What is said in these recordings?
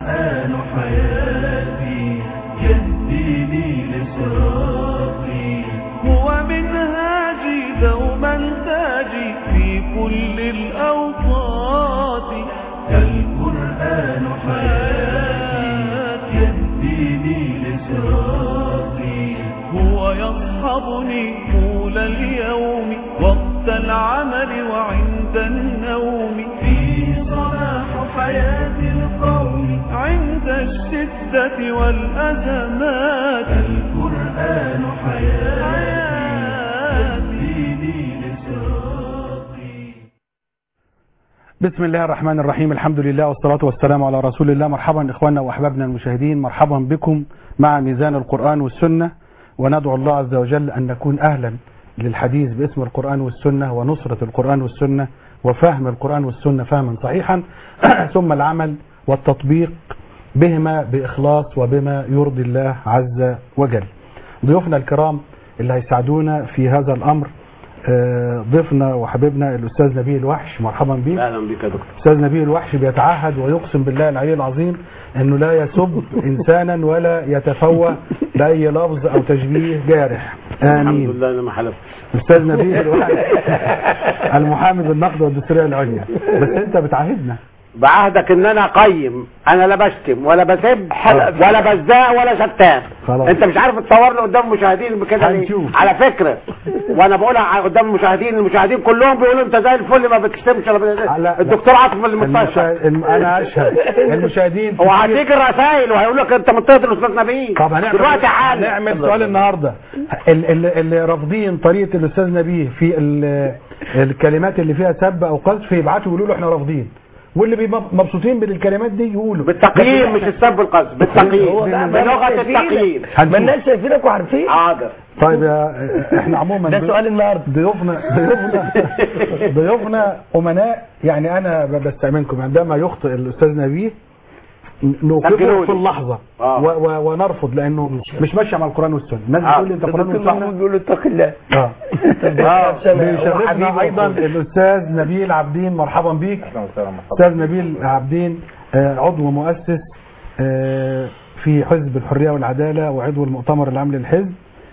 القرآن حياتي يهديني لصراطي هو منهاجي دوما تاجي في كل الأوقات القرآن حياتي يهديني لصراطي هو يصحبني طول اليوم وقت العمل وعند النوم فيه صلاح حياة القوم عند الشدة والأزمات القرآن حياتي يهديني لصراطي بسم الله الرحمن الرحيم الحمد لله والصلاة والسلام على رسول الله مرحبا إخواننا وأحبابنا المشاهدين مرحبا بكم مع ميزان القرآن والسنة وندعو الله عز وجل أن نكون أهلا للحديث باسم القرآن والسنة ونصرة القرآن والسنة وفهم القرآن والسنة فهما صحيحا ثم العمل والتطبيق بهما بإخلاص وبما يرضي الله عز وجل ضيوفنا الكرام اللي هيساعدونا في هذا الأمر آه، ضيفنا وحبيبنا الأستاذ نبيل الوحش مرحبا بك اهلا بك يا دكتور استاذ نبيل الوحش بيتعهد ويقسم بالله العلي العظيم انه لا يسب انسانا ولا يتفوه باي لفظ او تشبيه جارح الحمد امين لله انا ما حلفت استاذ نبيل الوحش المحامي بالنقد والدستوريه العليا بس انت بتعاهدنا بعهدك ان انا اقيم انا لا بشتم ولا بسب ولا بزاق ولا شتام خلاص. انت مش عارف تصور لي قدام المشاهدين بكده ليه هنشوف. على فكره وانا بقولها ع- قدام المشاهدين المشاهدين كلهم بيقولوا انت زي الفل ما بتشتمش ولا بت- على- الدكتور عاطف اللي مستشفى المشاهد- الم- انا اشهد المشاهدين كتير- وهتيجي الرسائل وهيقول لك انت منطقه الاستاذ نبيل طب هنعمل دلوقتي حالا هنعمل سؤال النهارده ال- ال- اللي رافضين طريقه الاستاذ نبيه في ال- الكلمات اللي فيها سب او قذف يبعتوا يقولوا له احنا رافضين واللي بيبقى مبسوطين بالكلمات دي يقولوا بالتقييم مش السب والقذف بالتقييم بلغه التقييم هنشوف. ما الناس شايفينك وعارفين حاضر طيب يا احنا عموما ده سؤال النهارده ضيوفنا ضيوفنا ضيوفنا امناء يعني انا ب- بستأمنكم عندما يخطئ الاستاذ نبيه نوقفه سجلوا في لي. اللحظه آه. و- و- ونرفض لانه مش ماشيه مع القران والسنه الناس آه. بتقول لي انت قران الدكتور محمود والسنه بيقول له اتق الله اه آه. بيشرفنا ايضا الاستاذ نبيل عابدين مرحبا بيك استاذ نبيل عابدين آه، عضو مؤسس آه، في حزب الحريه والعداله وعضو المؤتمر العام للحزب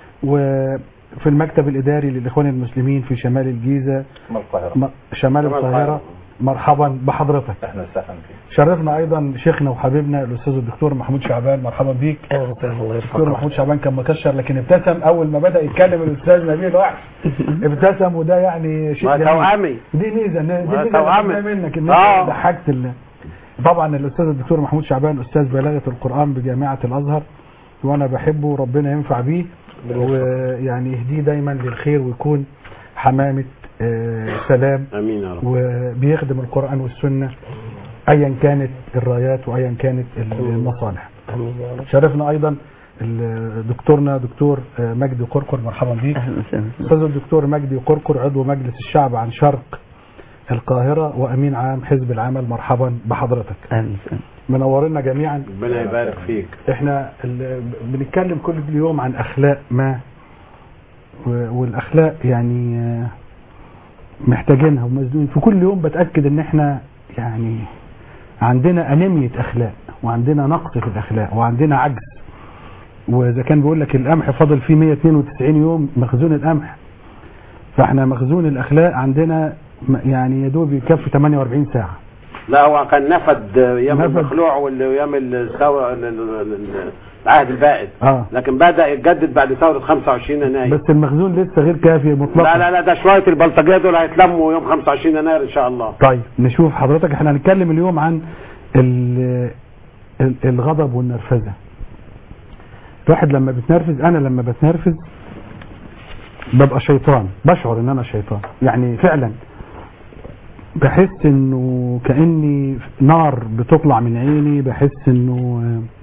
وفي المكتب الاداري للاخوان المسلمين في شمال الجيزه م- شمال شمال القاهره القاهرة. مرحبا بحضرتك اهلا وسهلا فيك شرفنا ايضا شيخنا وحبيبنا الاستاذ الدكتور محمود شعبان مرحبا بيك اهلا وسهلا الله الدكتور يرحمه محمود شعبان كان مكشر لكن ابتسم اول ما بدا يتكلم الاستاذ نبيل وحش ابتسم وده يعني شيء ما جميل. توأمي دي ميزه إن- دي ما ميزه توأمي. اللي منك ان آه. انت ضحكت ال- طبعا الاستاذ الدكتور محمود شعبان استاذ بلاغه القران بجامعه الازهر وانا بحبه وربنا ينفع بيه ويعني يهديه دايما للخير ويكون حمامه آه، سلام امين يا رب وبيخدم القران والسنه ايا كانت الرايات وايا كانت المصالح امين يا رب شرفنا ايضا ال- دكتورنا دكتور آه، مجدي قرقر مرحبا بيك اهلا وسهلا استاذ الدكتور مجدي قرقر عضو مجلس الشعب عن شرق القاهرة وأمين عام حزب العمل مرحبا بحضرتك اهلا وسهلا منورنا جميعا ربنا يبارك فيك احنا ال- بنتكلم كل يوم عن أخلاق ما و- والأخلاق يعني آه، محتاجينها ومزنوقين في كل يوم بتأكد ان احنا يعني عندنا أنيمية أخلاق وعندنا نقص في الأخلاق وعندنا عجز وإذا كان بيقول لك القمح فاضل فيه 192 يوم مخزون القمح فاحنا مخزون الأخلاق عندنا م- يعني يا دوب يكفي 48 ساعة لا هو كان نفد ايام نفد. المخلوع وايام الثوره ال- ال- ال- العهد البائد اه لكن بدا يتجدد بعد ثوره 25 يناير بس المخزون لسه غير كافي مطلقا لا لا لا ده شويه البلطجيه دول هيتلموا يوم 25 يناير ان شاء الله طيب نشوف حضرتك احنا هنتكلم اليوم عن ال- ال- الغضب والنرفزة الواحد لما بتنرفز انا لما بتنرفز ببقى شيطان بشعر ان انا شيطان يعني فعلا بحس انه كاني نار بتطلع من عيني بحس انه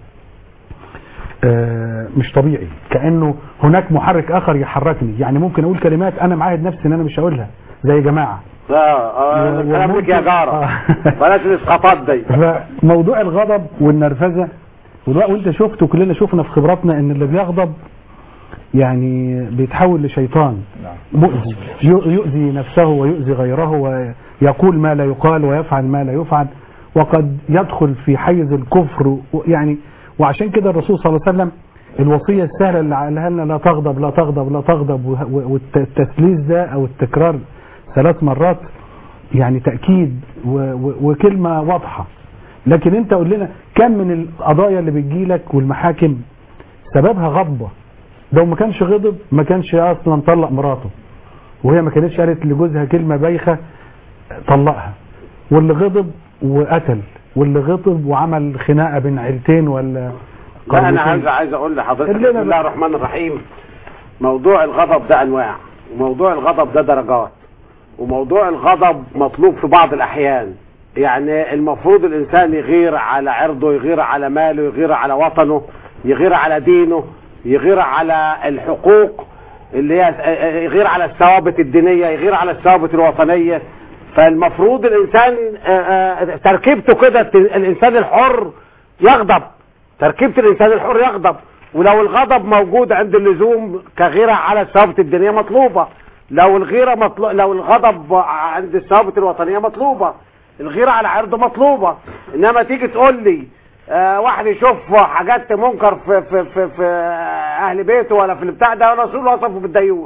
آه، آه، مش طبيعي كانه هناك محرك اخر يحركني يعني ممكن اقول كلمات انا معاهد نفسي ان انا مش هقولها زي جماعه اه اه الكلام لك يا وممكن- جاره آه. بلاش الاسقاطات دي فموضوع الغضب والنرفزه والوقت وانت شفت وكلنا شفنا في خبراتنا ان اللي بيغضب يعني بيتحول لشيطان نعم مؤذي يؤ- يؤذي نفسه ويؤذي غيره ويقول ما لا يقال ويفعل ما لا يفعل وقد يدخل في حيز الكفر و- يعني وعشان كده الرسول صلى الله عليه وسلم الوصية السهلة اللي قالها لنا لا تغضب لا تغضب لا تغضب وه- و- والتثليث ده أو التكرار ثلاث مرات يعني تأكيد و- و- وكلمة واضحة لكن انت قول لنا كم من القضايا اللي بتجيلك والمحاكم سببها غضبة لو ما كانش غضب ما كانش اصلا طلق مراته وهي ما كانتش قالت لجوزها كلمة بايخة طلقها واللي غضب وقتل واللي غضب وعمل خناقة بين عيلتين ولا لا انا قريتين. عايز عايز اقول لحضرتك اللي بسم أنا الله بقى- الرحمن الرحيم موضوع الغضب ده انواع وموضوع الغضب ده درجات وموضوع الغضب مطلوب في بعض الاحيان يعني المفروض الانسان يغير على عرضه يغير على ماله يغير على وطنه يغير على دينه يغير على الحقوق اللي هي يغير على الثوابت الدينية يغير على الثوابت الوطنية فالمفروض الانسان آه، آه، تركيبته كده الانسان الحر يغضب تركيبة الإنسان الحر يغضب ولو الغضب موجود عند اللزوم كغيرة على الثوابت الدينية مطلوبة لو الغيرة مطلو... لو الغضب عند الثوابت الوطنية مطلوبة الغيرة على عرضه مطلوبة إنما تيجي تقول لي آه واحد يشوف حاجات منكر في, في, في, في أهل بيته ولا في البتاع ده الرسول وصفه بالديوث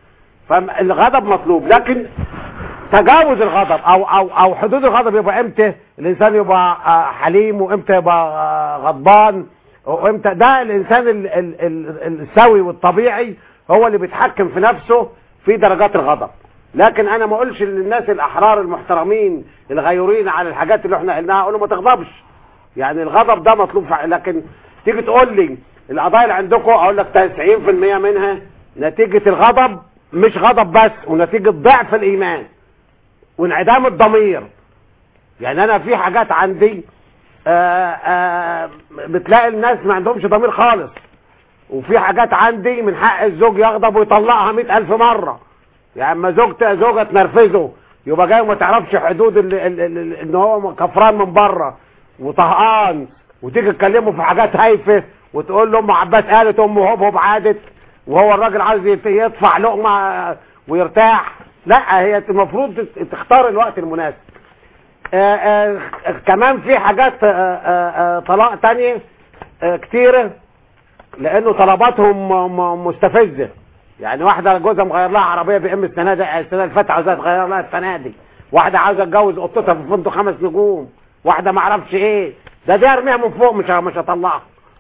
فالغضب مطلوب لكن تجاوز الغضب او او او حدود الغضب يبقى امتى الانسان يبقى آه، حليم وامتى يبقى آه، غضبان وامتى ده الانسان ال- ال- ال- السوي والطبيعي هو اللي بيتحكم في نفسه في درجات الغضب لكن انا ما اقولش للناس الاحرار المحترمين الغيورين على الحاجات اللي احنا قلناها اقول له ما تغضبش يعني الغضب ده مطلوب فع- لكن تيجي تقول لي القضايا اللي عندكم اقول لك 90% منها نتيجة الغضب مش غضب بس ونتيجة ضعف الايمان وانعدام الضمير يعني انا في حاجات عندي آآ آآ بتلاقي الناس ما عندهمش ضمير خالص وفي حاجات عندي من حق الزوج يغضب ويطلقها مئة ألف مرة يعني اما زوجته زوجة تنرفزه يبقى جاي وما تعرفش حدود ال- ال- ال- ان هو كفران من بره وطهقان وتيجي تكلمه في حاجات هايفه وتقول له ام عباس قالت ام هوب هوب عادت وهو الراجل عايز يت- يدفع لقمه ويرتاح لا هي المفروض تت- تختار الوقت المناسب آه، آه، كمان في حاجات آه، آه، آه، طلاق تانية آه، كتيرة لانه طلباتهم م- م- مستفزة يعني واحدة جوزها مغير لها عربية بي ام السنة دي السنة اللي فاتت عاوزاها تغير لها السنة دي واحدة عاوزة تجوز قطتها في فندق خمس نجوم واحدة ما اعرفش ايه ده دي ارميها من فوق مش مش هطلعها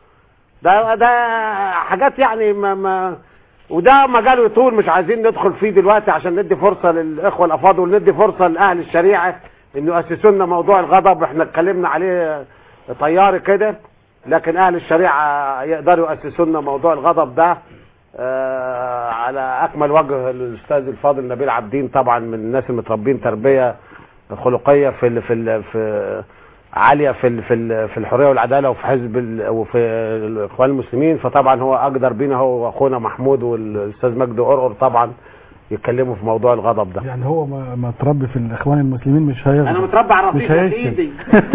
ده ده حاجات يعني ما ما وده مجال يطول مش عايزين ندخل فيه دلوقتي عشان ندي فرصة للإخوة الأفاضل ندي فرصة لأهل الشريعة إنه يأسسوا لنا موضوع الغضب احنا اتكلمنا عليه طياري كده لكن أهل الشريعة يقدروا يأسسوا لنا موضوع الغضب ده آه على أكمل وجه الأستاذ الفاضل نبيل عبدين طبعا من الناس المتربين تربية خلقية في ال في ال في عاليه في ال في ال في الحريه والعداله وفي حزب ال وفي الاخوان المسلمين فطبعا هو اقدر بينا هو واخونا محمود والاستاذ مجدي قرقر طبعا يتكلموا في موضوع الغضب ده يعني هو ما ما تربي في الاخوان المسلمين مش هيغضب انا متربى على مش رصيف يا هيشتم. سيدي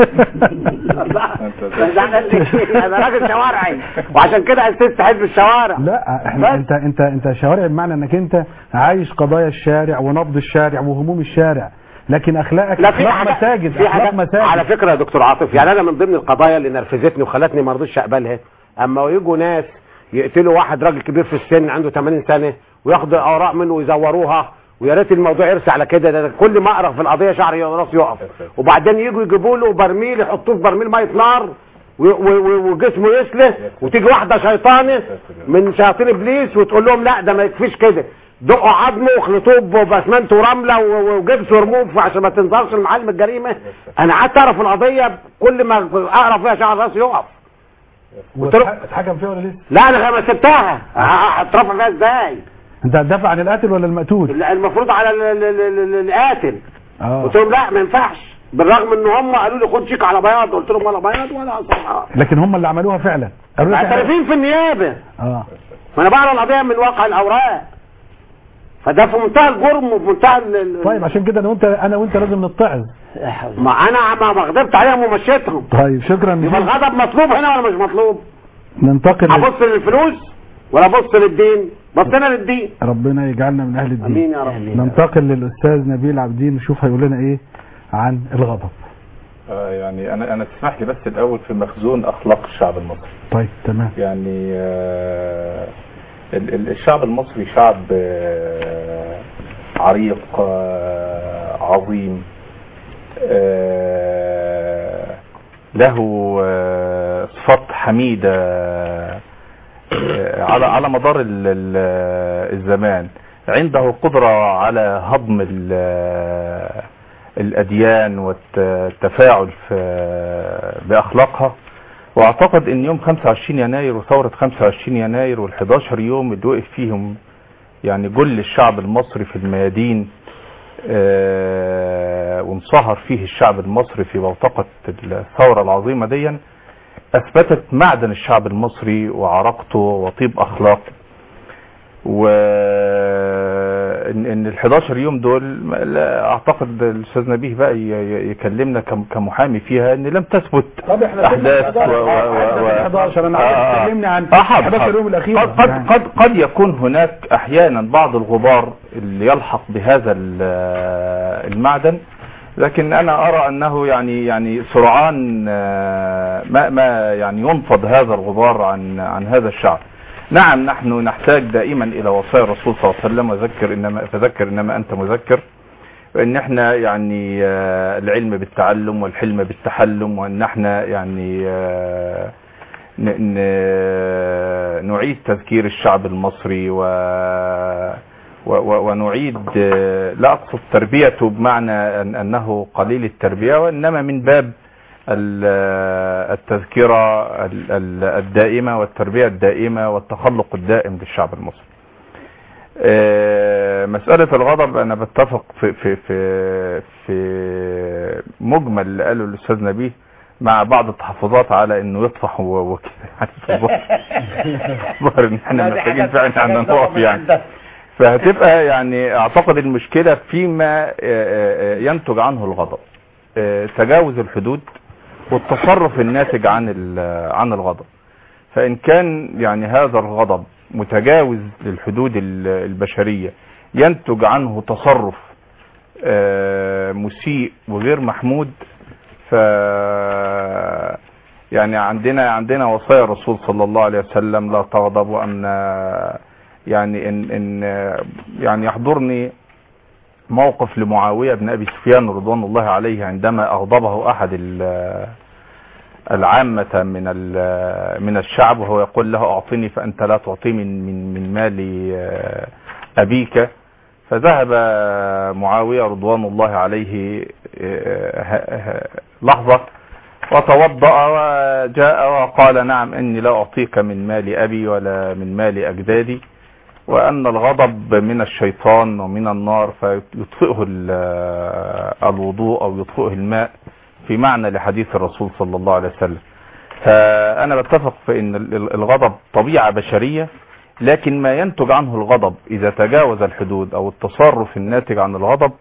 انا راجل شوارعي وعشان كده اسست حزب الشوارع لا احنا بس. انت انت انت شوارع بمعنى انك انت عايش قضايا الشارع ونبض الشارع وهموم الشارع لكن اخلاقك لا في اخلاق حاجة مساجد في اخلاق حاجة مساجد على فكره يا دكتور عاطف يعني انا من ضمن القضايا اللي نرفزتني وخلتني ما رضيتش اقبلها اما يجوا ناس يقتلوا واحد راجل كبير في السن عنده 80 سنه وياخدوا اوراق منه ويزوروها ويا ريت الموضوع يرسى على كده ده كل ما اقرا في القضيه شعري راسي يقف وبعدين يجوا يجيبوا له برميل يحطوه في برميل ميه نار و- و- و- وجسمه يسله وتيجي واحده شيطانه من شياطين ابليس وتقول لهم لا ده ما يكفيش كده دقوا عظمه وخلطوه باسمنت ورمله و- وجبس ورموف عشان ما تنظرش لمعالم الجريمه انا قعدت اعرف القضيه كل ما اقرا فيها شعر راسي يقف واتح- اتحكم فيها ولا لسه لا انا ما سبتها ه- هترفع فيها ازاي انت هتدافع عن القاتل ولا المقتول لا، المفروض على ال- ال- ال- ال- القاتل اه قلت لهم لا ما ينفعش بالرغم ان هم قالوا لي خد شيك على بياض قلت لهم ولا بياض ولا صحة لكن هم اللي عملوها فعلا قالوا لك احنا- معترفين في النيابه اه ما انا بقرا القضيه من واقع الاوراق فده في منتهى الجرم وفي منتهى ال- ال- طيب عشان كده انا وانت انا وانت لازم نتعظ ما انا ما ما غضبت عليهم ومشيتهم طيب شكرا يبقى جزيلا الغضب مطلوب هنا ولا مش مطلوب ننتقل لل- ابص للفلوس ولا ابص للدين بصينا للدين ربنا يجعلنا من اهل الدين امين يا رب ننتقل للاستاذ نبيل عابدين نشوف هيقول لنا ايه عن الغضب آه، يعني انا انا تسمح لي بس الاول في مخزون اخلاق الشعب المصري طيب تمام يعني آه، ال- ال- الشعب المصري شعب آه، عريق آه، عظيم آه، له آه، صفات حميدة آه، على على مدار ال- ال- الزمان عنده قدرة على هضم ال- الأديان والتفاعل في- بأخلاقها واعتقد ان يوم 25 يناير وثورة 25 يناير وال11 يوم اللي وقف فيهم يعني جل الشعب المصري في الميادين آه، وانصهر فيه الشعب المصري في بوتقة الثورة العظيمة دي اثبتت معدن الشعب المصري وعراقته وطيب اخلاقه و ان ان ال 11 يوم دول ما- لا اعتقد الاستاذ نبيه بقى ي- ي- يكلمنا كم- كمحامي فيها ان لم تثبت طب احنا احداث و- و- و- و- 11 انا آه، عايز آه. تكلمني عن آه، حاضر، 11 حاضر. يوم الاخير قد قد قد قد يكون هناك احيانا بعض الغبار اللي يلحق بهذا ال- المعدن لكن انا ارى انه يعني يعني سرعان آه، ما ما يعني ينفض هذا الغبار عن عن هذا الشعب نعم نحن نحتاج دائما الى وصايا الرسول صلى الله عليه وسلم وذكر انما فذكر انما انت مذكر وان احنا يعني آه، العلم بالتعلم والحلم بالتحلم وان احنا يعني آه، ن- ن- نعيد تذكير الشعب المصري و و- و- ونعيد آه، لا اقصد تربيته بمعنى أن انه قليل التربيه وانما من باب ال- آه، التذكره ال- ال- الدائمه والتربيه الدائمه والتخلق الدائم للشعب المصري. آه، مسألة الغضب أنا بتفق في في في في مجمل اللي قاله الأستاذ نبيه مع بعض التحفظات على إنه يطفح و- وكده يعني في الظهر الظهر إن إحنا محتاجين فعلا إن نقف يعني فهتبقى يعني أعتقد المشكلة فيما آه، آه، ينتج عنه الغضب آه، تجاوز الحدود والتصرف الناتج عن ال- عن الغضب فإن كان يعني هذا الغضب متجاوز للحدود ال- البشرية ينتج عنه تصرف آه، مسيء وغير محمود ف يعني عندنا عندنا وصايا الرسول صلى الله عليه وسلم لا تغضب وان يعني ان ان يعني يحضرني موقف لمعاويه بن ابي سفيان رضوان الله عليه عندما اغضبه احد ال- العامة من ال- من الشعب وهو يقول له اعطني فانت لا تعطي من من من مال آه، ابيك فذهب معاوية رضوان الله عليه آه، ه- ه- لحظة وتوضأ وجاء وقال نعم إني لا أعطيك من مال أبي ولا من مال أجدادي وأن الغضب من الشيطان ومن النار فيطفئه ال- الوضوء أو يطفئه الماء في معنى لحديث الرسول صلى الله عليه وسلم فأنا بتفق في أن ال- الغضب طبيعة بشرية لكن ما ينتج عنه الغضب إذا تجاوز الحدود أو التصرف الناتج عن الغضب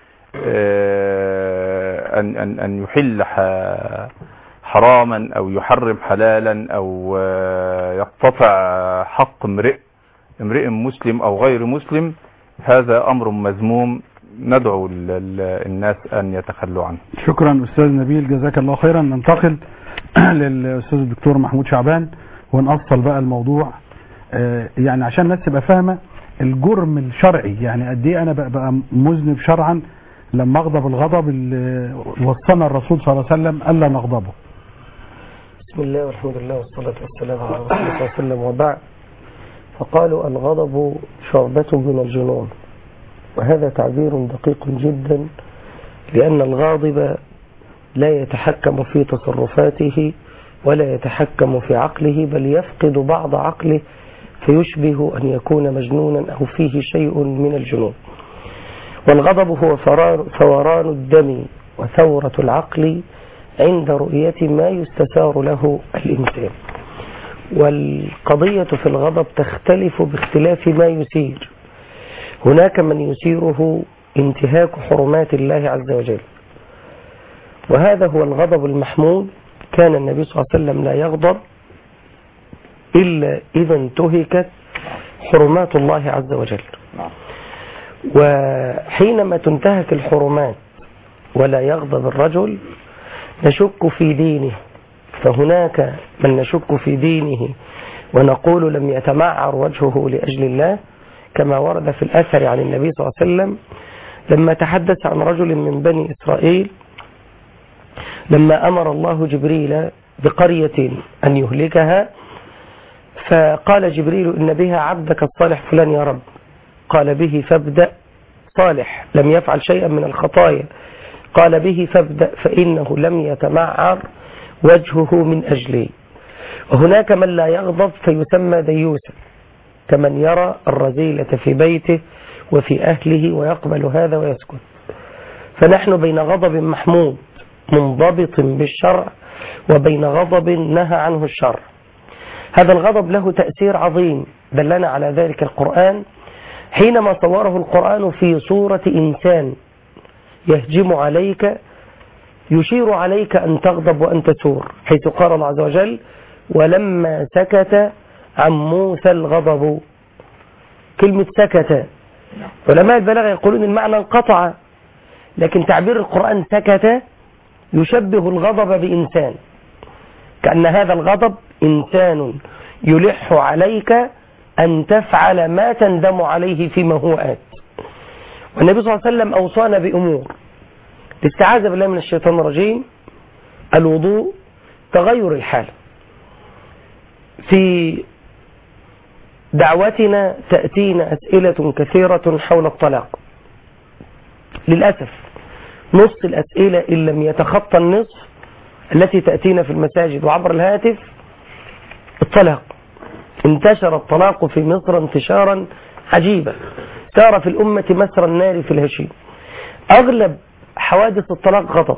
آه، أن أن أن يحل ح- حراما أو يحرم حلالا أو آه، يقتطع حق امرئ امرئ مسلم أو غير مسلم هذا أمر مذموم ندعو ال- ال- الناس أن يتخلوا عنه شكرا استاذ نبيل جزاك الله خيرا ننتقل للاستاذ الدكتور محمود شعبان ونأصل بقى الموضوع آه، يعني عشان الناس تبقى فاهمه الجرم الشرعي يعني قد ايه انا بقى, بقى مذنب شرعا لما اغضب الغضب اللي وصانا الرسول صلى الله عليه وسلم الا نغضبه بسم الله والحمد لله والصلاة والسلام على رسول الله صلى الله عليه وسلم وبعد فقالوا الغضب شعبة من الجنون وهذا تعبير دقيق جدا لأن الغاضب لا يتحكم في تصرفاته ولا يتحكم في عقله بل يفقد بعض عقله فيشبه أن يكون مجنونا أو فيه شيء من الجنون والغضب هو فرار فوران الدم وثورة العقل عند رؤية ما يستثار له الإنسان والقضية في الغضب تختلف باختلاف ما يثير هناك من يثيره انتهاك حرمات الله عز وجل وهذا هو الغضب المحمود كان النبي صلى الله عليه وسلم لا يغضب إلا إذا انتهكت حرمات الله عز وجل وحينما تنتهك الحرمات ولا يغضب الرجل نشك في دينه فهناك من نشك في دينه ونقول لم يتمعر وجهه لأجل الله كما ورد في الأثر عن النبي صلى الله عليه وسلم لما تحدث عن رجل من بني إسرائيل لما أمر الله جبريل بقرية أن يهلكها فقال جبريل إن بها عبدك الصالح فلان يا رب قال به فابدأ صالح لم يفعل شيئا من الخطايا قال به فابدأ فإنه لم يتمعر وجهه من أجلي وهناك من لا يغضب فيسمى ديوسا كمن يرى الرذيلة في بيته وفي أهله ويقبل هذا ويسكت فنحن بين غضب محمود منضبط بالشرع وبين غضب نهى عنه الشرع هذا الغضب له تأثير عظيم دلنا على ذلك القرآن حينما صوره القرآن في صورة إنسان يهجم عليك يشير عليك أن تغضب وأن تثور حيث قال الله عز وجل ولما سكت عن موسى الغضب كلمة سكت علماء البلاغة يقولون المعنى انقطع لكن تعبير القرآن سكت يشبه الغضب بإنسان كأن هذا الغضب إنسان يلح عليك أن تفعل ما تندم عليه فيما هو آت والنبي صلى الله عليه وسلم أوصانا بأمور الاستعاذة بالله من الشيطان الرجيم الوضوء تغير الحال في دعوتنا تأتينا أسئلة كثيرة حول الطلاق للأسف نص الأسئلة إن لم يتخطى النصف التي تأتينا في المساجد وعبر الهاتف الطلاق انتشر الطلاق في مصر انتشارا عجيبا سار في الأمة مسر النار في الهشيم أغلب حوادث الطلاق غضب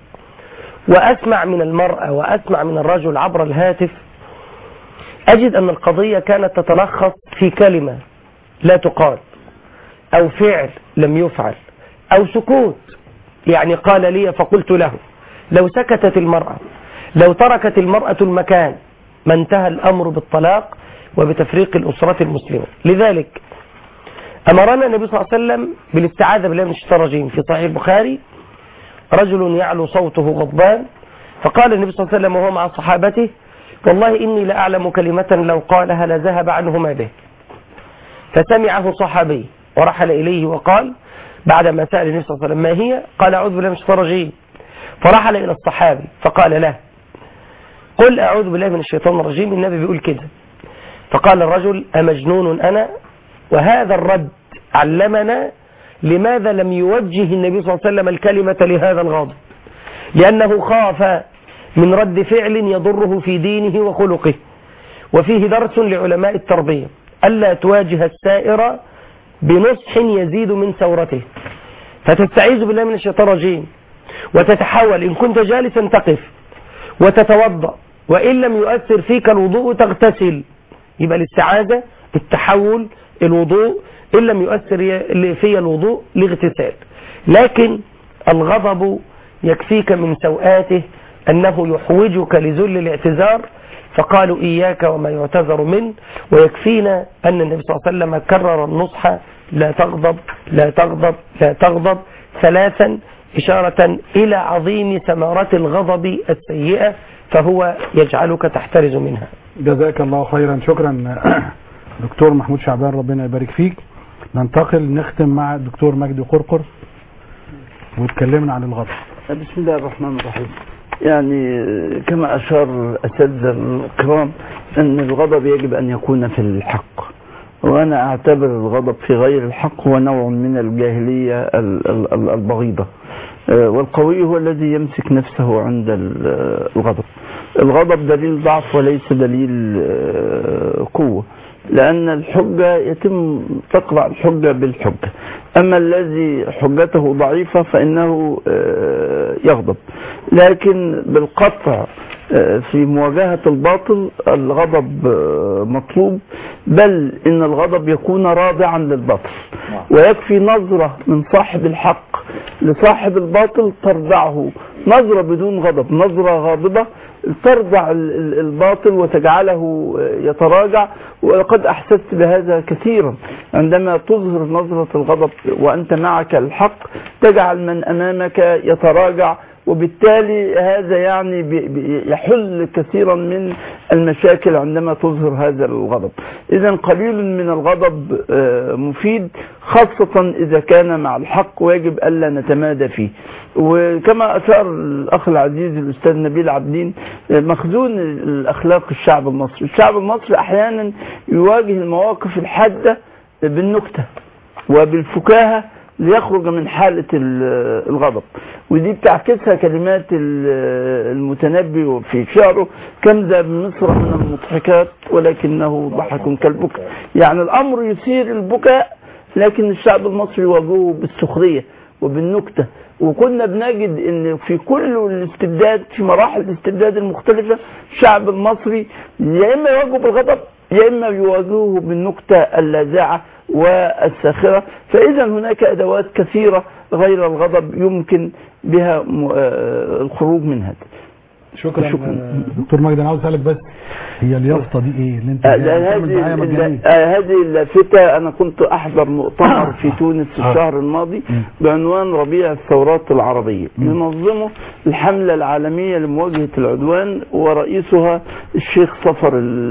وأسمع من المرأة وأسمع من الرجل عبر الهاتف أجد أن القضية كانت تتلخص في كلمة لا تقال أو فعل لم يفعل أو سكوت يعني قال لي فقلت له لو سكتت المرأة لو تركت المرأة المكان ما انتهى الأمر بالطلاق وبتفريق الأسرة المسلمة لذلك أمرنا النبي صلى الله عليه وسلم بالاستعاذة بالله من الشيطان الرجيم في صحيح البخاري رجل يعلو صوته غضبان فقال النبي صلى الله عليه وسلم وهو مع صحابته والله إني لأعلم كلمة لو قالها لذهب عنه ما به فسمعه صحابي ورحل إليه وقال بعدما سأل النبي صلى الله عليه وسلم ما هي قال أعوذ بالله من الشيطان الرجيم فرحل إلى الصحابي فقال له قل أعوذ بالله من الشيطان الرجيم النبي بيقول كده فقال الرجل أمجنون أنا وهذا الرد علمنا لماذا لم يوجه النبي صلى الله عليه وسلم الكلمة لهذا الغاضب لأنه خاف من رد فعل يضره في دينه وخلقه وفيه درس لعلماء التربية ألا تواجه السائر بنصح يزيد من ثورته فتستعيذ بالله من الشيطان الرجيم وتتحول إن كنت جالسا تقف وتتوضأ وإن لم يؤثر فيك الوضوء تغتسل يبقى الاستعاذة التحول الوضوء إن لم يؤثر في الوضوء الاغتسال لكن الغضب يكفيك من سوآته أنه يحوجك لذل الاعتذار فقالوا إياك وما يعتذر منه ويكفينا أن النبي صلى الله عليه وسلم كرر النصح لا تغضب لا تغضب لا تغضب ثلاثا إشارة إلى عظيم ثمرات الغضب السيئة فهو يجعلك تحترز منها جزاك الله خيرا شكرا دكتور محمود شعبان ربنا يبارك فيك ننتقل نختم مع الدكتور مجدي قرقر واتكلمنا عن الغضب بسم الله الرحمن الرحيم يعني كما أشار أساتذة الكرام أن الغضب يجب أن يكون في الحق وأنا أعتبر الغضب في غير الحق هو نوع من الجاهلية ال- ال- ال- البغيضة آه، والقوي هو الذي يمسك نفسه عند ال- الغضب الغضب دليل ضعف وليس دليل آه، قوة لأن الحجة يتم تقرأ الحجة بالحجة أما الذي حجته ضعيفة فإنه آه، يغضب لكن بالقطع آه، في مواجهة الباطل الغضب آه، مطلوب بل إن الغضب يكون رادعا للباطل ويكفي نظرة من صاحب الحق لصاحب الباطل تردعه نظرة بدون غضب نظرة غاضبة تردع ال- ال- الباطل وتجعله يتراجع وقد أحسست بهذا كثيرا عندما تظهر نظرة الغضب وأنت معك الحق تجعل من أمامك يتراجع وبالتالي هذا يعني بي- بي- يحل كثيرا من المشاكل عندما تظهر هذا الغضب إذا قليل من الغضب آه، مفيد خاصة إذا كان مع الحق ويجب ألا نتمادى فيه وكما أشار الأخ العزيز الأستاذ نبيل عبدين آه، مخزون الأخلاق الشعب المصري الشعب المصري أحيانا يواجه المواقف الحادة بالنكتة وبالفكاهة ليخرج من حالة ال- الغضب ودي بتعكسها كلمات ال- المتنبي في شعره كم ذا بمصر من المضحكات ولكنه ضحك كالبكاء يعني الأمر يثير البكاء لكن الشعب المصري يواجهه بالسخرية وبالنكتة وكنا بنجد ان في كل الاستبداد في مراحل الاستبداد المختلفة الشعب المصري يا اما يواجهه بالغضب يا اما يواجهه بالنكتة اللاذعة والساخرة فاذا هناك ادوات كثيرة غير الغضب يمكن بها م- آه، الخروج من هذا شكرا, شكراً. آه، دكتور مجدي انا عاوز اسالك بس هي اليافطه دي ايه اللي انت آه، جاي لا، بتعمل دعايه هذه مجانيه آه، هذه اللافتة أنا كنت أحضر مؤتمر في تونس آه. الشهر الماضي مم. بعنوان ربيع الثورات العربية مم. ينظمه الحملة العالمية لمواجهة العدوان ورئيسها الشيخ صفر ال-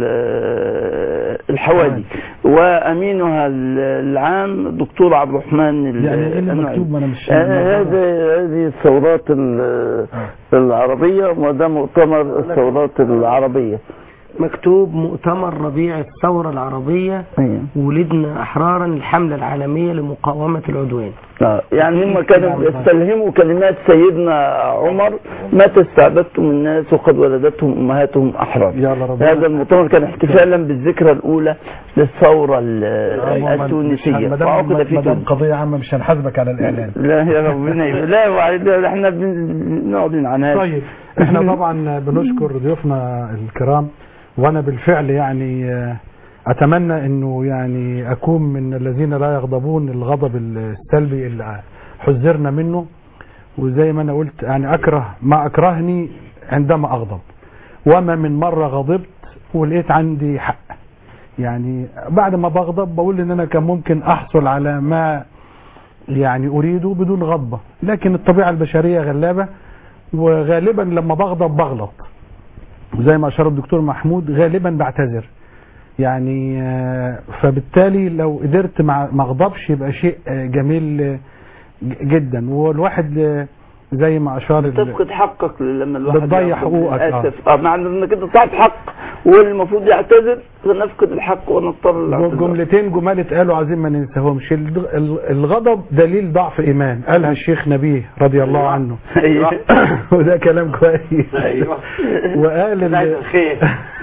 آه، الحوادي وأمينها ال- العام الدكتور عبد الرحمن ال- يعني ايه اللي النعيم. مكتوب ما انا مش آه، هذه هذه الثورات ال- العربية وده مؤتمر الثورات العربية مكتوب مؤتمر ربيع الثورة العربية أيوة. ولدنا أحرارا الحملة العالمية لمقاومة العدوان آه، يعني هم كانوا يستلهموا كلمات سيدنا عمر متى استعبدتم الناس وقد ولدتهم امهاتهم احرار يلا ربنا هذا المؤتمر كان احتفالا بالذكرى الاولى للثوره ال- آه، ما- ما- التونسيه ما دام وعقد في ما دام تونس قضيه عامه مش هنحاسبك على الاعلان لا يا ربنا يبارك. لا وعلي- احنا بنعلن عن هذا طيب احنا طبعا بنشكر ضيوفنا الكرام وانا بالفعل يعني آه، اتمنى انه يعني اكون من الذين لا يغضبون الغضب السلبي اللي حذرنا منه وزي ما انا قلت يعني اكره ما اكرهني عندما اغضب وما من مرة غضبت ولقيت عندي حق يعني بعد ما بغضب بقول ان انا كان ممكن احصل على ما يعني اريده بدون غضبة لكن الطبيعة البشرية غلابة وغالبا لما بغضب بغلط وزي ما اشار الدكتور محمود غالبا بعتذر يعني آه، فبالتالي لو قدرت ما ما اغضبش يبقى شيء آه، جميل آه، ج- جدا والواحد آه، زي ما اشار ال- تفقد حقك لما الواحد بتضيع يغضب حقوقك، آه. للاسف اه مع انك انت صاحب حق والمفروض يعتذر فنفقد الحق ونضطر للاعتذار جملتين جمال اتقالوا عايزين ما ننساهمش الض- ال- الغضب دليل ضعف ايمان قالها الشيخ نبيه رضي الله عنه أيوة. وده كلام كويس ايوه وقال ال- بداية الخير.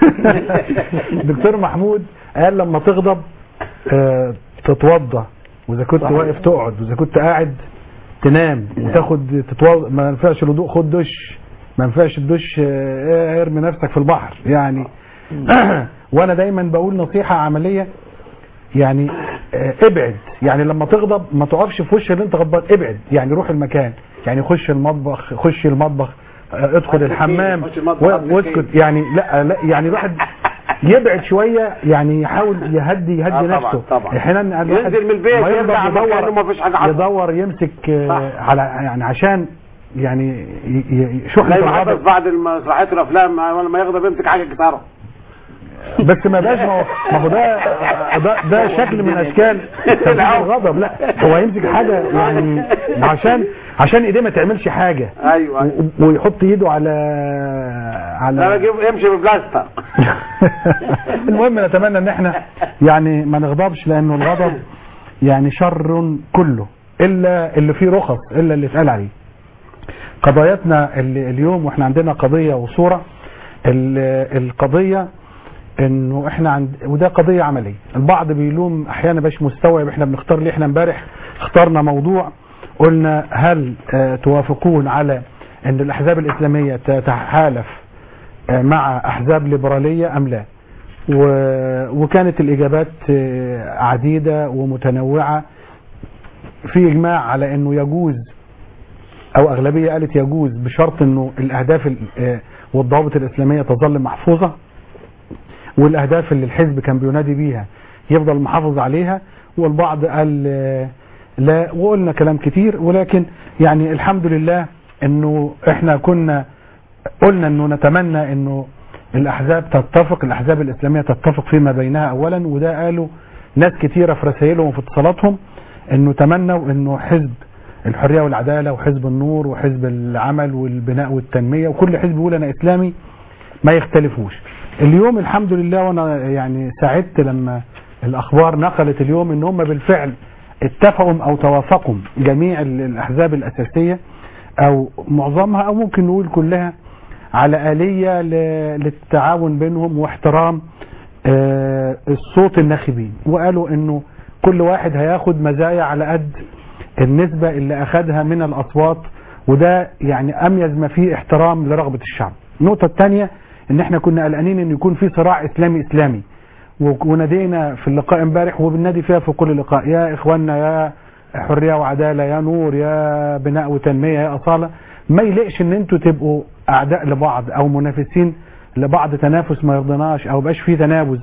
الدكتور محمود قال لما تغضب آه، تتوضى واذا كنت صحيح. واقف تقعد واذا كنت قاعد تنام وتاخد تتوضى ما ينفعش الوضوء خد دش ما ينفعش الدش آه، ارمي نفسك في البحر يعني وانا دايما بقول نصيحة عملية يعني آه، ابعد يعني لما تغضب ما تقفش في وش اللي انت غضبان ابعد يعني روح المكان يعني خش المطبخ خش المطبخ آه، ادخل خش الحمام خش المطبخ، و- خش واسكت يعني لا لا يعني الواحد يبعد شويه يعني يحاول يهدي يهدي آه طبعاً، نفسه طبعاً. احيانا الواحد ينزل من البيت ما يغضب يرجع يدور مكانه ما فيش حاجة حصلت. يدور يمسك آه، صح. على يعني عشان يعني ي- ي- شحنة زي ما حدث الغضب بعد المسرحيات والافلام لما يغضب يمسك حاجه كتاره بس ما بقاش ما هو ما هو ده ده, ده شكل من اشكال تنفيذ الغضب لا هو يمسك حاجه يعني عشان عشان ايديه ما تعملش حاجه ايوه و- ويحط ايده على لا على يجيب يمشي ببلاستر المهم نتمنى ان احنا يعني ما نغضبش لانه الغضب يعني شر كله الا اللي فيه رخص الا اللي اتقال عليه قضاياتنا اللي اليوم واحنا عندنا قضية وصورة ال- القضية انه احنا عند وده قضية عملية البعض بيلوم احيانا باش مستوعب احنا بنختار ليه احنا امبارح اخترنا موضوع قلنا هل آه، توافقون على ان الاحزاب الاسلامية تتحالف آه، مع احزاب ليبرالية ام لا و- وكانت الاجابات آه، عديدة ومتنوعة في اجماع على انه يجوز او اغلبية قالت يجوز بشرط انه الاهداف ال- آه، والضوابط الاسلامية تظل محفوظة والاهداف اللي الحزب كان بينادي بيها يفضل محافظ عليها والبعض قال آه، لا وقلنا كلام كتير ولكن يعني الحمد لله انه احنا كنا قلنا انه نتمنى انه الاحزاب تتفق الاحزاب الاسلاميه تتفق فيما بينها اولا وده قالوا ناس كتيره في رسائلهم وفي اتصالاتهم انه تمنوا انه حزب الحريه والعداله وحزب النور وحزب العمل والبناء والتنميه وكل حزب يقول انا اسلامي ما يختلفوش اليوم الحمد لله وانا يعني سعدت لما الاخبار نقلت اليوم ان هم بالفعل اتفقوا او توافقوا جميع ال- الاحزاب الاساسيه او معظمها او ممكن نقول كلها على آلية ل- للتعاون بينهم واحترام آه، الصوت الناخبين وقالوا انه كل واحد هياخد مزايا على قد النسبة اللي اخدها من الاصوات وده يعني اميز ما فيه احترام لرغبة الشعب النقطة الثانية ان احنا كنا قلقانين ان يكون في صراع اسلامي اسلامي و- ونادينا في اللقاء امبارح وبننادي فيها في كل لقاء يا اخواننا يا حريه وعداله يا نور يا بناء وتنميه يا اصاله ما يليقش ان انتوا تبقوا اعداء لبعض او منافسين لبعض تنافس ما يرضناش او بقاش فيه تنابز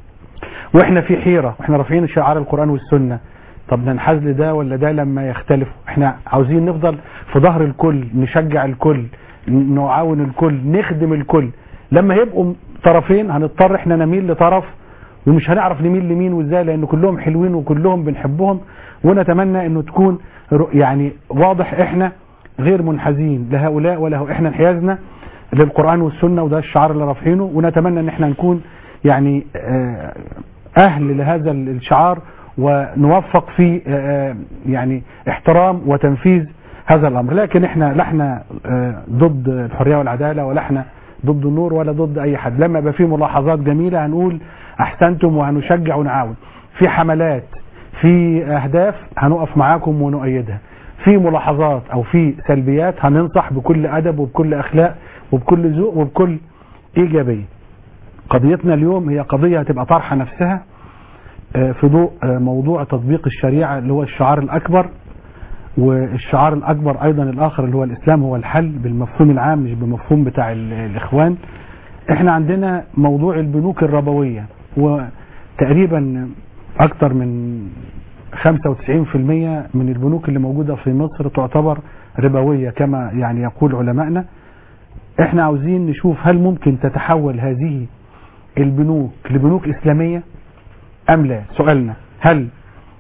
واحنا في حيره واحنا رافعين شعار القران والسنه طب ننحاز لده ولا ده لما يختلفوا احنا عاوزين نفضل في ظهر الكل نشجع الكل ن- نعاون الكل نخدم الكل لما يبقوا طرفين هنضطر احنا نميل لطرف ومش هنعرف نميل لمين وازاي لان كلهم حلوين وكلهم بنحبهم ونتمنى انه تكون رو- يعني واضح احنا غير منحازين لهؤلاء ولا هو احنا انحيازنا للقران والسنه وده الشعار اللي رافعينه ونتمنى ان احنا نكون يعني آه، اهل لهذا الشعار ونوفق في آه، يعني احترام وتنفيذ هذا الامر لكن احنا لا احنا آه، ضد الحريه والعداله ولا احنا ضد النور ولا ضد اي حد لما يبقى في ملاحظات جميله هنقول احسنتم وهنشجع ونعاون في حملات في اهداف هنقف معاكم ونؤيدها في ملاحظات او في سلبيات هننصح بكل ادب وبكل اخلاق وبكل ذوق وبكل ايجابيه قضيتنا اليوم هي قضيه هتبقى طرحه نفسها آه، في ضوء آه، موضوع تطبيق الشريعه اللي هو الشعار الاكبر والشعار الاكبر ايضا الاخر اللي هو الاسلام هو الحل بالمفهوم العام مش بالمفهوم بتاع ال- الاخوان احنا عندنا موضوع البنوك الربويه وتقريبا اكتر من 95% من البنوك اللي موجوده في مصر تعتبر ربويه كما يعني يقول علمائنا احنا عاوزين نشوف هل ممكن تتحول هذه البنوك لبنوك اسلاميه ام لا سؤالنا هل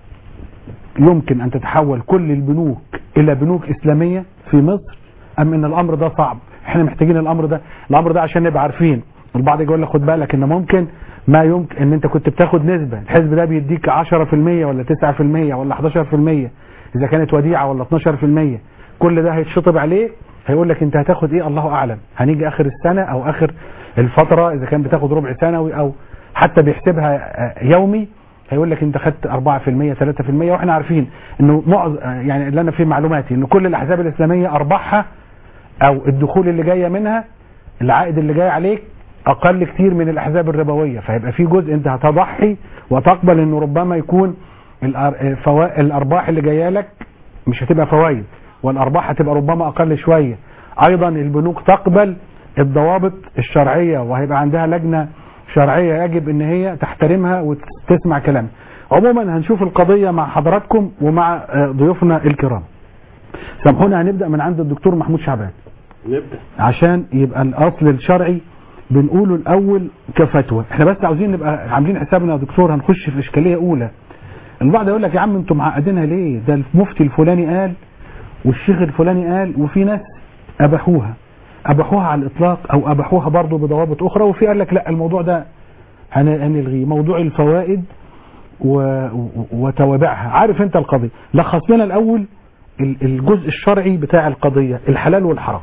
يمكن ان تتحول كل البنوك الى بنوك اسلاميه في مصر ام ان الامر ده صعب احنا محتاجين الامر ده الامر ده عشان نبقى عارفين البعض يقول لك خد بالك ان ممكن ما يمكن ان انت كنت بتاخد نسبه الحزب ده بيديك 10% ولا 9% ولا 11% اذا كانت وديعه ولا 12% كل ده هيتشطب عليه هيقول لك انت هتاخد ايه الله اعلم هنيجي اخر السنه او اخر الفتره اذا كان بتاخد ربع سنوي او حتى بيحسبها آه، يومي هيقول لك انت خدت 4% 3% واحنا عارفين انه معظ... آه، يعني اللي انا فيه معلوماتي ان كل الاحزاب الاسلاميه ارباحها او الدخول اللي جايه منها العائد اللي جاي عليك اقل كتير من الاحزاب الربويه فيبقى في جزء انت هتضحي وتقبل انه ربما يكون الأر... فوا... الارباح اللي جايه لك مش هتبقى فوائد والارباح هتبقى ربما اقل شويه ايضا البنوك تقبل الضوابط الشرعيه وهيبقى عندها لجنه شرعيه يجب ان هي تحترمها وتسمع كلامها عموما هنشوف القضيه مع حضراتكم ومع آه، ضيوفنا الكرام سامحونا هنبدا من عند الدكتور محمود شعبان نبدا عشان يبقى الاصل الشرعي بنقوله الاول كفتوى احنا بس عاوزين نبقى عاملين حسابنا يا دكتور هنخش في اشكاليه اولى البعض يقول لك يا عم انتم معقدينها ليه ده المفتي الفلاني قال والشيخ الفلاني قال وفي ناس اباحوها اباحوها على الاطلاق او اباحوها برضه بضوابط اخرى وفي قال لك لا الموضوع ده هن- هنلغيه موضوع الفوائد و... و- وتوابعها عارف انت القضيه لخص لنا الاول ال- الجزء الشرعي بتاع القضيه الحلال والحرام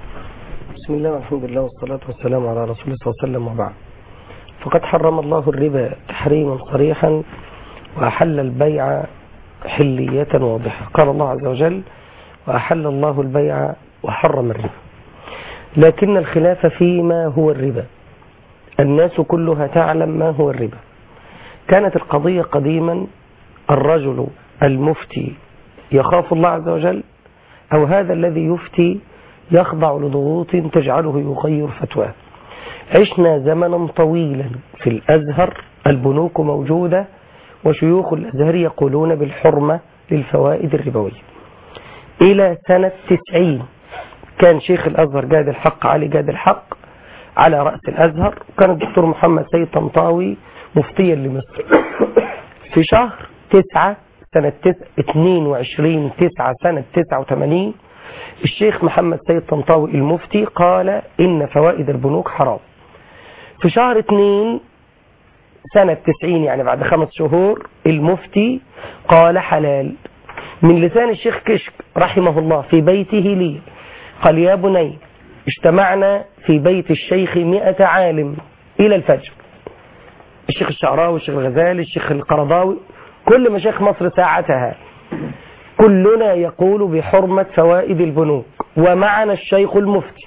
بسم الله والحمد لله والصلاة والسلام على رسول الله صلى الله عليه وسلم وبعد فقد حرم الله الربا تحريما صريحا وأحل البيع حلية واضحة قال الله عز وجل وأحل الله البيع وحرم الربا لكن الخلاف فيما هو الربا الناس كلها تعلم ما هو الربا كانت القضية قديما الرجل المفتي يخاف الله عز وجل أو هذا الذي يفتي يخضع لضغوط تجعله يغير فتواه عشنا زمنا طويلا في الأزهر البنوك موجودة وشيوخ الأزهر يقولون بالحرمة للفوائد الربوية إلى سنة تسعين كان شيخ الأزهر جاد الحق علي جاد الحق على رأس الأزهر وكان الدكتور محمد سيد طنطاوي مفتيا لمصر في شهر تسعة سنة تس... 22 تسعة سنة 89 الشيخ محمد سيد طنطاوي المفتي قال إن فوائد البنوك حرام في شهر 2 سنة 90 يعني بعد خمس شهور المفتي قال حلال من لسان الشيخ كشك رحمه الله في بيته لي قال يا بني اجتمعنا في بيت الشيخ مئة عالم إلى الفجر الشيخ الشعراوي الشيخ الغزالي الشيخ القرضاوي كل مشايخ مصر ساعتها كلنا يقول بحرمة فوائد البنوك ومعنا الشيخ المفتي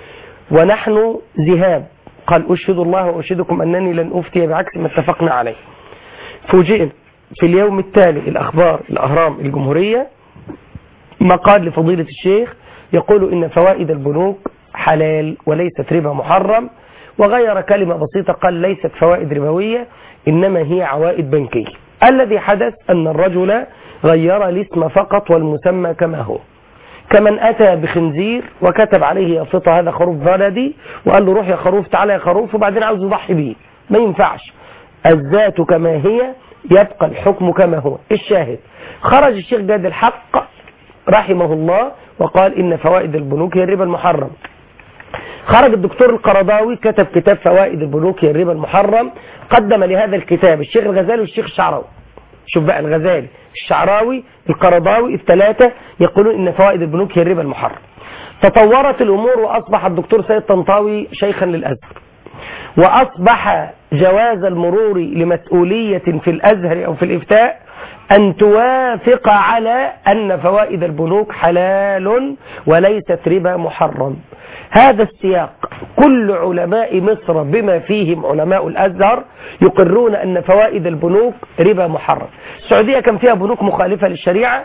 ونحن ذهاب قال أشهد الله وأشهدكم أنني لن أفتي بعكس ما اتفقنا عليه فوجئنا في اليوم التالي الأخبار الأهرام الجمهورية مقال لفضيلة الشيخ يقول إن فوائد البنوك حلال وليست ربا محرم وغير كلمة بسيطة قال ليست فوائد ربوية إنما هي عوائد بنكية الذي حدث أن الرجل غير الاسم فقط والمسمى كما هو كمن أتى بخنزير وكتب عليه يا فطة هذا خروف بلدي وقال له روح يا خروف تعالى يا خروف وبعدين عاوز يضحي بيه ما ينفعش الذات كما هي يبقى الحكم كما هو الشاهد خرج الشيخ جاد الحق رحمه الله وقال إن فوائد البنوك هي الربا المحرم خرج الدكتور القرضاوي كتب كتاب فوائد البنوك هي الربا المحرم قدم لهذا الكتاب الشيخ الغزالي والشيخ الشعراوي شوف بقى الغزالي الشعراوي القرضاوي الثلاثة يقولون إن فوائد البنوك هي الربا المحرم تطورت الأمور وأصبح الدكتور سيد طنطاوي شيخا للأزهر وأصبح جواز المرور لمسؤولية في الأزهر أو في الإفتاء أن توافق على أن فوائد البنوك حلال وليست ربا محرم هذا السياق كل علماء مصر بما فيهم علماء الأزهر يقرون أن فوائد البنوك ربا محرم السعودية كان فيها بنوك مخالفة للشريعة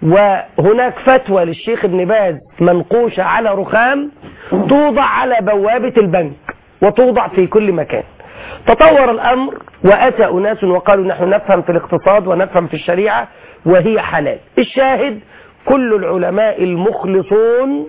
وهناك فتوى للشيخ ابن باز منقوشة على رخام توضع على بوابة البنك وتوضع في كل مكان تطور الأمر وأتى أناس وقالوا نحن نفهم في الاقتصاد ونفهم في الشريعة وهي حلال الشاهد كل العلماء المخلصون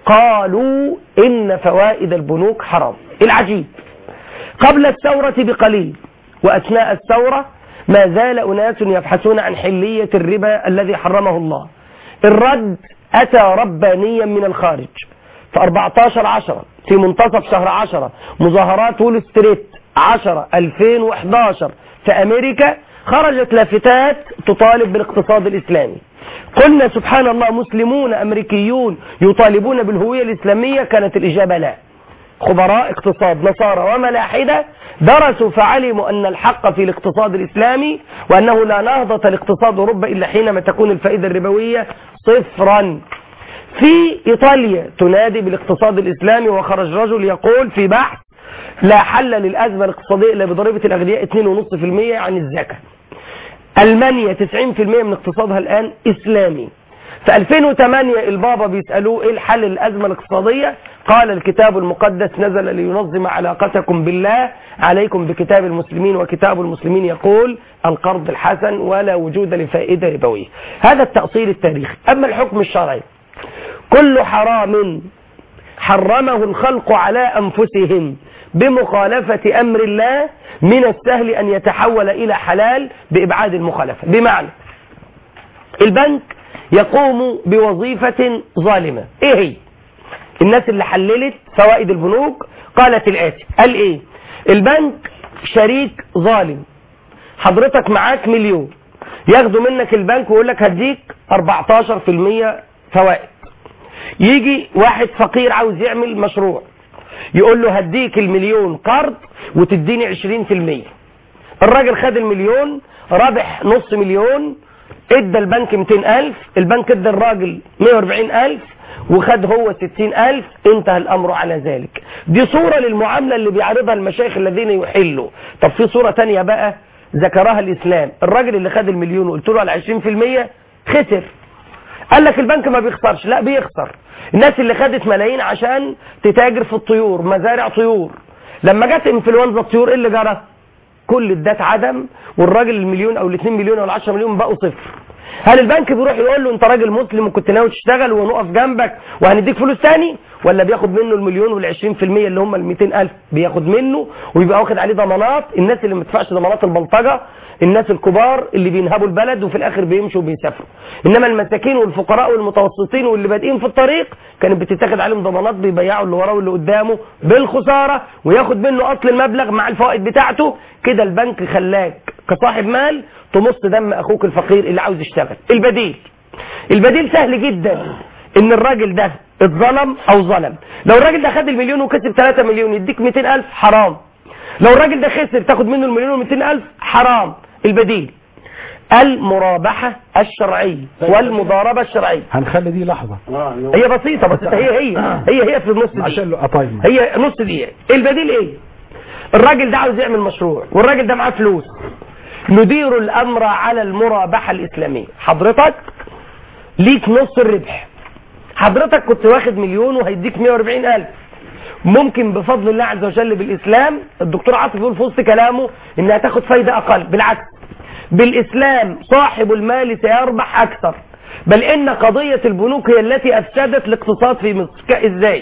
قالوا إن فوائد البنوك حرام العجيب قبل الثورة بقليل وأثناء الثورة ما زال أناس يبحثون عن حلية الربا الذي حرمه الله الرد أتى ربانيا من الخارج في 14 10 في منتصف شهر 10 مظاهرات وول ستريت 10 2011 في أمريكا خرجت لافتات تطالب بالاقتصاد الإسلامي قلنا سبحان الله مسلمون أمريكيون يطالبون بالهوية الإسلامية كانت الإجابة لا خبراء اقتصاد نصارى وملاحدة درسوا فعلموا أن الحق في الاقتصاد الإسلامي وأنه لا نهضة لاقتصاد أوروبا إلا حينما تكون الفائدة الربوية صفرا في إيطاليا تنادي بالاقتصاد الإسلامي وخرج رجل يقول في بحث لا حل للأزمة الاقتصادية إلا بضريبة الأغنياء 2.5% عن الزكاة ألمانيا 90% من اقتصادها الآن إسلامي في 2008 البابا بيسألوه إيه الحل للأزمة الاقتصادية قال الكتاب المقدس نزل لينظم علاقتكم بالله عليكم بكتاب المسلمين وكتاب المسلمين يقول القرض الحسن ولا وجود لفائدة ربوية هذا التأصيل التاريخي أما الحكم الشرعي كل حرام حرمه الخلق على أنفسهم بمخالفة أمر الله من السهل أن يتحول إلى حلال بإبعاد المخالفة بمعنى البنك يقوم بوظيفة ظالمة إيه هي الناس اللي حللت فوائد البنوك قالت الآتي قال إيه البنك شريك ظالم حضرتك معاك مليون ياخدوا منك البنك ويقول لك هديك 14% فوائد يجي واحد فقير عاوز يعمل مشروع يقول له هديك المليون قرض وتديني 20% الراجل خد المليون رابح نص مليون ادى البنك 200000 البنك ادى الراجل 140000 وخد هو 60000 انتهى الامر على ذلك دي صورة للمعاملة اللي بيعرضها المشايخ الذين يحلوا طب في صورة تانية بقى ذكرها الاسلام الراجل اللي خد المليون وقلت له على 20% خسر قال لك البنك ما بيخسرش لا بيخسر الناس اللي خدت ملايين عشان تتاجر في الطيور مزارع طيور لما جت انفلونزا الطيور ايه اللي جرى كل الدات عدم والراجل المليون او الاثنين مليون او العشرة مليون بقوا صفر هل البنك بيروح يقول له انت راجل مسلم وكنت ناوي تشتغل ونقف جنبك وهنديك فلوس تاني ولا بياخد منه المليون والعشرين في المية اللي هم الميتين ألف بياخد منه ويبقى واخد عليه ضمانات الناس اللي ما بتدفعش ضمانات البلطجة الناس الكبار اللي بينهبوا البلد وفي الاخر بيمشوا وبيسافروا انما المساكين والفقراء والمتوسطين واللي بادئين في الطريق كانت بتتاخد عليهم ضمانات بيبيعوا اللي وراه واللي قدامه بالخساره وياخد منه اصل المبلغ مع الفوائد بتاعته كده البنك خلاك كصاحب مال تمص دم اخوك الفقير اللي عاوز يشتغل البديل البديل سهل جدا ان الراجل ده اتظلم او ظلم لو الراجل ده خد المليون وكسب 3 مليون يديك 200 الف حرام لو الراجل ده خسر تاخد منه المليون و200 الف حرام البديل المرابحة الشرعية والمضاربة الشرعية هنخلي دي لحظة هي بسيطة بس هي هي هي هي في النص دي عشان له أطايم هي نص دقيقة البديل ايه الراجل ده عاوز يعمل مشروع والراجل ده معاه فلوس ندير الامر على المرابحة الاسلامية حضرتك ليك نص الربح حضرتك كنت واخد مليون وهيديك 140 الف ممكن بفضل الله عز وجل بالاسلام الدكتور عاطف يقول في وسط كلامه انها تاخد فايدة اقل بالعكس بالاسلام صاحب المال سيربح اكثر بل ان قضية البنوك هي التي افسدت الاقتصاد في مصر ك- ازاي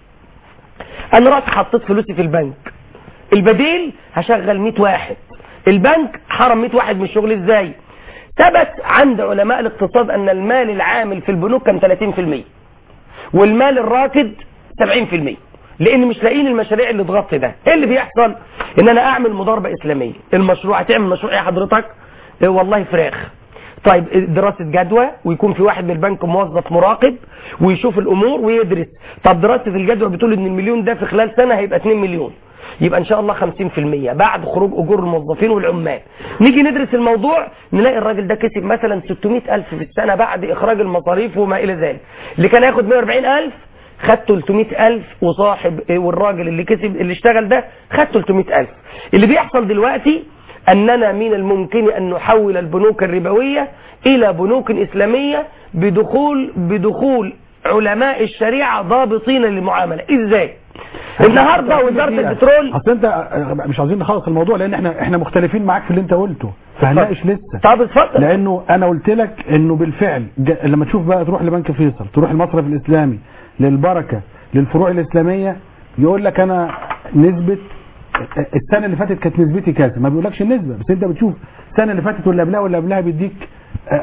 انا رحت حطيت فلوسي في البنك البديل هشغل 100 واحد البنك حرم 100 واحد من الشغل ازاي ثبت عند علماء الاقتصاد ان المال العامل في البنوك كان 30% والمال الراكد 70% لان مش لاقيين المشاريع اللي تغطي ده ايه اللي بيحصل ان انا اعمل مضاربه اسلاميه المشروع هتعمل مشروع ايه حضرتك إيه والله فراخ طيب دراسة جدوى ويكون في واحد من البنك موظف مراقب ويشوف الامور ويدرس طب دراسة الجدوى بتقول ان المليون ده في خلال سنة هيبقى 2 مليون يبقى ان شاء الله 50% بعد خروج اجور الموظفين والعمال نيجي ندرس الموضوع نلاقي الراجل ده كسب مثلا 600 الف في السنة بعد اخراج المصاريف وما الى ذلك اللي كان هياخد 140 الف خد 300 ألف وصاحب والراجل اللي كسب اللي اشتغل ده خد 300 ألف اللي بيحصل دلوقتي أننا من الممكن أن نحول البنوك الربوية إلى بنوك إسلامية بدخول بدخول علماء الشريعة ضابطين للمعاملة إزاي؟ النهاردة وزارة البترول اصل انت مش عاوزين نخلص الموضوع لان احنا احنا مختلفين معاك في اللي انت قلته فهنناقش لسه طب اتفضل لانه انا قلت لك انه بالفعل ج- لما تشوف بقى تروح لبنك فيصل تروح المصرف الاسلامي للبركه للفروع الاسلاميه يقول لك انا نسبه السنه اللي فاتت كانت نسبتي كذا ما بيقولكش النسبه بس انت بتشوف السنه اللي فاتت واللي قبلها واللي قبلها بيديك 4% 5%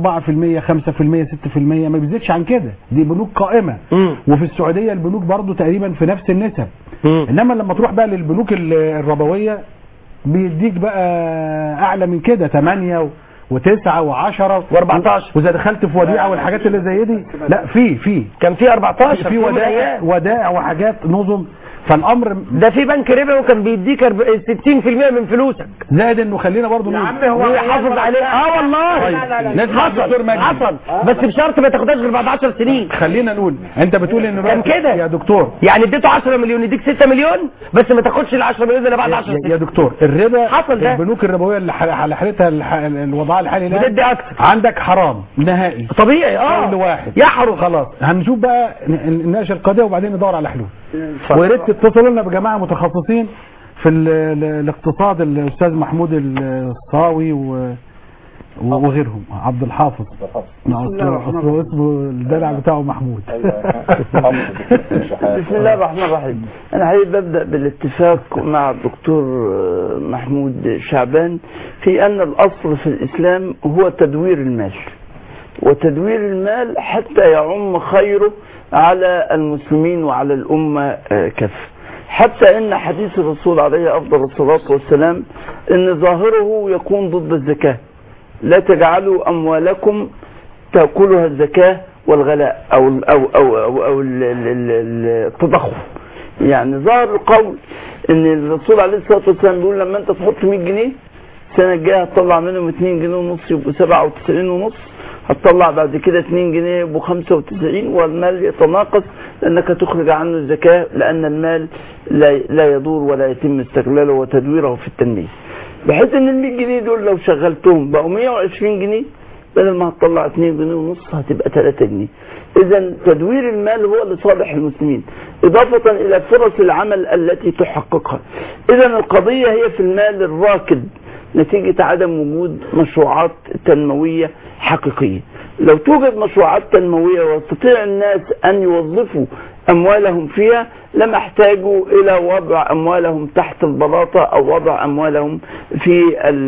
6% ما بيزيدش عن كده دي بنوك قائمه مم. وفي السعوديه البنوك برضو تقريبا في نفس النسب مم. انما لما تروح بقى للبنوك ال- الربويه بيديك بقى اعلى من كده 8 و وتسعة وعشرة و14. واذا دخلت في وديعة والحاجات اللي زي دي لا في في كان في 14 في يوم من ودائع الأيام. ودائع وحاجات نظم فالامر ده في بنك ربوي كان بيديك أرب- 60% من فلوسك زائد انه خلينا برضو نقول ويحافظ عليه اه والله طيب. نسمع دكتور حصل مجدي. حصل بس بشرط ما تاخدهاش غير بعد 10 سنين خلينا نقول انت بتقول ان كان الوقت- كده. يا دكتور يعني اديته 10 مليون يديك 6 مليون بس ما تاخدش ال 10 مليون الا بعد 10 يا- يا سنين دكتور الربا حصل ده. البنوك الربويه اللي ح- على حالتها الح- الوضع الحالي الآن بتدي اكتر عندك حرام نهائي طبيعي اه كل واحد يحرم خلاص هنشوف بقى ن- نناقش القضيه وبعدين ندور على حلول ويا ريت تتصلوا لنا بجماعه متخصصين في ال- ال- الاقتصاد الاستاذ محمود الصاوي و و- وغيرهم عبد الحافظ ما أصله أصله اسمه الدلع بتاعه محمود بسم الله الرحمن الرحيم انا حقيقي ببدا بالاتفاق مع الدكتور آه، محمود شعبان في ان الاصل في الاسلام هو تدوير المال وتدوير المال حتى يعم خيره على المسلمين وعلى الامه آه، كافه حتى ان حديث الرسول عليه افضل الصلاه والسلام ان ظاهره يكون ضد الزكاه لا تجعلوا اموالكم تاكلها الزكاه والغلاء او ال او او او, أو ال- ال- ال- التضخم يعني ظهر القول ان الرسول عليه الصلاه والسلام بيقول لما انت تحط 100 جنيه السنه الجايه هتطلع منهم 2 جنيه ونص يبقوا 97 ونص هتطلع بعد كده 2 جنيه يبقوا 95 والمال يتناقص لانك تخرج عنه الزكاه لان المال لا لا يدور ولا يتم استغلاله وتدويره في التنميه بحيث ان ال 100 جنيه دول لو شغلتهم بقوا 120 جنيه بدل ما هتطلع 2 جنيه ونص هتبقى 3 جنيه اذا تدوير المال هو لصالح المسلمين اضافه الى فرص العمل التي تحققها اذا القضيه هي في المال الراكد نتيجه عدم وجود مشروعات تنمويه حقيقية لو توجد مشروعات تنموية ويستطيع الناس أن يوظفوا أموالهم فيها لما احتاجوا إلى وضع أموالهم تحت البلاطة أو وضع أموالهم في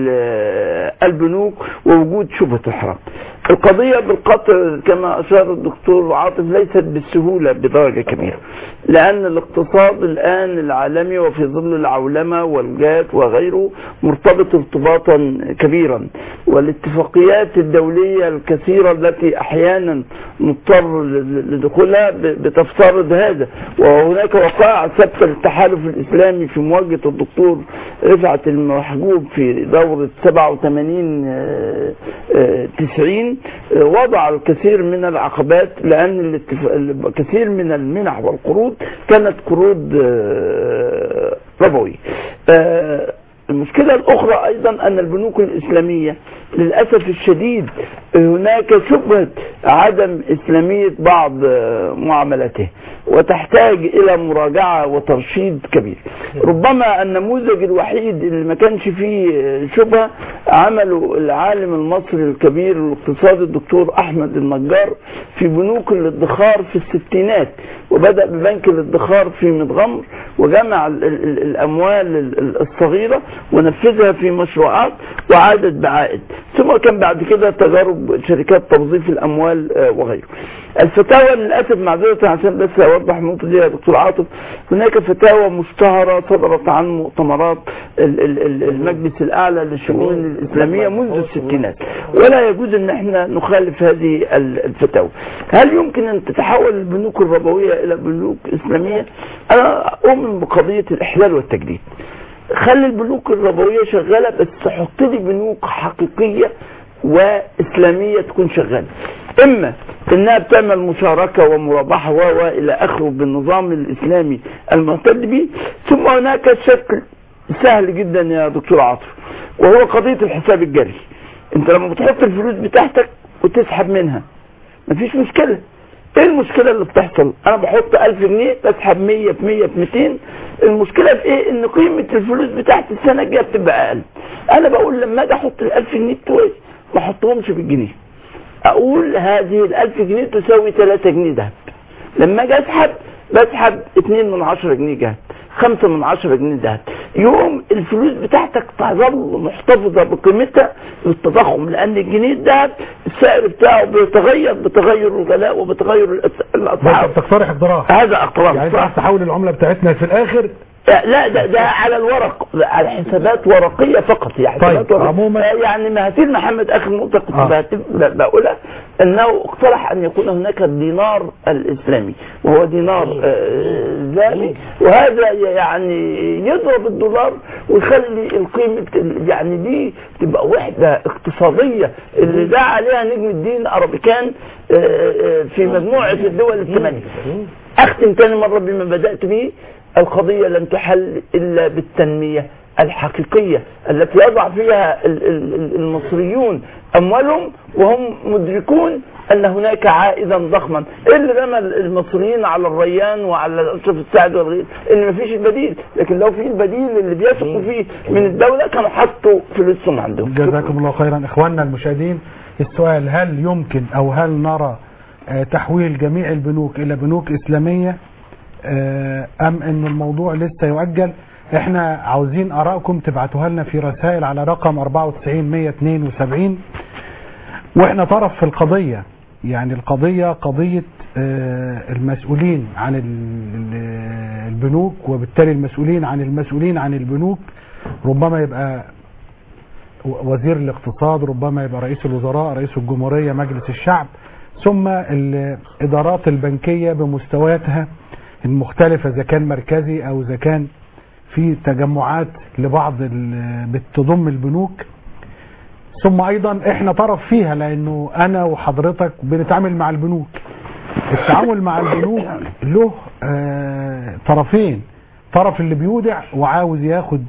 ال- البنوك ووجود شبهة الحرام القضية بالقطع كما أشار الدكتور عاطف ليست بالسهولة بدرجة كبيرة لأن الاقتصاد الآن العالمي وفي ظل العولمة والجات وغيره مرتبط ارتباطا كبيرا والاتفاقيات الدولية الكثيرة التي أحيانا نضطر ل- لدخولها ب- بتفترض هذا وهناك وقائع ثابتة للتحالف الإسلامي في مواجهة الدكتور رفعت المحجوب في دورة 87 آه، آه، 90 آه، وضع الكثير من العقبات لأن الاتفاق- الكثير من المنح والقروض كانت قروض آه، ربوية آه، المشكلة الأخرى أيضا أن البنوك الإسلامية للأسف الشديد هناك شبهة عدم إسلامية بعض آه، معاملاته وتحتاج إلى مراجعة وترشيد كبير ربما النموذج الوحيد اللي ما كانش فيه آه، شبهة عمله العالم المصري الكبير الاقتصادي الدكتور أحمد النجار في بنوك الادخار في الستينات وبدأ ببنك الادخار في مدغمر وجمع ال- ال- ال- الأموال ال- ال- الصغيرة ونفذها في مشروعات وعادت بعائد ثم كان بعد كده تجارب شركات توظيف الأموال آه، وغيره الفتاوى للأسف معذرة عشان بس أوضح النقطة دي يا دكتور عاطف هناك فتاوى مشتهرة صدرت عن مؤتمرات ال- ال- ال- المجلس الأعلى للشؤون الإسلامية منذ الستينات ولا يجوز أن احنا نخالف هذه ال- الفتاوى هل يمكن أن تتحول البنوك الربوية إلى بنوك إسلامية أنا أؤمن بقضية الإحلال والتجديد خلي البنوك الربوية شغالة بس حط لي بنوك حقيقية وإسلامية تكون شغالة إما إنها بتعمل مشاركة ومرابحة و و إلى آخره بالنظام الإسلامي المعتد به ثم هناك شكل سهل جدا يا دكتور عاطف وهو قضية الحساب الجاري أنت لما بتحط الفلوس بتاعتك وتسحب منها مفيش مشكلة ايه المشكلة اللي بتحصل انا بحط 1000 جنيه بسحب 100 في 100 في 200 المشكلة في ايه ان قيمة الفلوس بتاعت السنة الجاية بتبقى اقل انا بقول لما اجي احط ال 1000 جنيه بتوعي ما احطهمش بالجنيه اقول هذه ال 1000 جنيه تساوي 3 جنيه دهب لما اجي اسحب بسحب 2 من 10 جنيه جهد 5 من 10 جنيه دهب يوم الفلوس بتاعتك تظل محتفظة بقيمتها بالتضخم لأن الجنيه الذهب السعر بتاعه بيتغير بتغير الغلاء وبتغير الأس- انت الأسعار بتقترح اقتراح هذا اقتراح يعني انت صح. عايز تحول العمله بتاعتنا في الاخر لا ده ده على الورق على حسابات ورقيه فقط يعني طيب، حسابات ورقية. عموما- آه، يعني مهاتير محمد اخر نقطه كنت آه. بهتف- ب- بقولها انه اقترح ان يكون هناك الدينار الاسلامي وهو دينار آه، ذهبي وهذا يعني يضرب الدولار ويخلي القيمه يعني دي تبقى وحده اقتصاديه اللي دعا عليها نجم الدين ارابيكان آه، آه، في مجموعه الدول الثمانيه اختم تاني مره بما بدات به القضيه لن تحل الا بالتنميه الحقيقيه التي يضع فيها ال- ال- ال- المصريون اموالهم وهم مدركون ان هناك عائدا ضخما إيه اللي رمى المصريين على الريان وعلى اشرف السعد والغير ان مفيش البديل لكن لو في البديل اللي بيثقوا فيه من الدوله كانوا حطوا فلوسهم عندهم جزاكم الله خيرا اخواننا المشاهدين السؤال هل يمكن او هل نرى آه، تحويل جميع البنوك الى بنوك اسلاميه آه، ام ان الموضوع لسه يؤجل احنا عاوزين ارائكم تبعتوها لنا في رسائل على رقم 94 172 واحنا طرف في القضيه يعني القضيه قضيه آه، المسؤولين عن ال- ال- البنوك وبالتالي المسؤولين عن المسؤولين عن البنوك ربما يبقى وزير الاقتصاد ربما يبقى رئيس الوزراء رئيس الجمهورية مجلس الشعب ثم الإدارات البنكية بمستوياتها المختلفة إذا كان مركزي أو إذا كان في تجمعات لبعض ال- بتضم البنوك ثم أيضا إحنا طرف فيها لأنه أنا وحضرتك بنتعامل مع البنوك التعامل مع البنوك له آه، طرفين طرف اللي بيودع وعاوز ياخد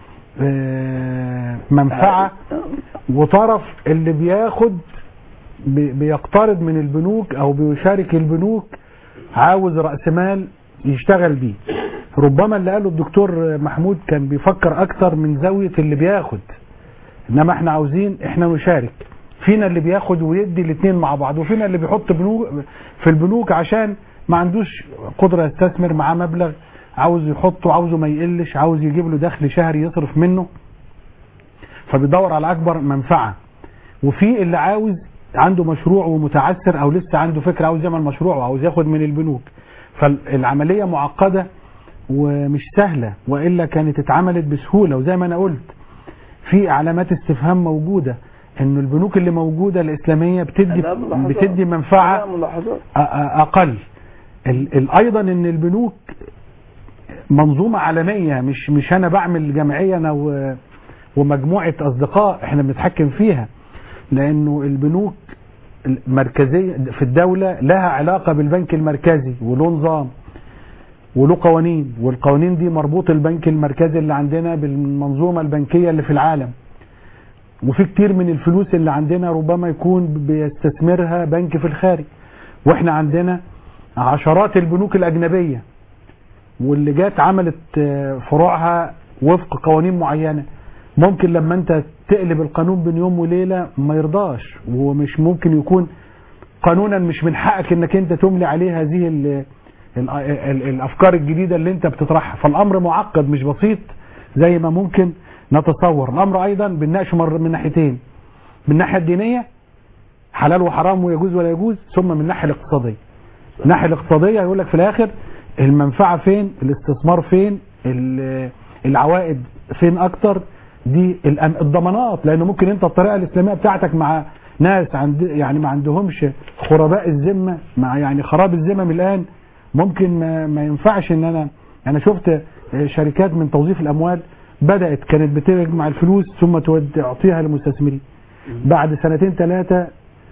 آه، منفعة وطرف اللي بياخد بي- بيقترض من البنوك او بيشارك البنوك عاوز رأس مال يشتغل بيه ربما اللي قاله الدكتور محمود كان بيفكر اكتر من زاوية اللي بياخد انما احنا عاوزين احنا نشارك فينا اللي بياخد ويدي الاثنين مع بعض وفينا اللي بيحط بنوك في البنوك عشان ما عندوش قدرة يستثمر معاه مبلغ عاوز يحطه عاوزه ما يقلش عاوز يجيب له دخل شهري يصرف منه فبيدور على اكبر منفعة وفي اللي عاوز عنده مشروع ومتعثر او لسه عنده فكرة عاوز يعمل مشروع وعاوز ياخد من البنوك فالعملية معقدة ومش سهلة وإلا كانت اتعملت بسهولة وزي ما أنا قلت في علامات استفهام موجودة إنه البنوك اللي موجودة الإسلامية بتدي لا ملاحظات. بتدي منفعة لا ملاحظات أ- أ- أقل ال- ال- أيضا إن البنوك منظومة عالمية مش مش أنا بعمل جمعية أنا و- ومجموعة أصدقاء إحنا بنتحكم فيها لأنه البنوك المركزية في الدولة لها علاقة بالبنك المركزي وله نظام وله قوانين والقوانين دي مربوط البنك المركزي اللي عندنا بالمنظومة البنكية اللي في العالم وفي كتير من الفلوس اللي عندنا ربما يكون بيستثمرها بنك في الخارج واحنا عندنا عشرات البنوك الأجنبية واللي جات عملت آه، فروعها وفق قوانين معينة ممكن لما انت تقلب القانون بين يوم وليلة ما يرضاش ومش ممكن يكون قانونا مش من حقك انك انت تملي عليه هذه ال ال ال الافكار الجديدة اللي انت بتطرحها فالامر معقد مش بسيط زي ما ممكن نتصور الامر ايضا بنناقشه مر من ناحيتين من الناحية الدينية حلال وحرام ويجوز ولا يجوز ثم من الناحية الاقتصادية الناحية الاقتصادية يقول لك في الاخر المنفعة فين الاستثمار فين ال- العوائد فين اكتر دي الأم- الضمانات لانه ممكن انت الطريقة الاسلامية بتاعتك مع ناس عند يعني ما عندهمش خرباء الذمة مع يعني خراب الذمم الان ممكن ما, ما ينفعش ان انا انا شفت شركات من توظيف الاموال بدأت كانت بتجمع الفلوس ثم تود- تعطيها للمستثمرين بعد سنتين ثلاثة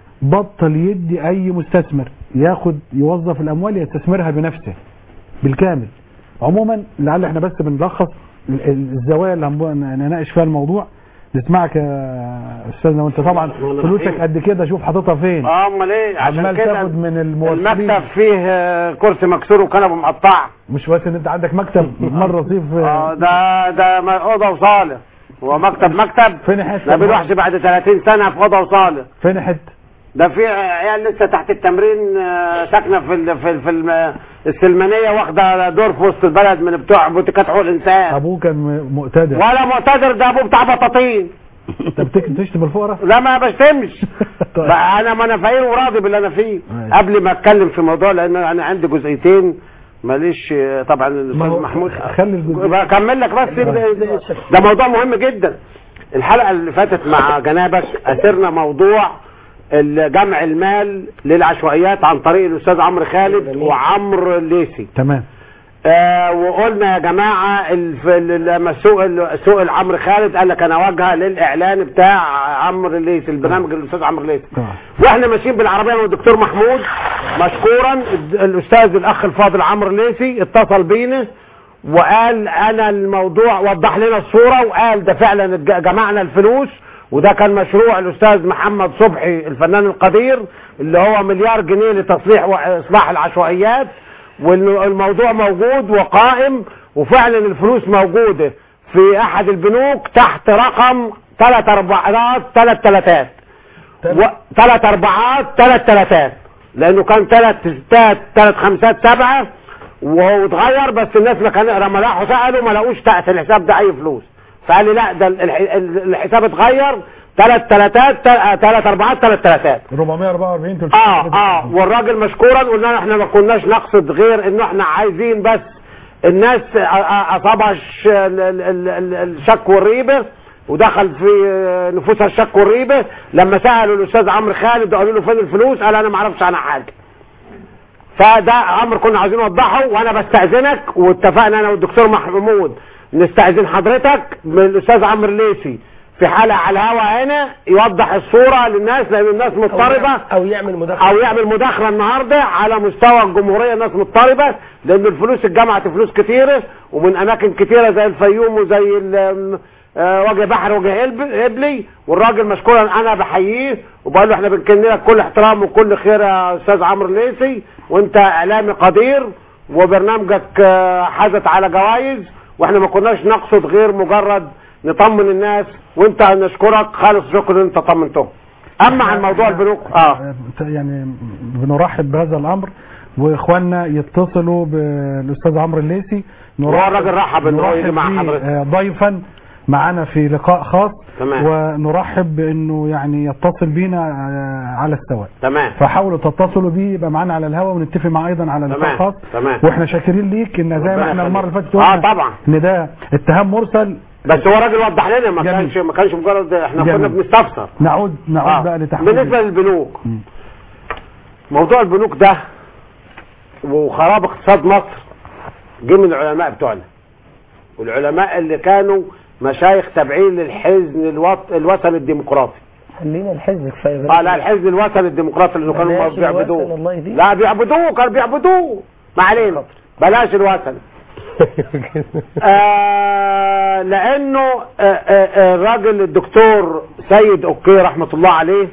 بطل يدي اي مستثمر ياخد يوظف الاموال يستثمرها بنفسه بالكامل عموما لعل احنا بس بنلخص ال- ال- الزوايا اللي هنبقى نناقش فيها الموضوع نسمعك يا استاذنا وانت طبعا فلوسك قد كده شوف حاططها فين اه امال ايه عشان عمال كده تاخد من الموظفين المكتب فيه آه، كرسي مكسور وكنبه مقطع مش بس ان انت عندك مكتب مره رصيف اه ده ده م- اوضه وصاله هو مكتب مكتب فين حته ده بالوحش بعد 30 سنه في اوضه وصاله فين حته ده في عيال لسه تحت التمرين آه، ساكنه في ال في ال في الم- السلمانيه واخده دور في وسط البلد من بتوع بوتيكات حقوق الانسان ابوه كان م- مقتدر ولا معتذر ده ابوه بتاع بطاطين انت بتك- تشتم الفقراء لا ما بشتمش طيب. بقى انا ما انا فقير وراضي باللي انا فيه ماشي. قبل ما اتكلم في موضوع لان انا عندي جزئيتين ماليش آه، طبعا ما الاستاذ هو محمود خلي الجزئية. بكمل لك بس ده- ده موضوع مهم جدا الحلقه اللي فاتت مع جنابك اثرنا موضوع ال- جمع المال للعشوائيات عن طريق الاستاذ عمرو خالد وعمرو الليثي تمام آه وقلنا يا جماعه الف- ال- لما سئل سئل عمرو خالد قال لك انا واجهه للاعلان بتاع عمرو الليثي البرنامج الاستاذ عمرو الليثي طبعا. واحنا ماشيين بالعربيه انا والدكتور محمود مشكورا الد- الاستاذ الاخ الفاضل عمرو الليثي اتصل بينا وقال انا الموضوع وضح لنا الصوره وقال ده فعلا اتج- جمعنا الفلوس وده كان مشروع الاستاذ محمد صبحي الفنان القدير اللي هو مليار جنيه لتصليح واصلاح العشوائيات والموضوع موجود وقائم وفعلا الفلوس موجوده في احد البنوك تحت رقم ثلاث اربعات ثلاث ثلاثات و... ثلاث اربعات ثلاث ثلاثات لانه كان ثلاث ستات ثلاث خمسات سبعه وهو اتغير بس الناس ما كان لما راحوا سالوا ما لقوش تحت الحساب ده اي فلوس فقال لي لا ده الح... الحساب اتغير ثلاث ثلاثات ثلاث اربعات ثلاث ثلاثات 444 300 اه اه والراجل مشكورا قلنا له احنا ما كناش نقصد غير انه احنا عايزين بس الناس آ- آ- اصابها الش- ال- ال- ال- ال- الشك والريبه ودخل في نفوسها الشك والريبه لما سالوا الاستاذ عمرو خالد وقالوا له فين الفلوس قال انا ما اعرفش عنها حاجه فده امر كنا عايزين نوضحه وانا بستاذنك واتفقنا انا والدكتور محمود نستاذن حضرتك من الاستاذ عمرو الليثي في حلقه على الهوا هنا يوضح الصوره للناس لان الناس مضطربه او يعمل مداخله او يعمل مداخله النهارده على مستوى الجمهوريه الناس مضطربه لان الفلوس اتجمعت فلوس كتيره ومن اماكن كتيره زي الفيوم وزي ال- آه، وجه بحر وجه قلب- قبلي والراجل مشكورا انا بحييه وبقول له احنا بنكن لك كل احترام وكل خير يا استاذ عمرو الليثي وانت اعلامي قدير وبرنامجك آه، حازت على جوائز واحنا ما كناش نقصد غير مجرد نطمن الناس وانت نشكرك خالص شكر ان انت طمنتهم اما عن موضوع البنوك اه يعني بنرحب بهذا الامر واخواننا يتصلوا بالاستاذ عمرو الليثي وهو الراجل رحب إن هو يجي مع بيه، حضرتك. آه، ضيفا معنا في لقاء خاص تمام. ونرحب بانه يعني يتصل بينا آه، على السواء تمام فحاولوا تتصلوا بيه يبقى معانا على الهواء ونتفق معاه ايضا على لقاء تمام. خاص تمام. واحنا شاكرين ليك ان زي ما ربنا احنا المره اللي يخليك. فاتت اه قلنا طبعا ان ده اتهام مرسل بس هو راجل وضح لنا ما جميل. كانش ما كانش مجرد احنا جميل. كنا بنستفسر نعود نعود آه. بقى لتحويل بالنسبه للبنوك مم. موضوع البنوك ده وخراب اقتصاد مصر جه من العلماء بتوعنا والعلماء اللي كانوا مشايخ تابعين للحزن الوط... الوثني الديمقراطي خلينا الحزب كفايه اه لا الحزب الوثني الديمقراطي اللي كانوا بلاش الوثن بيعبدوه الله يهديك. لا بيعبدوه كانوا بيعبدوه ما علينا بلاش الوثن آه لانه آه آه آه الراجل الدكتور سيد اوكي رحمه الله عليه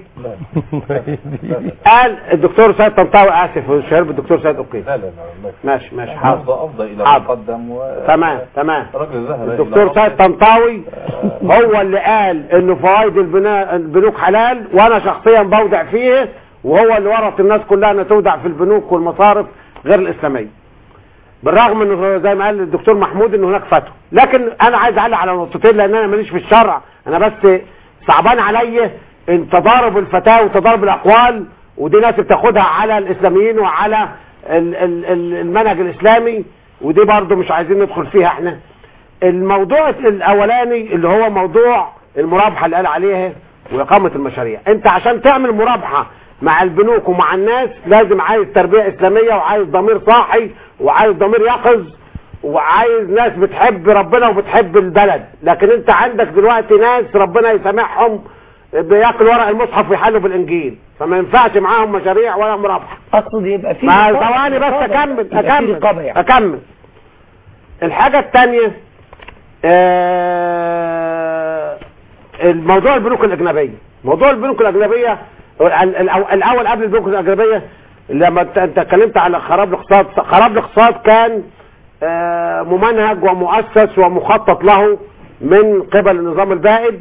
قال الدكتور سيد طنطاوي اسف الشهير بالدكتور سيد اوكي لا لا لا ماشي ماشي أفضل حاضر أفضل إلى حاضر. مقدم و... تمام تمام الراجل ذهب إلى الدكتور مصر. سيد طنطاوي هو اللي قال انه فوائد البناء البنوك حلال وانا شخصيا بودع فيه وهو اللي ورط الناس كلها انها تودع في البنوك والمصارف غير الاسلاميه بالرغم انه زي ما قال الدكتور محمود ان هناك فتوى لكن انا عايز اعلق على نقطتين لان انا ماليش في الشرع انا بس صعبان عليا ان تضارب الفتاوى وتضارب الاقوال ودي ناس بتاخدها على الاسلاميين وعلى ال- ال- ال- المنهج الاسلامي ودي برضو مش عايزين ندخل فيها احنا الموضوع الاولاني اللي هو موضوع المرابحه اللي قال عليها واقامه المشاريع انت عشان تعمل مرابحه مع البنوك ومع الناس لازم عايز تربيه اسلاميه وعايز ضمير صاحي وعايز ضمير يقظ وعايز ناس بتحب ربنا وبتحب البلد لكن انت عندك دلوقتي ناس ربنا يسامحهم بياكل ورق المصحف ويحلوا بالانجيل فما ينفعش معاهم مشاريع ولا مرابحه اقصد يبقى في ما رقابة. ثواني بس رقابة. اكمل يبقى في اكمل رقابة يعني. اكمل الحاجة الثانية آه، الموضوع البنوك الأجنبية موضوع البنوك الأجنبية ال- ال- الأول قبل البنوك الأجنبية لما انت انت اتكلمت على خراب الاقتصاد خراب الاقتصاد كان آه، ممنهج ومؤسس ومخطط له من قبل النظام البائد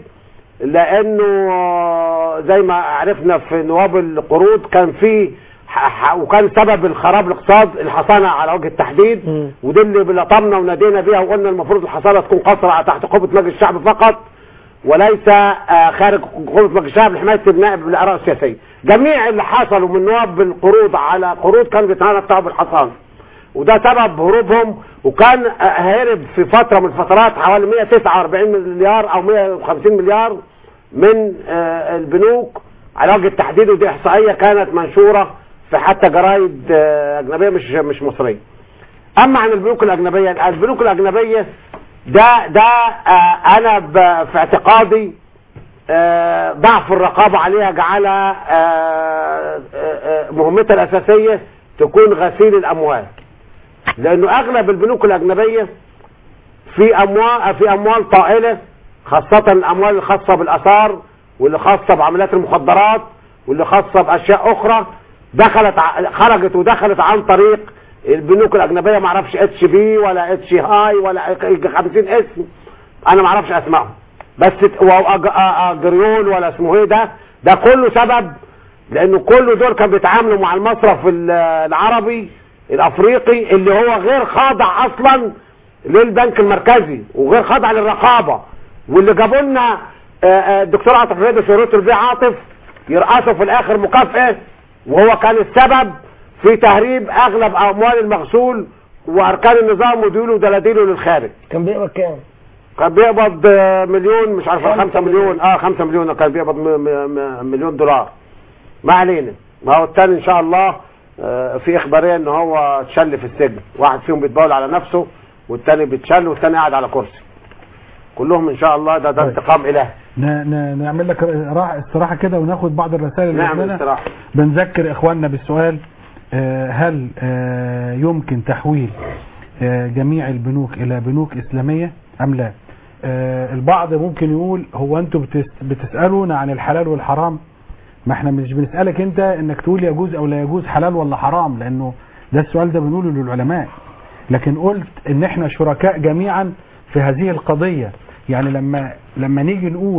لانه آه، زي ما عرفنا في نواب القروض كان في ح- ح- وكان سبب الخراب الاقتصاد الحصانه على وجه التحديد مم. ودي اللي لطمنا ونادينا بيها وقلنا المفروض الحصانه تكون قاصره تحت قبه مجلس الشعب فقط وليس آه، خارج قبه مجلس الشعب لحمايه النائب بالاراء السياسيه. جميع اللي حصلوا من نواب القروض على قروض كانوا بيتمتعوا بالحصانه. وده سبب هروبهم وكان آه، هرب في فتره من الفترات حوالي 149 مليار او 150 مليار من آه، البنوك على وجه التحديد ودي احصائيه كانت منشوره في حتى جرايد آه، اجنبيه مش مش مصريه. اما عن البنوك الاجنبيه البنوك الاجنبيه ده ده آه انا ب- في اعتقادي آه ضعف الرقابه عليها جعل آه آه آه مهمتها الاساسيه تكون غسيل الاموال لانه اغلب البنوك الاجنبيه في اموال في اموال طائله خاصه الاموال الخاصه بالاثار واللي خاصه بعمليات المخدرات واللي خاصه باشياء اخرى دخلت ع- خرجت ودخلت عن طريق البنوك الاجنبيه ما اعرفش اتش بي ولا اتش هاي ولا 50 اسم انا ما اعرفش اسمائهم بس ت- و- أج- أ- اجريون ولا اسمه ايه ده ده كله سبب لانه كل دول كانوا بيتعاملوا مع المصرف ال- العربي الافريقي اللي هو غير خاضع اصلا للبنك المركزي وغير خاضع للرقابه واللي جابوا لنا آه، آه، الدكتور عاطف رياض وشهرته البيع عاطف يرقصوا في الاخر مكافاه وهو كان السبب في تهريب اغلب اموال المغسول واركان النظام وديوله ودلاديله للخارج كان بيقبض كام؟ كان بيقبض آه، مليون مش عارف خمسة خمسة مليون اه خمسة مليون كان بيقبض م- م- م- مليون دولار ما علينا ما هو التاني ان شاء الله آه، في اخباريه ان هو اتشل في السجن واحد فيهم بيتبول على نفسه والتاني بيتشل والتاني قاعد على كرسي كلهم ان شاء الله ده ده طيب. انتقام الهي ن- ن- نعمل لك راحة استراحة كده وناخد بعض الرسائل اللي نعم جاتلنا. استراحه بنذكر اخواننا بالسؤال آه، هل آه، يمكن تحويل آه، جميع البنوك الى بنوك اسلامية ام لا آه، البعض ممكن يقول هو انتوا بتس- بتسألونا عن الحلال والحرام ما احنا مش بنسألك انت انك تقول يجوز او لا يجوز حلال ولا حرام لانه ده السؤال ده بنقوله للعلماء لكن قلت ان احنا شركاء جميعا في هذه القضية يعني لما لما نيجي نقول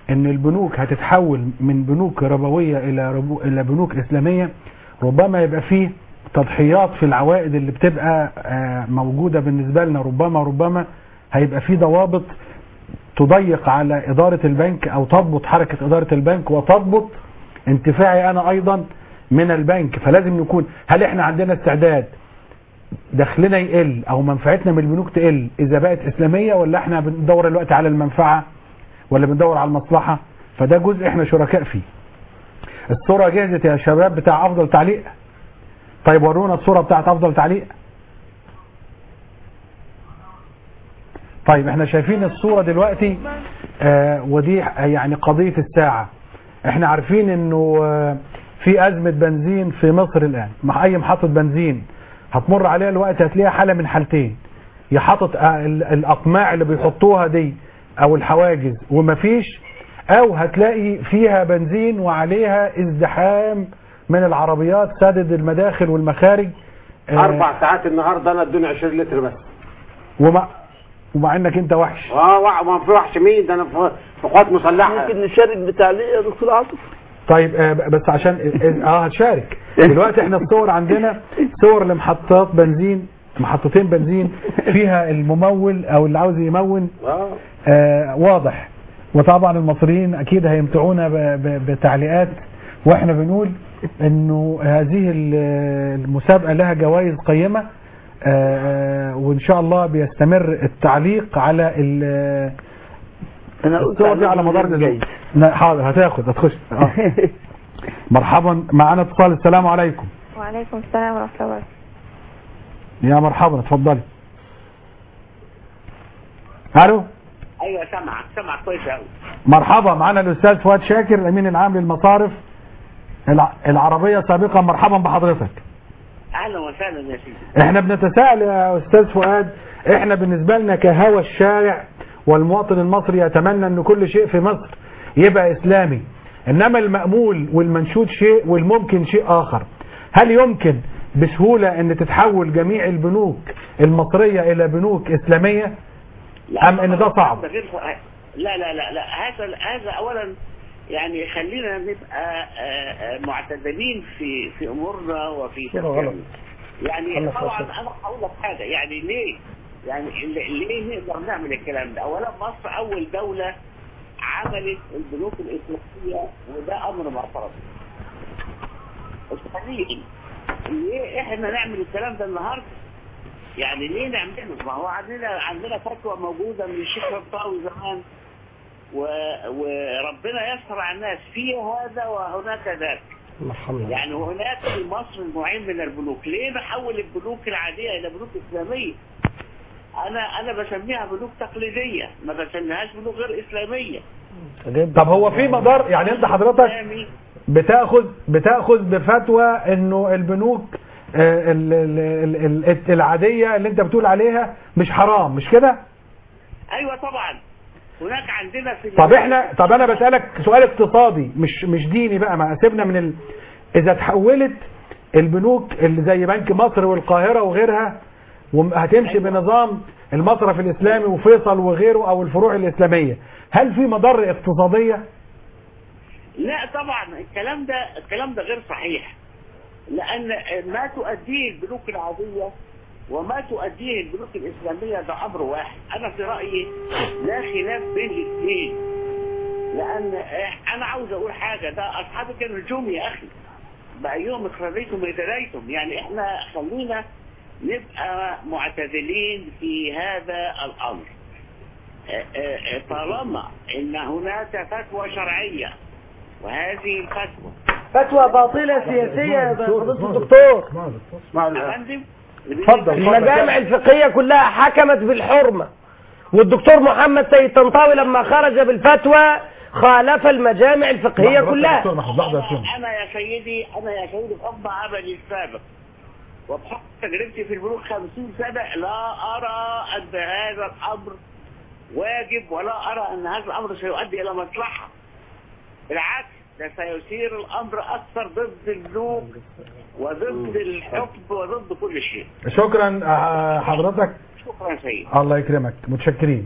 ان البنوك هتتحول من بنوك ربويه الى ربو الى بنوك اسلاميه ربما يبقى فيه تضحيات في العوائد اللي بتبقى آه، موجوده بالنسبه لنا ربما ربما هيبقى فيه ضوابط تضيق على اداره البنك او تضبط حركه اداره البنك وتضبط انتفاعي انا ايضا من البنك فلازم نكون هل احنا عندنا استعداد دخلنا يقل او منفعتنا من البنوك تقل اذا بقت اسلاميه ولا احنا بندور دلوقتي على المنفعه ولا بندور على المصلحه فده جزء احنا شركاء فيه الصوره جهزت يا شباب بتاع افضل تعليق طيب ورونا الصوره بتاعت افضل تعليق طيب احنا شايفين الصوره دلوقتي آه ودي يعني قضيه الساعه احنا عارفين انه آه في ازمه بنزين في مصر الان مع اي محطه بنزين هتمر عليها الوقت هتلاقيها حاله من حالتين يا حاطط آه، ال- الاقماع اللي بيحطوها دي او الحواجز ومفيش او هتلاقي فيها بنزين وعليها ازدحام من العربيات سادد المداخل والمخارج آه، اربع ساعات النهارده انا ادوني 20 لتر بس ومع ومع انك انت وحش اه وع- ما في وحش مين ده انا في في قوات مسلحه ممكن نشارك بتعليق يا دكتور عاطف طيب آه، بس عشان اه هتشارك دلوقتي احنا الصور عندنا صور لمحطات بنزين محطتين بنزين فيها الممول او اللي عاوز يمون اه آه واضح وطبعا المصريين اكيد هيمتعونا ب- ب- بتعليقات واحنا بنقول انه هذه ال- المسابقه لها جوائز قيمه آه، آه، وان شاء الله بيستمر التعليق على ال- انا قلت الصور دي على مدار الجاي الاسبوع لا، حاضر هتاخد هتخش آه. مرحبا معانا اتصال السلام عليكم وعليكم السلام ورحمة الله وبركاته يا مرحبا اتفضلي الو ايوه سامعك سامعك كويس قوي مرحبا معانا الاستاذ فؤاد شاكر الامين العام للمصارف الع- العربيه سابقا مرحبا بحضرتك اهلا وسهلا يا سيدي احنا بنتساءل يا استاذ فؤاد احنا بالنسبه لنا كهوى الشارع والمواطن المصري يتمنى ان كل شيء في مصر يبقى اسلامي انما المامول والمنشود شيء والممكن شيء اخر هل يمكن بسهوله ان تتحول جميع البنوك المصريه الى بنوك اسلاميه لا أم إن ده صعب؟ ده غير لا لا لا لا هذا هذا اولا يعني خلينا نبقى آه، آه، معتدلين في في امورنا وفي صورة غلط. تفكيرنا. يعني أنا طبعا فاصل. انا هقول لك حاجه يعني ليه يعني ل- ليه نقدر نعمل الكلام ده اولا مصر اول دوله عملت البنوك الاسلاميه وده امر معترض ثانيا ليه احنا نعمل الكلام ده النهارده يعني ليه نعمله ما هو عندنا عندنا فتوى موجودة من الشيخ الطاوي زمان و... وربنا يسر على الناس في هذا وهناك ذاك مرحبا يعني هناك في مصر نوعين من البنوك ليه نحول البنوك العادية إلى بنوك إسلامية أنا أنا بسميها بنوك تقليدية ما بسميهاش بنوك غير إسلامية طب هو في مدار يعني انت حضرتك إسلامي بتاخذ بتاخذ بفتوى انه البنوك آه، ال- ال- ال- ال- العاديه اللي انت بتقول عليها مش حرام مش كده أيوة طبعا هناك عندنا في طب احنا طب انا بسالك سؤال اقتصادي مش مش ديني بقى ما سيبنا من ال... اذا تحولت البنوك اللي زي بنك مصر والقاهره وغيرها وهتمشي بنظام المصرف الاسلامي وفيصل وغيره او الفروع الاسلاميه هل في مضار اقتصاديه لا طبعا الكلام ده الكلام ده غير صحيح لان ما تؤديه البنوك العاديه وما تؤديه البنوك الاسلاميه ده امر واحد انا في رايي لا خلاف بين الاثنين لان إح- انا عاوز اقول حاجه ده اصحابي كانوا نجوم يا اخي بايهم اخرجتم اهتديتم يعني احنا خلينا نبقى معتدلين في هذا الامر آه، آه، آه، طالما ان هناك فتوى شرعيه وهذه الفتوى فتوى باطلة سياسية يا فضيلة الدكتور يا فندم اتفضل المجامع الفقهية كلها حكمت بالحرمة والدكتور محمد سيد طنطاوي لما خرج بالفتوى خالف المجامع الفقهية كلها أنا, انا يا سيدي انا يا سيدي بحكم عملي السابق وبحكم تجربتي في البنوك 50 سنه لا ارى ان هذا الامر واجب ولا ارى ان هذا الامر سيؤدي الى مصلحه بالعكس ده سيثير الامر اكثر ضد البنوك وضد الحكم وضد كل شيء شكرا آه، حضرتك شكرا سيدي الله يكرمك متشكرين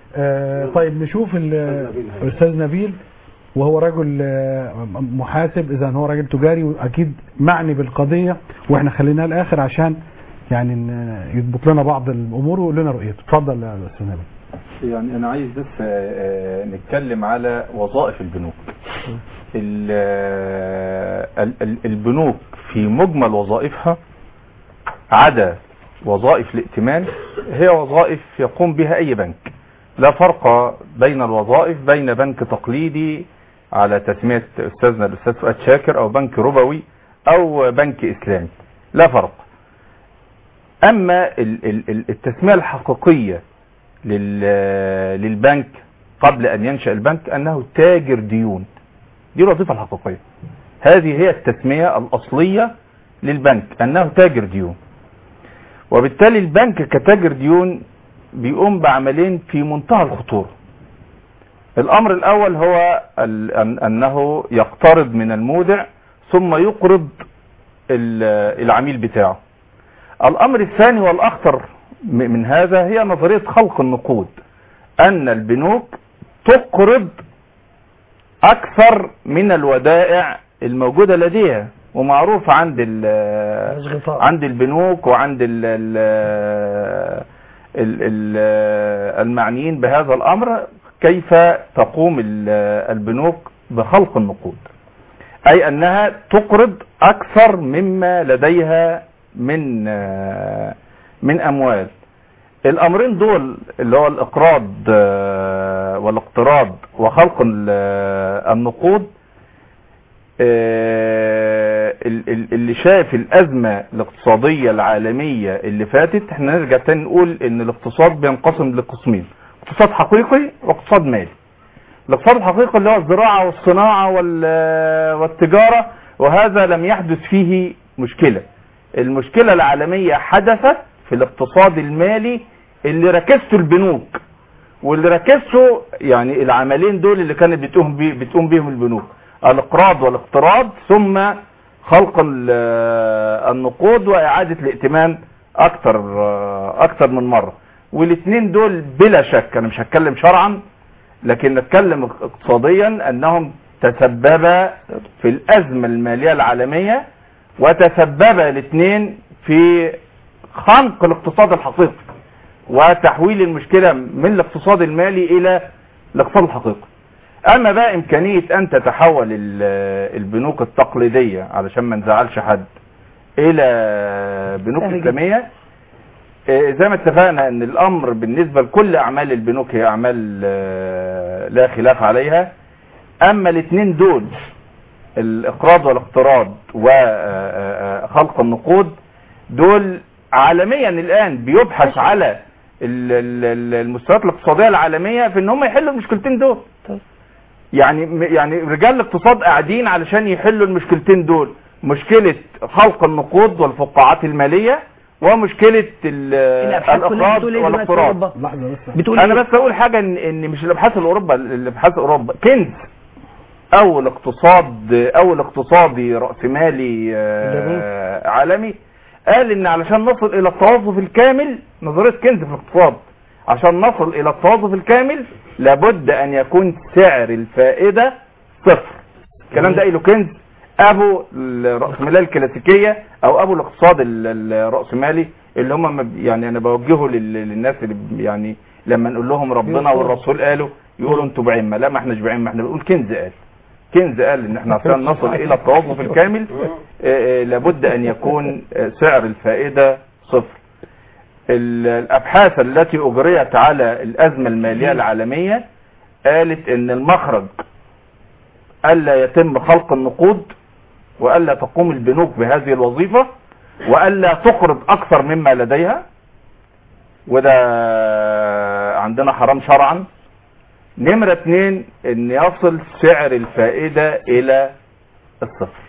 آه طيب نشوف ال- الاستاذ نبيل وهو رجل آه، محاسب اذا هو راجل تجاري واكيد معني بالقضيه واحنا خليناه الاخر عشان يعني ن- يضبط لنا بعض الامور ويقول لنا رؤيته اتفضل يا استاذ نبيل يعني انا عايز بس آه، آه، نتكلم على وظائف البنوك ال- آه، ال- ال- البنوك في مجمل وظائفها عدا وظائف الائتمان هي وظائف يقوم بها اي بنك لا فرق بين الوظائف بين بنك تقليدي على تسمية استاذنا الاستاذ فؤاد شاكر او بنك ربوي او بنك اسلامي لا فرق اما ال- ال- ال- التسمية الحقيقية لل- للبنك قبل ان ينشأ البنك انه تاجر ديون دي الوظيفة الحقيقية هذه هي التسمية الاصلية للبنك انه تاجر ديون وبالتالي البنك كتاجر ديون بيقوم بعملين في منتهى الخطورة الامر الاول هو ال- أن- انه يقترض من المودع ثم يقرض ال- العميل بتاعه الامر الثاني والاخطر م- من هذا هي نظرية خلق النقود ان البنوك تقرض اكثر من الودائع الموجودة لديها ومعروف عند ال- مش غطاء. عند البنوك وعند ال ال ال ال المعنيين بهذا الامر كيف تقوم ال- البنوك بخلق النقود اي انها تقرض اكثر مما لديها من من اموال الامرين دول اللي هو الاقراض آه، والاقتراض وخلق ال- النقود آه، ال- ال- اللي شاف الازمه الاقتصاديه العالميه اللي فاتت احنا نرجع تاني نقول ان الاقتصاد بينقسم لقسمين اقتصاد حقيقي واقتصاد مالي الاقتصاد الحقيقي اللي هو الزراعه والصناعه وال- والتجاره وهذا لم يحدث فيه مشكله المشكله العالميه حدثت في الاقتصاد المالي اللي ركزته البنوك واللي ركزته يعني العملين دول اللي كانت بتقوم بي بتقوم بيهم البنوك الاقراض والاقتراض ثم خلق ال- النقود واعاده الائتمان اكتر اكتر من مره والاثنين دول بلا شك انا مش هتكلم شرعا لكن نتكلم اقتصاديا انهم تسببا في الازمه الماليه العالميه وتسبب الاثنين في خنق الاقتصاد الحقيقي وتحويل المشكلة من الاقتصاد المالي الى الاقتصاد الحقيقي اما بقى امكانية ان تتحول ال- البنوك التقليدية علشان ما نزعلش حد الى بنوك سهل جدا. اسلامية آه، زي ما اتفقنا ان الامر بالنسبة لكل اعمال البنوك هي اعمال آه، لا خلاف عليها اما الاثنين دول الاقراض والاقتراض وخلق النقود دول عالميا الان بيبحث على ال- ال- ال- المستويات الاقتصاديه العالميه في ان هم يحلوا المشكلتين دول طيب. يعني يعني رجال الاقتصاد قاعدين علشان يحلوا المشكلتين دول مشكله خلق النقود والفقاعات الماليه ومشكله ال- الابحاث كلها الاقراض بتقول ايه دلوقتي في والاقتراض اوروبا لحظه بس بتقول انا ايه بس اقول حاجه ان ان مش الابحاث الاوروبا الابحاث اوروبا كنز اول اقتصاد اول اقتصادي راسمالي آه، عالمي قال ان علشان نصل الى التوظف الكامل نظريه كنز في الاقتصاد عشان نصل الى التوظف الكامل لابد ان يكون سعر الفائده صفر الكلام ده قايله كنز ابو الراسماليه الكلاسيكيه او ابو الاقتصاد ال- الراسمالي اللي هم ما بي- يعني انا بوجهه لل- للناس اللي ب- يعني لما نقول لهم ربنا والرسول قالوا يقولوا انتوا بعمه لا ما احناش بعمه احنا بنقول كنز قال كنز قال ان احنا عشان نصل الى التوظف الكامل آه، آه، لابد ان يكون آه، سعر الفائده صفر ال- الابحاث التي اجريت على الازمه الماليه العالميه قالت ان المخرج الا يتم خلق النقود والا تقوم البنوك بهذه الوظيفه والا تقرض اكثر مما لديها وده عندنا حرام شرعا نمرة اتنين ان يصل سعر الفائدة الى الصفر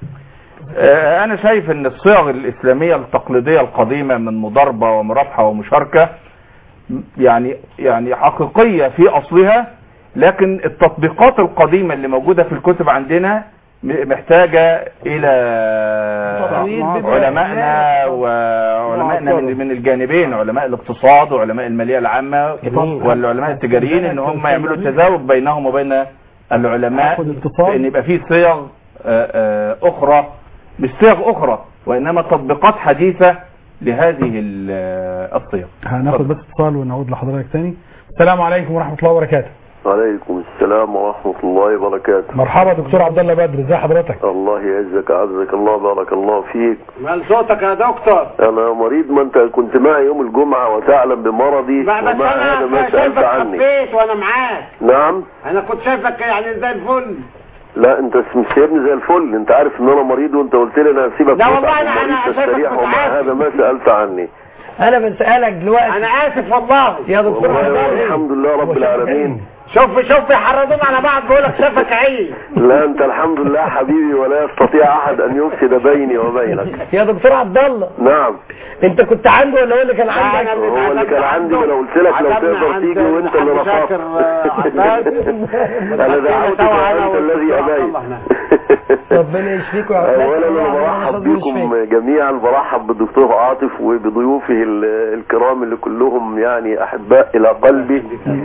آه، انا شايف ان الصيغ الاسلامية التقليدية القديمة من مضاربة ومرابحة ومشاركة يعني يعني حقيقية في اصلها لكن التطبيقات القديمة اللي موجودة في الكتب عندنا م- محتاجة إلى تطوير بما- علمائنا وعلمائنا من من الجانبين علماء الاقتصاد وعلماء المالية العامة جميل. والعلماء التجاريين ان هم يعملوا تزاوج بينهم وبين العلماء آخد اتصال. بان يبقى في صيغ آه، آه، اخرى مش صيغ اخرى وانما تطبيقات حديثة لهذه ال- آه، الصيغ هناخد بس اتصال ونعود لحضرتك تاني السلام عليكم ورحمة الله وبركاته وعليكم السلام ورحمة الله وبركاته مرحبا دكتور عبد الله بدر ازي حضرتك الله يعزك عزك الله بارك الله فيك مال صوتك يا دكتور أنا مريض ما أنت كنت معي يوم الجمعة وتعلم بمرضي بقى بس ومع هذا ما انا سألت شايفك عني خفيت وانا معاك نعم انا كنت شايفك يعني زي الفل لا أنت مش سايبني زي الفل أنت عارف إن أنا مريض وأنت قلت لي أنا هسيبك لا تتعب والله أنا- ومريض أنا شايفك تستريح ومع متعافي. هذا ما سألت عني انا بسالك دلوقتي انا اسف والله يا دكتور والله حضرتك الحمد لله رب العالمين شوف شوف بيحرضون على بعض بيقول لك شافك عيد لا أنت الحمد لله حبيبي ولا يستطيع أحد أن يفسد بيني وبينك يا دكتور عبد الله نعم انت كنت عنده ولا هو اللي كان عندك أنا اللي هو اللي كان عندي وانا قلت لك لو عزمنا تقدر عند تيجي وانت اللي الحاج رفضت شاكر، آه، عباس. انا دعوتك سوا أنا وانت الذي والدكتور ابيت عبد الله هناك. ربنا يشفيك ويعافيك اولا انا برحب بكم جميعا برحب بالدكتور عاطف وبضيوفه ال- الكرام اللي كلهم يعني احباء الى قلبي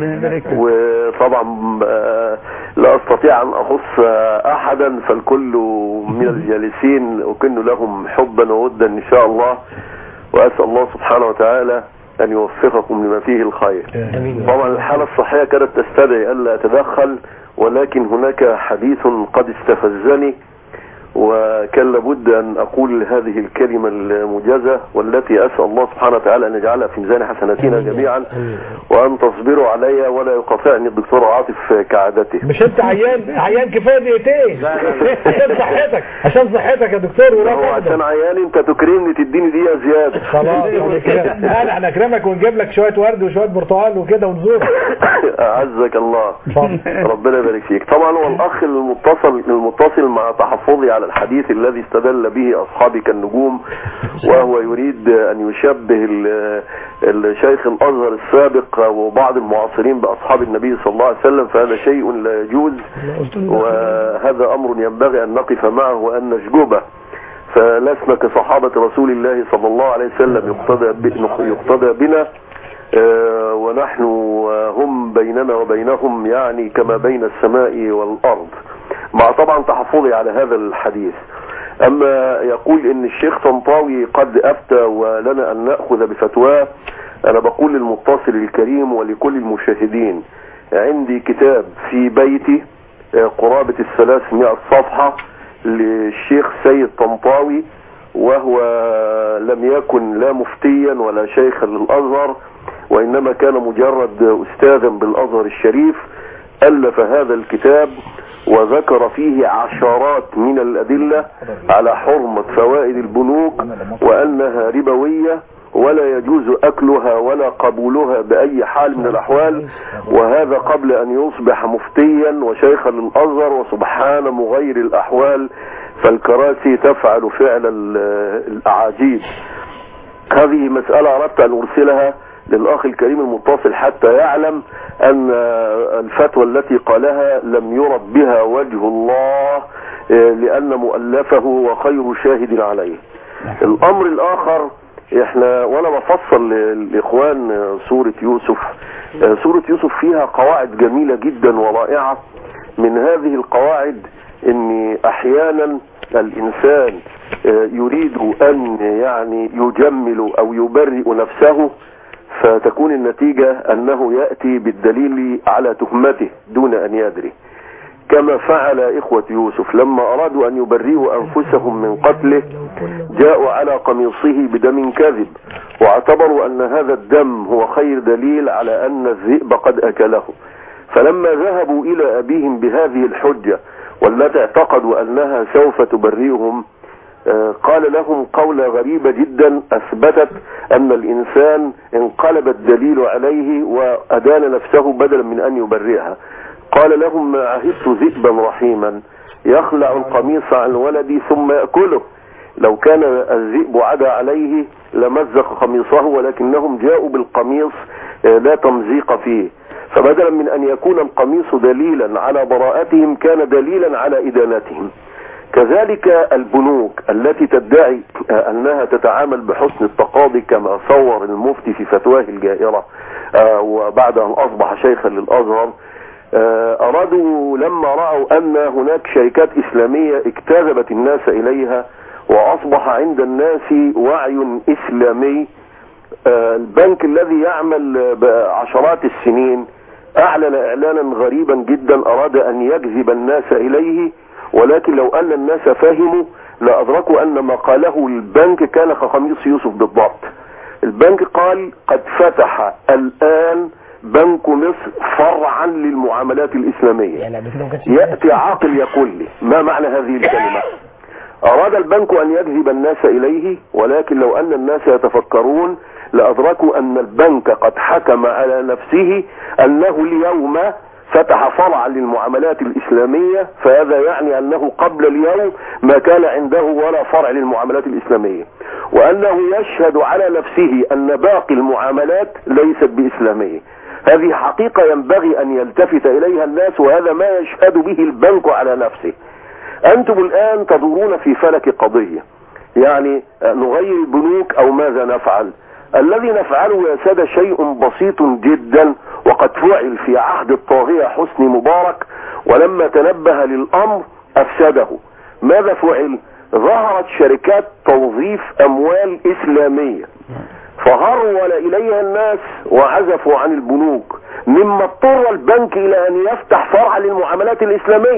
وطبعا آه، لا استطيع ان اخص آه، احدا فالكل من الجالسين اكن لهم حبا وودا ان شاء الله واسال الله سبحانه وتعالى ان يوفقكم لما فيه الخير طبعا الحالة الصحية كانت تستدعي ألا أتدخل ولكن هناك حديث قد استفزني وكان لابد أن أقول هذه الكلمة الموجزة والتي أسأل الله سبحانه وتعالى أن يجعلها في ميزان حسناتنا جميعا وأن تصبروا علي ولا يقاطعني الدكتور عاطف كعادته مش انت عيان عيان كفايه دقيقتين عشان صحتك عشان صحتك يا دكتور هو ولا عشان عياني أنت تكرمني تديني دقيقة زيادة خلاص انا احنا اكرمك ونجيب لك شويه ورد وشويه برتقال وكده ونزورك أعزك الله اتفضل. ربنا يبارك فيك طبعا هو الاخ المتصل المتصل مع تحفظي على الحديث الذي استدل به اصحابي كالنجوم وهو يريد ان يشبه ال- الشيخ الازهر السابق وبعض المعاصرين باصحاب النبي صلى الله عليه وسلم فهذا شيء لا يجوز وهذا امر ينبغي ان نقف معه وان نشجبه فلسنا كصحابة رسول الله صلى الله عليه وسلم يقتدى ب- يقتدى بنا آه، ونحن هم بيننا وبينهم يعني كما بين السماء والأرض مع طبعا تحفظي على هذا الحديث أما يقول إن الشيخ طنطاوي قد أفتى ولنا أن نأخذ بفتواه أنا بقول للمتصل الكريم ولكل المشاهدين عندي كتاب في بيتي آه، قرابة الثلاثمائة صفحة للشيخ سيد طنطاوي وهو لم يكن لا مفتيا ولا شيخا للأزهر وإنما كان مجرد أستاذا بالأزهر الشريف ألف هذا الكتاب وذكر فيه عشرات من الأدلة على حرمة فوائد البنوك وأنها ربوية ولا يجوز أكلها ولا قبولها بأي حال من الأحوال وهذا قبل أن يصبح مفتيا وشيخا للأزهر وسبحان مغير الأحوال فالكراسي تفعل فعل ال- الأعاجيب هذه مسألة أردت أن أرسلها للأخ الكريم المتصل حتى يعلم أن الفتوى التي قالها لم يرد بها وجه الله آه، لأن مؤلفه وخير شاهد عليه الأمر الآخر احنا وانا بفصل للاخوان آه، سورة يوسف آه، سورة يوسف فيها قواعد جميلة جدا ورائعة من هذه القواعد ان احيانا الانسان آه، يريد ان يعني يجمل او يبرئ نفسه فتكون النتيجة انه يأتي بالدليل على تهمته دون ان يدري كما فعل إخوة يوسف لما أرادوا أن يبرئوا أنفسهم من قتله جاءوا على قميصه بدم كذب واعتبروا أن هذا الدم هو خير دليل على أن الذئب قد أكله فلما ذهبوا إلى أبيهم بهذه الحجة والتي اعتقدوا أنها سوف تبرئهم آه، قال لهم قولة غريبة جدا أثبتت أن الإنسان انقلب الدليل عليه وأدان نفسه بدلا من أن يبرئها قال لهم ما عهدت ذئبا رحيما يخلع القميص عن ولدي ثم يأكله لو كان الذئب عدا عليه لمزق قميصه ولكنهم جاءوا بالقميص آه، لا تمزيق فيه فبدلا من أن يكون القميص دليلا على براءتهم كان دليلا على إدانتهم كذلك البنوك التي تدعي آه، أنها تتعامل بحسن التقاضي كما صور المفتي في فتواه الجائرة آه، وبعد أن أصبح شيخا للأزهر آه، أرادوا لما رأوا أن هناك شركات إسلامية اجتذبت الناس إليها وأصبح عند الناس وعي إسلامي آه، البنك الذي يعمل بعشرات السنين أعلن إعلانا غريبا جدا أراد أن يجذب الناس إليه ولكن لو أن الناس فهموا لأدركوا أن ما قاله البنك كان كقميص يوسف بالضبط البنك قال قد فتح الآن بنك مصر فرعا للمعاملات الإسلامية يعني قبل كده ما كانش يأتي عاقل يقول لي ما معنى هذه الكلمة أراد البنك أن يجذب الناس إليه ولكن لو أن الناس يتفكرون لأدركوا أن البنك قد حكم على نفسه أنه اليوم فتح فرعا للمعاملات الإسلامية فهذا يعني أنه قبل اليوم ما كان عنده ولا فرع للمعاملات الإسلامية وأنه يشهد على نفسه أن باقي المعاملات ليست بإسلامية هذه حقيقة ينبغي أن يلتفت إليها الناس وهذا ما يشهد به البنك على نفسه أنتم الآن تدورون في فلك قضية يعني نغير البنوك أو ماذا نفعل الذي نفعله يا سادة شيء بسيط جدا وقد فعل في عهد الطاغية حسني مبارك ولما تنبه للأمر أفسده ماذا فعل ظهرت شركات توظيف أموال إسلامية فهرول إليها الناس وعزفوا عن البنوك مما اضطر البنك إلى أن يفتح فرع للمعاملات الإسلامية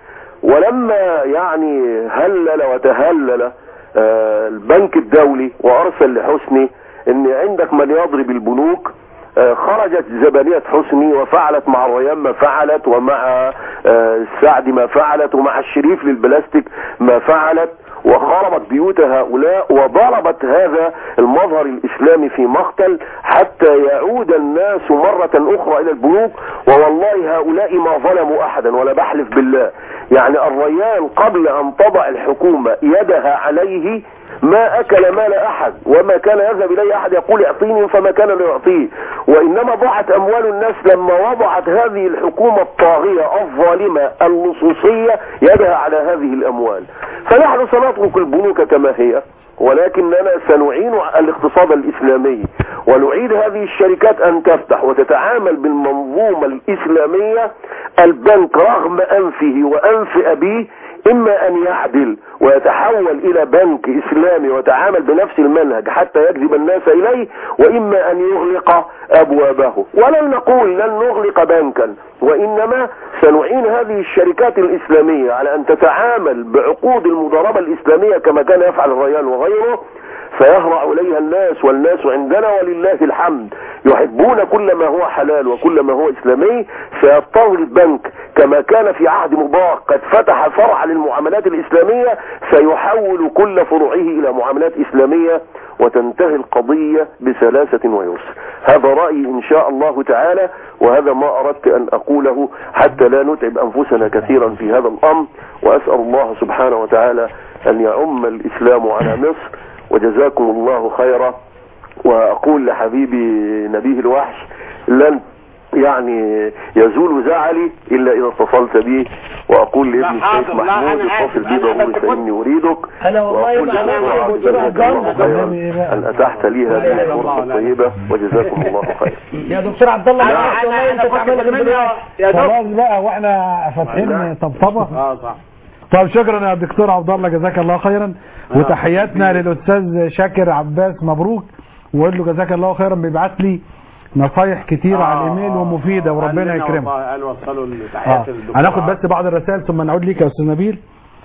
ولما يعني هلل وتهلل آه، البنك الدولي وارسل لحسني ان عندك من يضرب البنوك آه، خرجت زبانية حسني وفعلت مع الريان ما فعلت ومع آه، السعد ما فعلت ومع الشريف للبلاستيك ما فعلت وخربت بيوت هؤلاء وضربت هذا المظهر الإسلامي في مقتل حتى يعود الناس مرة أخرى إلى البنوك ووالله هؤلاء ما ظلموا أحدا ولا بحلف بالله يعني الريان قبل أن تضع الحكومة يدها عليه ما أكل مال أحد وما كان يذهب إليه أحد يقول اعطيني فما كان ليعطيه وإنما ضاعت أموال الناس لما وضعت هذه الحكومة الطاغية الظالمة اللصوصية يدها على هذه الأموال فنحن سنترك البنوك كما هي ولكننا سنعين الاقتصاد الإسلامي ونعيد هذه الشركات أن تفتح وتتعامل بالمنظومة الإسلامية البنك رغم أنفه وأنف أبيه إما أن يعدل ويتحول إلى بنك إسلامي ويتعامل بنفس المنهج حتى يجذب الناس إليه وإما أن يغلق أبوابه ولن نقول لن نغلق بنكا وإنما سنعين هذه الشركات الإسلامية على أن تتعامل بعقود المضاربة الإسلامية كما كان يفعل الريان وغيره فيهرع إليها الناس والناس عندنا ولله الحمد يحبون كل ما هو حلال وكل ما هو إسلامي سيضطر البنك كما كان في عهد مبارك قد فتح فرع للمعاملات الإسلامية سيحول كل فروعه إلى معاملات إسلامية وتنتهي القضية بسلاسة ويسر هذا رأيي إن شاء الله تعالى وهذا ما أردت أن أقوله حتى لا نتعب أنفسنا كثيرا في هذا الأمر وأسأل الله سبحانه وتعالى أن يعم الإسلام على مصر وجزاكم الله خيرا وأقول لحبيبي نبيه الوحش لن يعني يزول زعلي إلا إذا اتصلت بي وأقول لابن لا، الشيخ حاضر، لا، محمود أنا اتصل آسف، بي أنا ضروري بس كنت- فإني أريدك أنا والله وأقول ما لك أعرف الله دكتور جزاك الله عبد خيرا الله. أن أتحت لي لا هذه إله إلا الفرصة الله. الطيبة وجزاكم الله خيرا يا دكتور عبد الله أنا والله أنا أنت أنا كنت تعمل بتمنى بالله. يا دكتور خلاص بقى واحنا فاتحين طبطبه اه صح طيب شكرا يا دكتور عبد الله جزاك الله خيرا وتحياتنا للاستاذ شاكر عباس مبروك وقول له جزاك الله خيرا بيبعت لي نصايح كتير على الايميل ومفيده وربنا يكرمه قال وصلوا تحيات آه. الدكتور هناخد بس بعض الرسائل ثم نعود ليك يا استاذ نبيل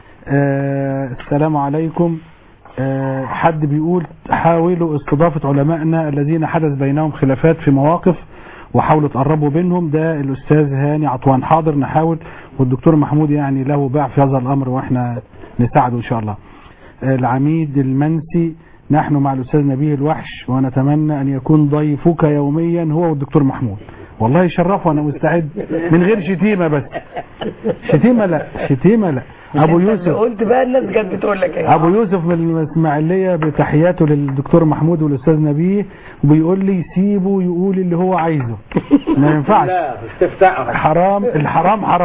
آه السلام عليكم آه حد بيقول حاولوا استضافة علمائنا الذين حدث بينهم خلافات في مواقف وحاولوا تقربوا بينهم ده الاستاذ هاني عطوان حاضر نحاول والدكتور محمود يعني له باع في هذا الامر واحنا نساعده ان شاء الله آه العميد المنسي نحن مع الاستاذ نبيه الوحش ونتمنى ان يكون ضيفك يوميا هو والدكتور محمود والله يشرفه انا مستعد من غير شتيمه بس شتيمه لا شتيمه لا ابو يوسف قلت بقى الناس كانت بتقول لك ايه ابو يوسف من الاسماعيليه بتحياته للدكتور محمود والاستاذ نبيه وبيقول لي سيبه يقول اللي هو عايزه ما ينفعش لا استفتاء حرام الحرام حرام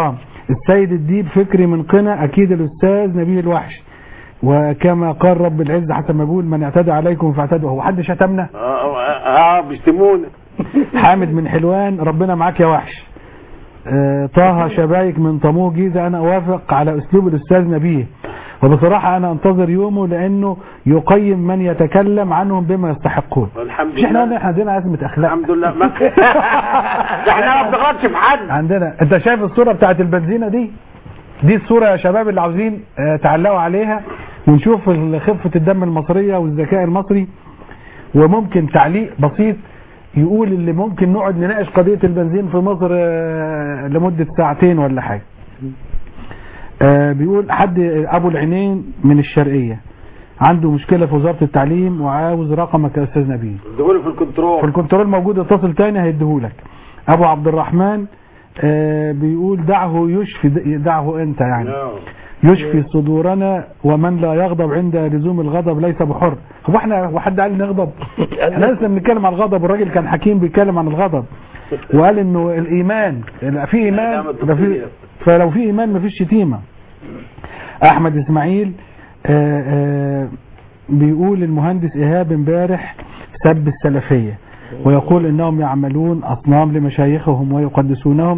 السيد الديب فكري من قنا اكيد الاستاذ نبيه الوحش وكما قال رب العزة حسب ما بيقول من اعتدى عليكم فاعتدوا هو حد شتمنا اه اه بيشتمونا حامد من حلوان ربنا معاك يا وحش آه، طه شبايك من طموح جيزة انا اوافق على اسلوب الاستاذ نبيه وبصراحة انا انتظر يومه لانه يقيم من يتكلم عنهم بما يستحقون الحمد مش احنا قلنا لله احنا عندنا ازمة اخلاق الحمد لله ما احنا ما بنغلطش في حد عندنا انت شايف الصورة بتاعت البنزينة دي دي الصورة يا شباب اللي عاوزين آه، تعلقوا عليها ونشوف خفة الدم المصرية والذكاء المصري وممكن تعليق بسيط يقول اللي ممكن نقعد نناقش قضية البنزين في مصر آه، لمدة ساعتين ولا حاجة آه، بيقول حد ابو العينين من الشرقية عنده مشكلة في وزارة التعليم وعاوز رقمك يا استاذ نبيل دخول في الكنترول في الكنترول موجود اتصل تاني هيديهولك ابو عبد الرحمن آه، بيقول دعه يشفي دعه انت يعني نعم. يشفي صدورنا ومن لا يغضب عند لزوم الغضب ليس بحر هو احنا هو حد قال نغضب احنا لسه بنتكلم عن الغضب الراجل كان حكيم بيتكلم عن الغضب وقال انه الايمان في ايمان يبقى في فلو في ايمان مفيش شتيمه احمد اسماعيل آه، آه، بيقول المهندس ايهاب امبارح سب السلفيه ويقول انهم يعملون اصنام لمشايخهم ويقدسونهم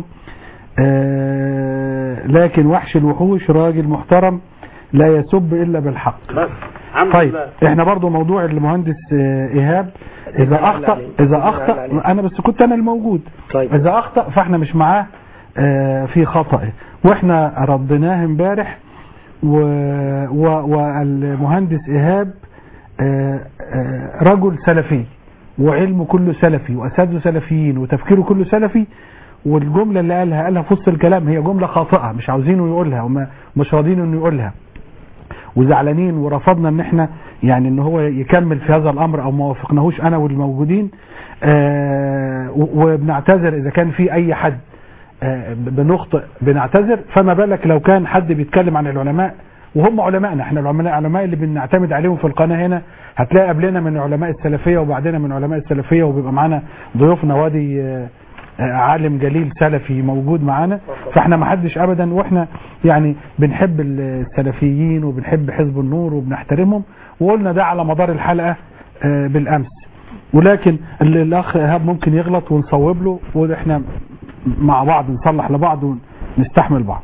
آه، لكن وحش الوحوش راجل محترم لا يسب الا بالحق بس الحمد طيب لله احنا برضو موضوع المهندس آه، ايهاب اذا اخطا اذا اخطا انا بس كنت انا الموجود طيب. اذا اخطا فاحنا مش معاه آه، في خطأ واحنا رديناه امبارح و... و... والمهندس ايهاب آه، آه، رجل سلفي وعلمه كله سلفي واساتذه سلفيين وتفكيره كله سلفي والجمله اللي قالها قالها في وسط الكلام هي جمله خاطئه مش عاوزينه يقولها وما مش راضيين انه يقولها وزعلانين ورفضنا ان احنا يعني ان هو يكمل في هذا الامر او ما وافقناهوش انا والموجودين آه، و- وبنعتذر اذا كان في اي حد آه، بنخطئ بنعتذر فما بالك لو كان حد بيتكلم عن العلماء وهم علمائنا احنا العلماء العلماء اللي بنعتمد عليهم في القناه هنا هتلاقي قبلنا من علماء السلفيه وبعدنا من علماء السلفيه وبيبقى معانا ضيوفنا وادي آه، آه، عالم جليل سلفي موجود معانا فاحنا ما حدش ابدا واحنا يعني بنحب السلفيين وبنحب حزب النور وبنحترمهم وقلنا ده على مدار الحلقه آه، بالامس ولكن ال- الاخ ايهاب ممكن يغلط ونصوب له واحنا مع بعض نصلح لبعض ونستحمل بعض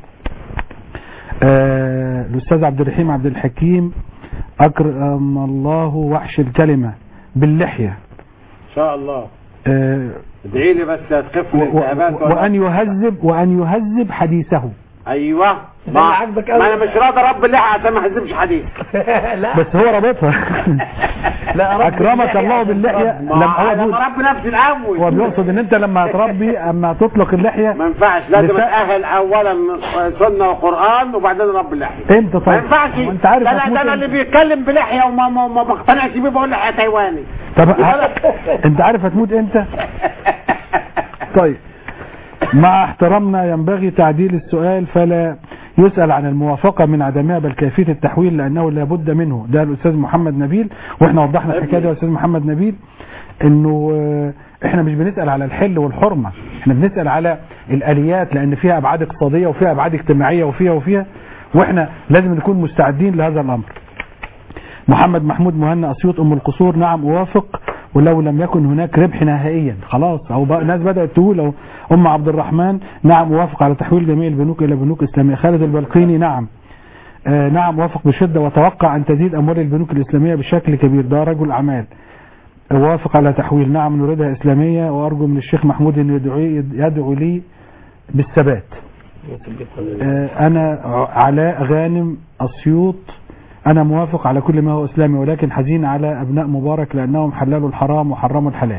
آه، الاستاذ عبد الرحيم عبد الحكيم اكرم الله وحش الكلمه باللحيه ان شاء الله آه، ادعي لي بس تخف و- و- الالتهابات ولا- وان يهذب وان يهذب حديثه ايوه ده ما, اللي عاجبك أوي. ما انا مش راضي رب اللحى عشان ما احزبش حديث لا بس هو رابطها لا، رب اكرمك اللحية الله باللحيه ما لما هو انا بيقول- مربي نفسي الاول هو بيقصد ان انت لما تربي اما تطلق اللحيه ما ينفعش لازم لسا- اتاهل اولا سنه وقران وبعدين رب اللحيه امتى طيب ما ينفعش وانت عارف ده انا هتموت ده انا امتى؟ اللي بيتكلم بلحيه وما ما, ما بقتنعش بيه بقول لحيه تايواني طب ه- انت عارف هتموت امتى طيب مع احترامنا ينبغي تعديل السؤال فلا يسأل عن الموافقة من عدمها بل كيفية التحويل لأنه لابد منه ده الأستاذ محمد نبيل وإحنا وضحنا الحكاية دي يا أستاذ محمد نبيل إنه آه، إحنا مش بنسأل على الحل والحرمة إحنا بنسأل على الآليات لأن فيها أبعاد اقتصادية وفيها أبعاد اجتماعية وفيها وفيها وإحنا لازم نكون مستعدين لهذا الأمر محمد محمود مهنا أسيوط أم القصور نعم أوافق ولو لم يكن هناك ربح نهائيا خلاص أو بقى ناس بدأت تقول أو أم عبد الرحمن نعم أوافق على تحويل جميع البنوك إلى بنوك إسلامية خالد البلقيني نعم آه نعم وافق بشدة وتوقع أن تزيد أموال البنوك الإسلامية بشكل كبير ده رجل أعمال وافق على تحويل نعم نريدها إسلامية وأرجو من الشيخ محمود أن يدعو, يدعو لي بالثبات آه، أنا علاء غانم أسيوط أنا موافق على كل ما هو إسلامي ولكن حزين على أبناء مبارك لأنهم حللوا الحرام وحرموا الحلال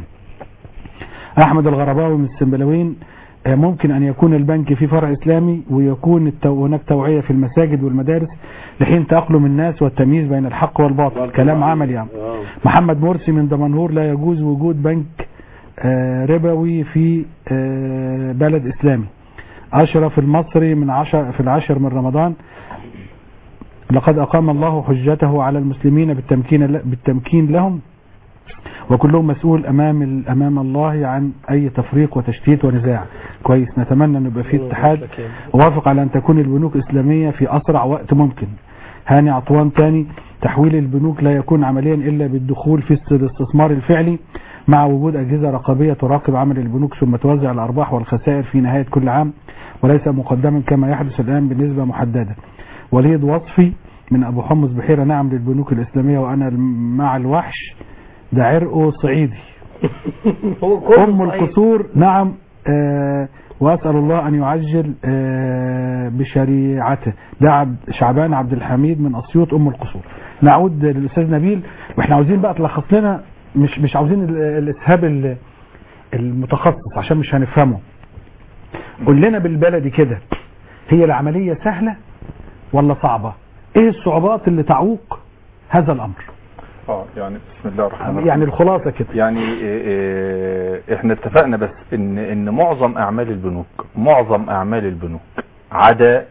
أحمد الغرباوي من السنبلاوين آه، ممكن أن يكون البنك في فرع إسلامي ويكون التو... هناك توعية في المساجد والمدارس لحين تأقلم الناس والتمييز بين الحق والباطل كلام عملي يعني محمد مرسي من دمنهور لا يجوز وجود بنك آه، ربوي في آه، بلد إسلامي أشرف المصري من عشر في العاشر من رمضان لقد أقام الله حجته على المسلمين بالتمكين بالتمكين لهم وكلهم مسؤول امام ال- امام الله عن اي تفريق وتشتيت ونزاع كويس نتمنى ان يبقى في اتحاد وافق على ان تكون البنوك اسلاميه في اسرع وقت ممكن هاني عطوان تاني تحويل البنوك لا يكون عمليا الا بالدخول في الس- الاستثمار الفعلي مع وجود اجهزه رقابيه تراقب عمل البنوك ثم توزع الارباح والخسائر في نهايه كل عام وليس مقدما كما يحدث الان بنسبه محدده وليد وصفي من ابو حمص بحيره نعم للبنوك الاسلاميه وانا الم- مع الوحش ده عرقه صعيدي هو كله ام صحيح. القصور نعم آه واسال الله ان يعجل آه بشريعته ده عبد شعبان عبد الحميد من اسيوط ام القصور نعود للاستاذ نبيل واحنا عاوزين بقى تلخص لنا مش مش عاوزين ال- الاسهاب ال- المتخصص عشان مش هنفهمه قول لنا بالبلدي كده هي العمليه سهله ولا صعبه ايه الصعوبات اللي تعوق هذا الامر اه يعني بسم الله الرحمن الرحيم يعني الخلاصه كده يعني إيه إيه احنا اتفقنا بس ان ان معظم اعمال البنوك معظم اعمال البنوك عدا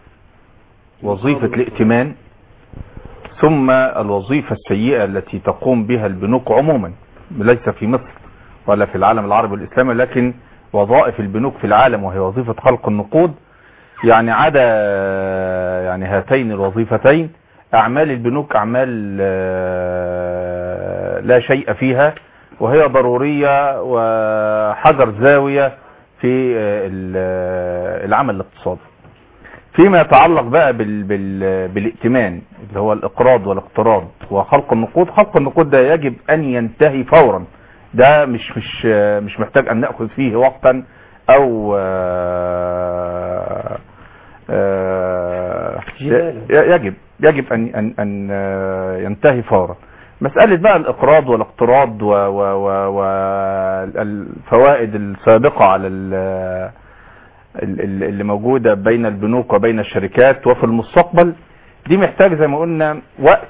وظيفة الائتمان ثم الوظيفة السيئة التي تقوم بها البنوك عموما ليس في مصر ولا في العالم العربي والاسلامي لكن وظائف البنوك في العالم وهي وظيفة خلق النقود يعني عدا يعني هاتين الوظيفتين اعمال البنوك اعمال آه، لا شيء فيها وهي ضرورية وحجر زاوية في آه، ال- آه، العمل الاقتصادي فيما يتعلق بقى بال بال بالائتمان اللي هو الاقراض والاقتراض وخلق النقود خلق النقود ده يجب ان ينتهي فورا ده مش مش آه، مش محتاج ان ناخذ فيه وقتا او آه، آه، جدالا. ي- يجب يجب ان ان ان آه، ينتهي فورا مسألة بقى الاقراض والاقتراض والفوائد السابقة على ال- ال- ال- اللي موجودة بين البنوك وبين الشركات وفي المستقبل دي محتاج زي ما قلنا وقت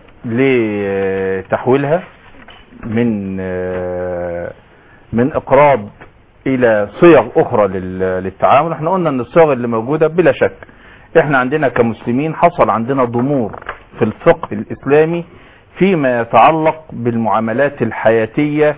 لتحويلها من آه، من اقراض الى صيغ اخرى لل- للتعامل احنا قلنا ان الصيغ اللي موجودة بلا شك احنا عندنا كمسلمين حصل عندنا ضمور في الفقه الاسلامي فيما يتعلق بالمعاملات الحياتية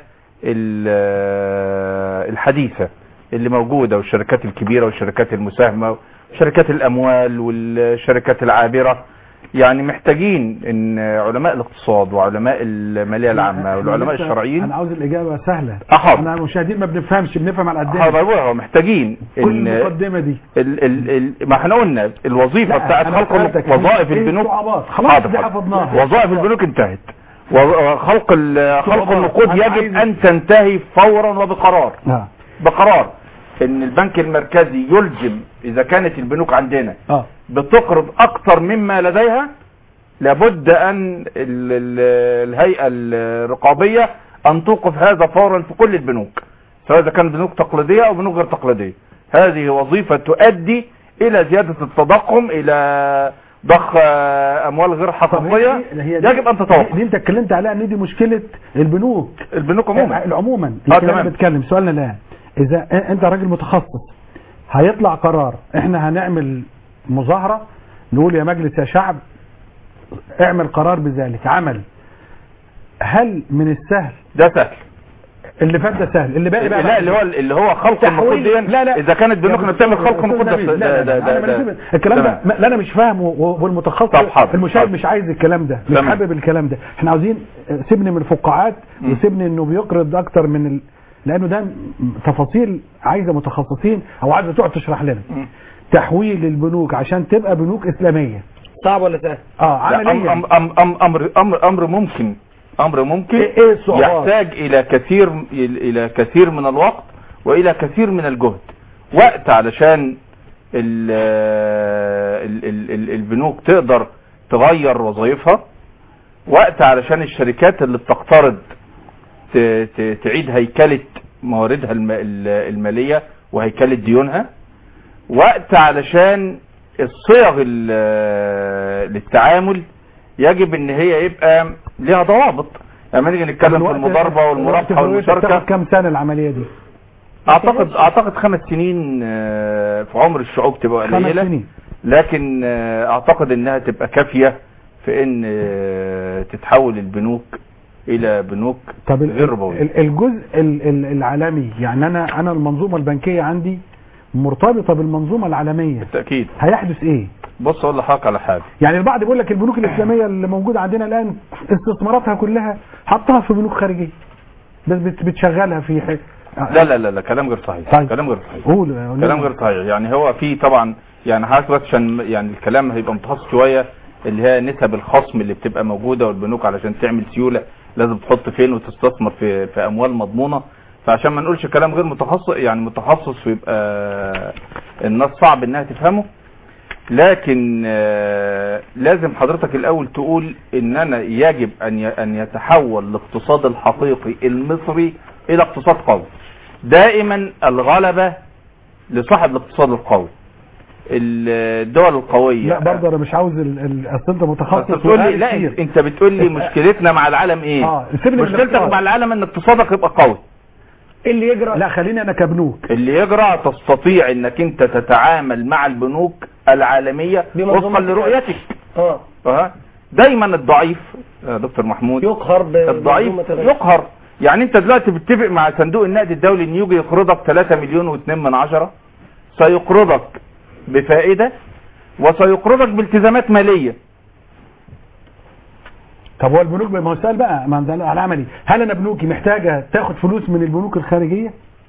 ال- الحديثة اللي موجودة والشركات الكبيرة والشركات المساهمة وشركات الاموال والشركات العابرة يعني محتاجين ان علماء الاقتصاد وعلماء المالية العامة والعلماء الشرعيين انا عاوز الاجابه سهله أحاضر. انا المشاهدين ما بنفهمش بنفهم على قد هذا هو محتاجين كل ان المقدمه دي ال ال ال ما احنا قلنا الوظيفة لا، بتاعت أنا خلق سألتك وظائف إيه البنوك الصعوبات؟ خلاص حاضر، دي حاضر. حفظناها. وظائف البنوك انتهت وخلق ال- خلق صعوبات. النقود أنا يجب عايز- ان تنتهي فورا وبقرار اه بقرار ان البنك المركزي يلزم اذا كانت البنوك عندنا اه بتقرض اكتر مما لديها لابد ان ال- ال- الهيئة الرقابية ان توقف هذا فورا في كل البنوك سواء اذا كانت بنوك تقليدية او بنوك غير تقليدية هذه وظيفة تؤدي الى زيادة التضخم الى ضخ آه، اموال غير طب حقيقية هي- هي دي- يجب ان تتوقف دي انت اتكلمت عليها ان دي مشكله البنوك البنوك عموما آه، عموما اه لكن انا تمام بتكلم سؤالنا الان اذا آه، انت راجل متخصص هيطلع قرار احنا هنعمل مظاهره نقول يا مجلس يا شعب اعمل قرار بذلك عمل هل من السهل ده سهل اللي فات ده سهل اللي باقي بقى لا اللي هو اللي هو خلق النقود تحويل- دي لا لا اذا كانت بنوكنا بتعمل خلق أستاذ النقود ده نبيل، لا ده لا ده لا أنا ده ماليش- الكلام ده تمام. ما- لا انا مش فاهمه و- والمتخصص طب حاضر، المشاهد حاضر. مش عايز الكلام ده مش تمام. حابب الكلام ده احنا عاوزين آه، سيبني من الفقاعات مم. وسيبني انه بيقرض اكتر من ال... لانه ده م- تفاصيل عايزه متخصصين او عايزه تقعد تشرح لنا مم. تحويل البنوك عشان تبقى بنوك اسلاميه صعب ولا سهل اه لا، أم عمليا أم أم أم امر امر امر ممكن امر ممكن ايه إيه الصعوبات يحتاج الى كثير الى كثير من الوقت والى كثير من الجهد وقت علشان ال ال ال ال البنوك تقدر تغير وظائفها وقت علشان الشركات اللي بتقترض ت- ت- تعيد هيكلة مواردها الم- ال- المالية وهيكلة ديونها وقت علشان الصيغ ال- للتعامل يجب ان هي يبقى ليها ضوابط لما نيجي نتكلم في الوقت- المضاربة الوقت والمرابحة في والمشاركة بتاخد كام سنه العمليه دي اعتقد اعتقد خمس سنين آه، في عمر الشعوب تبقى خمس قليلة سنين لكن آه، اعتقد انها تبقى كافية في ان آه، تتحول البنوك الى بنوك طب ال- غير ربويه ال- الجزء ال- ال- العالمي يعني انا انا المنظومه البنكيه عندي مرتبطه بالمنظومه العالميه بالتاكيد هيحدث ايه بص اقول لحضرتك على حاجه يعني البعض بيقول لك البنوك الاسلاميه اللي موجوده عندنا الان استثماراتها كلها حطها في بنوك خارجيه بس بت- بتشغلها في ح... لا لا لا لا كلام غير صحيح طيب. كلام غير صحيح قول كلام غير صحيح يعني هو في طبعا يعني حضرتك بس عشان يعني الكلام هيبقى متخصص شويه اللي هي نسب الخصم اللي بتبقى موجوده والبنوك علشان تعمل سيوله لازم تحط فين وتستثمر في في اموال مضمونه فعشان ما نقولش كلام غير متخصص يعني متخصص ويبقى الناس صعب انها تفهمه لكن آه، لازم حضرتك الاول تقول اننا يجب ان ي- ان يتحول الاقتصاد الحقيقي المصري الى اقتصاد قوي دائما الغلبة لصاحب الاقتصاد القوي الدول القوية لا برضه انا مش عاوز ال- ال- اصل انت بس متخصص بتقول لي وقاري لا كتير. انت بتقول لي مشكلتنا مع العالم ايه اه سيبني من مشكلتك الاقتصاد. مع العالم ان اقتصادك يبقى قوي اللي يجرى لا خليني انا كبنوك اللي يجرى تستطيع انك انت تتعامل مع البنوك العالمية بمنظومة وفقا لرؤيتك اه اه دايما الضعيف يا دكتور محمود يقهر ب- الضعيف بمنظومة الغير. يقهر يعني انت دلوقتي بتتفق مع صندوق النقد الدولي ان يجي يقرضك 3 مليون و2 من عشرة سيقرضك بفائدة وسيقرضك بالتزامات مالية طب هو البنوك ما هو سؤال بقى ما ده على عملي هل انا بنوكي محتاجه تاخد فلوس من البنوك الخارجيه؟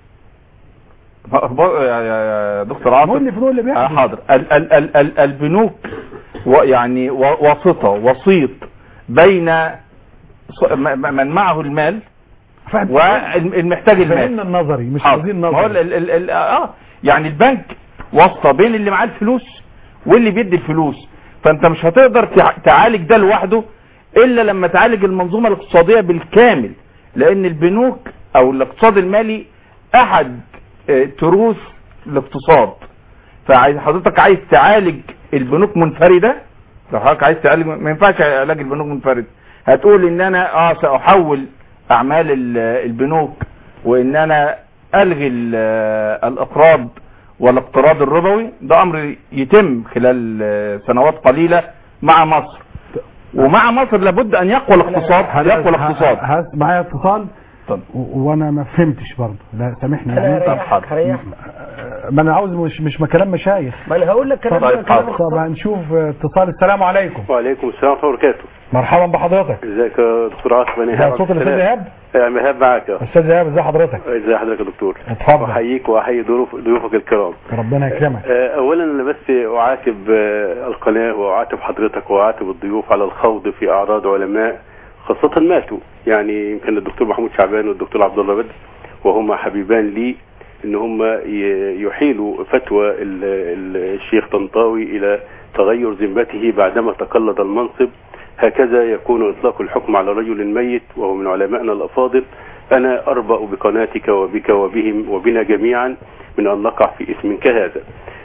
ب- يا يا- يا دكتور عاطف قول لي في دول اللي آه بيحصل حاضر ال ال ال ال البنوك و- يعني و- واسطة وسيط بين ص- م- م- من معه المال فاهم؟ والمحتاج المال فهمنا النظري مش حاضر. عاوزين ما هو ال نظري ال ال ال اه يعني البنك واسطه بين اللي معاه الفلوس واللي بيدي الفلوس فانت مش هتقدر تع- تعالج ده لوحده الا لما تعالج المنظومه الاقتصاديه بالكامل لان البنوك او الاقتصاد المالي احد آه، تروس الاقتصاد فعايز حضرتك عايز تعالج البنوك منفرده لو حضرتك عايز تعالج ما ينفعش علاج البنوك منفرد هتقول ان انا اه ساحول اعمال ال- البنوك وان انا الغي ال- الاقراض والاقتراض الربوي ده امر يتم خلال آه، سنوات قليله مع مصر ومع مصر لابد ان يقوى الاقتصاد يقوى الاقتصاد ه- ه- معايا اتصال طب. و- وانا ما فهمتش برضه لا سامحني انا يعني هريحك حاضر. هريحك ما انا عاوز مش مش كلام مشايخ ما انا هقول لك كلام طيب، كلام حاضر. طب هنشوف اتصال السلام عليكم وعليكم السلام ورحمه الله وبركاته مرحبا بحضرتك ازيك يا دكتور عاصم انا ده إيهاب صوت عبد الاستاذ السلام. ايهاب آه، ايهاب معاك يا استاذ ايهاب ازي حضرتك ازي حضرتك يا دكتور اتفضل احييك واحيي ضيوف ضيوفك الكرام ربنا يكرمك آه، اولا انا بس اعاتب آه، القناه واعاتب حضرتك واعاتب الضيوف على الخوض في اعراض علماء خاصه ماتوا يعني يمكن الدكتور محمود شعبان والدكتور عبد الله بدر وهما حبيبان لي ان هم ي- يحيلوا فتوى ال- ال- الشيخ طنطاوي الى تغير ذمته بعدما تقلد المنصب هكذا يكون اطلاق الحكم على رجل ميت وهو من علمائنا الافاضل انا اربأ بقناتك وبك وبهم وبنا جميعا من ان نقع في اسم كهذا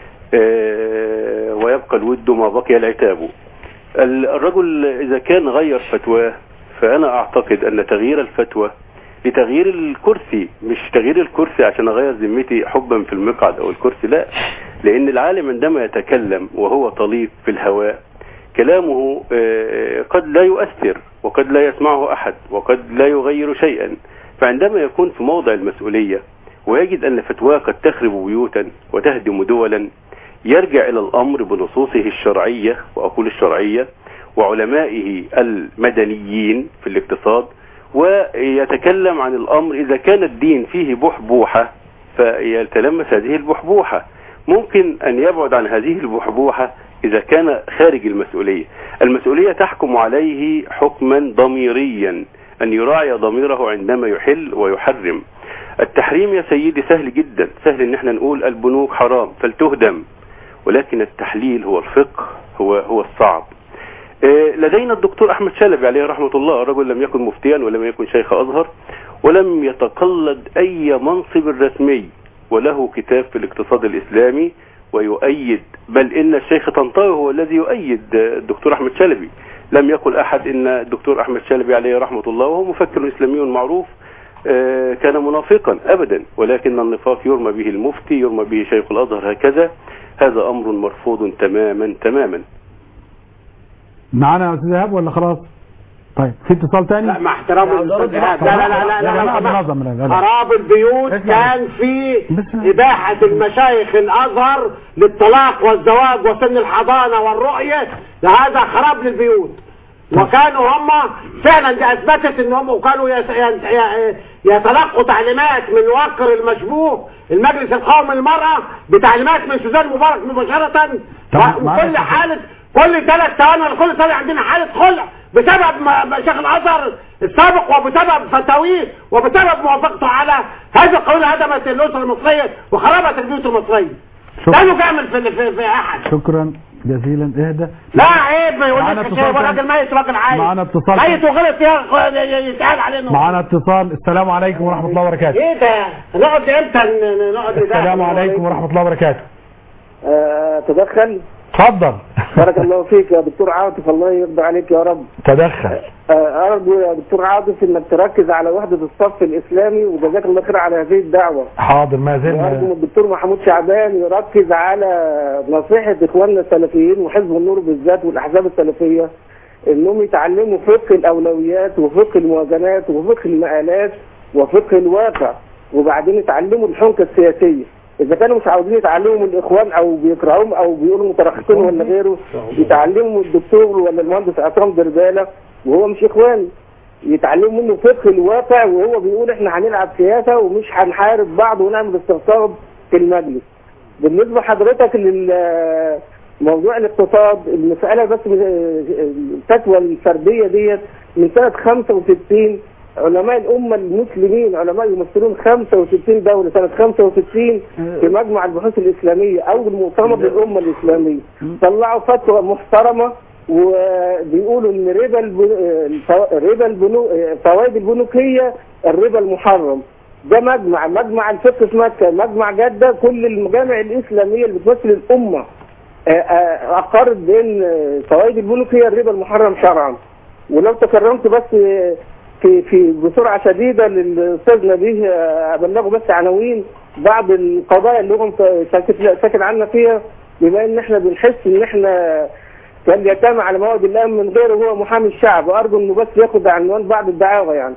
آه، ويبقى الود ما بقي العتاب ال- الرجل إذا كان غير فتواه فأنا أعتقد أن تغيير الفتوى لتغيير الكرسي مش تغيير الكرسي عشان أغير ذمتي حبا في المقعد أو الكرسي لا لأن العالم عندما يتكلم وهو طليق في الهواء كلامه آه، قد لا يؤثر وقد لا يسمعه أحد وقد لا يغير شيئا فعندما يكون في موضع المسؤولية ويجد أن فتواه قد تخرب بيوتا وتهدم دولا يرجع إلى الأمر بنصوصه الشرعية وأقول الشرعية وعلمائه المدنيين في الاقتصاد ويتكلم عن الأمر إذا كان الدين فيه بحبوحة فيتلمس هذه البحبوحة ممكن أن يبعد عن هذه البحبوحة إذا كان خارج المسؤولية المسؤولية تحكم عليه حكما ضميريا أن يراعي ضميره عندما يحل ويحرم التحريم يا سيدي سهل جدا سهل ان احنا نقول البنوك حرام فلتهدم ولكن التحليل هو الفقه هو هو الصعب آه، لدينا الدكتور احمد شلبي عليه رحمه الله رجل لم يكن مفتيا ولم يكن شيخ ازهر ولم يتقلد اي منصب رسمي وله كتاب في الاقتصاد الاسلامي ويؤيد بل ان الشيخ طنطاوي هو الذي يؤيد آه، الدكتور احمد شلبي لم يقل احد ان الدكتور احمد شلبي عليه رحمه الله وهو مفكر اسلامي معروف آه، كان منافقا ابدا ولكن النفاق يرمى به المفتي يرمى به شيخ الازهر هكذا هذا امر مرفوض تماما تماما معانا يا استاذ ايهاب ولا خلاص طيب في اتصال تاني لا مع احترام الاستاذ ايهاب لا لا لا لا لا يا جماعة لا بنظم لا لا لا. خراب البيوت اسمع. كان في بسم- إباحة المشايخ الأزهر للطلاق والزواج وسن الحضانة والرؤية هذا خراب للبيوت وكانوا هم فعلا دي اثبتت ان هم وكانوا يس- ي- ي- يتلقوا تعليمات من وقر المشبوه المجلس القومي للمرأة بتعليمات من سوزان مبارك مباشرة طب معلش. وكل حالة كل ثلاث ثواني ولا كل ثانية عندنا حالة خلع بسبب م- مشايخ الازهر السابق وبسبب فتاويه وبسبب موافقته على هذا القانون هدمت الاسره المصريه وخربت البيوت المصريه شكرا. لا نجامل في في, في احد شكرا جزيلا اهدى لا عيب ما يقول معانا لك اتصال شيء تاني. راجل ميت راجل عايش معانا اتصال ميت وغلط يا- يتقال عليه إنه- معانا اتصال السلام عليكم ورحمة الله وبركاته ايه ده نقعد امتى ن- نقعد ندافع؟ السلام عليكم ورحمة الله وبركاته تدخل اتفضل بارك الله فيك يا دكتور عاطف الله يرضى عليك يا رب تدخل آه، أرجو يا دكتور عاطف إنك تركز على وحدة الصف الإسلامي وجزاك الله خير على هذه الدعوة حاضر ما وأرجو من زلنا الدكتور محمود شعبان يركز على نصيحة إخواننا السلفيين وحزب النور بالذات والأحزاب السلفية إنهم يتعلموا فقه الأولويات وفقه الموازنات وفقه المآلات وفقه الواقع وبعدين يتعلموا الحنكة السياسية إذا كانوا مش عاوزين يتعلموا من الإخوان أو بيكرهوهم أو بيقولوا مترخصين ولا غيره يتعلموا من الدكتور ولا المهندس عصام دربالة وهو مش إخواني يتعلموا منه فقه الواقع وهو بيقول احنا هنلعب سياسة ومش هنحارب بعض ونعمل استقطاب في المجلس بالنسبة حضرتك للموضوع الاقتصاد المسألة بس الفتوى الفردية ديت من سنة 65 علماء الأمة المسلمين علماء يمثلون 65 دولة سنة 65 في مجمع البحوث الإسلامية أو المؤتمر للأمة الإسلامية طلعوا فتوى محترمة وبيقولوا ان ربا البنو... الفو- ربا البنو... فوائد البنوكيه الربا المحرم ده مجمع مجمع الفقه في مكه مجمع جده كل المجامع الاسلاميه اللي بتمثل الامه آه، آه، اقرت بان فوائد البنوكيه الربا المحرم شرعا ولو تكرمت بس آه، في في بسرعه شديده للاستاذ نبيه آه، ابلغه بس عناوين بعض القضايا اللي هو ساكت ساكت عنا فيها بما ان احنا بنحس ان احنا كان يتامى على مواد الامن من غيره هو محامي الشعب وارجو انه بس ياخد عنوان بعض الدعاوى يعني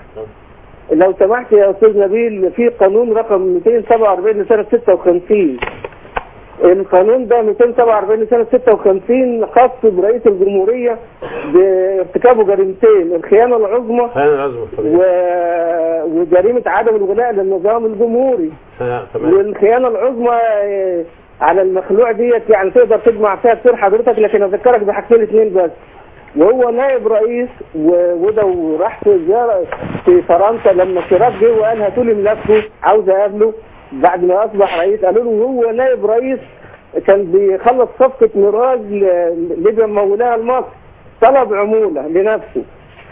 لو سمحت يا استاذ نبيل في قانون رقم 247 لسنه 56 القانون ده 247 لسنه 56 خاص برئيس الجمهوريه بارتكابه جريمتين الخيانه العظمى و... وجريمه عدم الولاء للنظام الجمهوري والخيانه العظمى آه، على المخلوع ديت يعني تقدر تجمع فيها كتير حضرتك لكن اذكرك بحاجتين اثنين بس وهو نائب رئيس و- وده وراح في زياره في فرنسا لما شيراك جه وقال هاتوا لي ملفه عاوز اقابله بعد ما اصبح رئيس قالوا له هو نائب رئيس كان بيخلص صفقه ميراج ل- ليبيا مولاها لمصر طلب عموله لنفسه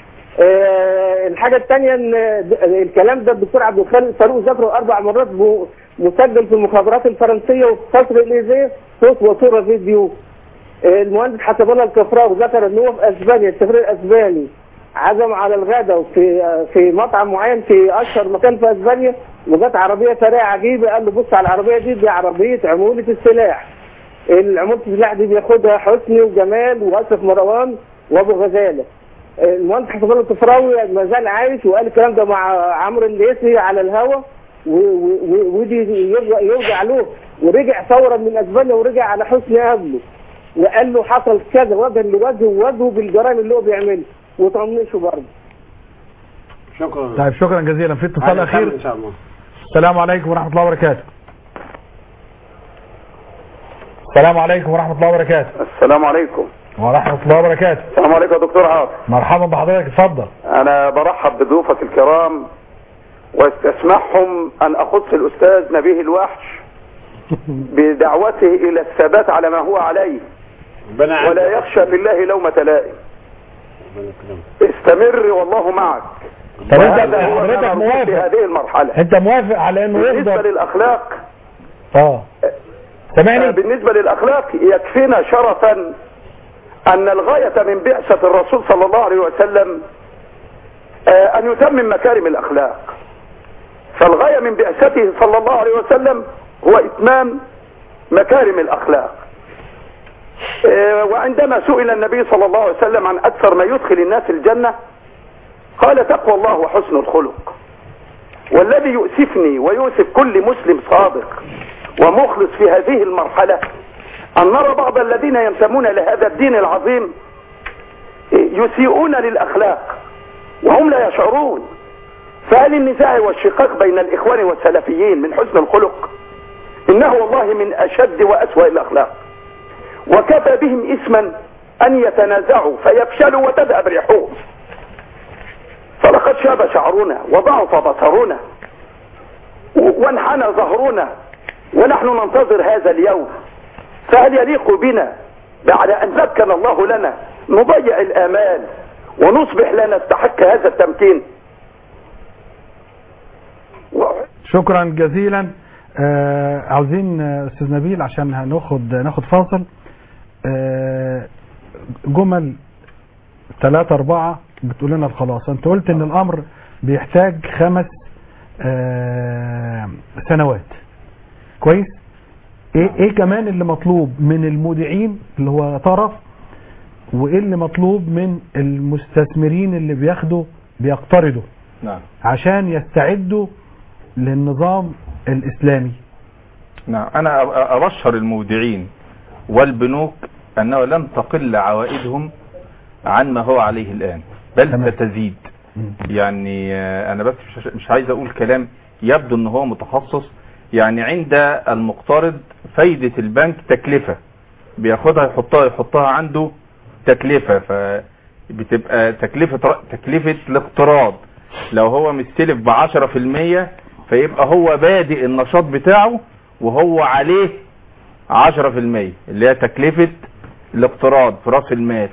آه، الحاجة الثانية ان د- الكلام ده الدكتور عبد الخالق فاروق ذكره اربع مرات ب- مسجل في المخابرات الفرنسية وفي قصر الإيزيه صوت وصورة فيديو آه، المهندس حسب الله الكفراوي ذكر ان هو في اسبانيا السفير الاسباني عزم على الغداء في آه، في مطعم معين في اشهر مكان في اسبانيا وجت عربية سريعة عجيبة قال له بص على العربية دي دي عربية عمولة السلاح العمولة السلاح دي بياخدها حسني وجمال واشرف مروان وابو غزاله المهندس حسن الله الطفراوي ما زال عايش وقال الكلام ده مع عمرو الليثي على الهوا و- و- و- ودي يرجع, يرجع له ورجع ثورا من اسبانيا ورجع على حسني قبله وقال له حصل كذا وجه لوجه ووجهه بالجرائم اللي هو بيعملها وطنشه برضه شكرا طيب شكرا جزيلا في اتصال هنكمل اخير ان شاء الله السلام عليكم ورحمة الله وبركاته السلام عليكم ورحمة الله وبركاته السلام عليكم ورحمة الله وبركاته السلام عليكم يا دكتور عاطف مرحبا بحضرتك اتفضل انا برحب بضيوفك الكرام واستسمحهم ان اخص الاستاذ نبيه الوحش بدعوته الى الثبات على ما هو عليه ربنا ولا يخشى في الله لومة لائم استمر والله معك طب انت وهذا هو حضرتك ما نريد في موافق هذه المرحلة انت موافق على انه بالنسبة يقدر للاخلاق اه سامعني بالنسبة للأخلاق يكفينا شرفا أن الغاية من بعثة الرسول صلى الله عليه وسلم آه، أن يتمم مكارم الأخلاق فالغاية من بعثته صلى الله عليه وسلم هو إتمام مكارم الأخلاق آه، و- وعندما سئل النبي صلى الله عليه وسلم عن أكثر ما يدخل الناس الجنة قال تقوى الله وحسن الخلق والذي يؤسفني ويؤسف كل مسلم صادق ومخلص في هذه المرحلة أن نرى بعض الذين ينتمون لهذا الدين العظيم يسيئون للأخلاق وهم لا يشعرون فهل النزاع والشقاق بين الإخوان والسلفيين من حسن الخلق إنه والله من أشد وأسوأ الأخلاق وكفى بهم إثما أن يتنازعوا فيفشلوا وتذهب ريحهم فلقد شاب شعرنا وضعف بصرنا و- وانحنى ظهرنا ونحن ننتظر هذا اليوم فهل يليق بنا بعد أن مكن الله لنا نضيع الآمال ونصبح لا نستحق هذا التمكين شكرا جزيلا آه عاوزين آه، استاذ نبيل عشان هناخد ناخد فاصل آه جمل ثلاثة أربعة بتقول لنا الخلاصة أنت قلت إن الأمر بيحتاج خمس آه سنوات كويس إيه, إيه كمان اللي مطلوب من المودعين اللي هو طرف وإيه اللي مطلوب من المستثمرين اللي بياخدوا بيقترضوا نعم عشان يستعدوا للنظام الإسلامي نعم أنا أ- أبشر المودعين والبنوك أنه لن تقل عوائدهم عن ما هو عليه الآن بل تمام. ستزيد يعني آه، أنا بس مش, مش عايز أقول كلام يبدو أنه هو متخصص يعني عند المقترض فايدة البنك تكلفة بياخدها يحطها يحطها عنده تكلفة فبتبقى تكلفة ر- تكلفة الاقتراض لو هو مستلف بعشرة في المية فيبقى هو بادئ النشاط بتاعه وهو عليه عشرة في المية اللي هي تكلفة الاقتراض في راس المال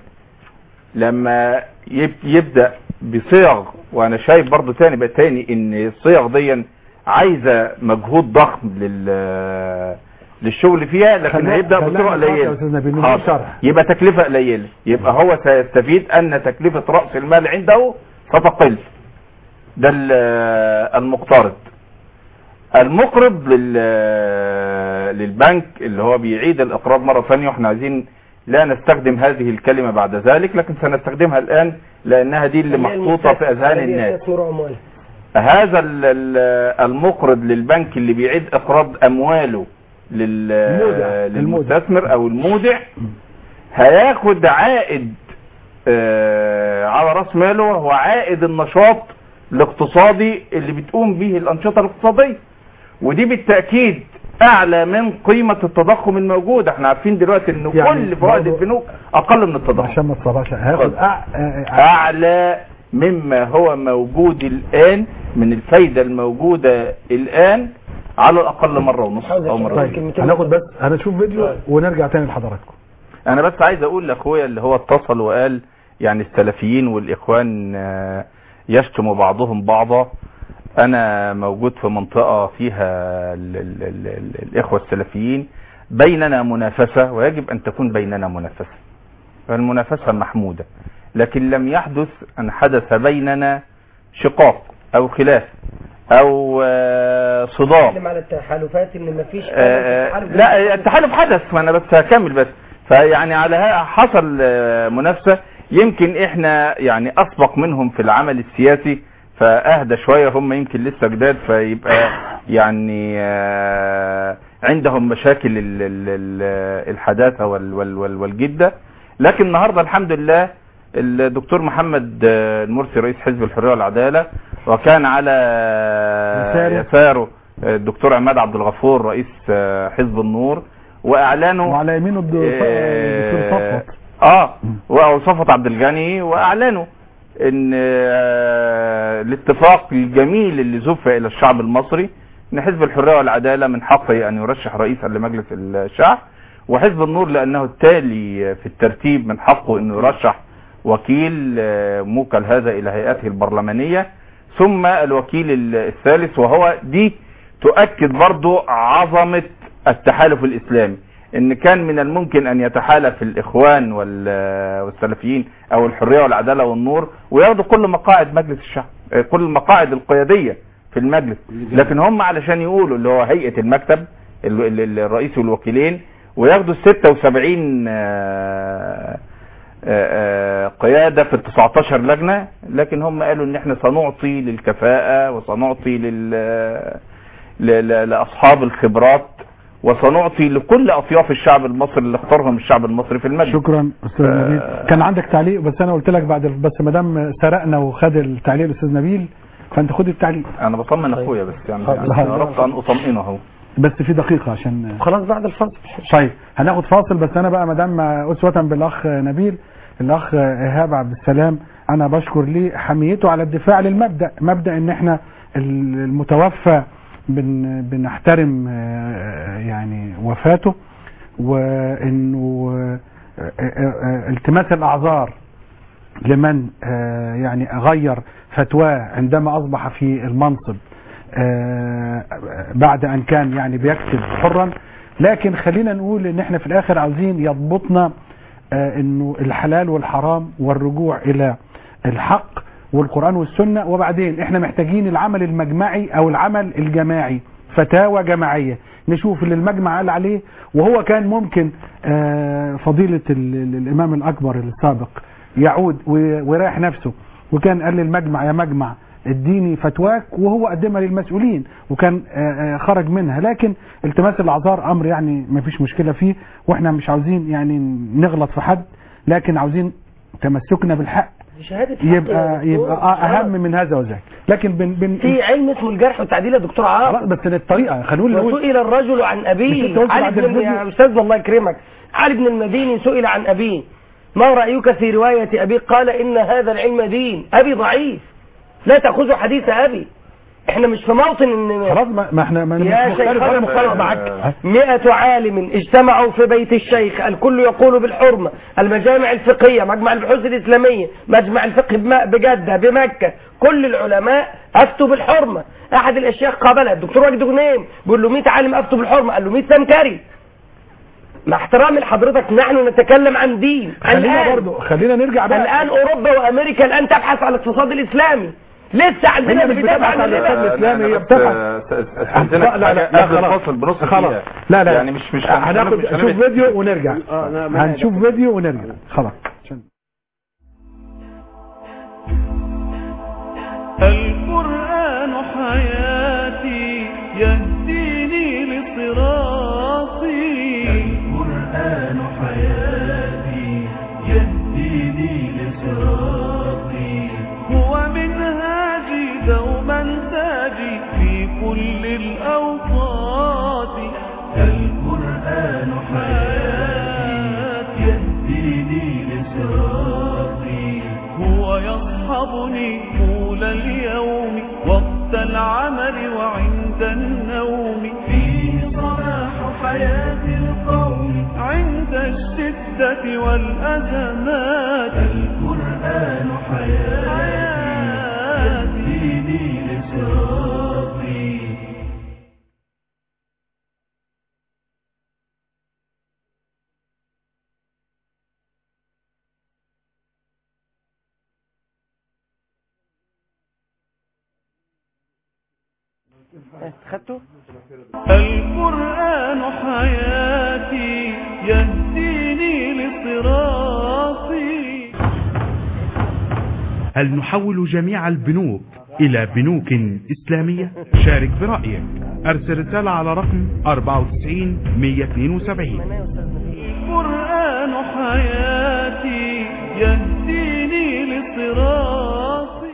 لما يب- يبدأ بصيغ وانا شايف برضو تاني بقى تاني ان الصيغ دي عايزة مجهود ضخم لل للشغل فيها لكن خلينا- هيبدأ خلينا بصيغة نقاطع يا قليلة أستاذ نبيل، من حاضر. غير شرح. يبقى تكلفة قليلة يبقى هو سيستفيد ان تكلفة رأس المال عنده ستقل ده ال- المقترض المقرض لل للبنك اللي هو بيعيد الاقراض مرة ثانية واحنا عايزين لا نستخدم هذه الكلمة بعد ذلك لكن سنستخدمها الآن لأنها دي اللي محطوطة في أذهان الناس يستثمروا أموالهم هذا ال- ال- المقرض للبنك اللي بيعيد اقراض امواله لل المودع. للمستثمر او المودع هياخد عائد آه، على راس ماله وهو عائد النشاط الاقتصادي اللي بتقوم به الانشطه الاقتصاديه ودي بالتاكيد اعلى من قيمه التضخم الموجوده احنا عارفين دلوقتي ان يعني كل فوائد برضو- البنوك اقل من التضخم عشان ما تصابش هياخد اتفضل. أع- آه، آه، اعلى مما هو موجود الان من الفايدة الموجودة الان على الاقل مرة ونص او مرة طيب هناخد بس هنشوف فيديو ونرجع تاني لحضراتكم انا بس عايز اقول لاخويا اللي هو اتصل وقال يعني السلفيين والاخوان آه، يشتم بعضهم بعضا انا موجود في منطقة فيها ال ال ال ال الاخوة السلفيين بيننا منافسة ويجب ان تكون بيننا منافسة فالمنافسة محمودة لكن لم يحدث ان حدث بيننا شقاق او خلاف او آه، صدام نتكلم على التحالفات ان مفيش آه، تحالف لا التحالف حدث ما انا بس هكمل بس فيعني على ها حصل آه، منافسه يمكن احنا يعني اسبق منهم في العمل السياسي فاهدى شويه هم يمكن لسه جداد فيبقى يعني آه، عندهم مشاكل ال- ال- ال- الحداثه وال- وال- وال- والجده لكن النهارده الحمد لله الدكتور محمد آه، المرسي رئيس حزب الحريه والعداله وكان على يساره. يساره الدكتور عماد عبد الغفور رئيس آه، حزب النور واعلنوا وعلى يمينه الد- الدكتور صفوت اه وصفت عبد الغني واعلنوا ان آه، الاتفاق الجميل اللي زف الى الشعب المصري ان حزب الحريه والعداله من حقه ان يرشح رئيسا لمجلس الشعب وحزب النور لانه التالي في الترتيب من حقه انه يرشح وكيل آه، موكل هذا الى هيئته البرلمانيه ثم الوكيل ال- الثالث وهو دي تؤكد برضو عظمه التحالف الاسلامي ان كان من الممكن ان يتحالف الاخوان وال- والسلفيين او الحريه والعداله والنور وياخدوا كل مقاعد مجلس الشعب آه، كل المقاعد القياديه في المجلس لكن هم علشان يقولوا اللي هو هيئه المكتب ال- ال- ال- الرئيس والوكيلين وياخدوا ال 76 آه، آه، آه، قيادة في ال 19 لجنة لكن هم قالوا ان احنا سنعطي للكفاءة وسنعطي لل ل- ل- لأصحاب الخبرات وسنعطي لكل أطياف الشعب المصري اللي اختارهم الشعب المصري في المجلس شكرا استاذ آه. نبيل كان عندك تعليق بس انا قلت لك بعد بس ما دام سرقنا وخد التعليق الاستاذ نبيل فانت خد التعليق انا بطمن اخويا بس يعني, طيب. يعني اردت ان اطمئنه اهو بس في دقيقه عشان خلاص بعد الفصل طيب هناخد فاصل بس انا بقى ما دام اسوه بالاخ نبيل الاخ ايهاب عبد السلام انا بشكر ليه حميته على الدفاع للمبدا مبدا ان احنا المتوفى بن بنحترم آه، يعني وفاته وانه آه، آه، آه، التماس الاعذار لمن آه، يعني غير فتواه عندما اصبح في المنصب آه، بعد ان كان يعني بيكتب حرا لكن خلينا نقول ان احنا في الاخر عاوزين يضبطنا آه، انه الحلال والحرام والرجوع الى الحق والقرآن والسنة وبعدين احنا محتاجين العمل المجمعي او العمل الجماعي فتاوى جماعية نشوف اللي المجمع قال عليه وهو كان ممكن آه، فضيلة ال- ال- الامام الاكبر السابق يعود و- ويريح نفسه وكان قال للمجمع يا مجمع اديني فتواك وهو قدمها للمسؤولين وكان آه، آه، خرج منها لكن التماس الاعذار امر يعني ما فيش مشكله فيه واحنا مش عاوزين يعني نغلط في حد لكن عاوزين تمسكنا بالحق شهادة حق يبقى يا دكتور. يبقى آه اهم من هذا وذاك لكن بن بن في علم اسمه الجرح والتعديل يا دكتور عاطف خلاص بس الطريقه خلونا نقول وسئل الرجل عن مش أبيه أنت قلت علي بعد بن الفيديو؟ يا أستاذ الله يكرمك علي بن المديني سئل عن أبيه ما رأيك في رواية أبيه قال إن هذا العلم دين أبي ضعيف لا تأخذوا حديث أبي احنا مش في موطن ان خلاص ما ما احنا ما يا مش شيخ مختلف ولا خلاص. مختلف معاك مئة عالم اجتمعوا في بيت الشيخ الكل يقول بالحرمة المجامع الفقهية مجمع البحوث الإسلامية مجمع الفقه بم- بجدة بمكة كل العلماء أفتوا بالحرمة أحد الأشياخ قابلها الدكتور وجد غنيم بيقول له 100 عالم أفتوا بالحرمة قال له 100 سمكري مع احترامي لحضرتك نحن نتكلم عن دين خلينا الآن برضو خلينا نرجع بقى الآن أوروبا وأمريكا الآن تبحث عن الاقتصاد الإسلامي لسه عندنا هي مش اللي بيدافع بتبحث عن عن الاقتصاد الربا. الاسلامي هي أنا بس، بتبحث آه، استاذنك لا لا لا, لا قبل خلاص الفاصل بنص خلاص دقيقة. لا لا يعني مش مش هناخد مش نشوف هنبت. فيديو ونرجع آه، لا، ما هنشوف فيديو ونرجع خلاص عشان- القرآن حياتي يهديني لصراطي القرآن حياتي يهديني لصراطي هو منهاجي دوما تاجي في كل الأوقات القرآن حياتي يهديني لصراطي هو يصحبني طول اليوم وقت العمل وعند النوم فيه صلاح حياة القوم عند الشدة والأزمات القرآن حياتي يهديني لصراطي خدته القرآن حياتي يهديني لصراطي هل نحول جميع البنوك إلى بنوك إسلامية؟ شارك برأيك أرسل رسالة على رقم 94 172 القرآن حياتي يهديني لصراطي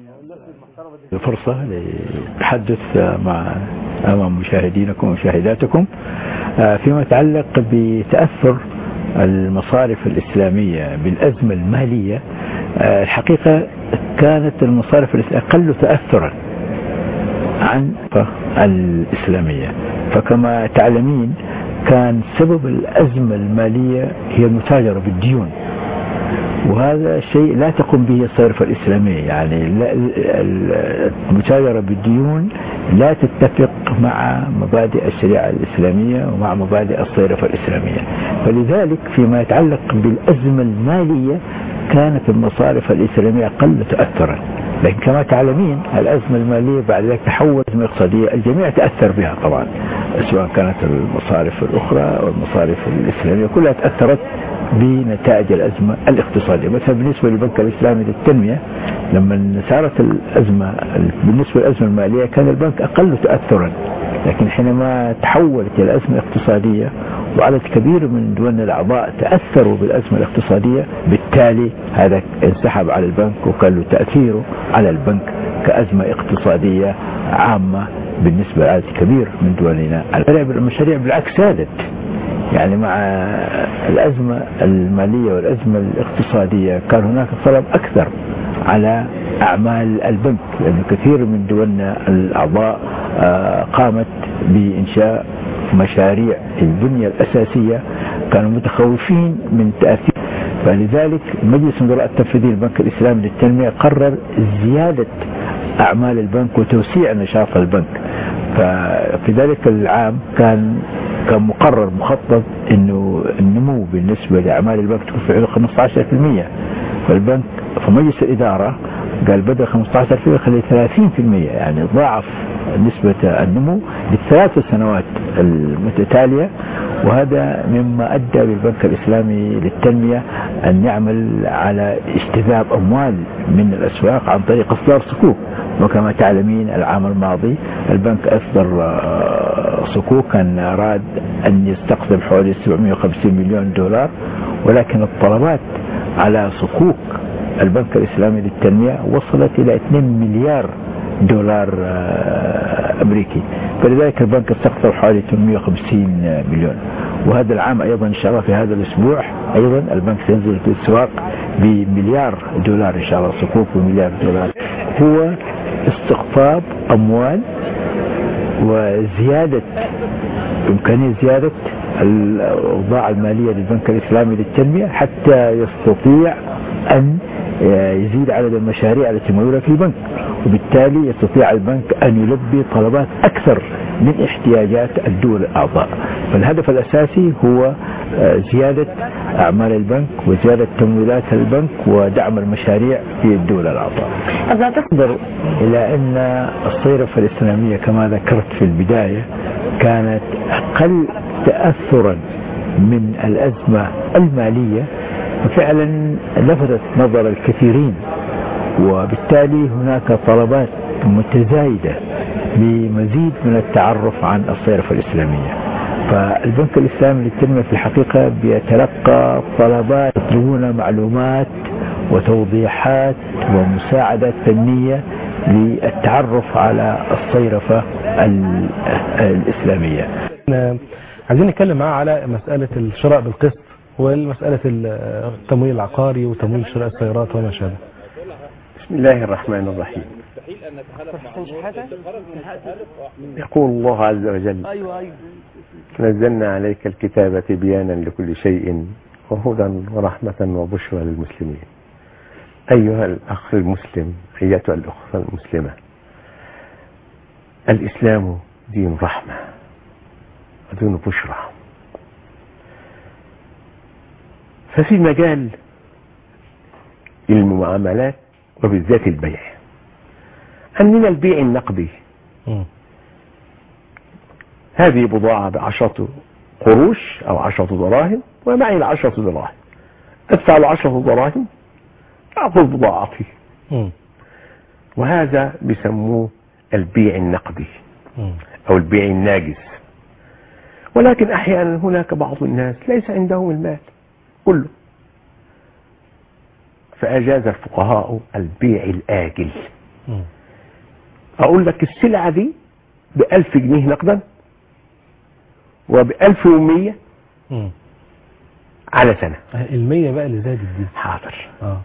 فرصة للتحدث مع أمام مشاهدينكم ومشاهداتكم آه، فيما يتعلق بتأثر المصارف الإسلامية بالأزمة المالية آه، الحقيقة كانت المصارف الإسلامية أقل تأثرا عن الإسلامية فكما تعلمين كان سبب الأزمة المالية هي المتاجرة بالديون وهذا شيء لا تقوم به الصرف الإسلامية يعني لا- ال- المتاجرة بالديون لا تتفق مع مبادئ الشريعة الإسلامية ومع مبادئ الصرف الإسلامية فلذلك فيما يتعلق بالأزمة المالية كانت المصارف الإسلامية أقل تأثرا لكن كما تعلمين الأزمة المالية بعد ذلك تحولت من اقتصادية الجميع تأثر بها طبعا سواء كانت المصارف الأخرى والمصارف الإسلامية كلها تأثرت بنتائج الأزمة الاقتصادية مثلا بالنسبة للبنك الإسلامي للتنمية لما صارت الأزمة بالنسبة للأزمة المالية كان البنك أقل تأثرا لكن حينما تحولت إلى أزمة اقتصادية وعدد كبير من دول الأعضاء تأثروا بالأزمة الاقتصادية بالتالي هذا انسحب على البنك وكان له تأثيره على البنك كأزمة اقتصادية عامة بالنسبة لعدد كبير من دولنا المشاريع بالعكس زادت يعني مع الأزمة المالية والأزمة الاقتصادية كان هناك طلب أكثر على أعمال البنك لأن كثير من دولنا الأعضاء آه، قامت بإنشاء مشاريع البنية الأساسية كانوا متخوفين من تأثير فلذلك مجلس المدراء التنفيذي للبنك الإسلامي للتنمية قرر زيادة أعمال البنك وتوسيع نشاط البنك ففي ذلك العام كان كان مقرر مخطط انه النمو بالنسبه لاعمال البنك تكون في حدود 15% فالبنك فمجلس الاداره قال بدل 15% خليه 30% يعني ضاعف نسبة النمو للثلاث سنوات المتتالية وهذا مما أدى بالبنك الإسلامي للتنمية أن يعمل على اجتذاب أموال من الأسواق عن طريق إصدار صكوك وكما تعلمين العام الماضي البنك أصدر آه، صكوك كان أراد أن يستقطب حوالي 750 مليون دولار ولكن الطلبات على صكوك البنك الإسلامي للتنمية وصلت إلى 2 مليار دولار آه، أمريكي فلذلك البنك استقطب حوالي 850 مليون وهذا العام أيضا إن شاء الله في هذا الأسبوع أيضا البنك سينزل في السواق بمليار دولار إن شاء الله صكوك بمليار دولار هو استقطاب أموال وزيادة إمكانية زيادة الأوضاع المالية للبنك الإسلامي للتنمية حتى يستطيع أن يزيد عدد المشاريع التي موجودة في البنك وبالتالي يستطيع البنك أن يلبي طلبات أكثر من احتياجات الدول الأعضاء فالهدف الأساسي هو آه، زيادة أعمال البنك وزيادة تمويلات البنك ودعم المشاريع في الدول الأعضاء تنظر إلى أن الصيرفة الإسلامية كما ذكرت في البداية كانت أقل تأثرا من الأزمة المالية وفعلا لفتت نظر الكثيرين وبالتالي هناك طلبات متزايدة لمزيد من التعرف عن الصيرفة الإسلامية فالبنك الإسلامي للتنمية في الحقيقة بيتلقى طلبات يطلبون معلومات وتوضيحات ومساعدات فنية للتعرف على الصيرفة ال- الإسلامية إحنا عايزين نتكلم معاه على مسألة الشراء بالقسط والمسألة التمويل العقاري وتمويل شراء السيارات وما شابه بسم الله الرحمن الرحيم يقول الله عز وجل ايوه ايوه نزلنا عليك الكتاب تبيانا لكل شيء وهدى ورحمة وبشرى للمسلمين أيها الأخ المسلم أيتها الأخت المسلمة الإسلام دين رحمة ودين بشرى ففي مجال المعاملات وبالذات البيع عندنا البيع النقدي هذه بضاعة بعشرة قروش أو عشرة دراهم ومعي العشرة دراهم أدفع العشرة دراهم أعطي بضاعتي وهذا بيسموه البيع النقدي أو البيع الناجز ولكن أحيانا هناك بعض الناس ليس عندهم المال كله فأجاز الفقهاء البيع الآجل أقول لك السلعة دي بألف جنيه نقدا وبألف ومية على سنة المية بقى اللي زادت دي حاضر اه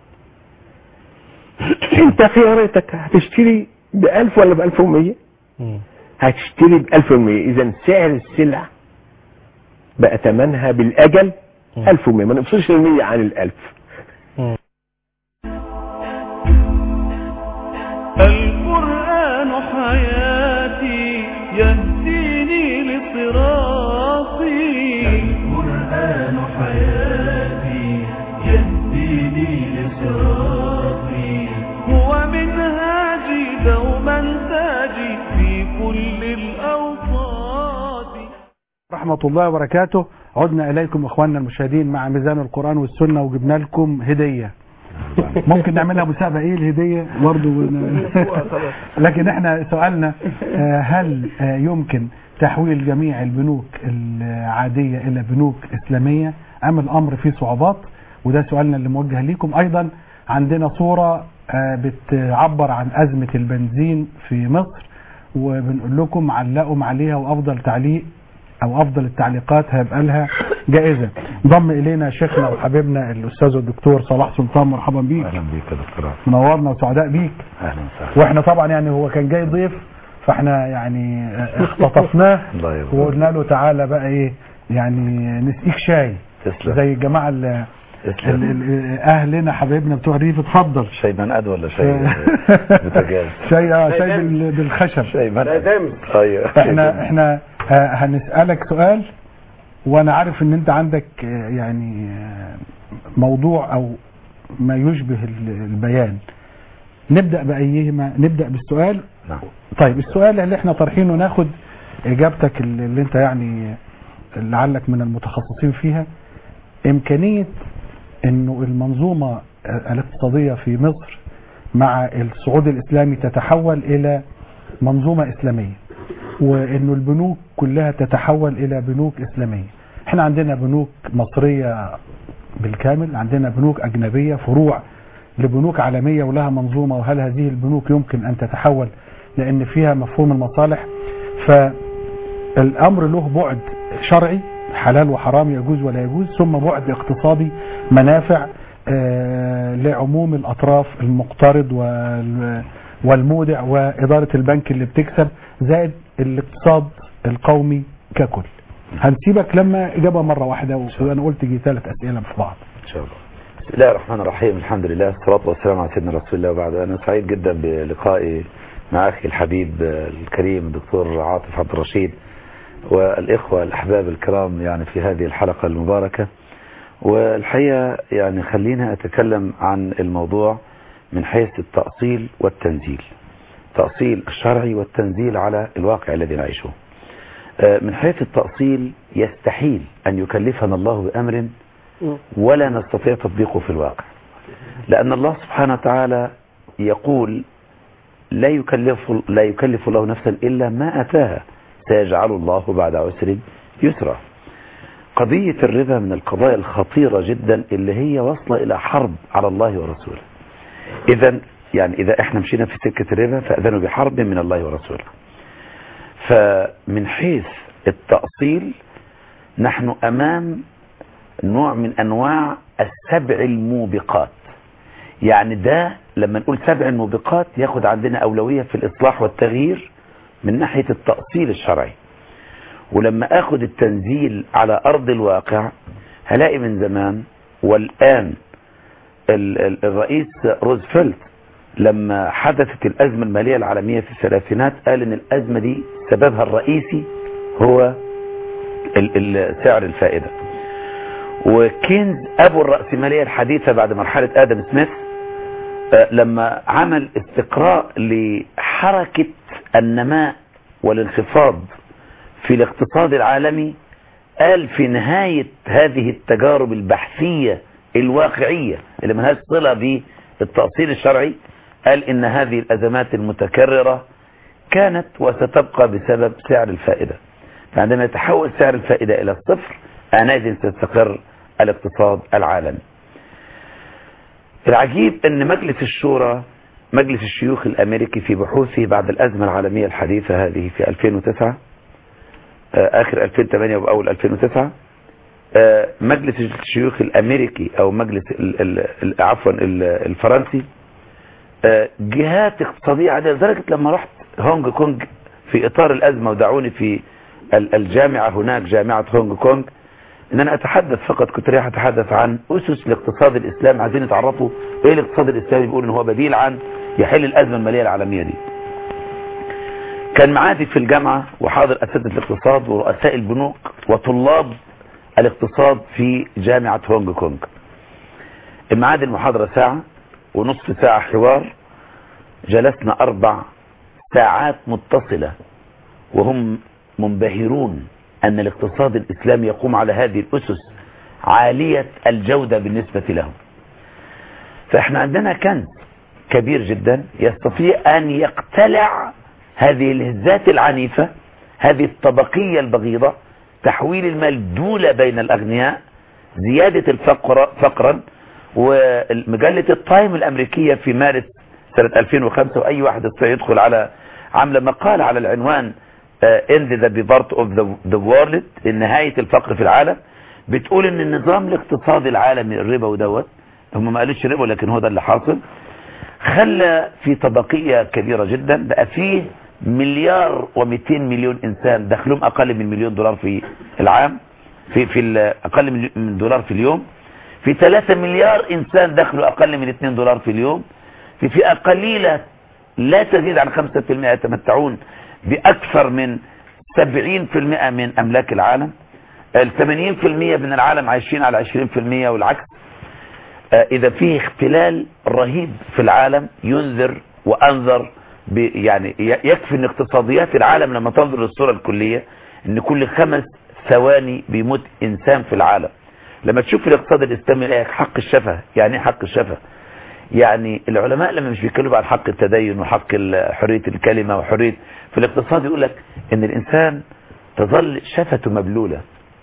انت خياراتك هتشتري بألف ولا بألف ومية مم. هتشتري بألف ومية إذا سعر السلع بقى ثمنها بالأجل ألف ومية ما نفصلش المية عن الألف القرآن حياتي يهديني لصراطي القرآن حياتي يهديني لصراطي هو منهاجي دوما تاجي في كل الأوقات ورحمة الله وبركاته عدنا إليكم إخواننا المشاهدين مع ميزان القرآن والسنة وجبنا لكم هدية ممكن نعملها مسابقة إيه الهدية برضو لكن احنا سؤالنا آه، هل آه، يمكن تحويل جميع البنوك العادية إلى بنوك إسلامية أم الأمر فيه صعوبات وده سؤالنا اللي موجه ليكم أيضا عندنا صورة آه، بتعبر عن أزمة البنزين في مصر وبنقول لكم علقوا عليها وأفضل تعليق أو أفضل التعليقات هيبقى لها جائزة ضم إلينا شيخنا وحبيبنا الأستاذ الدكتور صلاح سلطان مرحبا بيك اهلا بيك يا دكتور عاطف. منورنا وسعداء بيك اهلا وسهلا واحنا طبعا يعني هو كان جاي ضيف فاحنا يعني اختطفناه الله يرضى وقلنا له تعالى بقى ايه يعني نسقيك شاي تسلم زي الجماعه ال- تسلم. ال- ال- اهلنا حبايبنا بتوع الريف اتفضل شاي منقد ولا شاي بوتاجاز شاي اه شاي بال- بالخشب شاي منقد ايوه احنا احنا آه، هنسالك سؤال وانا عارف ان انت عندك آه، يعني آه، موضوع او ما يشبه ال- البيان نبدا بايهما نبدا بالسؤال نعم طيب السؤال اللي احنا طرحينه ناخد اجابتك اللي اللي انت يعني لعلك من المتخصصين فيها امكانيه انه المنظومه الاقتصاديه في مصر مع الصعود الاسلامي تتحول الى منظومه اسلاميه وانه البنوك كلها تتحول الى بنوك اسلاميه احنا عندنا بنوك مصريه بالكامل عندنا بنوك اجنبيه فروع لبنوك عالميه ولها منظومه وهل هذه البنوك يمكن ان تتحول لان فيها مفهوم المصالح فالامر له بعد شرعي حلال وحرام يجوز ولا يجوز ثم بعد اقتصادي منافع آه، لعموم الاطراف المقترض وال- والمودع واداره البنك اللي بتكسب زائد الاقتصاد القومي ككل هنسيبك لما اجابه مره واحده وانا قلت جي ثلاث اسئله في بعض ان شاء الله بسم الله الرحمن الرحيم الحمد لله الصلاة والسلام على سيدنا رسول الله وبعد أنا سعيد جدا بلقائي مع أخي الحبيب الكريم الدكتور عاطف عبد الرشيد والإخوة الأحباب الكرام يعني في هذه الحلقة المباركة والحقيقة يعني خلينا أتكلم عن الموضوع من حيث التأصيل والتنزيل تأصيل الشرعي والتنزيل على الواقع الذي نعيشه آه، من حيث التأصيل يستحيل أن يكلفنا الله بأمر ولا نستطيع تطبيقه في الواقع لأن الله سبحانه وتعالى يقول لا يكلف لا يكلف الله نفسا إلا ما أتاها سيجعل الله بعد عسر يسرا قضية الربا من القضايا الخطيرة جدا اللي هي واصلة إلى حرب على الله ورسوله إذا يعني إذا إحنا مشينا في سكة الربا فأذنوا بحرب من الله ورسوله فمن حيث التأصيل نحن أمام نوع من أنواع السبع الموبقات يعني ده لما نقول سبع الموبقات ياخد عندنا أولوية في الإصلاح والتغيير من ناحية التأصيل الشرعي ولما أخد التنزيل على أرض الواقع هلاقي من زمان والآن ال- ال- الرئيس روزفلت لما حدثت الأزمة المالية العالمية في الثلاثينات قال إن الأزمة دي سببها الرئيسي هو ال- ال- سعر الفائدة وكينز أبو الرأسمالية الحديثة بعد مرحلة آدم سميث آه، لما عمل استقراء لحركة النماء والانخفاض في الاقتصاد العالمي قال في نهاية هذه التجارب البحثية الواقعية اللي ملهاش صلة بالتأصيل الشرعي قال إن هذه الأزمات المتكررة كانت وستبقى بسبب سعر الفائدة فعندما يتحول سعر الفائدة إلى الصفر آنئذ سيستقر الاقتصاد العالمي العجيب أن مجلس الشورى مجلس الشيوخ الأمريكي في بحوثه بعد الأزمة العالمية الحديثة هذه في 2009 آه، آخر 2008 وأول 2009 آه، مجلس الشيوخ الأمريكي أو مجلس ال- ال- ال- عفوا ال- الفرنسي آه، جهات اقتصادية عادية لدرجة لما رحت هونج كونج في إطار الأزمة ودعوني في ال- الجامعة هناك جامعة هونج كونج ان انا اتحدث فقط كنت رايح اتحدث عن اسس الاقتصاد الاسلامي عايزين يتعرفوا ايه الاقتصاد الاسلامي بيقول ان هو بديل عن يحل الازمه الماليه العالميه دي كان معادي في الجامعه وحاضر اساتذه الاقتصاد ورؤساء البنوك وطلاب الاقتصاد في جامعه هونج كونج الميعاد المحاضره ساعه ونصف ساعه حوار جلسنا اربع ساعات متصله وهم منبهرون أن الاقتصاد الإسلامي يقوم على هذه الأسس عالية الجودة بالنسبة له فإحنا عندنا كنز كبير جدا يستطيع أن يقتلع هذه الهزات العنيفة هذه الطبقية البغيضة تحويل المال دولة بين الأغنياء زيادة الفقر فقرا ومجلة التايم الأمريكية في مارس سنة 2005 وأي واحد يستطيع يدخل على عاملة مقال على العنوان end the part of the, the world نهاية الفقر في العالم بتقول ان النظام الاقتصادي العالمي الربا دوت هم ما قالوش ربا لكن هو ده اللي حاصل خلى في طبقية كبيرة جدا بقى فيه مليار و200 مليون انسان دخلهم اقل من مليون دولار في العام في في اقل من دولار في اليوم في 3 مليار انسان دخله اقل من 2 دولار في اليوم في فئة قليلة لا تزيد عن 5% يتمتعون باكثر من 70% من املاك العالم ال 80% من العالم عايشين على 20% والعكس اذا فيه اختلال رهيب في العالم ينذر وانذر يعني يكفي ان اقتصاديات العالم لما تنظر للصورة الكلية ان كل خمس ثواني بيموت انسان في العالم لما تشوف الاقتصاد الاسلامي يلاقي حق الشفه يعني ايه حق الشفه يعني العلماء لما مش بيتكلموا عن حق التدين وحق حرية الكلمة وحرية في الاقتصاد يقول لك ان الانسان تظل شفته مبلولة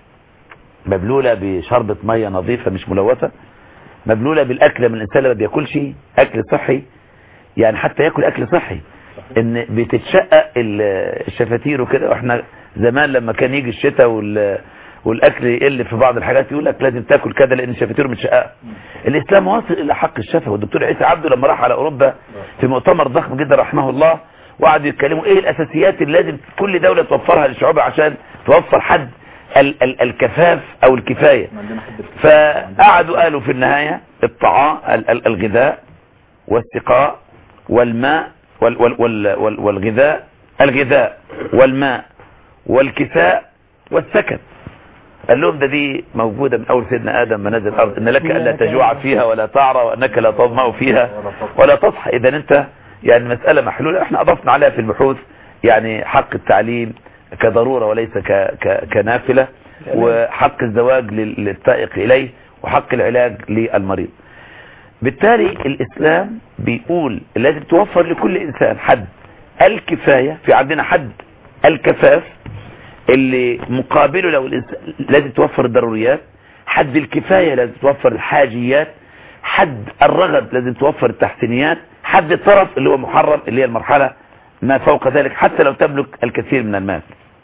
مبلولة بشربة مية نظيفة مش ملوثة مبلولة بالاكل من الانسان لما بياكلش اكل صحي يعني حتى ياكل اكل صحي ان بتتشقق الشفاتير وكده واحنا زمان لما كان يجي الشتاء وال والاكل يقل في بعض الحاجات يقول لك لازم تاكل كذا لان شفاتيره متشققه الاسلام واصل الى حق الشفا والدكتور عيسى عبده لما راح على اوروبا في مؤتمر ضخم جدا رحمه الله وقعدوا يتكلموا ايه الاساسيات اللي لازم كل دوله توفرها لشعوبها عشان توفر حد ال ال الكفاف او الكفايه فقعدوا قالوا في النهايه الطعام ال الغذاء والسقاء والماء وال وال وال وال والغذاء الغذاء والماء والكساء والسكن قال لهم ده دي موجودة من أول سيدنا آدم ما نزل الأرض إن لك ألا تجوع فيها ولا تعرى وأنك لا تظمأ فيها ولا تصحى إذا أنت يعني مسألة محلولة احنا أضفنا عليها في البحوث يعني حق التعليم كضرورة وليس ك ك كنافلة وحق الزواج للسائق إليه وحق العلاج للمريض بالتالي الإسلام بيقول لازم توفر لكل إنسان حد الكفاية في عندنا حد الكفاف اللي مقابله لو الإنسان لازم توفر الضروريات حد الكفاية لازم توفر الحاجيات حد الرغد لازم توفر التحسينيات حد الطرف اللي هو محرم اللي هي المرحلة ما فوق ذلك حتى لو تملك الكثير من المال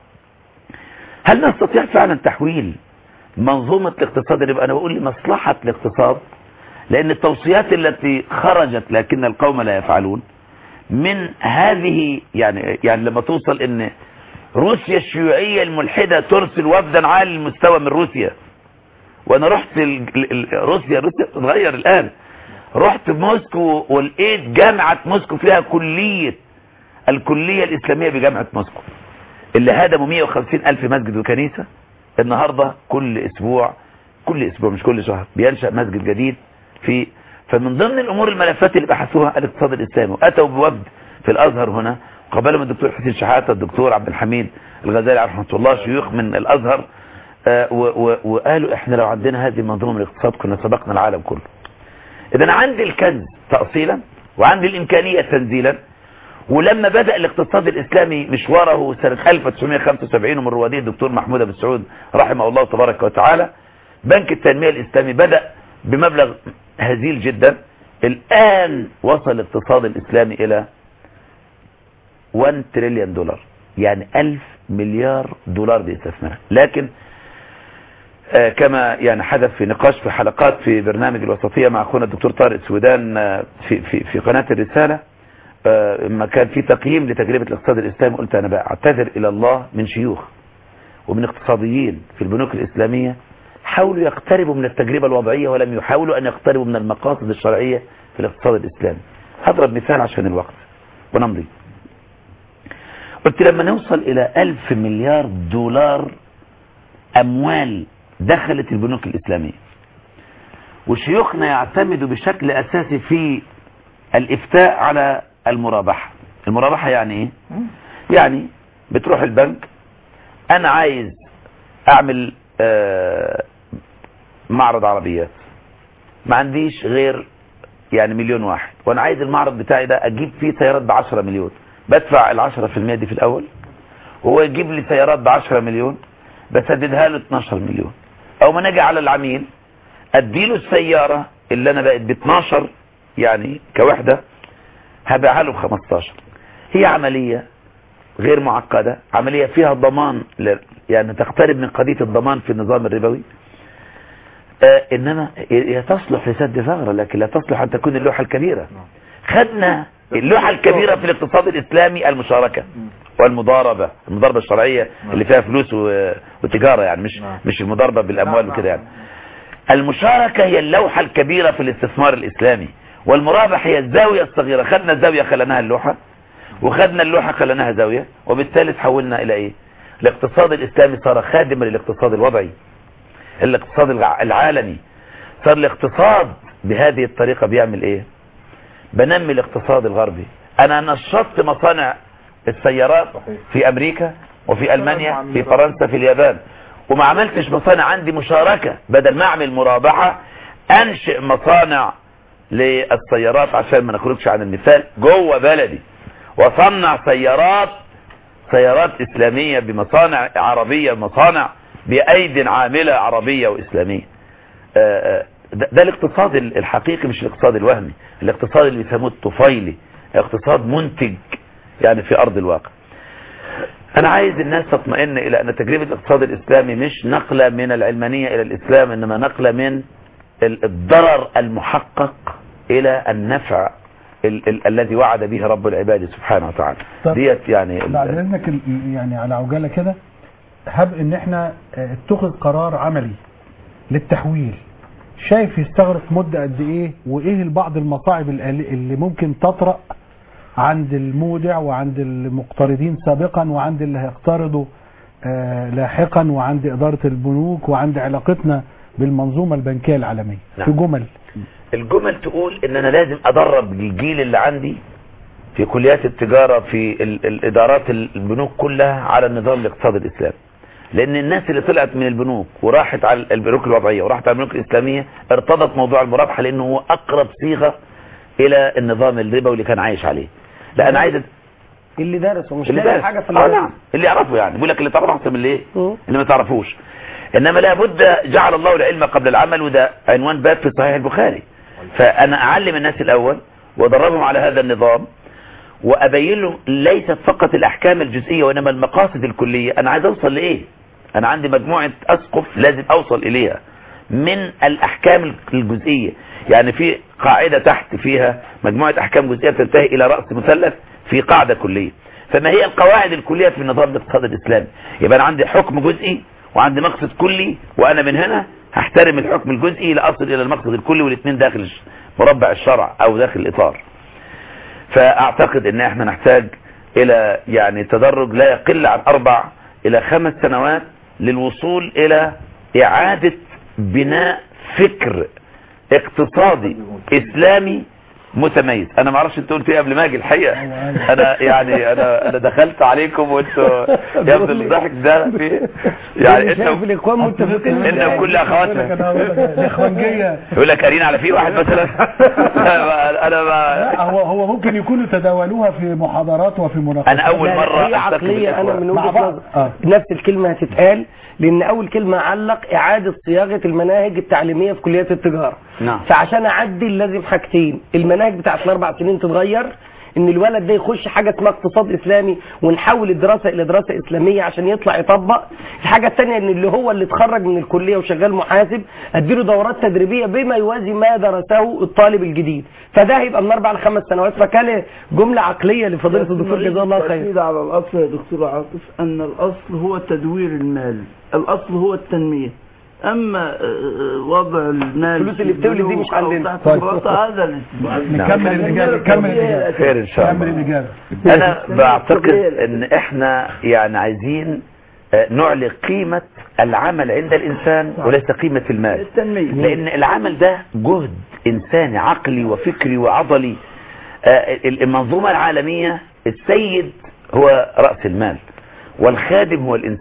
هل نستطيع فعلا تحويل منظومة الاقتصاد اللي انا بقول لمصلحة الاقتصاد لان التوصيات التي خرجت لكن القوم لا يفعلون من هذه يعني يعني لما توصل ان روسيا الشيوعية الملحدة ترسل وفدا عالي المستوى من روسيا وانا رحت ال... ال... روسيا روسيا تتغير الان رحت موسكو ولقيت جامعة موسكو فيها كلية الكلية الاسلامية بجامعة موسكو اللي هدموا 150 الف مسجد وكنيسة النهاردة كل اسبوع كل اسبوع مش كل شهر بينشأ مسجد جديد في فمن ضمن الامور الملفات اللي بحثوها الاقتصاد الاسلامي واتوا بوفد في الازهر هنا قبلهم الدكتور حسين شحاتة الدكتور عبد الحميد الغزالي رحمه الله شيوخ من الازهر آه وقالوا احنا لو عندنا هذه المنظومه من الاقتصاد كنا سبقنا العالم كله اذا انا عندي الكنز تأصيلا وعندي الامكانية تنزيلا ولما بدأ الاقتصاد الاسلامي مشواره سنة 1975 ومن رواديه الدكتور محمود ابو سعود رحمه الله تبارك وتعالى بنك التنمية الاسلامي بدأ بمبلغ هزيل جدا الان وصل الاقتصاد الاسلامي الى 1 تريليون دولار يعني 1000 مليار دولار باستثمار لكن آه كما يعني حدث في نقاش في حلقات في برنامج الوسطية مع اخونا الدكتور طارق السودان آه في, في, في قناة الرسالة آه ما كان في تقييم لتجربة الاقتصاد الاسلامي قلت انا بعتذر الى الله من شيوخ ومن اقتصاديين في البنوك الاسلامية حاولوا يقتربوا من التجربة الوضعية ولم يحاولوا ان يقتربوا من المقاصد الشرعية في الاقتصاد الاسلامي هضرب مثال عشان الوقت ونمضي قلت لما نوصل الى الف مليار دولار اموال دخلت البنوك الاسلامية وشيوخنا يعتمدوا بشكل اساسي في الافتاء على المرابحة المرابحة يعني ايه يعني بتروح البنك انا عايز اعمل آه، معرض عربيات ما عنديش غير يعني مليون واحد وانا عايز المعرض بتاعي ده اجيب فيه سيارات ب 10 مليون بدفع ال 10% دي في الاول وهو يجيب لي سيارات ب 10 مليون بسددها له 12 مليون او ما نجي على العميل اديله السيارة اللي انا بقت ب 12 يعني كوحدة هبيعها له ب 15 هي عملية غير معقدة عملية فيها ضمان ل... يعني تقترب من قضية الضمان في النظام الربوي آه انما هي تصلح لسد ثغرة لكن لا تصلح ان تكون اللوحة الكبيرة خدنا اللوحة الكبيرة في الاقتصاد الاسلامي المشاركة والمضاربة المضاربة الشرعية اللي فيها فلوس و... وتجارة يعني مش مش المضاربة بالاموال وكده يعني المشاركة هي اللوحة الكبيرة في الاستثمار الاسلامي والمرابح هي الزاوية الصغيرة خدنا الزاوية خلناها اللوحة وخدنا اللوحة خلناها زاوية وبالتالي تحولنا الى ايه الاقتصاد الاسلامي صار خادما للاقتصاد الوضعي الاقتصاد الع- العالمي صار الاقتصاد بهذه الطريقة بيعمل ايه بنمي الاقتصاد الغربي انا نشطت مصانع السيارات في امريكا وفي المانيا في فرنسا في اليابان وما عملتش مصانع عندي مشاركة بدل ما اعمل مرابحة انشئ مصانع للسيارات عشان ما نخرجش عن المثال جوه بلدي وصنع سيارات سيارات اسلامية بمصانع عربية مصانع بايد عاملة عربية واسلامية آه، آه، ده ده الاقتصاد الحقيقي مش الاقتصاد الوهمي الاقتصاد اللي بيسموه الطفيلي اقتصاد منتج يعني في ارض الواقع انا عايز الناس تطمئن الى ان تجربة الاقتصاد الاسلامي مش نقلة من العلمانية الى الاسلام انما نقلة من ال- الضرر المحقق الى النفع ال ال الذي وعد به رب العباد سبحانه وتعالى طب ديت يعني بعد اذنك ال- يعني على عجاله كده هب ان احنا آه، اتخذ قرار عملي للتحويل شايف يستغرق مدة قد ايه وايه بعض المصاعب ال- اللي ممكن تطرأ عند المودع وعند المقترضين سابقا وعند اللي هيقترضوا آه، لاحقا وعند إدارة البنوك وعند علاقتنا بالمنظومة البنكية العالمية نعم. في جمل الجمل تقول ان انا لازم ادرب الجيل اللي عندي في كليات التجارة في ال- الادارات البنوك كلها على النظام الاقتصادي الاسلامي لان الناس اللي طلعت من البنوك وراحت على البنوك الوضعية وراحت على البنوك الاسلامية ارتضت موضوع المرابحة لانه هو اقرب صيغة الى النظام الربوي اللي كان عايش عليه لا انا عايز اللي درس ومش اللي لاقي دارس. حاجة في اه الوقت نعم اللي يعرفه يعني بيقول لك اللي تعرفه احسن من اللي ايه اللي ما تعرفوش انما لابد جعل الله العلم قبل العمل وده عنوان باب في صحيح البخاري فانا اعلم الناس الاول وادربهم على هذا النظام وابين لهم ليست فقط الاحكام الجزئيه وانما المقاصد الكليه انا عايز اوصل لايه انا عندي مجموعه اسقف لازم اوصل اليها من الاحكام الجزئيه يعني في قاعده تحت فيها مجموعه احكام جزئيه تنتهي الى راس مثلث في قاعده كليه فما هي القواعد الكليه في نظام الاقتصاد الاسلامي يبقى انا عندي حكم جزئي وعندي مقصد كلي وانا من هنا هحترم الحكم الجزئي لاصل الى المقصد الكلي والاثنين داخل مربع الشرع او داخل الاطار فاعتقد ان احنا نحتاج الى يعني تدرج لا يقل عن اربع الى خمس سنوات للوصول الى اعادة بناء فكر اقتصادي اسلامي متميز انا ما اعرفش انتوا قلتوا ايه قبل ما اجي الحقيقه انا يعني انا انا دخلت عليكم وانتوا يا ابن الضحك ده في يعني انتوا شايف الاخوان متفقين انتوا كل اخواتنا الاخوانجيه يقول لك قارين على في واحد مثلا انا ما لا هو هو ممكن يكونوا تداولوها في محاضرات وفي مناقشات أنا أول لا، مرة هي أحتك عقلية أنا من مع وجهة بعض. نظر آه. نفس الكلمة هتتقال لأن أول كلمة علق إعادة صياغة المناهج التعليمية في كليات التجارة نعم فعشان أعدل لازم حاجتين المناهج بتاعت الأربع سنين تتغير ان الولد ده يخش حاجة اسمها اقتصاد اسلامي ونحول الدراسة الى دراسة اسلامية عشان يطلع يطبق الحاجة التانية ان اللي هو اللي اتخرج من الكلية وشغال محاسب اديله دورات تدريبية بما يوازي ما درسه الطالب الجديد فده هيبقى من اربع لخمس سنوات فكان جملة عقلية لفضيلة الدكتور جزاه الله خير التأكيد على الأصل يا دكتور عاطف أن الأصل هو تدوير المال الأصل هو التنمية أما آه، وضع المال الفلوس اللي بتولد دي مش أو عندنا. تحت طيب. الرأس هذا الاستثمار. نكمل الإجابة كمل الإجابة خير ان شاء كمل الله الإجابة انا بعتقد ان احنا يعني عايزين آه، نعلي قيمة العمل عند الانسان وليس قيمة المال التنمية لان العمل ده جهد انساني عقلي وفكري وعضلي آه، المنظومة العالمية السيد هو رأس المال والخادم هو الانسان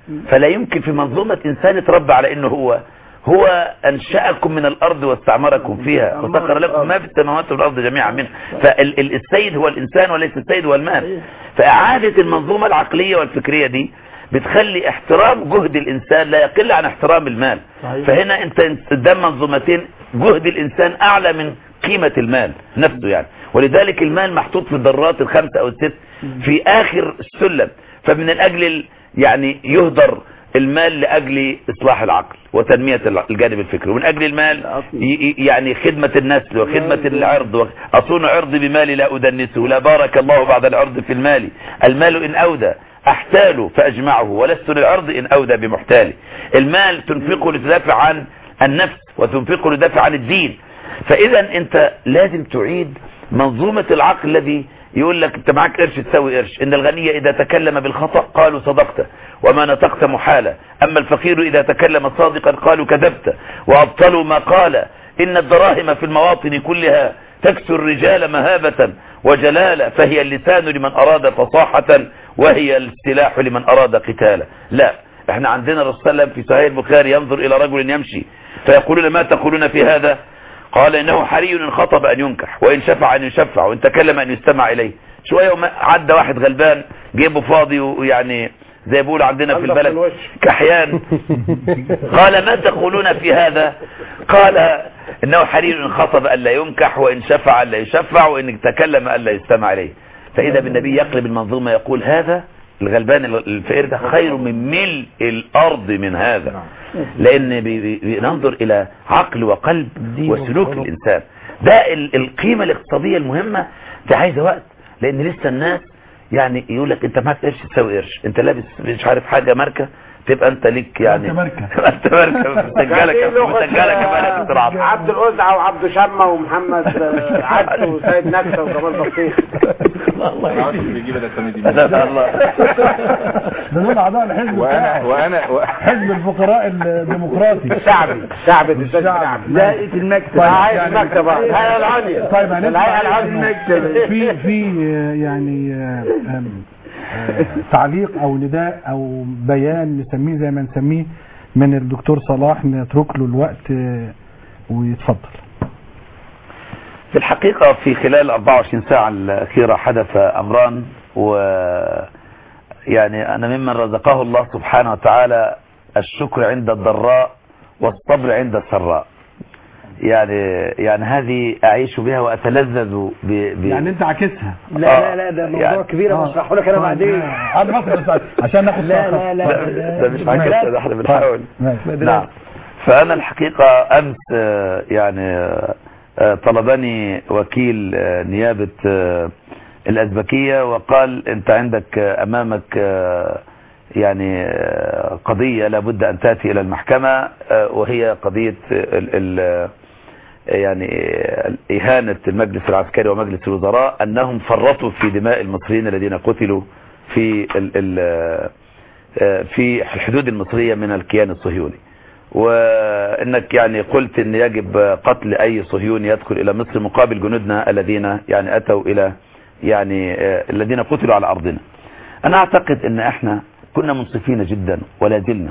فلا يمكن في منظومة إنسان يتربى على إنه هو هو أنشأكم من الأرض واستعمركم فيها وسخر لكم ما في السماوات والأرض جميعا منه فالسيد هو الإنسان وليس السيد هو المال فإعادة المنظومة العقلية والفكرية دي بتخلي احترام جهد الإنسان لا يقل عن احترام المال فهنا أنت قدام منظومتين جهد الإنسان أعلى من قيمة المال نفسه يعني ولذلك المال محطوط في الذرات الخمسة أو الست في آخر السلم فمن الأجل ال- يعني يهدر المال لأجل إصلاح العقل وتنمية الجانب الفكري ومن أجل المال ي- ي- يعني خدمة النسل وخدمة العرض أصون عرضي بمالي لا أدنسه لا بارك الله بعد العرض في المال المال إن أودى أحتال فأجمعه ولست للعرض إن أودى بمحتالي المال تنفقه لتدافع عن النفس وتنفقه لتدافع عن الدين فإذا أنت لازم تعيد منظومة العقل الذي يقول لك انت معاك قرش تساوي قرش ان الغني اذا تكلم بالخطأ قالوا صدقت وما نطقت محالة اما الفقير اذا تكلم صادقا قالوا كذبت وابطلوا ما قال ان الدراهم في المواطن كلها تكسو الرجال مهابة وجلالة فهي اللسان لمن اراد فصاحة وهي السلاح لمن اراد قتالا لا احنا عندنا الرسول صلى الله عليه وسلم في صحيح البخاري ينظر الى رجل يمشي فيقولون ما تقولون في هذا قال انه حري ان خطب ان ينكح وان شفع ان يشفع وان تكلم ان يستمع اليه شوية وما عدى واحد غلبان جيبه فاضي ويعني زي بيقولوا عندنا في البلد كحيان قال ما تقولون في هذا قال انه حري ان خطب الا ينكح وان شفع الا يشفع وان تكلم الا يستمع اليه فاذا بالنبي يقلب المنظومة يقول هذا الغلبان الفقير ده خير من ملء الارض من هذا لان بي- بي- بننظر الى عقل وقلب وسلوك الانسان ده ال- القيمة الاقتصادية المهمة دي عايزة وقت لان لسه الناس يعني يقول لك انت معاك قرش تساوي قرش انت لابس مش عارف حاجة ماركة تبقى انت ليك يعني أنت ماركة. انت ماركة مسجلة كمان مسجلة كمان يا دكتور عبد عبد الأزعة وعبد شمة ومحمد آه، عبد وسيد نكسة وجمال بطيخ لا الله ده دول اعضاء الحزب وانا بتاعي. وانا حزب الفقراء الديمقراطي شعبي شعبي الأستاذ شعبي دائرة المكتب عايز المكتب آه. الهيئة العليا طيب هنسمع الهيئة العليا في في آه، يعني آه، آم، آه، تعليق او نداء او بيان نسميه زي ما نسميه من الدكتور صلاح نترك له الوقت آه، ويتفضل في الحقيقة في خلال 24 ساعة الأخيرة حدث أمران و يعني أنا ممن رزقه الله سبحانه وتعالى الشكر عند الضراء والصبر عند السراء يعني يعني هذه أعيش بها وأتلذذ ب... ب... يعني انت عاكسها لا لا لا ده موضوع يعني- كبير آه. بشرحه لك انا طيب، بعدين آه، عاد مصر بس عشان ناخد لا طاقة. لا لا لا ده مش عاجز ده احنا بنحاول ماشي. نعم فأنا الحقيقة أمس آه، يعني آه، طلبني وكيل آه، نيابة آه، الأزبكية وقال أنت عندك آه، أمامك آه، يعني آه، قضية لابد أن تأتي إلى المحكمة آه، وهي قضية ال ال يعني آه، إهانة المجلس العسكري ومجلس الوزراء أنهم فرطوا في دماء المصريين الذين قتلوا في ال ال آه، في الحدود المصرية من الكيان الصهيوني وانك يعني قلت ان يجب قتل اي صهيوني يدخل الى مصر مقابل جنودنا الذين يعني اتوا الى يعني آه، الذين قتلوا على ارضنا انا اعتقد ان احنا كنا منصفين جدا ولا زلنا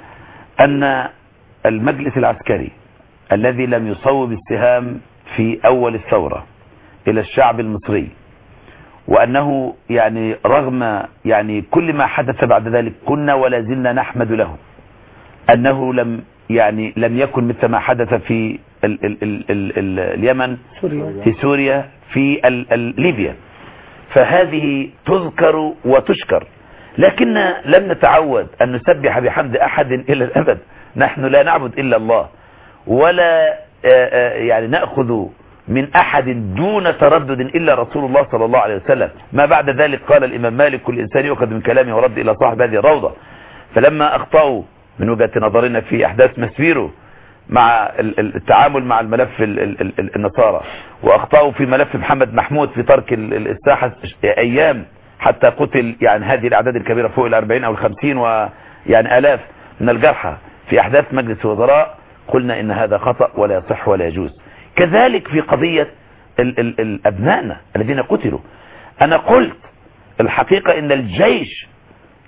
ان المجلس العسكري الذي لم يصوب السهام في اول الثورة الى الشعب المصري وانه يعني رغم يعني كل ما حدث بعد ذلك كنا ولا زلنا نحمد له انه لم يعني لم يكن مثل ما حدث في ال ال ال ال ال اليمن سوريا في سوريا في ال ال ليبيا فهذه تذكر وتشكر لكن لم نتعود أن نسبح بحمد أحد إلى الأبد نحن لا نعبد إلا الله ولا آه، آه، يعني نأخذ من أحد دون تردد إلا رسول الله صلى الله عليه وسلم ما بعد ذلك قال الإمام مالك كل إنسان يؤخذ من كلامه ورد إلى صاحب هذه الروضة فلما أخطأوا من وجهة نظرنا في أحداث مسبيرو مع ال- ال- التعامل مع الملف ال- ال- ال- النصارى واخطاوا في ملف محمد محمود في ترك ال- ال- الساحة ايام حتى قتل يعني هذه الاعداد الكبيرة فوق الاربعين او الخمسين ويعني الاف من الجرحى في احداث مجلس الوزراء قلنا ان هذا خطأ ولا يصح ولا يجوز كذلك في قضية ال ال ال ابنائنا الذين قتلوا انا قلت الحقيقة ان الجيش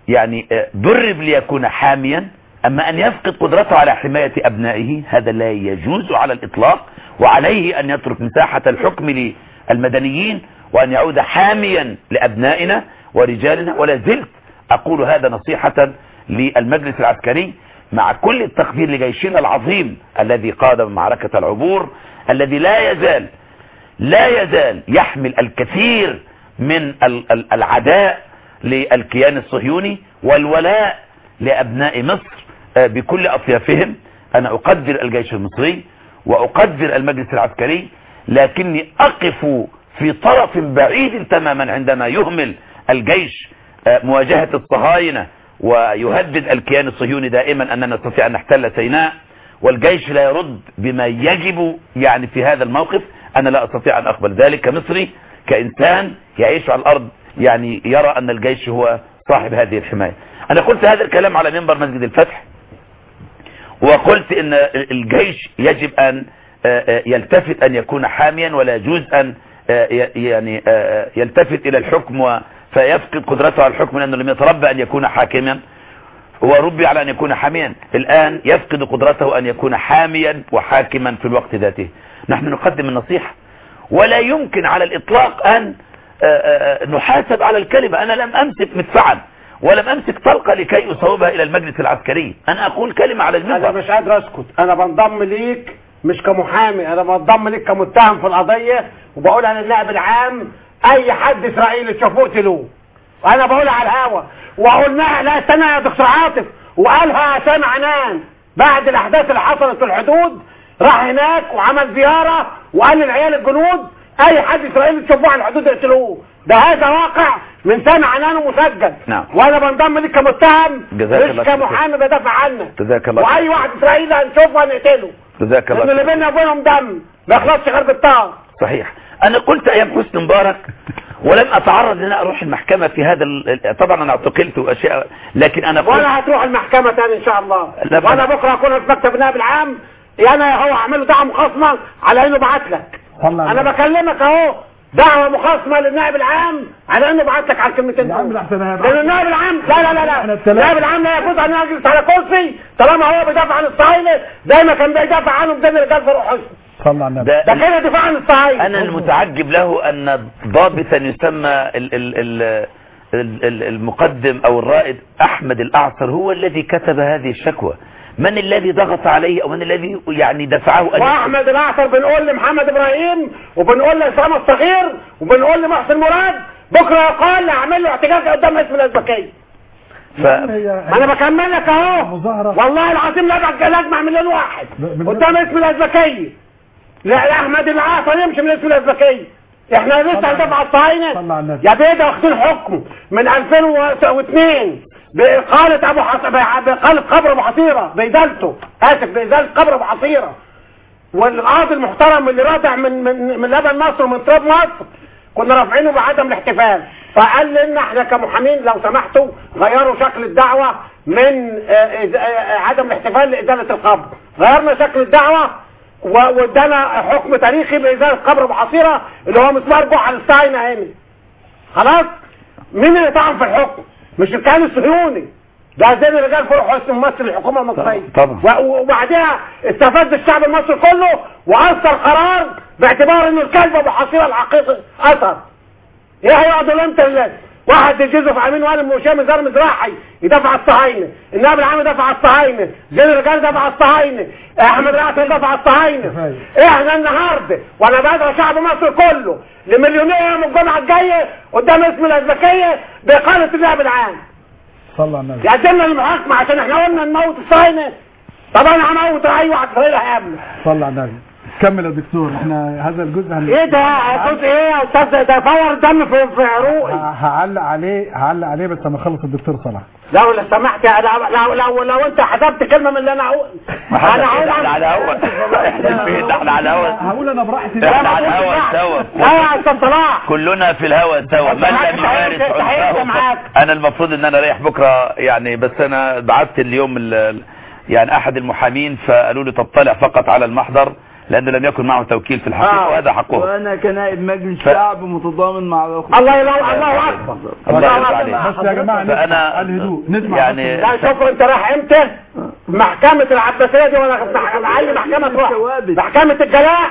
يعني آه، درب ليكون حاميا أما أن يفقد قدرته على حماية أبنائه هذا لا يجوز على الإطلاق وعليه أن يترك مساحة الحكم للمدنيين وأن يعود حاميا لأبنائنا ورجالنا ولا زلت أقول هذا نصيحة للمجلس العسكري مع كل التقدير لجيشنا العظيم الذي قاد معركة العبور الذي لا يزال لا يزال يحمل الكثير من ال- ال- العداء للكيان الصهيوني والولاء لأبناء مصر آه، بكل أطيافهم أنا أقدر الجيش المصري وأقدر المجلس العسكري لكني أقف في طرف بعيد تماما عندما يهمل الجيش آه، مواجهة الصهاينة ويهدد الكيان الصهيوني دائما أننا نستطيع أن نحتل سيناء والجيش لا يرد بما يجب يعني في هذا الموقف أنا لا أستطيع أن أقبل ذلك كمصري كإنسان يعيش على الأرض يعني يرى أن الجيش هو صاحب هذه الحماية أنا قلت هذا الكلام على منبر مسجد الفتح وقلت ان الجيش يجب ان آه، آه، يلتفت ان يكون حاميا ولا يجوز ان آه، ي- يعني آه، يلتفت الى الحكم و- فيفقد قدرته على الحكم لانه لم يتربى ان يكون حاكما هو ربي على ان يكون حاميا الان يفقد قدرته ان يكون حاميا وحاكما في الوقت ذاته نحن نقدم النصيحة ولا يمكن على الاطلاق ان آه، آه، نحاسب على الكلمة انا لم امسك مدفعا ولم امسك طلقة لكي اصوبها الى المجلس العسكري انا اقول كلمة على انا المنبر مش قادر اسكت انا بنضم ليك مش كمحامي انا بنضم ليك كمتهم في القضيه وبقول انا النائب العام اي حد اسرائيلي تشوفوه اقتلوه وانا بقولها على الهوا وقلناها لا استنى يا دكتور عاطف وقالها هشام عنان بعد الاحداث اللي حصلت في الحدود راح هناك وعمل زياره وقال للعيال الجنود اي حد اسرائيلي تشوفوه على الحدود اقتلوه ده هذا واقع من سامع عنان ومسجل نعم. وانا بنضم ليك كمتهم جزاك مش الله خير. كمحامي بدافع عنك جزاك الله واي خير. واحد اسرائيلي هنشوفه هنقتله جزاك لان الله اللي خير. بيننا وبينهم دم ما يخلصش غير بالطار صحيح انا قلت ايام حسني مبارك ولم اتعرض ان أنا اروح المحكمة في هذا ال- طبعا انا اعتقلت واشياء لكن انا قلت ولا هتروح المحكمة تاني ان شاء الله لا وانا بل- بكره اكون في مكتب النائب العام انا هو اعمله دعوه مخاصمه على انه بعت لك انا بكلمك اهو دعوه مخاصمه للنائب العام على انه بعت لك على الكلمتين دول لان النائب العام لا لا لا لا النائب العام لا يجوز ان يجلس على كرسي طالما هو بيدافع عن الصهاينه زي ما كان بيدافع عنهم زي رجال فاروق حسني صلى على النبي ده, ده كده دفاع عن الصهاينه انا المتعجب له ان ضابطا يسمى ال ال ال ال- ال- المقدم او الرائد احمد الاعصر هو الذي كتب هذه الشكوى من الذي ضغط عليه او من الذي يعني دفعه ان واحمد الاعصر بنقول لمحمد ابراهيم وبنقول لاسامه الصغير وبنقول لمحسن مراد بكره يقال اعمل له احتجاج قدام اسم الازبكيه ف... ما انا بكمل لك اهو والله العظيم لا لا اجمع مليون واحد قدام اسم الازبكيه لا لا احمد الاعصر يمشي من اسم الازبكيه احنا لسه هندفع على الصهاينه يا بيدا واخدين حكم من 2002 بإقالة أبو حص... بإقالة قبر أبو حصيرة بإزالته آسف بإزالة قبر أبو حصيرة والقاضي المحترم اللي رادع من من من لبن مصر ومن تراب مصر كنا رافعينه بعدم الاحتفال فقال لنا احنا كمحامين لو سمحتوا غيروا شكل الدعوة من آه، إز- آه، عدم الاحتفال لإزالة القبر غيرنا شكل الدعوة و- وادانا حكم تاريخي بإزالة قبر أبو حصيرة اللي هو مسمار بوع الستاينة هنا خلاص مين اللي طعن في الحكم مش الكيان الصهيوني ده زي الرجال فوق حسن ممثل الحكومة المصرية طبعا. و- وبعدها استفاد الشعب المصري كله واثر قرار باعتبار انه الكلب ابو حصيره الحقيقي اثر ايه هيقعدوا امتى ال- واحد يجيزه في امين وائل وهشام زار مزراحي يدافع على الصهاينه النائب العام يدافع على الصهاينه زين الرجال يدافع على الصهاينه احمد رعد يدافع على الصهاينه احنا النهارده وانا بدعو شعب مصر كله لمليونير يوم الجمعه الجايه قدام اسم الازبكيه باقاله النائب العام صلى على النبي يقدمنا المحاكمه عشان احنا قلنا نموت الصهاينه طب انا هموت اي واحد اسرائيل هيقابله صلى على النبي كمل يا دكتور احنا هذا الجزء هن... ايه ده هتقول ايه يا استاذ ده فور دم في في عروقي ه- هعلق عليه هعلق عليه بس لما اخلص الدكتور صلاح لو لو سمحت يا- لو لو لو, لو انت حذفت كلمه من اللي انا هقول انا هقول احنا على هوا احنا البيت احنا على هوا هقول انا براحتي احنا على الهوا سوا لا يا استاذ صلاح كلنا في الهوا سوا من معاك لم يمارس تحية- تحية عنفه معاك. انا المفروض ان انا رايح بكره يعني بس انا بعت اليوم ال- يعني احد المحامين فقالوا لي طب طلع فقط على المحضر لانه لم يكن معه توكيل في الحقيقه آه. وهذا حقه وانا كنائب مجلس ف- شعب متضامن مع الاخوة الله ينور الله اكبر الله يرضى عليك بس يا جماعه نسمع فانا الهدوء نسمع يعني لا شوف انت رايح امتى محكمة العباسية دي ولا معلم محكمة تروح محكمة الجلاء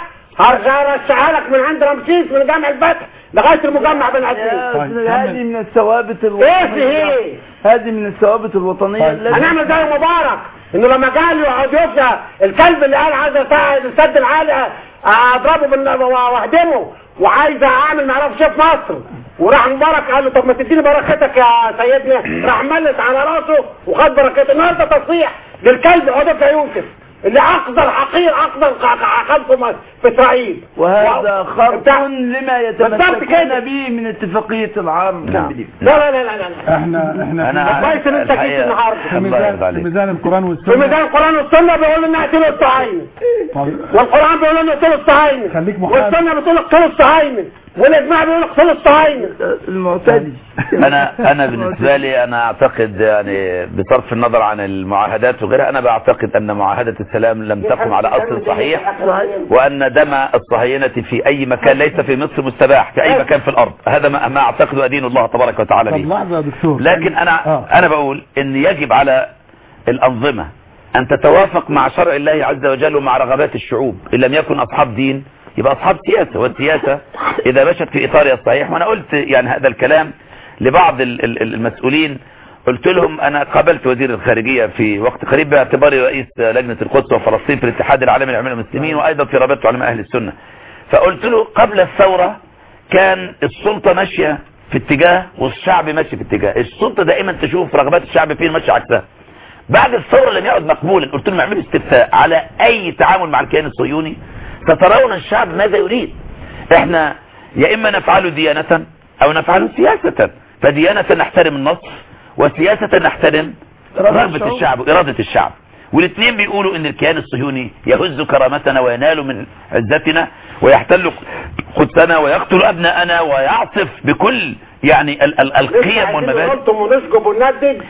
هرجعها لك من عند رمسيس من جامع الفتح لغاية المجمع بن يا عزيز أستاذ، هذه من الثوابت ايه الوطنية هي هذه من الثوابت الوطنية التي هنعمل زي مبارك انه لما قال يقعد يفشى الكلب اللي قال عايز أساعد السد العالي اضربه بال- واهدمه وعايز اعمل ما اعرفش إيه في مصر وراح مبارك قال له طب ما تديني بركتك يا سيدنا راح ملت على راسه وخد بركته النهارده تصريح للكلب عدوك يوسف اللي اقذر حقير اقذر خمسه في اسرائيل وهذا خرق بتاع- لما بالضبط يتمسكون كده. به من اتفاقية العام نعم. لا لا لا لا, لا. احنا احنا انا كويس ان انت جيت الحقيقة- النهارده في الله يرضى ميزان في عليك ميزان القران في والسنه ميزان القرآن والسنة بيقول لنا اقتلوا الصهاينة طيب. والقرآن بيقول لنا اقتلوا الصهاينة خليك محامي. والسنة بتقول اقتلوا الصهاينة والإجماع بيقول اقتلوا الصهاينة المعتدي انا انا بالنسبه لي انا اعتقد يعني بصرف النظر عن المعاهدات وغيرها انا بعتقد ان معاهده السلام لم تقم على اصل صحيح وان دم الصهاينه في اي مكان ليس في مصر مستباح في اي مكان في الارض هذا ما, ما اعتقد ادين الله تبارك وتعالى طب به لحظه يا دكتور لكن انا آه. انا بقول ان يجب على الانظمه ان تتوافق مع شرع الله عز وجل ومع رغبات الشعوب ان لم يكن اصحاب دين يبقى اصحاب سياسه والسياسه اذا مشت في اطارها الصحيح وانا قلت يعني هذا الكلام لبعض ال- ال- المسؤولين قلت لهم انا قابلت وزير الخارجيه في وقت قريب باعتباري رئيس لجنه القدس وفلسطين في الاتحاد العالمي للعلماء المسلمين وايضا في رابطه علماء اهل السنه فقلت له قبل الثوره كان السلطه ماشيه في اتجاه والشعب ماشي في اتجاه السلطه دائما تشوف رغبات الشعب فين ماشيه عكسها بعد الثوره لم يعد مقبولا قلت لهم اعملوا استفتاء على اي تعامل مع الكيان الصهيوني سترون الشعب ماذا يريد احنا يا اما نفعله ديانه او نفعله سياسه فديانه نحترم النص وسياسه نحترم رغبه الشعب واراده الشعب والاثنين بيقولوا ان الكيان الصهيوني يهز كرامتنا وينال من عزتنا ويحتل قدسنا ويقتل ابناءنا ويعصف بكل يعني ال ال القيم والمبادئ قلتم ونسجب وندج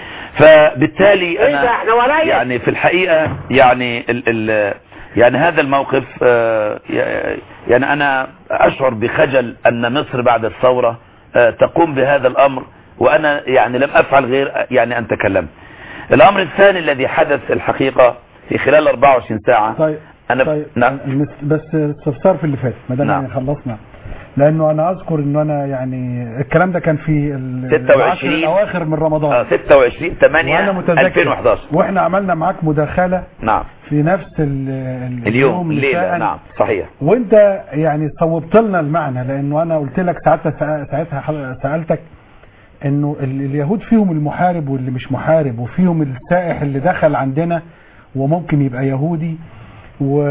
فبالتالي ايه ده انا احنا ولاية يعني في الحقيقة يعني ال ال يعني هذا الموقف آه، يعني انا اشعر بخجل ان مصر بعد الثورة آه، تقوم بهذا الامر وانا يعني لم افعل غير يعني ان تكلمت الامر الثاني الذي حدث الحقيقة في خلال 24 ساعة طيب انا طيب نعم المس- بس استفسار في اللي فات ما دام نعم. يعني خلصنا لانه انا اذكر انه انا يعني الكلام ده كان في ال- 26 العشر الاواخر من رمضان آه، 26 8 وانا متذكر 2011 واحنا عملنا معاك مداخله نعم في نفس ال- ال- اليوم الليلة مساء. نعم صحيح وانت يعني صوبت لنا المعنى لانه انا قلت لك ساعتها ساعتها حض- سالتك انه ال- اليهود فيهم المحارب واللي مش محارب وفيهم السائح اللي دخل عندنا وممكن يبقى يهودي و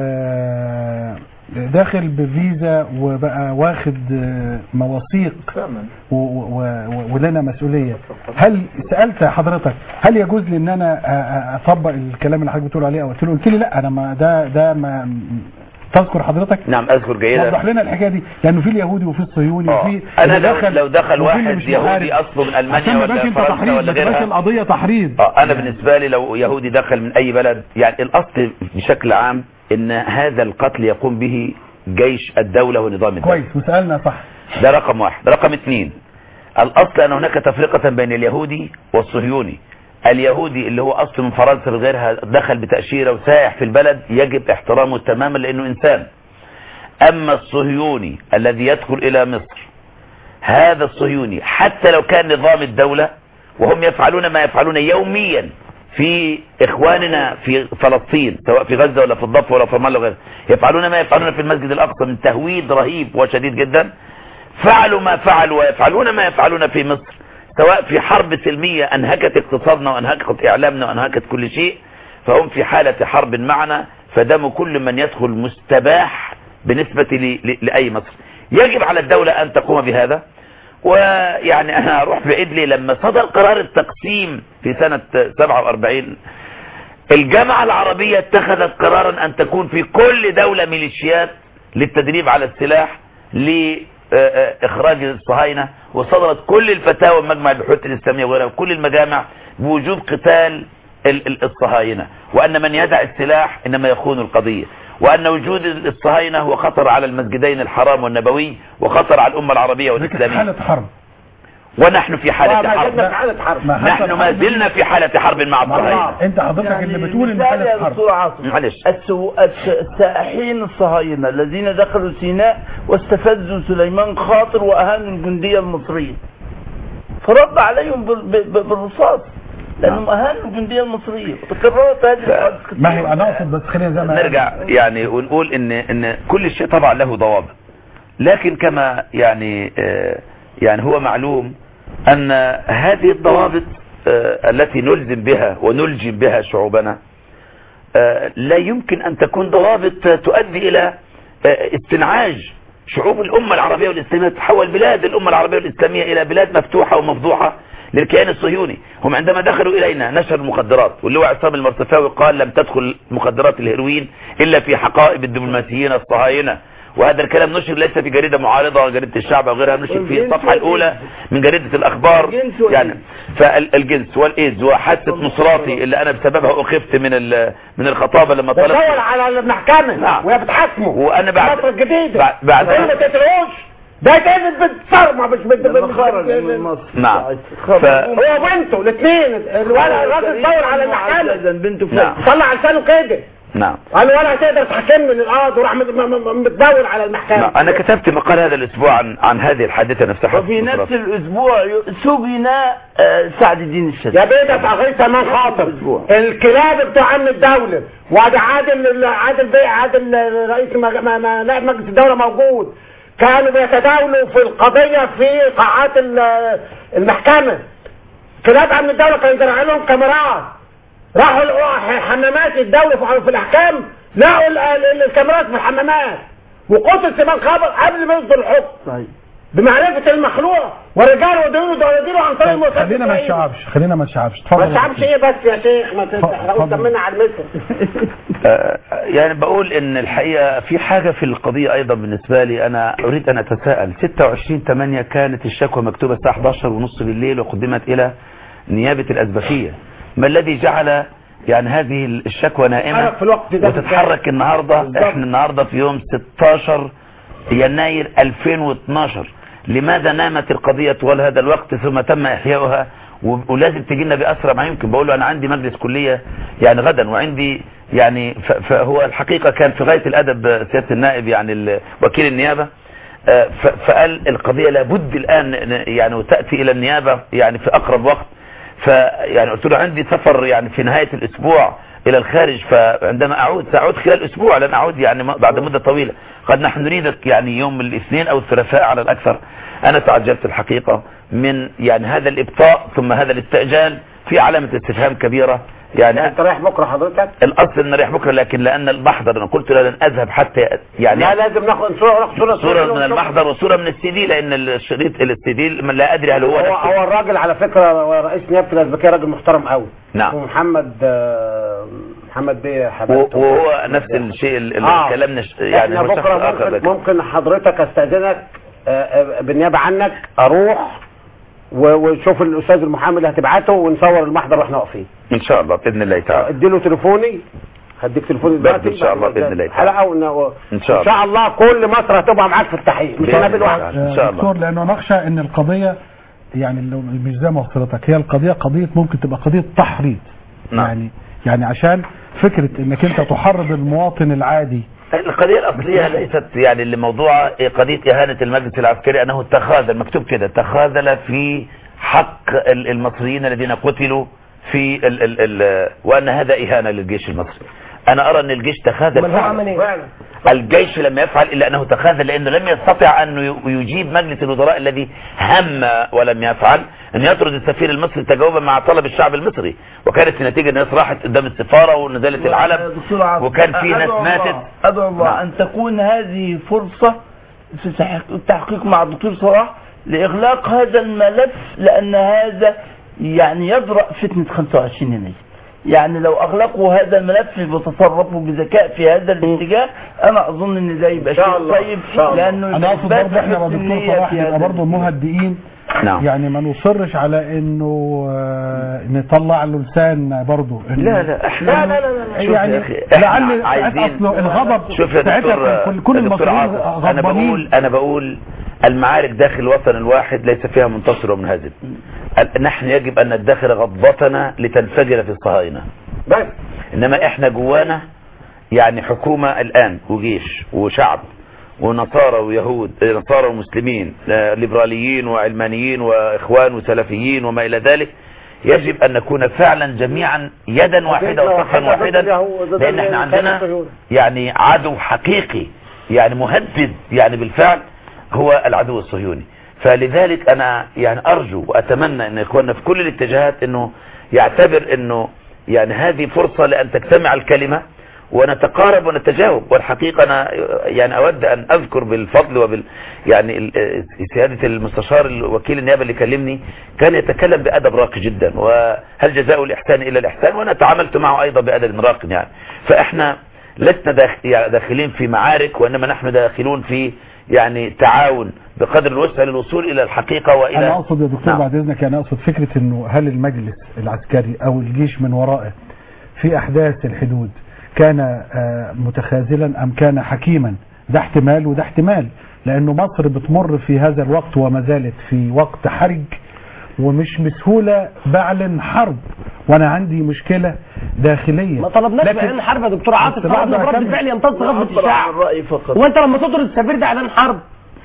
داخل بفيزا وبقى واخد مواثيق و- و- و- ولنا مسؤوليه هل سالت حضرتك هل يجوز لي ان انا أ- أ- اطبق الكلام اللي حضرتك بتقول عليه او قلت له قلت لي لا انا ما ده ده ما تذكر حضرتك نعم اذكر جيدا وضح لنا الحكايه دي لانه في اليهودي وفي الصهيوني آه. وفي انا اللي لو, لو دخل وفي اللي واحد مش يهودي محارب. اصله من عشان المانيا ما ولا يبقاش انت فرنسا تحريض ولا ما تبقاش غيرها القضيه تحريض اه انا بالنسبه لي لو يهودي دخل من اي بلد يعني الاصل بشكل عام ان هذا القتل يقوم به جيش الدوله ونظام الدوله كويس وسالنا صح ده رقم واحد رقم اثنين الاصل ان هناك تفرقه بين اليهودي والصهيوني اليهودي اللي هو اصل من فرنسا وغيرها دخل بتاشيره وسائح في البلد يجب احترامه تماما لانه انسان اما الصهيوني الذي يدخل الى مصر هذا الصهيوني حتى لو كان نظام الدولة وهم يفعلون ما يفعلون يوميا في اخواننا في فلسطين سواء في غزة ولا في الضفة ولا في رام الله وغيرها يفعلون ما يفعلون في المسجد الاقصى من تهويد رهيب وشديد جدا فعلوا ما فعلوا ويفعلون ما يفعلون في مصر سواء في حرب سلمية انهكت اقتصادنا وانهكت اعلامنا وانهكت كل شيء فهم في حالة حرب معنا فدم كل من يدخل مستباح بالنسبة ل- ل- لأي مصر يجب على الدولة أن تقوم بهذا ويعني أنا أروح بعيد لي لما صدر قرار التقسيم في سنة 47 الجامعة العربية اتخذت قرارا أن تكون في كل دولة ميليشيات للتدريب على السلاح لإخراج الصهاينة وصدرت كل الفتاوى مجمع البحوث الإسلامية وغيرها كل المجامع بوجوب قتال ال- ال- الصهاينة وأن من يدع السلاح إنما يخون القضية وأن وجود الصهاينة هو خطر على المسجدين الحرام والنبوي وخطر على الأمة العربية والإسلامية حالة حرب ونحن في حالة ما حرب زلنا في حالة حرب ما حتى نحن ما زلنا في حالة حرب مع الصهاينة انت حضرتك يعني اللي بتقول ان مثال حالة يا حرب دكتور عاصم معلش السو... الس... السائحين الصهاينة الذين دخلوا سيناء واستفزوا سليمان خاطر وأهانوا الجندية المصرية فرد عليهم بال... ب- بالرصاص لأنهم أهانوا الجندية المصرية وتكررت هذه الحوادث كثيراً. ما هي انا اقصد بس خلينا زي ما نرجع يعني ونقول ان ان كل شيء طبعا له ضوابط لكن كما يعني آه، يعني هو معلوم ان هذه الضوابط آه، التي نلزم بها ونلجم بها شعوبنا آه، لا يمكن ان تكون ضوابط تؤدي الى آه، استنعاج شعوب الامه العربيه والاسلاميه تحول بلاد الامه العربيه والاسلاميه الى بلاد مفتوحه ومفضوحه للكيان الصهيوني هم عندما دخلوا الينا نشروا المخدرات واللواء عصام المرتفاوي قال لم تدخل مخدرات الهيروين الا في حقائب الدبلوماسيين الصهاينه وهذا الكلام نشر ليس في جريدة معارضة جريدة الشعب أو غيرها نشر في الصفحة الأولى من جريدة الأخبار يعني فالجنس والإيدز وحادثة نصراتي اللي أنا بسببها أخفت من ال- من الخطابة لما طلبت بتدور على المحكمة نعم. وهي بتحاكمه وأنا بعد مصر الجديدة بعد- بعد- إيه ما تتلقوش ده ديفيد بتصرمع مش بت لما مش خرج بت- من مصر نعم خرج. ف... هو وبنته الاثنين الولد الراجل دور على المحكمة معززاً بنته نعم. فجأة طلع لسانه كده نعم قال له ولا هتقدر تحاكمني من الارض وراح مت- م- م- متدور على المحكمة نعم. أنا كتبت مقال هذا الأسبوع عن عن هذه الحادثة نفسها حادثة وفي نصراتي. نفس الأسبوع ي- سجن آه، سعد الدين الشاذلي يا بيه ده تغيير تمام خاطر الكلاب بتوع امن الدوله وادي عادل عادل بيه عادل رئيس مج- ما- ما- نائب مجلس الدوله موجود كانوا بيتداولوا في القضيه في قاعات ال- المحكمه كلاب امن الدوله كانوا زرعوا لهم كاميرات راحوا لقوا حمامات الدوله في- في الاحكام لقوا ال- ال- الكاميرات في الحمامات وقتل سمان خبر قبل ما يصدر الحكم صحيح بمعرفه المخلوع والرجال ودينه دولدينه عن طريق طيب المؤسسات خلينا ما الإسرائيلية. نشعبش خلينا ما نشعبش ما اتفضل تشعبش ايه بس يا شيخ ما تحرقوش اتفضل. دمنا على المثل آه، يعني بقول ان الحقيقة في حاجة في القضية ايضا بالنسبة لي انا اريد ان اتساءل 26 8 كانت الشكوى مكتوبة الساعة 11 ونص بالليل وقدمت الى نيابة الازبكية ما الذي جعل يعني هذه الشكوى نائمة حرك في الوقت ده وتتحرك النهاردة بالظبط. احنا النهاردة في يوم 16 يناير 2012 لماذا نامت القضية طوال هذا الوقت ثم تم إحياؤها و- ولازم تجي لنا بأسرع ما يمكن بقول له أنا عندي مجلس كلية يعني غدا وعندي يعني ف- فهو الحقيقة كان في غاية الأدب سيادة النائب يعني ال- وكيل النيابة آه، ف- فقال القضية لابد الآن ن- يعني تأتي إلى النيابة يعني في أقرب وقت فيعني قلت له عندي سفر يعني في نهاية الأسبوع إلى الخارج فعندما أعود سأعود خلال أسبوع لن أعود يعني م- بعد مدة طويلة قد نحن نريدك يعني يوم الاثنين أو الثلاثاء على الأكثر أنا تعجبت الحقيقة من يعني هذا الإبطاء ثم هذا الاستعجال في علامة استفهام كبيرة يعني انت رايح بكره حضرتك الأصل أن رايح بكرة لكن لأن المحضر أنا قلت له لن أذهب حتى يعني لا لازم ناخد صوره ناخد صوره صورة من المحضر وصورة من السي دي لأن الشريط السي دي لا أدري هل هو هو نفسه. هو الراجل على فكره هو رئيس نيابه الازبكيه راجل محترم قوي نعم ومحمد آه، محمد بيه و- حبيبته وهو نفس الشيء اللي آه. كلامنا ش- يعني احنا هو شخص بكره آخر ممكن, لكن ممكن حضرتك استاذنك آه، آه، بالنيابه عنك اروح و- ونشوف الاستاذ المحامي اللي هتبعته ونصور المحضر واحنا واقفين إن شاء الله بإذن الله تعالى اديله تليفوني هديك تليفوني برضه دلوقتي إن شاء الله بإذن الله تعالى. حلقه ون... إن شاء ان شاء الله كل مصر هتبقى معاك في التحقيق مش بإذن انا الله بالوحده تعالى. إن شاء الله. دكتور لانه نخشى ان القضيه يعني لو مش زي ما وصلتك هي القضيه قضيه ممكن تبقى قضيه تحريض نعم. يعني يعني عشان فكره انك انت تحرض المواطن العادي القضية الأصلية ليست يعني اللي موضوع قضية إهانة المجلس العسكري أنه تخاذل مكتوب كده تخاذل في حق ال- المصريين الذين قتلوا في ال ال ال وأن هذا إهانة للجيش المصري أنا أرى أن الجيش تخاذل امال هو عمل ايه؟ فعلا الجيش لم يفعل إلا أنه تخاذل لأنه لم يستطع أن ي- يجيب مجلس الوزراء الذي هم ولم يفعل أن يطرد السفير المصري تجاوبا مع طلب الشعب المصري وكانت النتيجة الناس راحت قدام السفارة ونزلت العلم دكتور عاصم، وكان في ناس أدعو الله- ماتت أدعو الله نعم. أن تكون هذه فرصة في تحقيق- التحقيق مع الدكتور صلاح لإغلاق هذا الملف لأن هذا يعني يجرأ فتنة 25 يناير يعني لو أغلقوا هذا الملف وتصرفوا بذكاء في هذا الاتجاه أنا أظن إن ده يبقى إن شاء شيء الله. طيب إن شاء الله. لأنه انا اقصد إثبات برضه احنا يا حسن دكتور النية صلاح في نبقى هذا برضه مهدئين نعم. يعني ما نصرش على انه آه، نطلع له لسان برضه إن- لا لا احنا لا لا لا لا شوف يعني يا أخي، إحنا لعل عايزين اصله الغضب شوف يا ساعتها دكتور كل- كل يا دكتور المصريين عاطف، انا غضبانين بقول انا بقول المعارك داخل الوطن الواحد ليس فيها منتصر ومنهزم ال- نحن يجب ان ندخر غضبتنا لتنفجر في الصهاينه بس انما احنا جوانا يعني حكومة الان وجيش وشعب ونصارى ويهود آه، نصارى ومسلمين آه، ليبراليين وعلمانيين واخوان وسلفيين وما الى ذلك يجب ان نكون فعلا جميعا يدا واحدة وصفا واحدا لان احنا عندنا يعني عدو حقيقي يعني مهدد يعني بالفعل هو العدو الصهيوني فلذلك انا يعني ارجو واتمنى ان اخواننا في كل الاتجاهات انه يعتبر انه يعني هذه فرصة لان تجتمع الكلمة ونتقارب ونتجاوب والحقيقة انا يعني اود ان اذكر بالفضل وبال يعني ال- سيادة المستشار الوكيل النيابة اللي كلمني كان يتكلم بادب راقي جدا وهل جزاء الاحسان الا الاحسان وانا تعاملت معه ايضا بادب راق يعني فاحنا لسنا داخ- يعني داخلين في معارك وانما نحن داخلون في يعني تعاون بقدر الوسع للوصول الى الحقيقة والى انا اقصد يا دكتور نعم. بعد اذنك انا اقصد فكره انه هل المجلس العسكري او الجيش من ورائه في احداث الحدود كان آه، متخاذلا ام كان حكيما ده احتمال وده احتمال لانه مصر بتمر في هذا الوقت وما زالت في وقت حرج ومش بسهوله بعلن حرب وانا عندي مشكله داخليه ما طلبناش لكن- باعلان حرب يا دكتور عاطف بس بعد طلبنا ما برد أكمل. فعل يمتص غضبة الشعب الرأي فقط وانت لما تطرد السفير ده اعلان حرب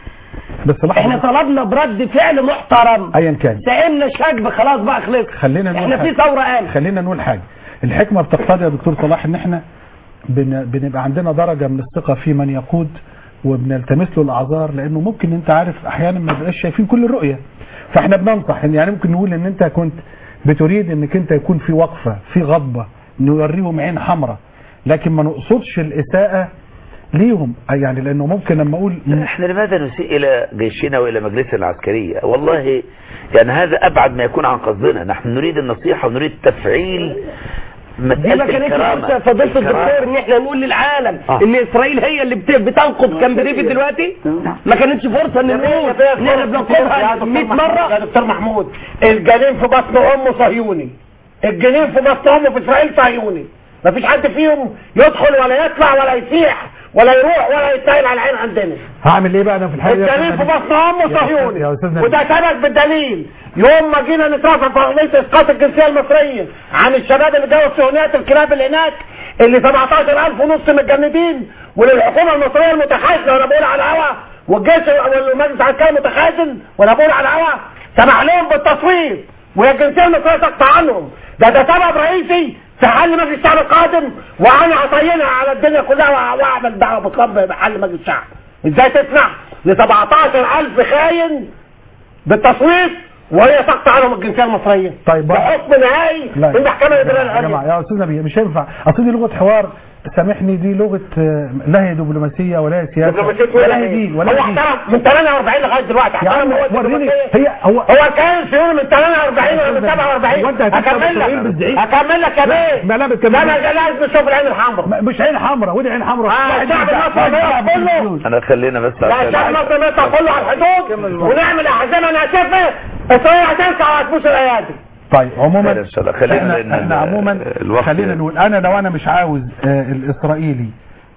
بس لحظة. احنا طلبنا برد فعل محترم ايا كان سئمنا الشجب خلاص بقى خلص خلينا نقول احنا في حاجة. ثوره قامت خلينا نقول حاجة الحكمة بتقتضي يا دكتور صلاح ان احنا بن... بنبقى عندنا درجة من الثقة في من يقود وبنلتمس له الاعذار لانه ممكن انت عارف احيانا ما بقاش شايفين كل الرؤية فاحنا بننصح إن يعني ممكن نقول ان انت كنت بتريد انك انت يكون في وقفة في غضبة نوريهم عين حمراء لكن ما نقصدش الاساءة ليهم يعني لانه ممكن لما اقول احنا لماذا نسيء الى جيشنا والى مجلسنا العسكرية والله يعني هذا ابعد ما يكون عن قصدنا نحن نريد النصيحة ونريد تفعيل دي ما مسألة كانتش الكرامة فرصه فضيله الكرامة. الدكتور ان احنا نقول للعالم آه. ان اسرائيل هي اللي بت- بتنقض كامب ديفيد دلوقتي ما كانتش فرصه ان نقول ان احنا بننقضها 100 مره يا دكتور محمود الجنين في بطن امه صهيوني الجنين في بطن امه في اسرائيل صهيوني مفيش حد فيهم يدخل ولا يطلع ولا يسيح ولا يروح ولا يتسائل على العين عندنا هعمل ايه بقى انا في الحقيقة الجنين في بطن امه يا أستاذ- صهيوني يا أستاذ نبيل. وده ثبت بالدليل يوم ما جينا نترافع في قضيه اسقاط الجنسيه المصريه عن الشباب اللي جاوا الصهيونيات الكلاب اللي هناك اللي 17000 ونص متجندين وللحكومه المصريه المتخاذله وانا بقول على الهوا والجيش والمجلس العسكري المتخاذل وانا بقول على الهوا سمح لهم بالتصويت وهي الجنسيه المصريه تقطع عنهم ده ده سبب رئيسي في حل مجلس الشعب القادم وانا هطينها على الدنيا كلها وأ- واعمل دعوه بطلب بحل مجلس الشعب ازاي تسمح ل 17000 خاين بالتصويت وهي تقطع عنهم الجنسيه المصريه طيب ده حكم نهائي لا في المحكمه الاداريه يا جماعه العليا يا استاذ نبي مش هينفع اصل دي لغه حوار سامحني دي لغه آه، لا هي دبلوماسيه ولا هي سياسه دبلوماسية ولا هي دين ولا هو هي دين احترم من 48 لغايه دلوقتي يا عم احترم هو وريني الدبلوماسية. هي هو هو كان سيوني من 48 ولا من 47 وانت هتكتب هكمل إسرائيل لك بالزعيم؟ هكمل لك يا بيه ما لا بتكمل لا انا لازم اشوف العين الحمراء ما- مش عين حمراء ودي عين حمراء آه، واحد الشعب بتاع- المصري واحد بيقف بتاع كله. فلوس. انا خلينا بس لا عشان- الشعب المصري بيطلع كله على الحدود ونعمل احزمه ناسفه اسرائيل هتركع وهتبوس الايادي طيب عموما خير إن شاء الله. خلينا احنا, لأن احنا ال- عموما الوقت- خلينا نقول انا لو انا مش عاوز آه، الاسرائيلي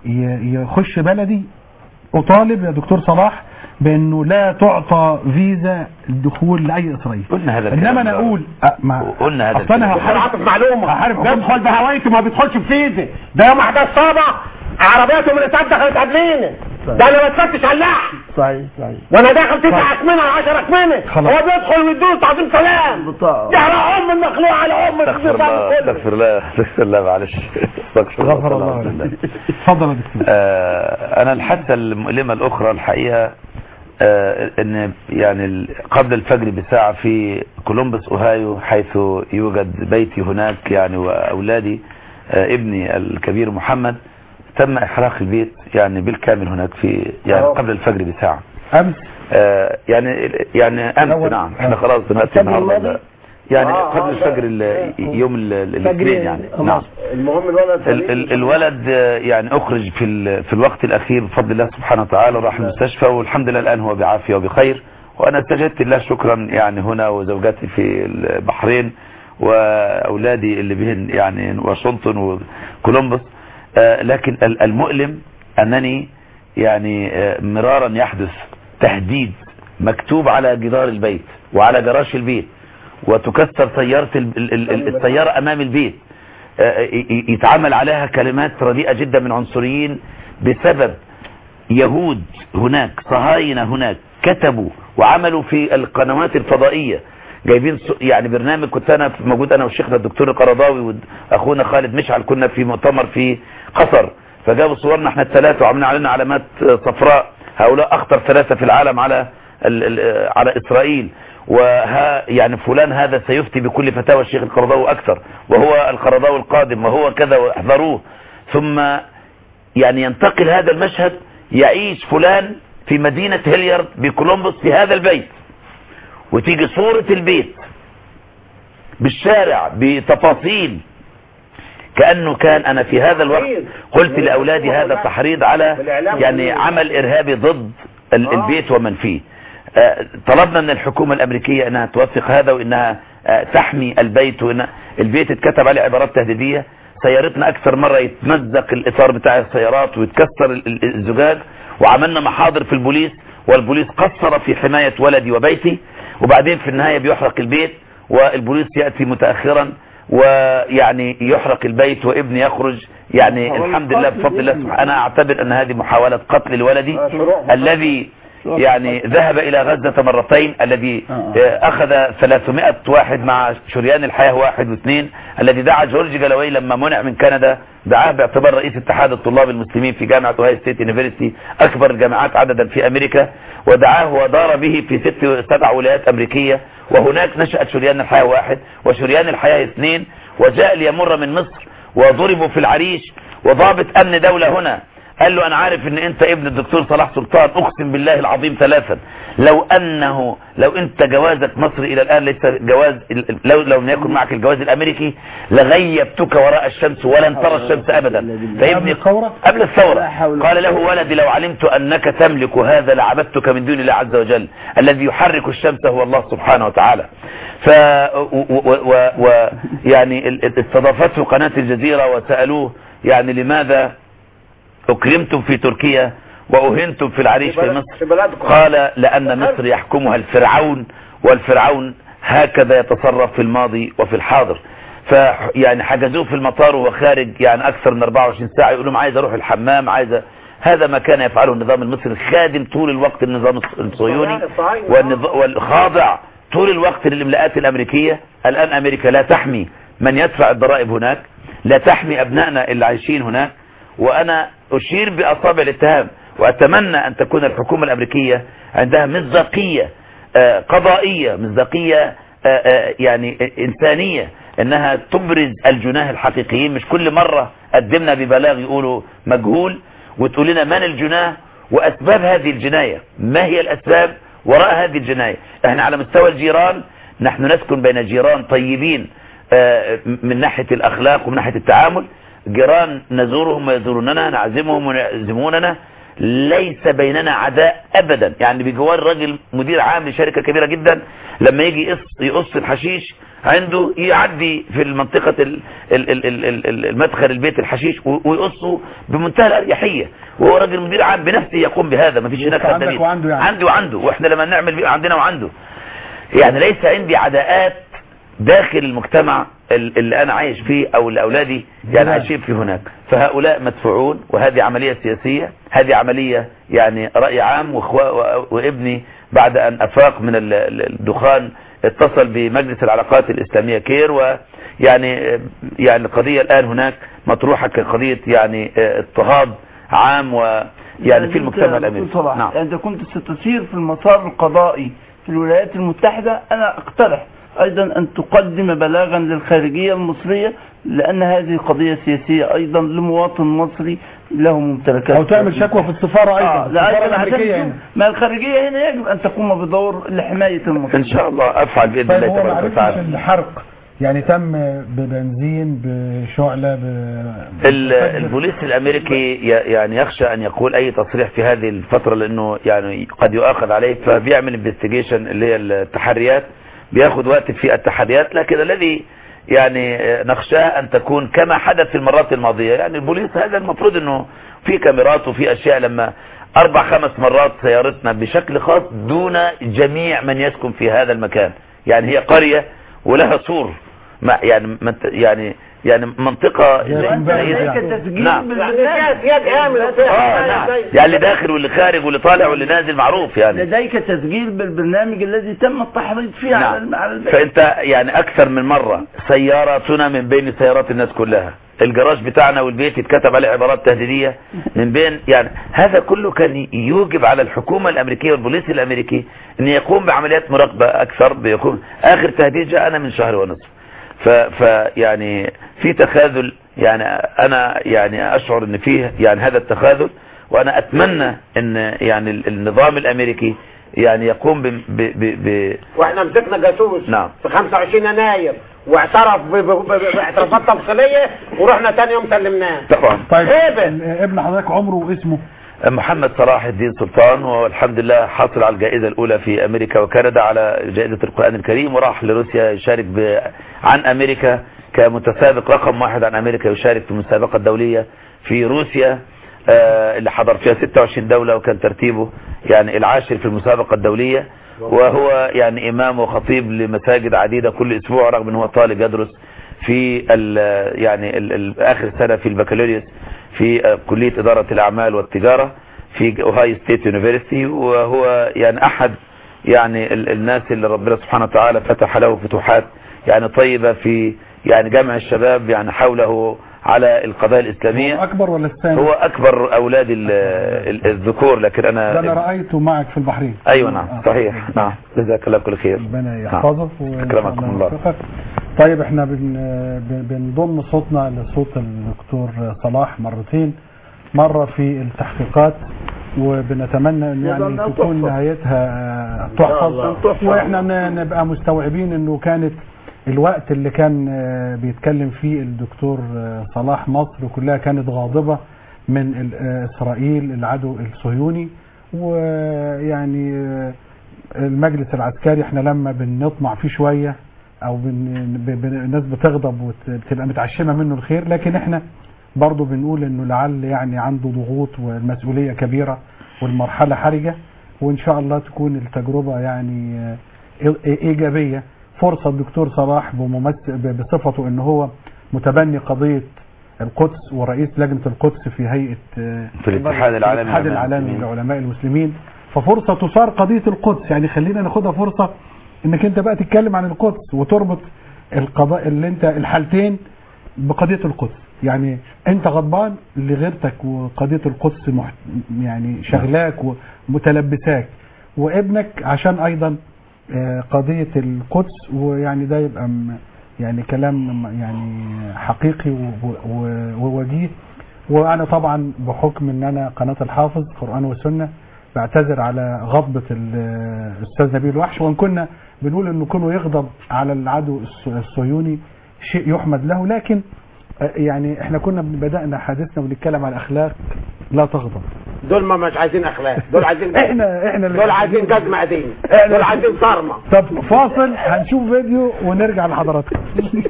ي- يخش بلدي اطالب يا دكتور صلاح بانه لا تعطى فيزا الدخول لاي اسرائيلي قلنا هذا الكلام انما انا ده. اقول أه، ما قلنا هذا اصل انا الكلام. هحارب عاطف معلومه هحارب بيدخل بهوايته ما بيدخلش بفيزا ده يوم احداث صابع عربيته من الاتحاد دخلت قبلينا ده انا بتفتش على اللحم صحيح صحيح وانا داخل تسع اكمنه 10 اكمنه خلاص. هو بيدخل ويدوس تعظيم سلام بطاقة ده على ام المخلوق على ام استغفر الله استغفر الله استغفر الله معلش استغفر الله غفر الله الحمد لله. لك. اتفضل يا دكتور آه، انا الحادثه المؤلمه الاخرى الحقيقه آه، ان يعني ال- قبل الفجر بساعه في كولومبوس اوهايو حيث يوجد بيتي هناك يعني واولادي آه، ابني الكبير محمد تم احراق البيت يعني بالكامل هناك في يعني قبل الفجر بساعه امس آه، يعني يعني امس الأول- نعم احنا آه. خلاص دلوقتي الفجر النهارده الماضي؟ يعني آه، قبل آه، الفجر ال- يوم ال- ال- الاثنين يعني آه، نعم المهم الولد ال ال الولد آه، يعني اخرج في ال- في الوقت الاخير بفضل الله سبحانه وتعالى وراح المستشفى والحمد لله الان هو بعافيه وبخير وانا استجدت الله شكرا يعني هنا وزوجتي في البحرين واولادي اللي بهن يعني واشنطن وكولومبوس آه، لكن ال- المؤلم انني يعني آه، مرارا يحدث تهديد مكتوب على جدار البيت وعلى جراج البيت وتكسر سيارة ال- ال- ال- السيارة امام البيت آه، ي- ي- يتعامل عليها كلمات رديئة جدا من عنصريين بسبب يهود هناك صهاينة هناك كتبوا وعملوا في القنوات الفضائية جايبين ص- يعني برنامج كنت انا موجود انا والشيخنا الدكتور القرضاوي واخونا خالد مشعل كنا في مؤتمر في قطر فجابوا صورنا احنا الثلاثه وعملنا علينا علامات صفراء هؤلاء اخطر ثلاثه في العالم على ال ال على اسرائيل وها يعني فلان هذا سيفتي بكل فتاوى الشيخ القرضاوي اكثر وهو القرضاوي القادم وهو كذا واحذروه ثم يعني ينتقل هذا المشهد يعيش فلان في مدينة هيليارد بكولومبوس في هذا البيت وتيجي صورة البيت بالشارع بتفاصيل كأنه كان أنا في هذا الوقت قلت لأولادي هذا تحريض على يعني عمل إرهابي ضد ال- البيت ومن فيه آه، طلبنا من الحكومة الأمريكية أنها توثق هذا وأنها آه، تحمي البيت وأن البيت اتكتب عليه عبارات تهديدية سيارتنا أكثر مرة يتمزق الإطار بتاع السيارات ويتكسر ال- ال- الزجاج وعملنا محاضر في البوليس والبوليس قصر في حماية ولدي وبيتي وبعدين في النهاية بيحرق البيت والبوليس يأتي متأخرا ويعني يحرق البيت وابني يخرج يعني الحمد لله بفضل الله سبحانه أنا أعتبر أن هذه محاولة قتل لولدي الذي يعني ذهب إلى غزة مرتين الذي أخذ 300 واحد مع شريان الحياة واحد واثنين الذي دعا جورج جلوي لما منع من كندا دعاه باعتبار رئيس اتحاد الطلاب المسلمين في جامعة اوهايو ستيت يونيفرسيتي أكبر الجامعات عددا في أمريكا ودعاه ودار به في ست سبع ولايات أمريكية وهناك نشأت شريان الحياة واحد وشريان الحياة اثنين وجاء ليمر من مصر وضربوا في العريش وضابط أمن دولة هنا قال له انا عارف ان انت ابن الدكتور صلاح سلطان اقسم بالله العظيم ثلاثا لو انه لو انت جوازك مصري الى الان ليس جواز لو لو لم يكن معك الجواز الامريكي لغيبتك وراء الشمس ولن ترى الشمس ابدا فابني قبل الثورة قال له ولدي لو علمت انك تملك هذا لعبدتك من دون الله عز وجل الذي يحرك الشمس هو الله سبحانه وتعالى ف و... و... و... و... يعني ال- ال- استضافته قناة الجزيرة وسألوه يعني لماذا أكرمتم في تركيا وأهنتم في العريش في مصر قال لأن مصر يحكمها الفرعون والفرعون هكذا يتصرف في الماضي وفي الحاضر فيعني حجزوه في المطار وهو خارج يعني أكثر من 24 ساعة يقول لهم عايز أروح الحمام عايز أ- هذا ما كان يفعله النظام المصري خادم طول الوقت النظام الصهيوني والنظ- والخاضع طول الوقت للإملاءات الأمريكية الآن أمريكا لا تحمي من يدفع الضرائب هناك لا تحمي أبنائنا اللي عايشين هناك وأنا أشير بأصابع الاتهام وأتمنى أن تكون الحكومة الأمريكية عندها مصداقية آه، قضائية مصداقية آه، آه، يعني آه، إنسانية أنها تبرز الجناه الحقيقيين مش كل مرة قدمنا ببلاغ يقولوا مجهول وتقول لنا من الجناه وأسباب هذه الجناية ما هي الأسباب وراء هذه الجناية احنا على مستوى الجيران نحن نسكن بين جيران طيبين آه، من ناحية الأخلاق ومن ناحية التعامل جيران نزورهم ويزوروننا نعزمهم ويعزموننا ليس بيننا عداء ابدا يعني بجوار راجل مدير عام لشركة كبيرة جدا لما يجي يقص, يقص الحشيش عنده يعدي في المنطقة ال- ال- ال- ال- ال- المدخل البيت الحشيش و- ويقصه بمنتهى الأريحية وهو راجل مدير عام بنفسه يقوم بهذا ما فيش هناك عندك خدامين. وعنده يعني. عندي وعنده واحنا لما نعمل بيبقى عندنا وعنده يعني ليس عندي عداءات داخل المجتمع ال- اللي انا عايش فيه او اللي اولادي يعني عايشين فيه هناك فهؤلاء مدفوعون وهذه عملية سياسية هذه عملية يعني رأي عام وإخوا- و- وابني بعد ان افاق من ال- ال- الدخان اتصل بمجلس العلاقات الاسلامية كير ويعني يعني القضية الان هناك مطروحة كقضية يعني اه، اضطهاد عام ويعني في المجتمع الامريكي صلاح نعم انت كنت ستسير في المسار القضائي في الولايات المتحدة انا اقترح ايضا ان تقدم بلاغا للخارجية المصرية لان هذه قضية سياسية ايضا لمواطن مصري له ممتلكات او تعمل شكوى في السفارة ايضا آه لا السفارة أيضا الامريكية عشان هنا ما الخارجية هنا يجب ان تقوم بدور لحماية المصري ان شاء الله افعل باذن طيب الله هو تبارك معرفش وتعالى الحرق يعني تم ببنزين بشعلة ب... ال- البوليس الامريكي ي- يعني يخشى ان يقول اي تصريح في هذه الفترة لانه يعني قد يؤاخذ عليه فبيعمل انفستيجيشن اللي هي التحريات بياخد وقت في التحريات لكن الذي يعني نخشاه ان تكون كما حدث في المرات الماضية يعني البوليس هذا المفروض انه في كاميرات وفي اشياء لما اربع خمس مرات سيارتنا بشكل خاص دون جميع من يسكن في هذا المكان يعني هي قرية ولها سور ما يعني منت- يعني يعني منطقة نعم فيها سياد امن اه نعم يعني اللي داخل واللي خارج واللي طالع واللي نازل معروف يعني لديك تسجيل بالبرنامج الذي تم التحريض فيه على الم- على البيت فانت يعني اكثر من مرة سياراتنا من بين سيارات الناس كلها الجراج بتاعنا والبيت يتكتب عليه عبارات تهديدية من بين يعني هذا كله كان يوجب على الحكومة الامريكية والبوليس الامريكي ان يقوم بعمليات مراقبة اكثر بيقوم اخر تهديد جاءنا من شهر ونصف ف, ف يعني في تخاذل يعني انا يعني اشعر ان فيه يعني هذا التخاذل وانا اتمنى ان يعني ال- النظام الامريكي يعني يقوم ب, ب, ب, ب واحنا مسكنا جاسوس نعم في 25 يناير واعترف ب- ب- ب- باعترافات تفصيليه ورحنا تاني يوم سلمناه طبعا طيب هيبة. ابن حضرتك عمره واسمه محمد صلاح الدين سلطان والحمد لله حصل على الجائزة الأولى في أمريكا وكندا على جائزة القرآن الكريم وراح لروسيا يشارك ب... عن أمريكا كمتسابق رقم واحد عن أمريكا يشارك في المسابقة الدولية في روسيا آه، اللي حضر فيها 26 دولة وكان ترتيبه يعني العاشر في المسابقة الدولية وهو يعني إمام وخطيب لمساجد عديدة كل أسبوع رغم أنه هو طالب يدرس في ال يعني ال ال آخر سنة في البكالوريوس في آه، كلية إدارة الأعمال والتجارة في أوهاي ستيت يونيفرسيتي وهو يعني أحد يعني ال الناس اللي ربنا سبحانه وتعالى فتح له فتوحات يعني طيبة في يعني جمع الشباب يعني حوله على القضايا الإسلامية اكبر ولا الثاني هو أكبر أولاد ال- ال- الذكور لكن ده انا أنا رايته معك في البحرين أيوة نعم صحيح نعم جزاك الله كل خير ربنا نعم. يحفظك وإن شاء أكرمكم الله يوفقك. طيب احنا بن بن- بنضم صوتنا لصوت الدكتور صلاح مرتين مرة في التحقيقات وبنتمنى ان يعني يبقى تكون تحفظ. نهايتها إن شاء الله. تحفظ تحفظ. واحنا ن- نبقى مستوعبين انه كانت الوقت اللي كان آه، بيتكلم فيه الدكتور آه، صلاح مصر كلها كانت غاضبة من ال- آه، اسرائيل العدو الصهيوني ويعني آه، المجلس العسكري احنا لما بنطمع فيه شوية او بن... ب... ب... الناس بتغضب وبتبقى متعشمة منه الخير لكن احنا برضو بنقول انه لعل يعني عنده ضغوط والمسؤولية كبيرة والمرحلة حرجة وان شاء الله تكون التجربة يعني آه، إي- ايجابية فرصة الدكتور صلاح بممثل ب- بصفته ان هو متبني قضية القدس ورئيس لجنة القدس في هيئة آه، في الاتحاد العالمي الاتحاد للعلماء العالمي المسلمين. للعلماء المسلمين ففرصة تصار قضية القدس يعني خلينا ناخدها فرصة انك انت بقى تتكلم عن القدس وتربط القضاء اللي انت الحالتين بقضية القدس يعني انت غضبان لغيرتك وقضية القدس مح... يعني شغلاك ومتلبساك وابنك عشان ايضا آه، قضية القدس ويعني ده يبقى م- يعني كلام م- يعني حقيقي و- و- ووجيه وانا طبعا بحكم ان انا قناة الحافظ قرآن وسنة بعتذر على غضبة ال- الاستاذ نبيل وحش وان كنا بنقول انه كونه يغضب على العدو الص- الصهيوني شيء يحمد له لكن آه، يعني احنا كنا بدأنا حديثنا ونتكلم على الاخلاق لا تغضب دول ما مش عايزين اخلاق دول عايزين احنا احنا اللي دول عايزين جزمة قديم إحنا- دول عايزين صارمة طب فاصل هنشوف فيديو ونرجع لحضراتكم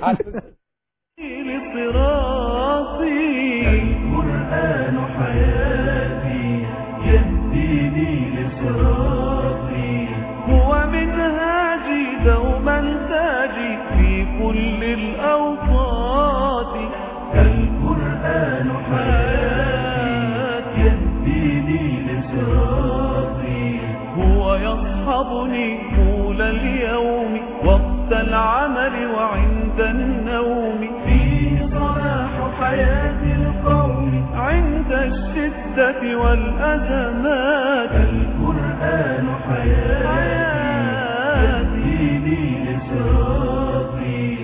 لصراطي القرآن حياتي يهديني لصراطي هو منهاجي دوما تاجي في كل الأوقات القرآن حياتي يهديني لصراطي هو يصحبني طول اليوم وقت العمل وعند النوم فيه صلاح حياة القوم عند الشدة والأزمات القرآن حياتي يهديني لصراطي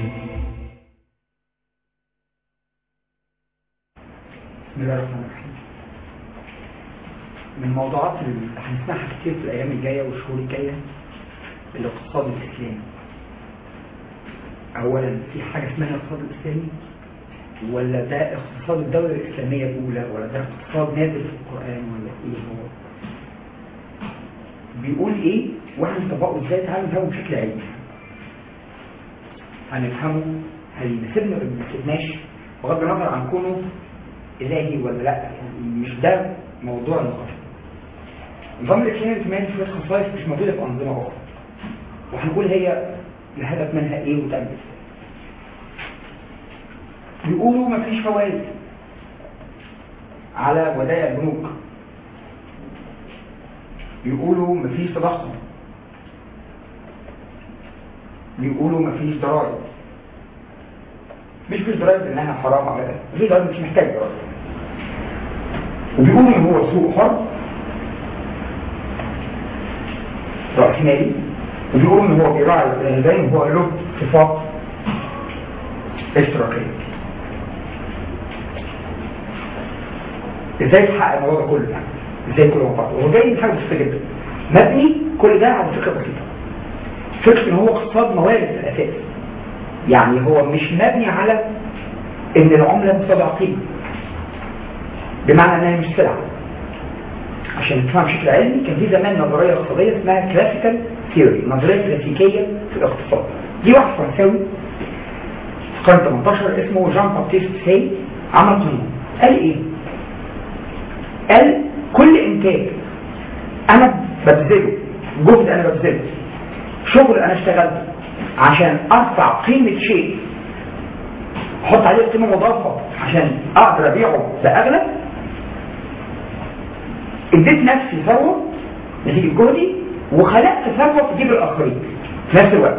بسم الله الرحمن الرحيم من الموضوعات اللي هنسمعها كتير في الايام الجايه والشهور الجايه الاقتصاد الاسلامي اولا في حاجه اسمها الاقتصاد الاسلامي ولا ده اقتصاد الدوله الاسلاميه الاولى ولا ده اقتصاد نازل في القران ولا ايه هو بيقول ايه واحنا نطبقه ازاي تعالوا نفهمه بشكل علمي هنفهمه هيناسبنا ولا ما يناسبناش بغض النظر عن كونه الهي ولا لا يعني مش ده موضوع النقاش نظام الاسلامي الاجتماعي فيه خصائص مش موجوده في انظمه اخرى وهنقول هي الهدف منها ايه وتعمل ازاي بيقولوا مفيش فوائد على ودائع البنوك بيقولوا مفيش تضخم بيقولوا مفيش ضرائب مش مفيش ضرائب لانها حرام ابدا مفيش ضرائب مش محتاج ضرائب وبيقولوا ان هو سوق حر رأسمالي وبيقولوا ان هو بيراعي الغذاء وهو له صفات اشتراكيه ازاي تحقق الموضوع ده كله يعني ازاي كله مع بعض هو جاي من حاجه بسيطه جدا مبني كل ده على فكره بسيطه فكره ان هو اقتصاد موارد في الاساس يعني هو مش مبني على ان العمله مستودع قيمه بمعنى انها مش سلعه عشان نفهم بشكل علمي كان في زمان نظريه اقتصاديه اسمها كلاسيكال ثيوري نظريه كلاسيكيه في الاقتصاد دي واحد فرنساوي في القرن 18 اسمه جان بابتيست سي عمل قانون قال ايه؟ قال كل انتاج انا ببذله جهد انا ببذله شغل انا اشتغلته عشان ارفع قيمة شيء احط عليه قيمة مضافة عشان اقدر ابيعه باغلى اديت نفسي ثروة نتيجة جهدي وخلقت ثروة تجيب الاخرين في نفس الوقت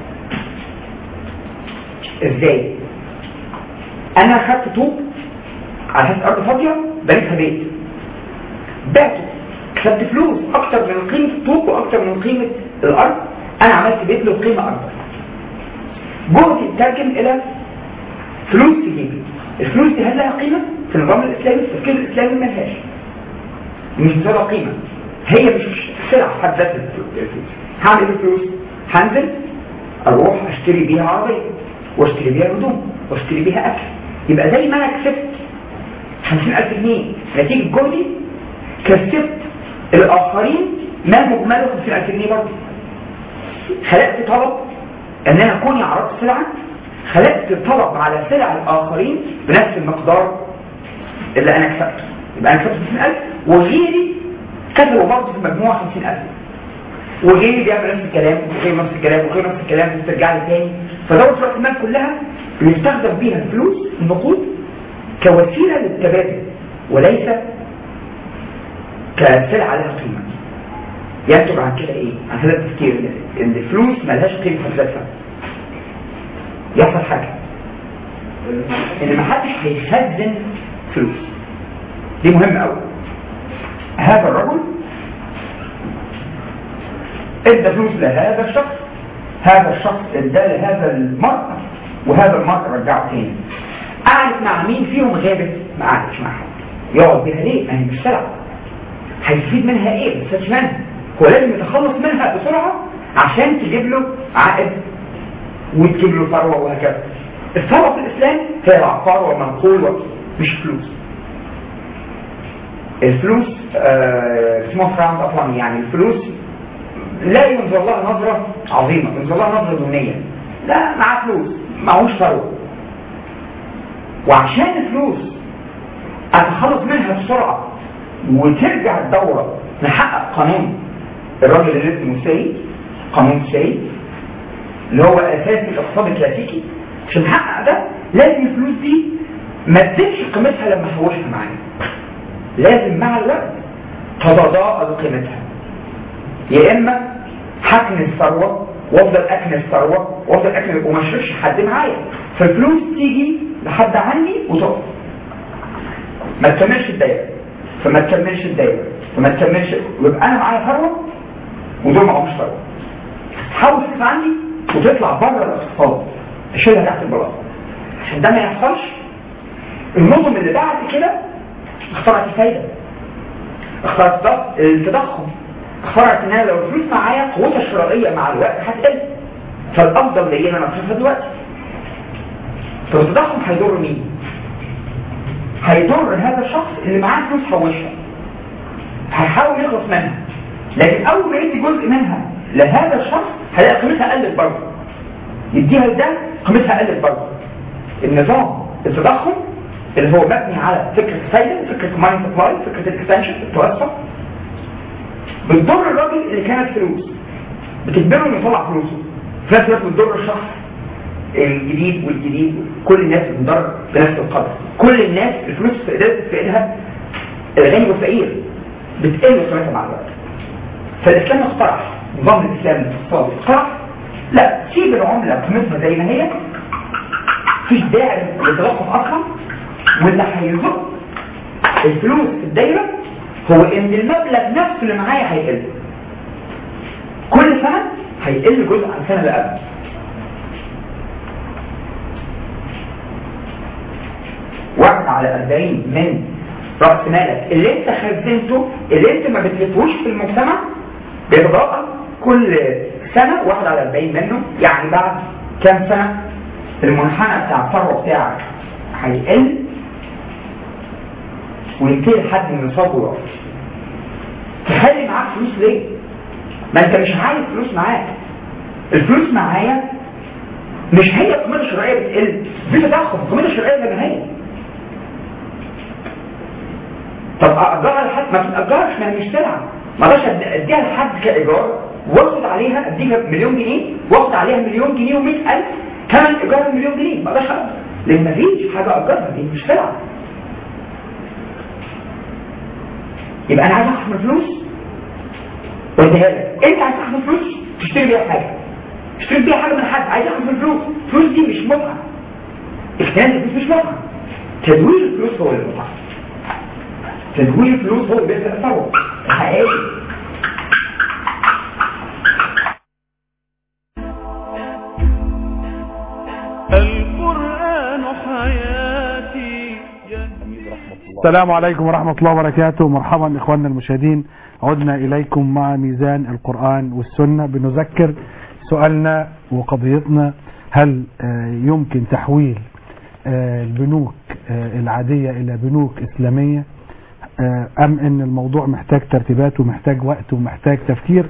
ازاي انا خدت طوب على حسب ارض فاضية بنيتها بيت بعته كسبت فلوس اكتر من قيمة الطوب واكتر من قيمة الارض انا عملت بيت له قيمة اكبر جهدي اترجم الى فلوس تجيبي الفلوس دي هل لها قيمة في النظام الاسلامي التفكير الاسلامي ملهاش مش بسبب قيمة هي مش مش سلعة في حد ذاتها الفلوس هعمل ايه بالفلوس هنزل اروح اشتري بيها عربية واشتري بيها هدوم واشتري بيها اكل يبقى زي ما انا كسبت 50000 جنيه نتيجة جهدي كسبت الاخرين ما مجمله 50000 جنيه برضه خلقت طلب ان انا كوني عرضت سلعة خلقت طلب على سلع الاخرين بنفس المقدار اللي انا كسبته يبقى انا كسبت 50000 وغيري كسبوا برضه في المجموع 50000 وغيري بيعمل نفس الكلام وغيري نفس الكلام وغيري نفس الكلام وترجع لي تاني فدورة راس المال كلها بيستخدم بيها الفلوس النقود كوسيله للتبادل وليس كسلعه لها قيمه ينتج عن كده ايه؟ عن هذا التفكير ان الفلوس ملهاش قيمه في ذاتها يحصل حاجه ان محدش هيخزن فلوس دي مهمه قوي هذا الرجل ادى فلوس لهذا الشخص هذا الشخص ادى لهذا المرء وهذا المرء رجعه تاني قعدت مع مين فيهم غابت ما قعدتش مع حد يقعد بيها ليه ما هي مش سلعه هيستفيد منها ايه ما يستفادش منها هو لازم يتخلص منها بسرعه عشان تجيب له عائد وتجيب له ثروه وهكذا الثروه في الاسلام هي العقار والمنقول مش فلوس الفلوس آه اسمها فراوند اصلا يعني الفلوس لا ينظر لها نظرة عظيمة ينظر لها نظرة دونية لا معاه فلوس معهوش ثروة وعشان الفلوس اتخلص منها بسرعة وترجع الدورة نحقق قانون الراجل اللي اسمه سيد قانون سيد اللي هو اساس الاقتصاد الكلاسيكي عشان نحقق ده لازم الفلوس دي ما تزيدش قيمتها لما احوشها معايا لازم مع الوقت تتضاءل قيمتها يا اما حكم الثروه وافضل اكنس الثروه وافضل اكنس وما اشركش حد معايا فالفلوس تيجي لحد عني وتقف ما تكملش الدايره فما تكملش الدايره فما تكملش ويبقى انا معايا ثروه ودول معهمش ثروه حاول تدفع عني وتطلع بره الاقتصاد تشيلها تحت البلاطه عشان ده ما يحصلش النظم اللي بعد كده اخترعت الفايده اخترعت التضخم اخترعت ان انا لو الفلوس معايا قوتها الشرائيه مع الوقت هتقل فالافضل ليا ان انا اصرفها دلوقتي طب التضخم هيضر مين؟ هيضر هذا الشخص اللي معاه فلوس حوشها هيحاول يخلص منها لكن اول ما يدي جزء منها لهذا الشخص هيلاقي قيمتها قلت برضه يديها لده قيمتها قلت برضه النظام التضخم اللي هو مبني على فكره الفايده فكره ماين سبلاي فكره الاكستنشن التوسع بتضر الراجل اللي كانت فلوس بتجبره انه يطلع فلوسه في نفس الوقت بتضر الشخص الجديد والجديد كل الناس بتضر بنفس القدر كل الناس الفلوس في ايدها في ايدها الغني والفقير بتقل قيمتها مع الوقت فالاسلام اقترح نظام الاسلام الاقتصادي اقترح لا سيب العمله قيمتها زي ما هي مفيش داعي للتوقف اصلا واللي هيزق الفلوس في الدايره هو ان المبلغ نفسه اللي معايا هيقل كل سنه هيقل جزء عن السنه اللي قبل واحد على 40 من راس مالك اللي انت خزنته اللي انت ما بتلفوش في المجتمع بيتضاءل كل سنه واحد على 40 منه يعني بعد كام سنه المنحنى بتاع الثروه بتاعك هيقل وينتهي لحد من النصاب ويقف تخلي معاك فلوس ليه؟ ما انت مش عايز فلوس معاك الفلوس معايا مش هي قيمتها الشرعيه بتقل في تضخم قيمتها الشرعيه زي ما هي طب اجرها لحد ما تتاجرش ما هي مش سلعه ما اقدرش اديها لحد كايجار واخد عليها اديها مليون جنيه واخد عليها مليون جنيه و100000 كمان ايجار المليون جنيه ما اقدرش اقدر لان مفيش حاجه اجرها دي مش سلعه يبقى انا عايز اخد فلوس واديها لك انت عايز تاخد فلوس تشتري بيها حاجه تشتري بيها حاجه من حد عايز ياخد الفلوس الفلوس دي مش متعه اختيار الفلوس مش متعه تدوير الفلوس هو المتعه تدوير الفلوس هو اللي بيبدا الثروه الحقيقي القرآن حياتي السلام عليكم ورحمة الله وبركاته مرحبا إخواننا المشاهدين عدنا إليكم مع ميزان القرآن والسنة بنذكر سؤالنا وقضيتنا هل آه، يمكن تحويل آه، البنوك آه، العادية إلى بنوك إسلامية آه، أم أن الموضوع محتاج ترتيبات ومحتاج وقت ومحتاج تفكير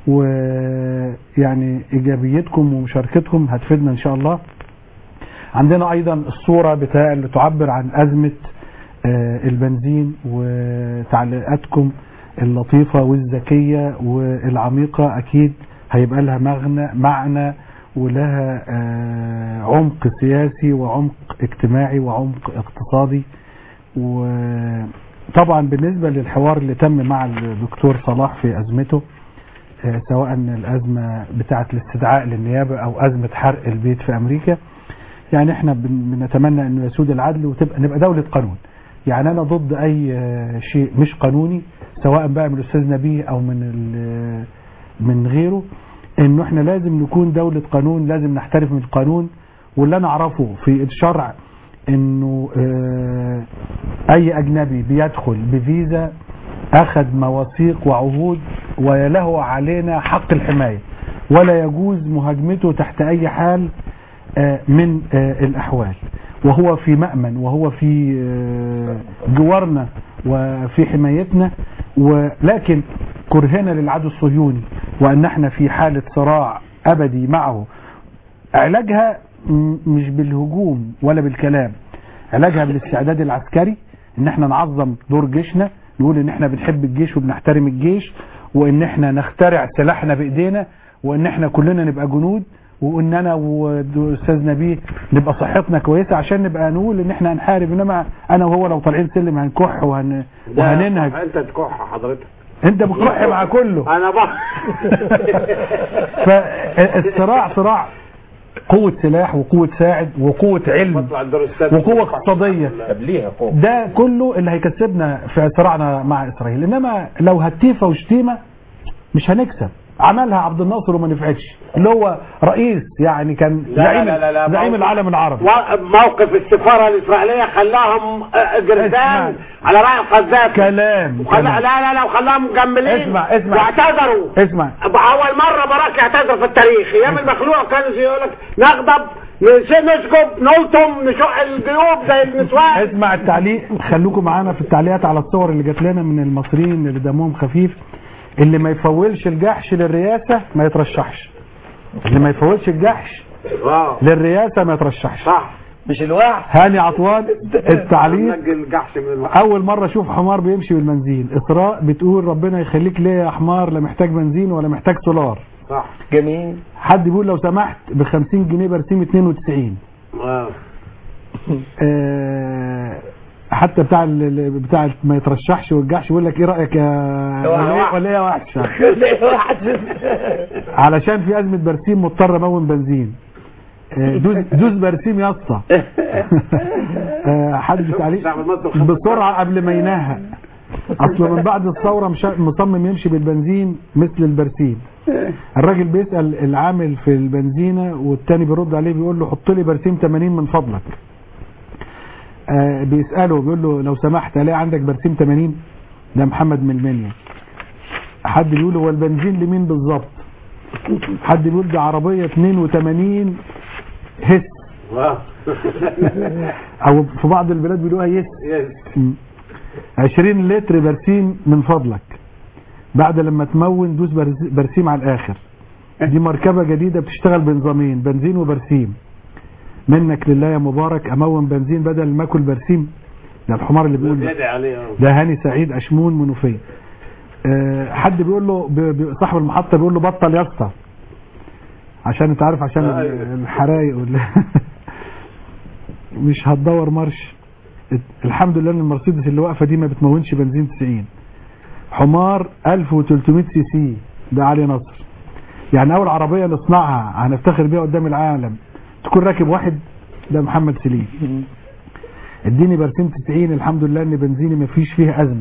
ويعني إيجابيتكم ومشاركتكم هتفيدنا إن شاء الله عندنا أيضا الصورة بتاع اللي تعبر عن أزمة آه، البنزين وتعليقاتكم اللطيفة والذكية والعميقة أكيد هيبقى لها مغنى معنى ولها آه، عمق سياسي وعمق اجتماعي وعمق اقتصادي وطبعا بالنسبة للحوار اللي تم مع الدكتور صلاح في أزمته آه، سواء الأزمة بتاعة الاستدعاء للنيابة أو أزمة حرق البيت في أمريكا يعني احنا بن- بنتمنى انه يسود العدل وتبقى نبقى دولة قانون يعني انا ضد اي آه، شيء مش قانوني سواء بقى من الاستاذ نبيه او من ال- من غيره انه احنا لازم نكون دولة قانون لازم نحترف من القانون واللي انا اعرفه في الشرع انه آه، اي اجنبي بيدخل بفيزا اخذ مواثيق وعهود وله علينا حق الحماية ولا يجوز مهاجمته تحت اي حال آه، من آه، الأحوال وهو في مأمن وهو في آه، جوارنا وفي حمايتنا ولكن كرهنا للعدو الصهيوني وأن احنا في حالة صراع أبدي معه علاجها م- مش بالهجوم ولا بالكلام علاجها بالاستعداد العسكري ان احنا نعظم دور جيشنا نقول ان احنا بنحب الجيش وبنحترم الجيش وان احنا نخترع سلاحنا بايدينا وان احنا كلنا نبقى جنود وان انا واستاذ نبيه نبقى صحتنا كويسه عشان نبقى نقول ان احنا هنحارب انما انا وهو لو طالعين سلم هنكح وهن وهننهج انت تكح حضرتك انت بتكح مع كله انا بقى فالصراع صراع قوة سلاح وقوة ساعد وقوة علم وقوة اقتصادية قبليها قوة ده كله اللي هيكسبنا في صراعنا مع اسرائيل انما لو هتيفه وشتيمه مش هنكسب عملها عبد الناصر وما نفعتش اللي هو رئيس يعني كان لا زعيم لا لا لا زعيم موقف- العالم العربي و- موقف السفارة الإسرائيلية خلاهم آه، جرذان اسمع. على رأي القذافي كلام وخلا كلام. لا لا لا وخلاهم مجملين اسمع اسمع واعتذروا اسمع أول مرة باراك يعتذر في التاريخ أيام المخلوع كان يقول لك نغضب نش- نشجب نلطم نشق الجيوب زي النسوان اسمع التعليق خلوكم معانا في التعليقات على الصور اللي جات لنا من المصريين اللي دمهم خفيف اللي ما يفولش الجحش للرئاسة ما يترشحش اللي ما يفولش الجحش للرئاسة ما يترشحش صح مش الواحد هاني عطوان التعليق نجي الجحش من المحل. اول مرة اشوف حمار بيمشي بالبنزين اسراء بتقول ربنا يخليك ليه يا حمار لا محتاج بنزين ولا محتاج سولار صح جميل حد بيقول لو سمحت ب 50 جنيه برسيم 92 آه. آه، حتى بتاع ال- ال- بتاع ما يترشحش والجحش يقول لك ايه رايك يا ولا إيه- ولا ايه يا وحشه علشان في ازمه برسيم مضطر امون بنزين آه، دوز دوز برسيم يا اسطى آه، حد تعليق بسرعه قبل ما ينهى اصل من بعد الثوره مش مصمم يمشي بالبنزين مثل البرسيم الراجل بيسال العامل في البنزينه والتاني بيرد عليه بيقول له حط لي برسيم 80 من فضلك آه بيساله بيقول له لو سمحت الاقي عندك برسيم 80 ده محمد من المنيا حد بيقول هو البنزين لمين بالظبط حد بيقول ده عربيه 82 هس او في بعض البلاد بيقولوها يس م. 20 لتر برسيم من فضلك بعد لما تمون دوس برز- برسيم على الاخر دي مركبة جديدة بتشتغل بنظامين بنزين وبرسيم منك لله يا مبارك امون بنزين بدل ما اكل برسيم ده الحمار اللي بيقول ده. بيدعي عليه آه. ده هاني سعيد اشمون منوفيه أه حد بيقول له ب- ب- صاحب المحطه بيقول له بطل يا اسطى عشان انت عارف عشان آه، ال- أيوة. الحرايق وال- مش هتدور مرش الحمد لله ان المرسيدس اللي واقفه دي ما بتمونش بنزين 90 حمار 1300 سي سي ده علي نصر يعني اول عربيه نصنعها هنفتخر بيها قدام العالم تكون راكب واحد ده محمد سليم اديني برسيم 90 الحمد لله ان بنزيني ما فيش فيه ازمه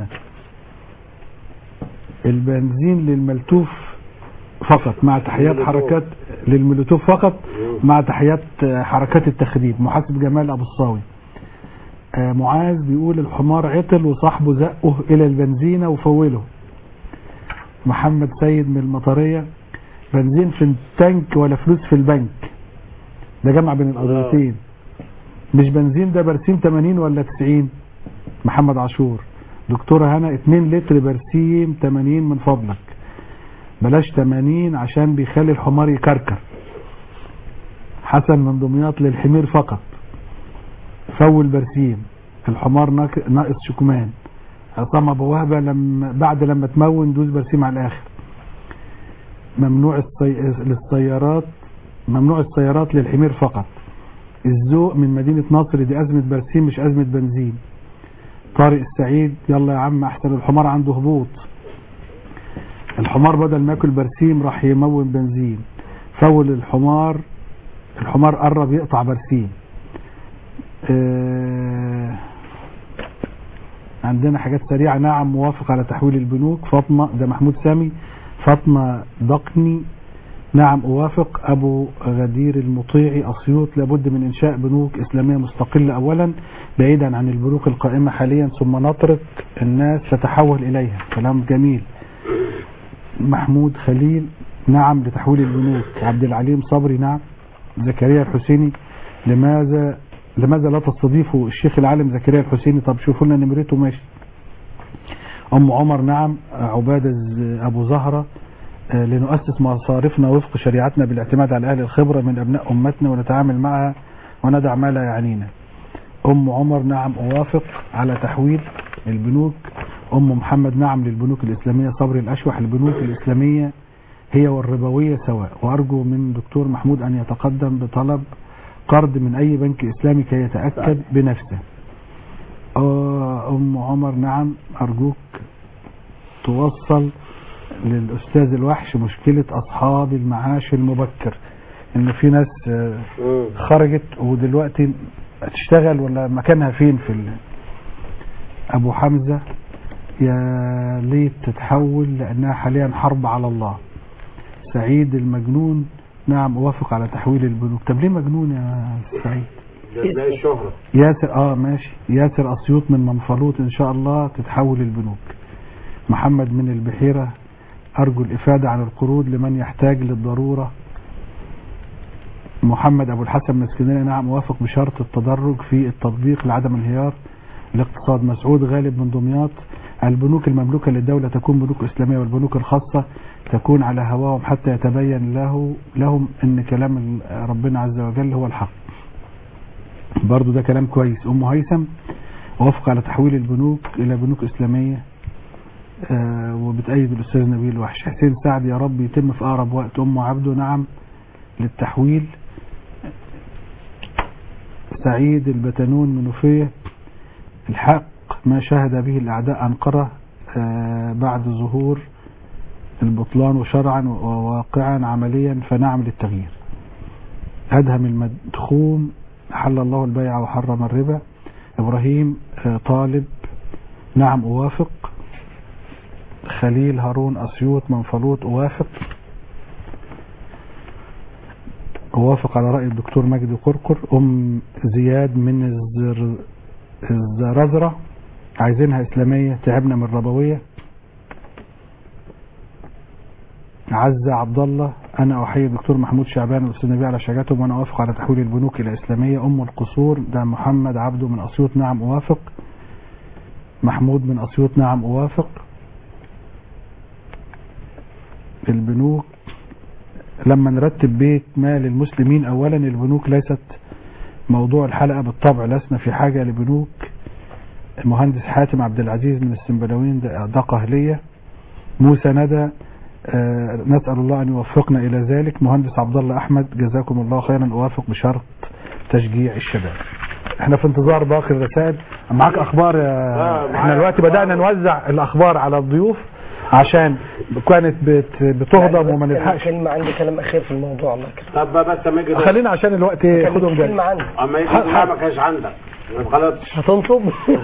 البنزين للملتوف فقط مع تحيات للملتوف. حركات للملتوف فقط مع تحيات آه، حركات التخريب محاسب جمال ابو الصاوي آه، معاذ بيقول الحمار عطل وصاحبه زقه الى البنزينه وفوله محمد سيد من المطريه بنزين في التانك ولا فلوس في البنك ده جمع بين القضيتين مش بنزين ده برسيم 80 ولا 90 محمد عاشور دكتورة هنا 2 لتر برسيم 80 من فضلك بلاش 80 عشان بيخلي الحمار يكركر حسن من دمياط للحمير فقط فول برسيم الحمار ناك- ناقص شكمان عصام ابو وهبه لما بعد لما تمون دوز برسيم على الاخر ممنوع السي... للسيارات ممنوع السيارات للحمير فقط الذوق من مدينة نصر دي أزمة برسيم مش أزمة بنزين طارق السعيد يلا يا عم أحسن الحمار عنده هبوط الحمار بدل ما ياكل برسيم راح يمون بنزين فول الحمار الحمار قرب يقطع برسيم آه عندنا حاجات سريعة نعم موافق على تحويل البنوك فاطمة ده محمود سامي فاطمة دقني نعم أوافق أبو غدير المطيعي أسيوط لابد من إنشاء بنوك إسلامية مستقلة أولا بعيدا عن البنوك القائمة حاليا ثم نترك الناس تتحول إليها كلام جميل محمود خليل نعم لتحويل البنوك عبد العليم صبري نعم زكريا الحسيني لماذا لماذا لا تستضيفوا الشيخ العالم زكريا الحسيني طب شوفوا لنا نمرته ماشي أم عمر نعم عبادة ز- أبو زهرة آه، لنؤسس مصارفنا وفق شريعتنا بالاعتماد على أهل الخبرة من أبناء أمتنا ونتعامل معها وندع ما لا يعنينا أم عمر نعم أوافق على تحويل البنوك أم محمد نعم للبنوك الإسلامية صبري الأشوح البنوك الإسلامية هي والربوية سواء وأرجو من دكتور محمود أن يتقدم بطلب قرض من أي بنك إسلامي كي يتأكد بنفسه آه، أم عمر نعم أرجوك توصل للأستاذ الوحش مشكلة أصحاب المعاش المبكر إن في ناس آه، خرجت ودلوقتي تشتغل ولا مكانها فين في ال... أبو حمزة يا ليت تتحول لأنها حاليا حرب على الله سعيد المجنون نعم أوافق على تحويل البنوك طب ليه مجنون يا سعيد ده زي الشهرة ياسر اه ماشي ياسر اسيوط من منفلوط ان شاء الله تتحول البنوك محمد من البحيرة ارجو الافادة عن القروض لمن يحتاج للضرورة محمد ابو الحسن من اسكندريه نعم موافق بشرط التدرج في التطبيق لعدم انهيار الاقتصاد مسعود غالب من دمياط البنوك المملوكة للدولة تكون بنوك إسلامية والبنوك الخاصة تكون على هواهم حتى يتبين له لهم أن كلام ال- ربنا عز وجل هو الحق برضو ده كلام كويس أم هيثم وافق على تحويل البنوك إلى بنوك إسلامية آه، وبتأيد الأستاذ نبيل وحش حسين سعد يا رب يتم في أقرب وقت أم عبده نعم للتحويل سعيد البتنون منوفية الحق ما شهد به الأعداء أنقرة آه، بعد ظهور البطلان وشرعا وواقعا عمليا فنعم للتغيير أدهم المدخوم حل الله البيع وحرم الربا إبراهيم آه، طالب نعم أوافق خليل هارون أسيوط منفلوط أوافق أوافق على رأي الدكتور مجدي قرقر أم زياد من الزر الزرزرة عايزينها إسلامية تعبنا من الربوية عزة عبد الله أنا أحيي الدكتور محمود شعبان والأستاذ نبيل على شجاعتهم وأنا أوافق على تحويل البنوك إلى إسلامية أم القصور ده محمد عبده من أسيوط نعم أوافق محمود من أسيوط نعم أوافق البنوك لما نرتب بيت مال المسلمين أولا البنوك ليست موضوع الحلقة بالطبع لسنا في حاجة لبنوك المهندس حاتم عبد العزيز من السنبلاوين ده ده قهلية موسى ندى آه، نسأل الله أن يوفقنا إلى ذلك مهندس عبد الله أحمد جزاكم الله خيرا أوافق بشرط تشجيع الشباب احنا في انتظار باقي الرسائل معاك اخبار يا احنا دلوقتي بدأنا نوزع الاخبار على الضيوف عشان كانت بت- بتهضم وما نلحقش كلمة عندي كلام أخير في الموضوع الله يكرمك طب بس اما يجي دور. خلينا عشان الوقت ياخدهم جاي كلمة عندي اما يجي دور ما كانش عندك ما غلطش هتنصب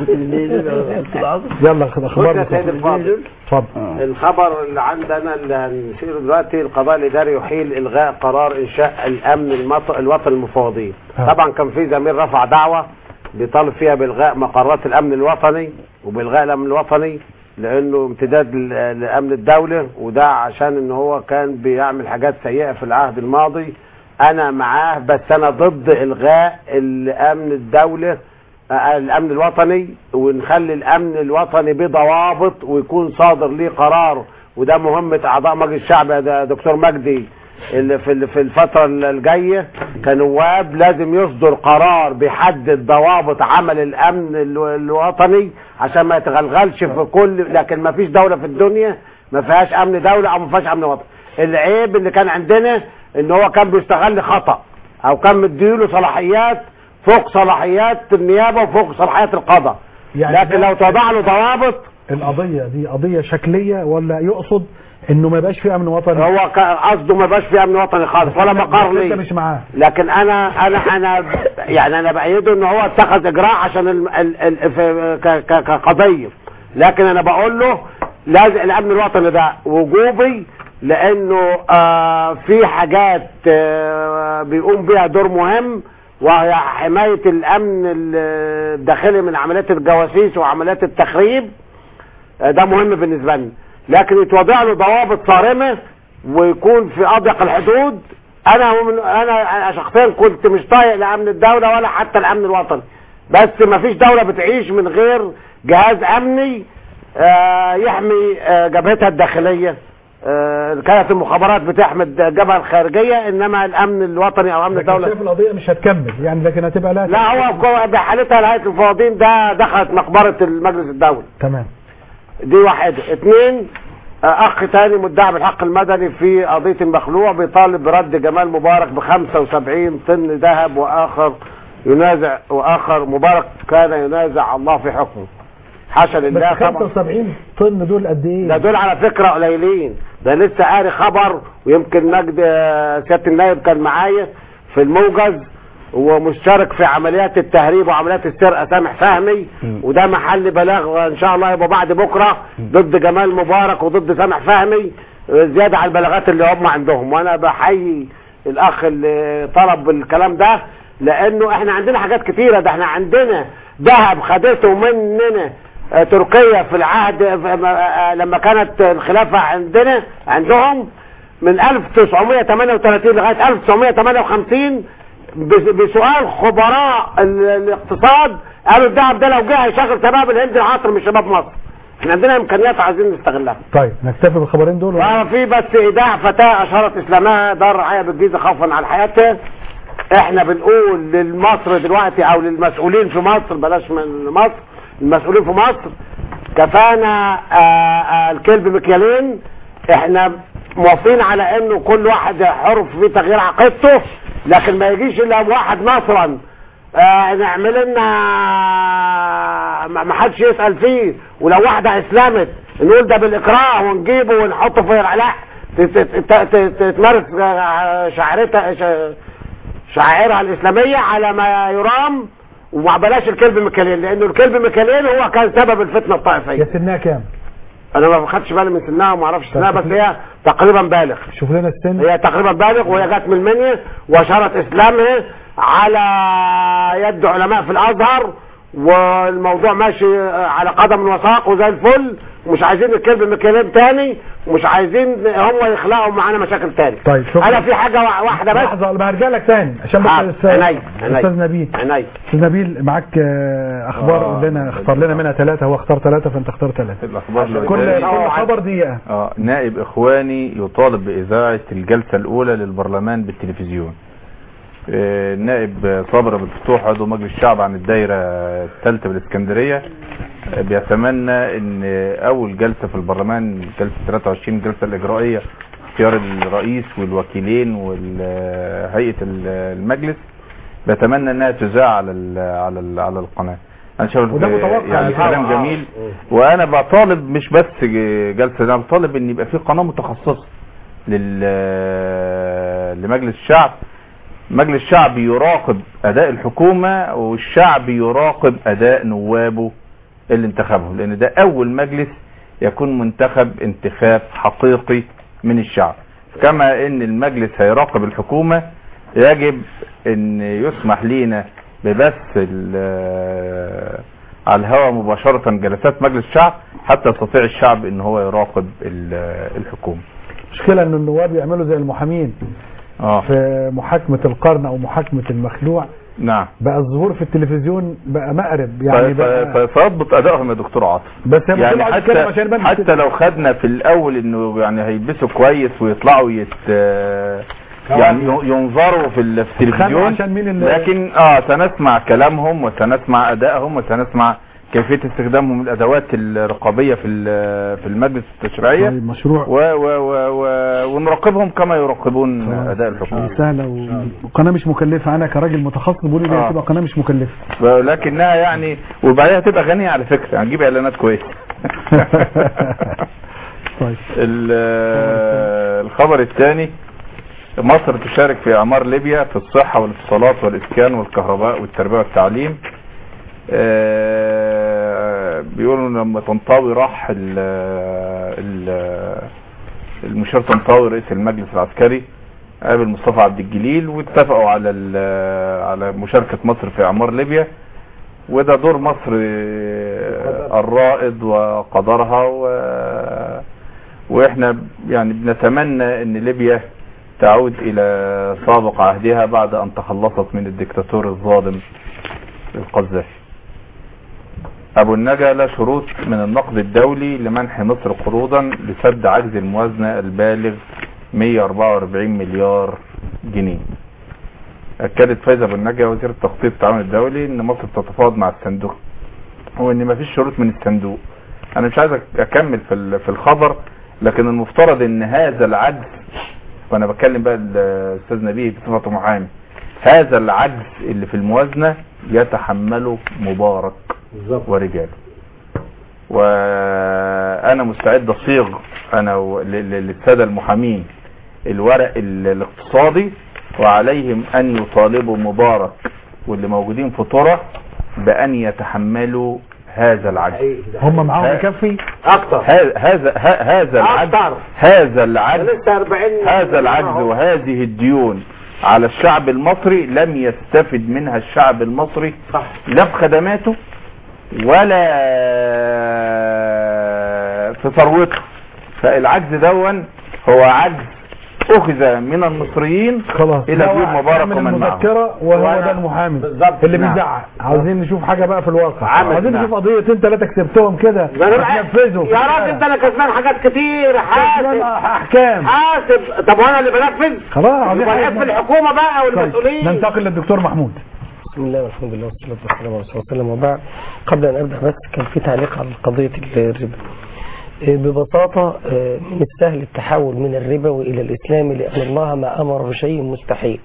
يلا خد بص اخبار يا سيد الفاضل اتفضل الخبر اللي عندنا اللي هنشيره دلوقتي القضاء الاداري يحيل الغاء قرار انشاء الامن المط... الوطني المفوضيه آه. طبعا كان في زميل رفع دعوه بيطالب فيها بالغاء مقرات الامن الوطني وبالغاء الامن الوطني لانه امتداد ل- لامن الدوله وده عشان ان هو كان بيعمل حاجات سيئه في العهد الماضي انا معاه بس انا ضد الغاء الامن الدوله آه، الامن الوطني ونخلي الامن الوطني بضوابط ويكون صادر ليه قرار وده مهمة اعضاء مجلس الشعب يا د- دكتور مجدي اللي في ال- في الفترة الجاية كنواب لازم يصدر قرار بيحدد ضوابط عمل الامن ال- الوطني عشان ما يتغلغلش في كل لكن ما فيش دولة في الدنيا ما فيهاش امن دولة او ما فيهاش امن وطني العيب اللي كان عندنا ان هو كان بيستغل خطأ او كان مديله صلاحيات فوق صلاحيات النيابة وفوق صلاحيات القضاء يعني لكن ده- لو توضع له ضوابط القضية دي قضية شكلية ولا يقصد انه ما يبقاش في امن وطني هو كان قصده ما يبقاش في امن وطني خالص ولا مقر انت ليه مش معاه لكن انا انا انا يعني انا بايده ان هو اتخذ اجراء عشان ال ال ال في- ك- ك- كقضيه لكن انا بقول له لازم الامن الوطني ده وجوبي لانه آه في حاجات آه بيقوم بيها دور مهم وهي حمايه الامن ال- الداخلي من عمليات الجواسيس وعمليات التخريب آه، ده مهم بالنسبه لنا لكن يتوضع له ضوابط صارمه ويكون في اضيق الحدود انا من انا شخصيا كنت مش طايق لامن الدوله ولا حتى الامن الوطني بس ما فيش دوله بتعيش من غير جهاز امني آه، يحمي آه، جبهتها الداخليه آه، كانت المخابرات بتحمي الجبهه الخارجيه انما الامن الوطني او امن لكن الدوله شايف القضية مش هتكمل يعني لكن هتبقى لا لا هو كو- بحالتها نهايه الفوضين ده دخلت مقبره المجلس الدولي تمام دي واحدة اثنين آه، اخ تاني مدعي بالحق المدني في قضية المخلوع بيطالب برد جمال مبارك ب 75 طن ذهب واخر ينازع واخر مبارك كان ينازع الله في حكمه حاشا بس لله طبعا 75 طن دول قد ايه ده دول على فكرة قليلين ده لسه قاري خبر ويمكن مجد آه، سيادة النائب كان معايا في الموجز ومشترك في عمليات التهريب وعمليات السرقة سامح فهمي وده محل بلاغ ان شاء الله يبقى بعد بكرة ضد جمال مبارك وضد سامح فهمي آه، زيادة على البلاغات اللي هم عندهم وانا بحيي الاخ اللي طلب الكلام ده لانه احنا عندنا حاجات كتيرة ده احنا عندنا ذهب خدته مننا آه، تركيا في العهد في- آه، لما كانت الخلافة عندنا عندهم من 1938 لغايه 1958 بس- بسؤال خبراء ال- الاقتصاد قالوا الذهب ده لو جه هيشغل شباب الهند العصر مش شباب مصر احنا عندنا امكانيات عايزين نستغلها طيب نكتفي بالخبرين دول اه في بس ايداع فتاة اشهرت اسلامها دار رعاية بالجيزة خوفا على حياتها احنا بنقول للمصر دلوقتي او للمسؤولين في مصر بلاش من مصر المسؤولين في مصر كفانا آه آه الكلب مكيالين احنا موافقين على انه كل واحد حر في تغيير عقيدته لكن ما يجيش الا واحد مثلا آه نعمل لنا ما ما حدش يسأل فيه ولو واحدة اسلمت نقول ده بالاكراه ونجيبه ونحطه في لا تت- تت- تت- تتمارس آه، شعيرتها ش- شعائرها الاسلامية على ما يرام وما بلاش الكلب مكالين لانه الكلب مكالين هو كان سبب الفتنة الطائفية يا سنها كام انا ما خدتش بالي من سنها وما اعرفش سنها بس هي تقريبا بالغ شوف لنا السن هي تقريبا بالغ وهي جت من المنيا واشارت اسلامها على يد علماء في الازهر والموضوع ماشي على قدم وساق وزي الفل ومش عايزين الكلب مكلم تاني ومش عايزين هم يخلقوا معانا مشاكل تاني طيب شكرا انا في حاجه وا- واحده بس لحظة انا هرجع لك تاني عشان حاضر. بس عينيا، عينيا. استاذ نبيل عينيا. استاذ نبيل معاك آه، اخبار آه. قول لنا اختار لنا منها ثلاثة هو اختار ثلاثة فانت اختار ثلاثة الاخبار اللي كل قدامي. كل خبر دقيقة اه نائب اخواني يطالب باذاعه الجلسه الاولى للبرلمان بالتلفزيون آه، النائب صابر ابو الفتوح عضو مجلس الشعب عن الدايره الثالثه بالاسكندريه آه، بيتمنى ان اول جلسه في البرلمان جلسه 23 الجلسه الاجرائيه اختيار الرئيس والوكيلين وهيئه المجلس بيتمنى انها تذاع على ال على ال على القناه انا شايف وده متوقع يعني الحقيقة. كلام جميل وانا بطالب مش بس جلسه انا بطالب ان يبقى في قناه متخصصه لل لمجلس الشعب مجلس الشعب يراقب اداء الحكومه والشعب يراقب اداء نوابه اللي انتخبهم لان ده اول مجلس يكون منتخب انتخاب حقيقي من الشعب كما ان المجلس هيراقب الحكومه يجب ان يسمح لينا ببث ال- على الهواء مباشرة جلسات مجلس الشعب حتى يستطيع الشعب ان هو يراقب ال- الحكومة مشكلة ان النواب يعملوا زي المحامين اه في محاكمة القرن او محاكمة المخلوع نعم بقى الظهور في التلفزيون بقى مقرب يعني ف- بقى ف- فيضبط ادائهم يا دكتور عاطف بس هي يعني المفروض عايز كده عشان حتى يبان حتى لو خدنا في الاول انه يعني هيلبسوا كويس ويطلعوا يت يعني ي- ينظروا في ال- في التلفزيون عشان مين اللي- لكن اه سنسمع كلامهم وسنسمع ادائهم وسنسمع كيفيه استخدامهم الادوات الرقابيه في ال- في المجلس التشريعيه طيب مشروع و و و و ونراقبهم كما يراقبون اداء الحكومه سهلة و- وقناة مش مكلفة انا كراجل متخصص بقول لي آه. هتبقى قناة مش مكلفة ولكنها يعني وبعدها تبقى غنيه على فكره هنجيب اعلانات كويسه طيب ال- الخبر الثاني مصر تشارك في اعمار ليبيا في الصحه والاتصالات والاسكان والكهرباء والتربيه والتعليم آه، بيقولوا لما طنطاوي راح ال- ال- المشير طنطاوي رئيس المجلس العسكري قابل مصطفى عبد الجليل واتفقوا على ال- على مشاركه مصر في اعمار ليبيا وده دور مصر آه، الرائد وقدرها و واحنا يعني بنتمنى ان ليبيا تعود الى سابق عهدها بعد ان تخلصت من الدكتاتور الظالم القذافي ابو النجا لا شروط من النقد الدولي لمنح مصر قروضا لسد عجز الموازنة البالغ 144 مليار جنيه اكدت فايزة ابو النجا وزير التخطيط والتعاون الدولي ان مصر تتفاوض مع الصندوق وان مفيش شروط من الصندوق انا مش عايز اكمل في ال- في الخبر لكن المفترض ان هذا العجز وانا بتكلم بقى الاستاذ نبيه بصفته محامي هذا العجز اللي في الموازنه يتحمله مبارك ورجاله وانا مستعد اصيغ انا و- ل- ل- للساده المحامين الورق ال- الاقتصادي وعليهم ان يطالبوا مبارك واللي موجودين في طرة بان يتحملوا هذا العجز هم معاهم ها- يكفي اكتر هذا هذا ه- هذا العجز أكتر. هذا العجز لسه 40 هذا العجز وهذه الديون على الشعب المصري لم يستفد منها الشعب المصري صح لا في خدماته ولا في ثروته فالعجز دون هو عجز اخذ من المصريين خلاص الى هو بيوت مبارك عامل ومن معه المذكرة وهو وأنا- ده المحامي بالظبط. اللي نعم. بيزعق عاوزين نشوف حاجة بقى في الواقع عامل عاوزين نعم. نشوف قضيتين ثلاثة كسبتهم كده ده أنا بقى- هتنفذوا يا راجل ده انا كسبان حاجات كتير حاسب احكام حاسب طب وانا اللي بنفذ خلاص عاوزين يبقى حاجة العيب في الحكومه بقى طيب، والمسؤولين ننتقل للدكتور محمود بسم الله والحمد لله والصلاة والسلام على رسول الله صلى الله عليه وسلم وبعد قبل أن أبدأ بس كان في تعليق على قضية الربا إيه، ببساطة إيه، من السهل التحول من الربوي إلى الإسلام لأن الله ما أمر بشيء مستحيل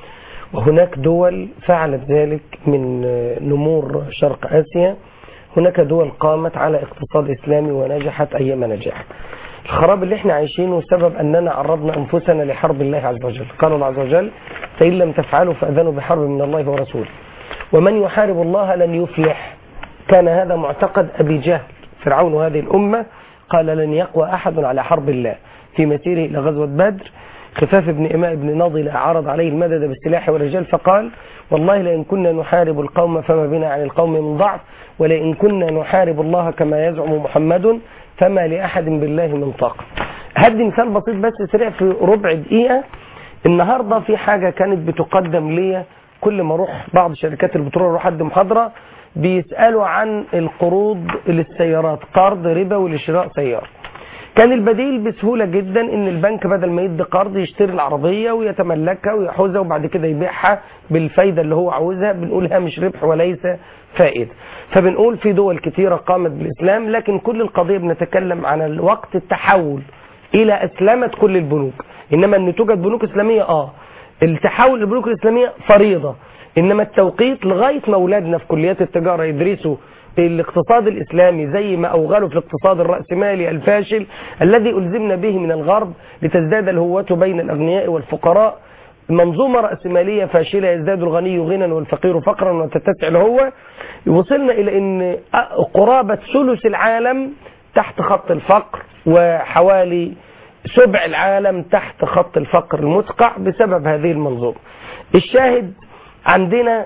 وهناك دول فعلت ذلك من آه، نمور شرق آسيا هناك دول قامت على اقتصاد إسلامي ونجحت أيام نجاح الخراب اللي احنا عايشينه سبب أننا عرضنا أنفسنا لحرب الله عز وجل قال الله عز وجل فإن لم تفعلوا فأذنوا بحرب من الله ورسوله ومن يحارب الله لن يفلح كان هذا معتقد أبي جهل فرعون هذه الأمة قال لن يقوى أحد على حرب الله في مسيره إلى غزوة بدر خفاف بن إماء بن ناضل عرض عليه المدد بالسلاح والرجال فقال والله لئن كنا نحارب القوم فما بنا عن القوم من ضعف ولئن كنا نحارب الله كما يزعم محمد فما لأحد بالله من طاقة هدي مثال بسيط بس سريع في ربع دقيقة النهاردة في حاجة كانت بتقدم لي كل ما اروح بعض شركات البترول اروح ادي محاضرة بيسألوا عن القروض للسيارات قرض ربوي لشراء سيارة كان البديل بسهولة جدا ان البنك بدل ما يدي قرض يشتري العربية ويتملكها ويحوزها وبعد كده يبيعها بالفايدة اللي هو عاوزها بنقول هامش ربح وليس فائدة فبنقول في دول كثيرة قامت بالإسلام لكن كل القضية بنتكلم عن الوقت التحول إلى أسلمة كل البنوك إنما أن توجد بنوك إسلامية آه التحول للبنوك الإسلامية فريضة إنما التوقيت لغاية ما أولادنا في كليات التجارة يدرسوا الاقتصاد الإسلامي زي ما أوغلوا في الاقتصاد الرأسمالي الفاشل الذي ألزمنا به من الغرب لتزداد الهوة بين الأغنياء والفقراء منظومة رأسمالية فاشلة يزداد الغني غنى والفقير فقرا وتتسع الهوة وصلنا إلى أن قرابة ثلث العالم تحت خط الفقر وحوالي سبع العالم تحت خط الفقر المدقع بسبب هذه المنظومة الشاهد عندنا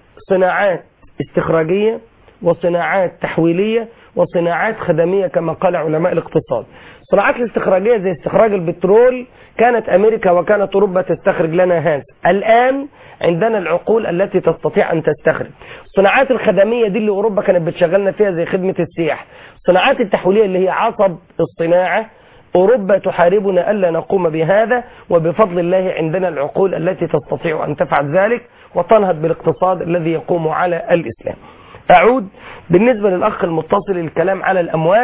صناعات استخراجية وصناعات تحويلية وصناعات خدمية كما قال علماء الاقتصاد الصناعات الاستخراجية زي استخراج البترول كانت أمريكا وكانت أوروبا تستخرج لنا هذا الآن عندنا العقول التي تستطيع أن تستخرج الصناعات الخدمية دي اللي أوروبا كانت بتشغلنا فيها زي خدمة السياحة الصناعات التحويلية اللي هي عصب الصناعة أوروبا تحاربنا ألا نقوم بهذا وبفضل الله عندنا العقول التي تستطيع أن تفعل ذلك وتنهض بالاقتصاد الذي يقوم على الإسلام أعود بالنسبة للأخ المتصل الكلام على الأموات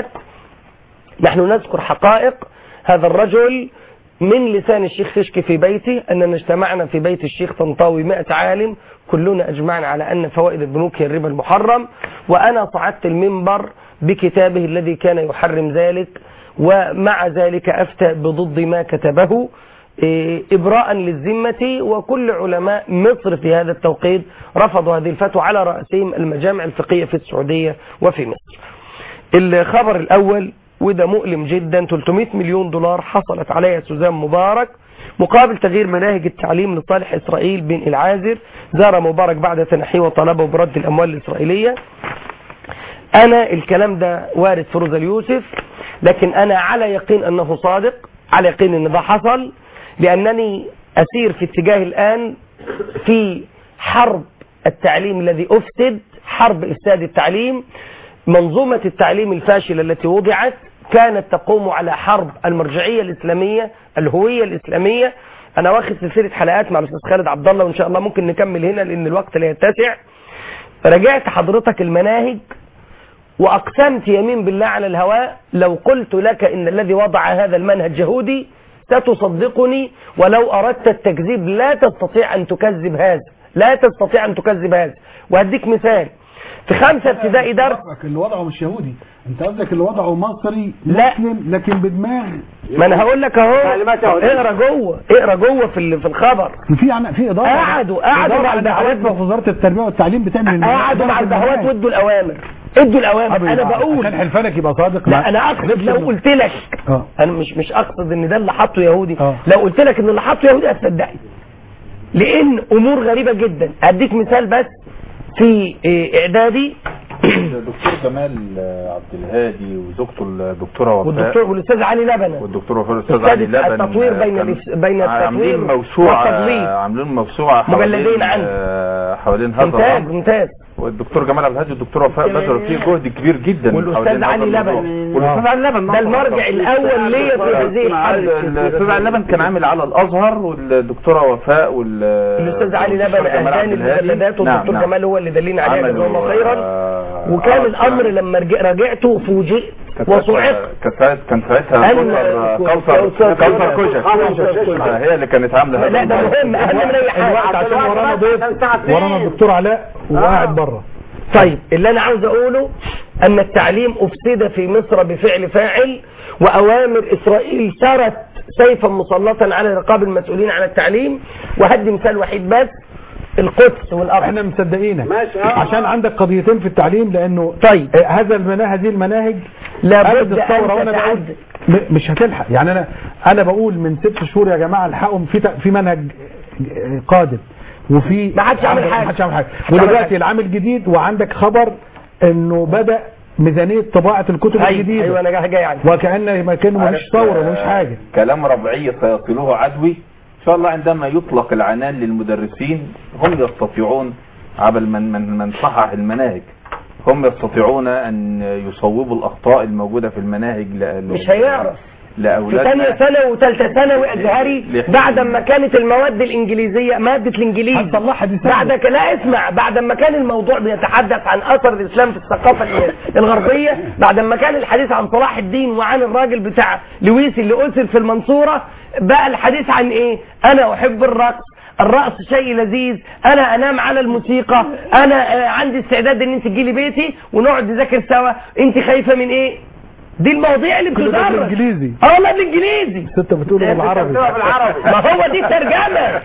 نحن نذكر حقائق هذا الرجل من لسان الشيخ تشكي في بيتي أننا اجتمعنا في بيت الشيخ طنطاوي 100 عالم كلنا أجمعنا على أن فوائد البنوك هي الربا المحرم وأنا صعدت المنبر بكتابه الذي كان يحرم ذلك ومع ذلك أفتى بضد ما كتبه إيه، إبراء للذمة وكل علماء مصر في هذا التوقيت رفضوا هذه الفتوى على رأسهم المجامع الفقهية في السعودية وفي مصر الخبر الأول وده مؤلم جدا 300 مليون دولار حصلت عليها سوزان مبارك مقابل تغيير مناهج التعليم لصالح إسرائيل بن العازر زار مبارك بعد تنحيه وطلبه برد الأموال الإسرائيلية أنا الكلام ده وارد فروز اليوسف لكن أنا على يقين أنه صادق على يقين أن ده حصل لأنني أسير في اتجاه الآن في حرب التعليم الذي أفسد حرب إفساد التعليم منظومة التعليم الفاشلة التي وضعت كانت تقوم على حرب المرجعية الإسلامية الهوية الإسلامية أنا واخد سلسلة حلقات مع الأستاذ خالد عبد الله وإن شاء الله ممكن نكمل هنا لأن الوقت لا يتسع راجعت حضرتك المناهج وأقسمت يمين بالله على الهواء لو قلت لك إن الذي وضع هذا المنهج يهودي ستصدقني ولو أردت التكذيب لا تستطيع أن تكذب هذا لا تستطيع أن تكذب هذا وهديك مثال في خمسة ابتدائي درس اللي وضعه مش يهودي انت قصدك اللي وضعه مصري لا. مسلم لكن بدماغ ما انا هقول لك اهو تعليمات يهودية. اقرا جوه اقرا جوه في ال- في الخبر في عن- في اداره قعدوا قعدوا إدارة مع على الدعوات دعوات في وزاره التربيه والتعليم بتعمل قعدوا مع الدعوات وادوا الاوامر ادوا الاوامر انا بقول عشان حلفانك يبقى صادق لا انا اقصد لو قلت لك اه انا مش مش اقصد ان ده اللي حطه يهودي آه. لو قلت لك ان اللي حطه يهودي هتصدقني لان امور غريبه جدا اديك مثال بس في إيه، اعدادي الدكتور جمال عبد الهادي وزوجته الدكتوره وفاء والدكتور والاستاذ علي لبنه والدكتور وفاء الاستاذ أستاذ علي لبن التطوير بين كان الاس- بين عاملين التطوير موسوعه والتضليل. عاملين موسوعه حوالين مجلدين عنه. آه، حوالين هذا ممتاز الامر ممتاز والدكتور جمال عبد الهادي والدكتور وفاء بذلوا فيه جهد كبير جدا والاستاذ حوالين هذا علي الموضوع. لبن والاستاذ علي لبن ده المرجع الاول ليا في هذه الحدث الاستاذ علي لبن كان عامل على الازهر والدكتوره وفاء وال الاستاذ علي لبن والدكتور جمال اهداني عبد الهادي. المجلدات نعم، والدكتور نعم. جمال هو اللي دلني عليها جزاه الله عملوا، خيرا آه، وكان آه، الامر لما رجع- راجعته فوجئت كانت وصعقت كان ساعتها كان ساعتها أن- كوثر كوثر- كوثر كوثر كوثر كوشك آه، هي اللي كانت عامله هذا لا ده الموضوع. مهم اهم من اي حاجه الوقت عشان ورانا ضيف ورانا الدكتور علاء وقاعد بره طيب اللي انا عاوز اقوله ان التعليم افسد في مصر بفعل فاعل واوامر اسرائيل سرت سيفا مسلطا على رقاب المسؤولين عن التعليم وهدي مثال وحيد بس القدس والارض احنا مصدقينك ماشي، آه. عشان عندك قضيتين في التعليم لانه طيب هذا المناهج هذه المناهج لابد قبل الثوره أن وانا بقول تتعدد. م- مش هتلحق يعني انا انا بقول من ست شهور يا جماعه الحقهم في ت- في منهج قادم وفي ما حدش عمل حاجة. ما حدش عمل حاجه ما حدش عمل ودلوقتي حاجة. العام الجديد وعندك خبر انه بدا ميزانيه طباعه الكتب أيوة، الجديده أيوة، أنا جاي يعني. وكان ما كانه مفيش ثوره ومفيش حاجه كلام ربعي سيصله عدوي ان شاء الله عندما يطلق العنان للمدرسين هم يستطيعون عبل من من من صحح المناهج هم يستطيعون ان يصوبوا الاخطاء الموجوده في المناهج ل- مش هيعرف في لاولادنا ثانية ثانوي وثالثة ثانوي أزهري لح- بعد ما كانت المواد الإنجليزية مادة الإنجليزي هتصلحها دي سهلة. بعد ك- لا اسمع بعد ما كان الموضوع بيتحدث عن أثر الإسلام في الثقافة ال- الغربية بعد ما كان الحديث عن صلاح الدين وعن الراجل بتاع لويس اللي أسر في المنصورة بقى الحديث عن إيه أنا أحب الرقص الرقص شيء لذيذ انا انام على الموسيقى انا آه، عندي استعداد ان انت تجيلي بيتي ونقعد نذاكر سوا انت خايفه من ايه دي المواضيع اللي كل ده بتدرس بالانجليزي اه والله بالانجليزي ست بتقوله بالعربي ما هو دي الترجمه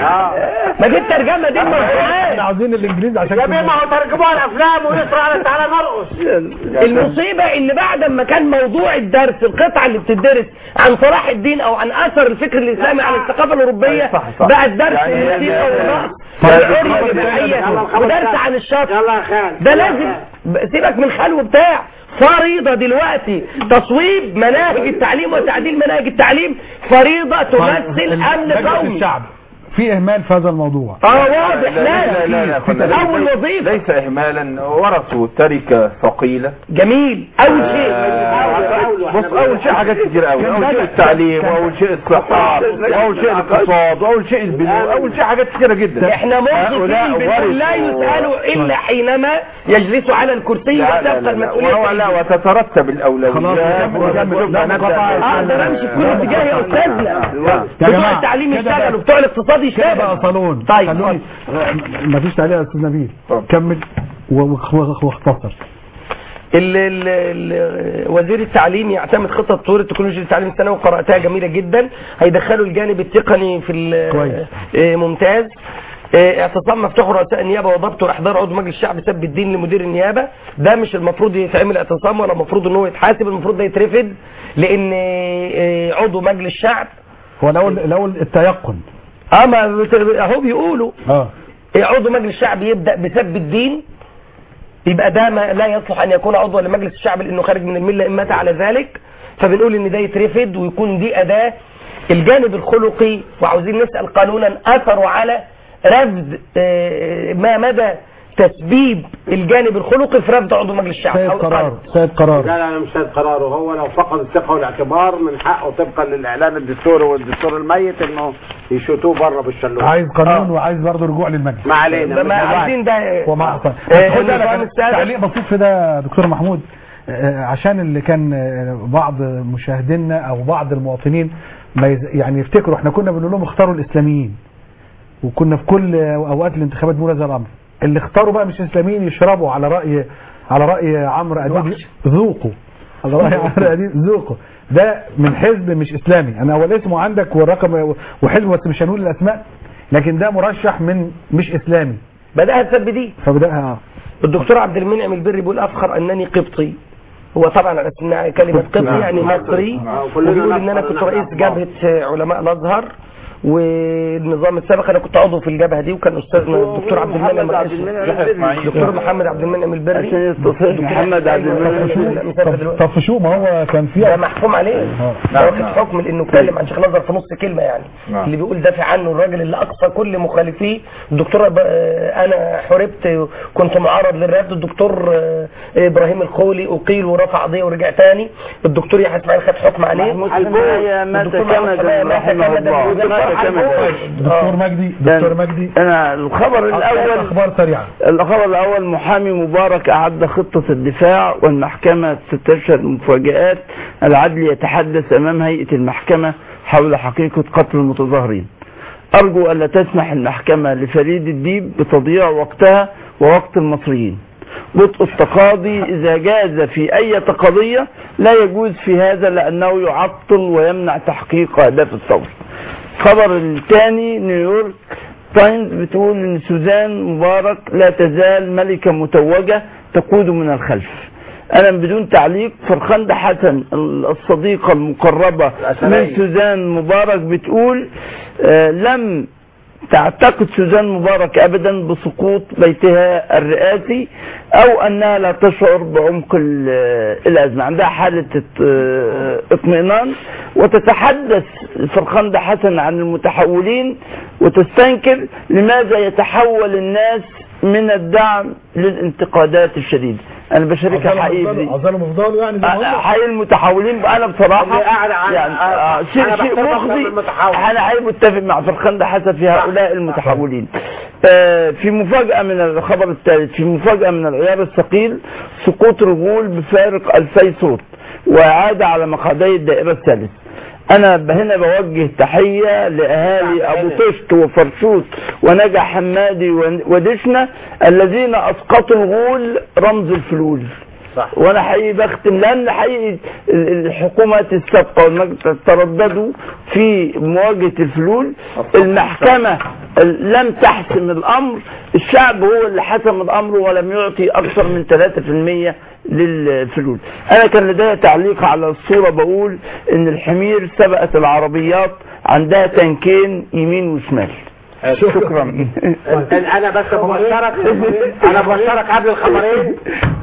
ما دي الترجمه دي الموضوعات احنا عاوزين الانجليزي عشان يا بيه ما هو ترجموها الافلام ويسرى على تعالى نرقص المصيبة ان بعد ما كان موضوع الدرس القطعة اللي بتدرس عن صلاح الدين او عن اثر الفكر الاسلامي على الثقافة الاوروبية صح. بقى الدرس يعني- الموسيقى والرقص يعني- والعري يعني- والاباحية يلا ودرس عن الشط يلا يا خالد ده لازم سيبك من خلو بتاع فريضة دلوقتي تصويب مناهج التعليم وتعديل مناهج التعليم فريضة تمثل امن مجلس قومي الشعب في اهمال في هذا الموضوع اه واضح لا لا لا لا لازم لا اول ليس- وظيفة ليس اهمالا ورثوا تركه ثقيله جميل اول شيء بص اول شيء حاجات كتير قوي اول شيء التعليم واول شيء الصحه واول شيء الاقتصاد واول شيء البناء اول شيء حاجات كتيره جدا احنا هؤلاء موظفين بنقول لا ورثوا- يسألوا الا حينما يجلسوا على الكرسي لا لا وتبقى لا لا المسؤولية وهو لا عليهم. وتترتب الاولويات خلاص، ونبدأ لا مقاطعة. اقدر امشي في كل اتجاه يا استاذنا يا بتوع جماعة، التعليم كده يشتغلوا بقى- بتوع الاقتصاد كده بقى يشتغلوا صالون طيب خلوني مفيش تعليق يا استاذ نبيل كمل و- و- واختصر ال ال ال وزير التعليم يعتمد خطه تطوير التكنولوجيا للتعليم الثانوي وقراتها جميله جدا هيدخلوا الجانب التقني في ال- كويس. آه، ممتاز آه، اعتصام مفتوح رؤساء النيابه وضبط واحضار عضو مجلس الشعب سب الدين لمدير النيابه ده مش المفروض يتعمل اعتصام ولا المفروض ان هو يتحاسب المفروض ده يترفض لان آه، عضو مجلس الشعب هو الاول الاول التيقن اه ما بت- اهو بيقولوا اه عضو مجلس الشعب يبدا بسب الدين يبقى ده ما لا يصلح ان يكون عضوا لمجلس الشعب لانه خارج من المله ان مات على ذلك فبنقول ان ده يترفض ويكون دي اداه الجانب الخلقي وعاوزين نسال قانونا اثروا على رفض آه، ما مدى تسبيب الجانب الخلقي في رفض عضو مجلس الشعب سيد أو قرار سيد قرار لا لا انا مش سيد قراره هو لو فقد الثقه والاعتبار من حقه طبقا للاعلان الدستوري والدستور الميت انه يشوتوه بره بالشلوت عايز قانون وعايز برضه رجوع للمجلس ما علينا ما عايزين ده ومع آه، خد بالك النظام أنا السابق تعليق بسيط في ده يا دكتور محمود آه، عشان اللي كان آه، بعض مشاهدينا او بعض المواطنين ما يز- يعني يفتكروا احنا كنا بنقول لهم اختاروا الاسلاميين وكنا في كل اوقات الانتخابات بنقول هذا الامر اللي اختاروا بقى مش اسلاميين يشربوا على راي على راي عمرو اديب ذوقوا على راي عمرو اديب ذوقوا ده من حزب مش اسلامي انا اول اسمه عندك والرقم وحزب بس مش هنقول الاسماء لكن ده مرشح من مش اسلامي بداها تسب دي فبداها الدكتور عبد المنعم البري بيقول افخر انني قبطي هو طبعا على أساس إنها كلمه قبطي نعم. يعني مصري آه، كلنا وبيقول ان انا نفخر كنت إن إحنا رئيس أحباب. جبهه علماء الازهر والنظام السابق انا كنت عضو في الجبهه دي وكان استاذنا الدكتور عبد المنعم محمد عبد الرئيس. المنعم البري. دكتور محمد عبد المنعم البري عشان يتصل محمد عبد المنعم مسافر دلوقتي. طب في شو ما هو كان في ده محكوم عليه ده واخد حكم لانه اتكلم عن شيخ نظر في نص كلمه يعني نعم. اللي بيقول دافع عنه الراجل اللي اقصى كل مخالفيه الدكتور ب- آه، انا حربت كنت معرض للرفض الدكتور آه، ابراهيم الخولي اقيل ورفع قضيه ورجع تاني الدكتور يحيى اسماعيل خد حكم عليه محمود حماية مات الدكتور محمود كمدا حماية مات رحمه كمدا الله. وده مات صح كمدا. الجول. دكتور مجدي دكتور مجدي انا الخبر الاول اخبار سريعه الخبر الاول محامي مبارك اعد خطه الدفاع والمحكمه تستشهد مفاجات العدل يتحدث امام هيئه المحكمه حول حقيقه قتل المتظاهرين ارجو الا تسمح المحكمه لفريد الديب بتضييع وقتها ووقت المصريين بطء التقاضي اذا جاز في اي قضيه لا يجوز في هذا لانه يعطل ويمنع تحقيق اهداف الثوره الخبر الثاني نيويورك تايمز بتقول ان سوزان مبارك لا تزال ملكة متوجة تقود من الخلف انا بدون تعليق فرخندة حسن الصديقة المقربة من سوزان مبارك بتقول آه لم تعتقد سوزان مبارك ابدا بسقوط بيتها الرئاسي او انها لا تشعر بعمق ال- الازمه عندها حاله ات- اطمئنان وتتحدث فرخندة حسن عن المتحولين وتستنكر لماذا يتحول الناس من الدعم للانتقادات الشديده انا بشاركها حقيقي في دي. عزلهم افضلوا يعني زي ما هم. حقيقي المتحولين انا بصراحه اللي قاعد على- يعني آه، أنا شيء شيء بحترم مخزي المتحول. انا حقيقي متفق مع فرخندة حسن في هؤلاء المتحولين آه، في مفاجاه من الخبر الثالث في مفاجاه من العيار الثقيل سقوط رجول بفارق 2000 صوت واعاده على مقعدي الدائره الثالث انا هنا بوجه تحيه لاهالي ابو طشت وفرشوت ونجا حمادي ودشنا الذين اسقطوا الغول رمز الفلوس صح. وانا حقيقي بختم لان حقيقي ال- الحكومات السابقه والمجلس ترددوا في مواجهه الفلول المحكمه ال- لم تحسم الامر الشعب هو اللي حسم الامر ولم يعطي اكثر من 3% للفلول انا كان لدي تعليق على الصوره بقول ان الحمير سبقت العربيات عندها تنكين يمين وشمال شكرا انا بس ببشرك انا ببشرك قبل الخبرين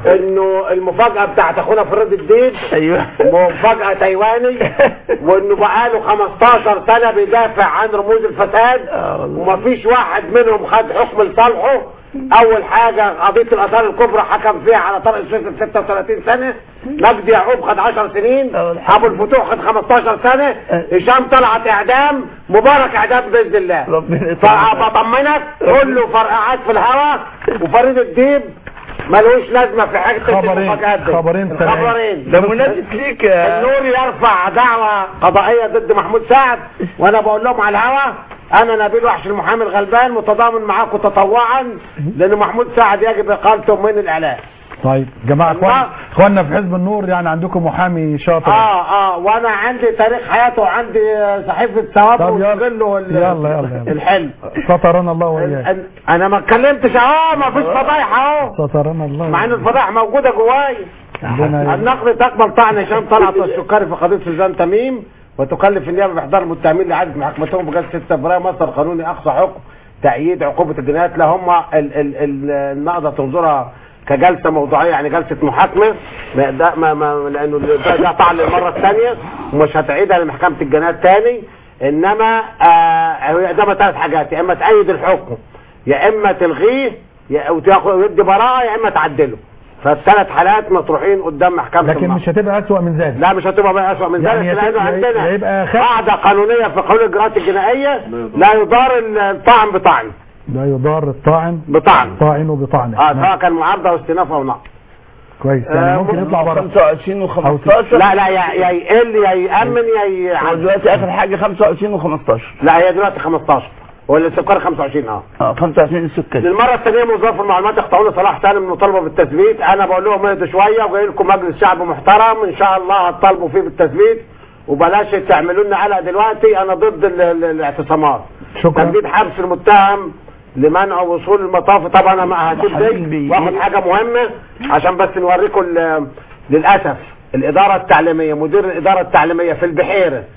انه المفاجاه بتاعت اخونا فريد الدين ايوه مفاجاه تايواني وانه بقاله 15 سنه بيدافع عن رموز الفساد ومفيش واحد منهم خد حكم لصالحه اول حاجه قضيه الاثار الكبرى حكم فيها على طارق السويسري 36 سنه مجدي يعقوب خد 10 سنين ابو الفتوح خد 15 سنه هشام طلعت اعدام مبارك اعدام باذن الله ربنا فبطمنك كله فرقعات في الهواء وفريد الديب ملوش لازمه في حاجه خبرين المفاجآت دي. خبرين سريعين. خبرين ده مناسب ليك يا- النور يرفع دعوة قضائية ضد محمود سعد وانا بقول لهم على الهوا انا نبيل وحش المحامي الغلبان متضامن معاكم تطوعا لان محمود سعد يجب اقالته من الاعلام طيب جماعه اخوان اخواننا في حزب النور يعني عندكم محامي شاطر اه اه وانا عندي تاريخ حياته وعندي صحيفة ثواب طب يلا. وسجله ال- يلا يلا يلا الحلم سترنا الله واياك انا ما اتكلمتش اهو ما فيش فضايح اهو سترنا الله مع ان الفضائح موجودة جوايا ربنا النقد تقبل طعن هشام طلعت والسكري في قضيه سوزان تميم وتكلف النيابه باحضار المتهمين لاعاده محاكمتهم بجلسه 6 فبراير مصدر قانوني اقصى حكم تأييد عقوبة الجنايات لا هم ال ال ال النقضة تنظرها كجلسة موضوعية يعني جلسة محاكمة ما ده ما ما لأنه ده, ده طعن للمرة الثانية ومش هتعيدها لمحكمة الجنايات تاني إنما آه هي قدامها ثلاث حاجات يا إما تأيد الحكم يا إما تلغيه يا وتاخد ويدي براءة يا إما تعدله فالثلاث حالات مطروحين قدام محكمة لكن المحكمة. مش هتبقى اسوأ من ذلك لا مش هتبقى بقى اسوء من ذلك يعني لانه يتبقى- عندنا يبقى خف- قاعده قانونيه في قانون الاجراءات الجنائيه لا يضار الطعن بطعن لا يضار الطاعن بطعن طاعنه بطعنه اه نعم. سواء كان معارضه او استئناف او نقض كويس يعني ممكن يطلع بره 25 و15 لا لا يا يا يقل يا يامن يا هو يعدل دلوقتي اخر حاجه 25 و15 لا هي دلوقتي 15 ولا السكر 25 اه اه 25 السكري للمره الثانيه موظف المعلومات يقطعون صلاح سالم من المطالبه بالتثبيت انا بقول لهم اهدوا شويه وجاي لكم مجلس شعب محترم ان شاء الله هتطالبوا فيه بالتثبيت وبلاش تعملوا لنا قلق دلوقتي انا ضد ال- ال- الاعتصامات شكرا تجديد حبس المتهم لمنع وصول المطاف طبعا انا ما هسيب دي واخد حاجه مهمه عشان بس نوريكم ال- للاسف الاداره التعليميه مدير الاداره التعليميه في البحيره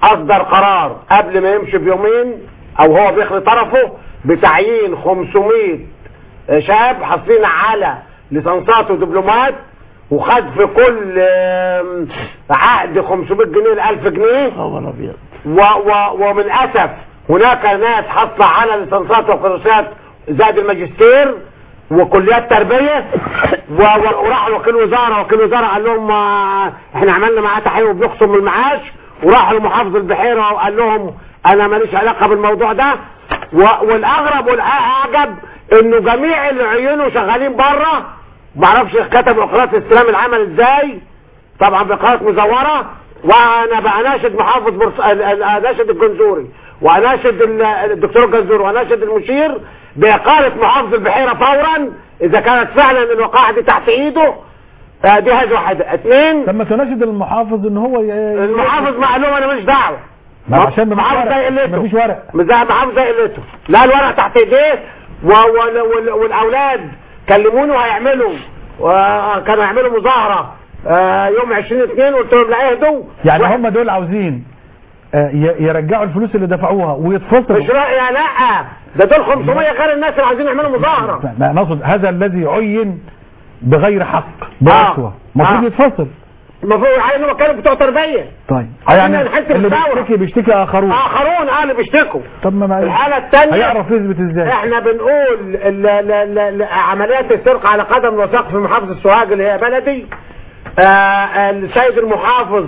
اصدر قرار قبل ما يمشي بيومين او هو بيخلي طرفه بتعيين 500 شاب حاصلين على ليسانسات ودبلومات وخد في كل آم، عقد 500 جنيه ل 1000 جنيه خبر ابيض و و ومن اسف هناك ناس حاصله على ليسانسات وكورسات زائد الماجستير وكليات تربيه و- و- وراح وكيل وزاره وكيل وزاره قال لهم آه، احنا عملنا معاه تحقيق وبنخصم من المعاش وراح لمحافظ البحيره وقال لهم انا ماليش علاقه بالموضوع ده و- والاغرب والاعجب انه جميع اللي عينوا شغالين بره معرفش كتبوا اقرارات استلام العمل ازاي طبعا بقرارات مزوره وانا بناشد محافظ برص... اناشد الجنزوري واناشد ال- الدكتور الجنزوري واناشد المشير باقاله محافظ البحيره فورا اذا كانت فعلا الوقائع دي تحت ايده آه، دي هذه واحده اثنين لما تناشد المحافظ ان هو ي... المحافظ معلومه انا ماليش دعوه ما عشان مفيش محافظ زي ورق قلته مفيش ورق مش زي محافظ زي قلته لا الورق تحت ايديه و... وال... وال... والاولاد كلموني وهيعملوا وكانوا يعملوا مظاهره آه، يوم 20 2 قلت لهم لا اهدوا يعني هم دول عاوزين آه، ي- يرجعوا الفلوس اللي دفعوها ويتفصلوا مش رأي لا ده دول 500 غير الناس اللي عايزين يعملوا مظاهره ما نقصد هذا الذي عين بغير حق برشوه المفروض آه. يتفصل المفروض عايزين بتكلم بتوع تربيه طيب عايزين يعني نحس اللي بالثورة. بيشتكي بيشتكي اخرون اخرون اه اللي بيشتكوا طب ما ما الحاله الثانيه هيعرف يثبت ازاي احنا بنقول ال- ال- ال- ال- عمليات السرقه على قدم وساق في محافظه سوهاج اللي هي بلدي آه السيد المحافظ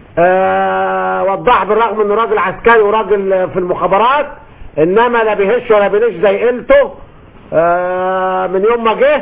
آه وضح بالرغم انه راجل عسكري وراجل في المخابرات انما لا بيهش ولا بينش زي قلته آه من يوم ما جه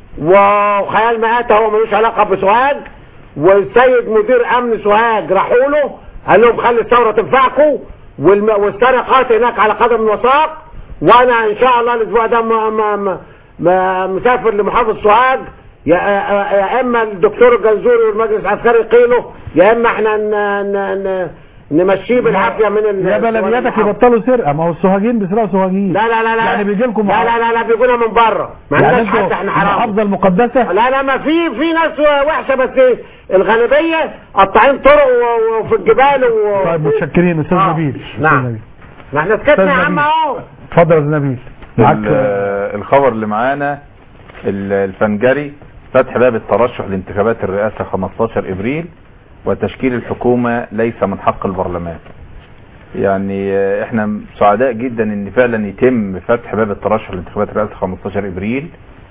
وخيال مآتة هو ملوش علاقة بسوهاج والسيد مدير امن سوهاج راحوا له قال لهم خلي الثورة تنفعكم والم- والسرقات هناك على قدم وساق وانا ان شاء الله الاسبوع ده ما ما ما ما مسافر لمحافظ سوهاج يا, يا اما الدكتور الجنزوري والمجلس العسكري يقيله يا اما احنا ن ن ن نمشيه بالعافيه من ال- يا بلدياتك يبطلوا سرقه ما هو السوهاجين بيسرقوا سوهاجين لا لا لا لا يعني بيجي لكم لا لا لا لا بيجونا من بره ما يعني عندناش انتوا حد احنا حرام المحافظه المقدسه لا لا ما في في ناس وحشه بس إيه، الغالبيه قطاعين طرق و- وفي الجبال و... طيب متشكرين استاذ آه. نبيل نعم. أستاذ نبيل. ما احنا سكتنا يا أستاذ عم نبيل. اهو اتفضل يا استاذ نبيل معاك ال- الخبر اللي معانا ال- الفنجري فتح باب الترشح لانتخابات الرئاسة 15 ابريل وتشكيل الحكومة ليس من حق البرلمان يعني آه، احنا سعداء جدا ان فعلا يتم فتح باب الترشح لانتخابات الرئاسة 15 ابريل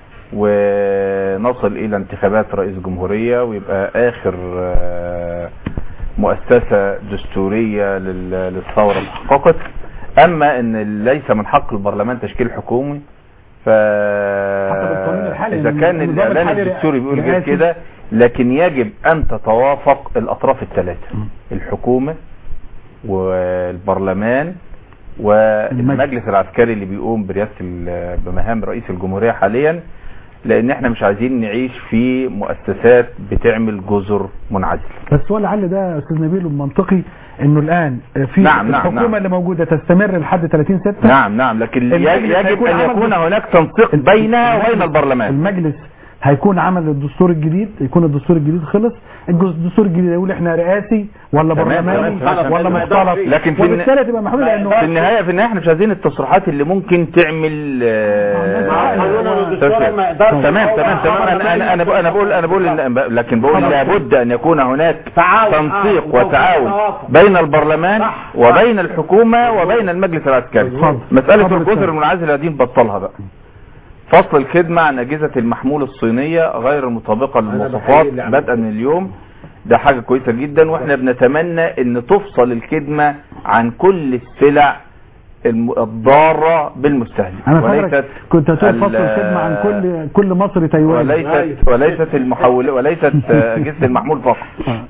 ونصل الى انتخابات رئيس جمهورية ويبقى اخر آه، مؤسسة دستورية لل- للثورة تحققت اما ان ليس من حق البرلمان تشكيل حكومي ف القانون الحالي، اذا كان النظام الاعلان الحالي الدستوري بيقول غير رئاسي. كده لكن يجب ان تتوافق الاطراف الثلاثه الحكومه والبرلمان والمجلس العسكري اللي بيقوم برئاسه ال- بمهام رئيس الجمهوريه حاليا لان احنا مش عايزين نعيش في مؤسسات بتعمل جزر منعزله بس هو لعل ده يا استاذ نبيل منطقي انه الان في نعم، نعم، الحكومه نعم. اللي موجوده تستمر لحد 30 6 نعم نعم لكن المجلس يجب هيكون ان عمل يكون دستور. هناك تنسيق بينها وبين البرلمان المجلس هيكون عمل الدستور الجديد يكون الدستور الجديد خلص الجزء- الدستور الجديد يقول احنا رئاسي ولا تمام، برلماني تمام، تمام، ولا تمام. مختلط لكن في الن- وبالتالي تبقى محلول لانه في النهايه في النهايه احنا مش عايزين التصريحات اللي ممكن تعمل آه، تمام تمام تمام انا انا انا بقول انا بقول انا بقول إن- لكن بقول لابد ان يكون هناك تنسيق آه، وتعاون توافق. بين البرلمان وبين الحكومه وبين المجلس العسكري اتفضل. مساله اتفضل الجزر اتفضل. المنعزله دي نبطلها بقى فصل الخدمة عن أجهزة المحمول الصينية غير المطابقة للمواصفات بدءا من اليوم ده حاجة كويسة جدا واحنا بنتمنى ان تفصل الخدمة عن كل السلع الم- الضارة بالمستهلك انا فاكرك كنت هتقول فصل ال- الخدمه عن كل كل مصري تايواني وليست وليست المحول وليست آه، أجهزة المحمول فقط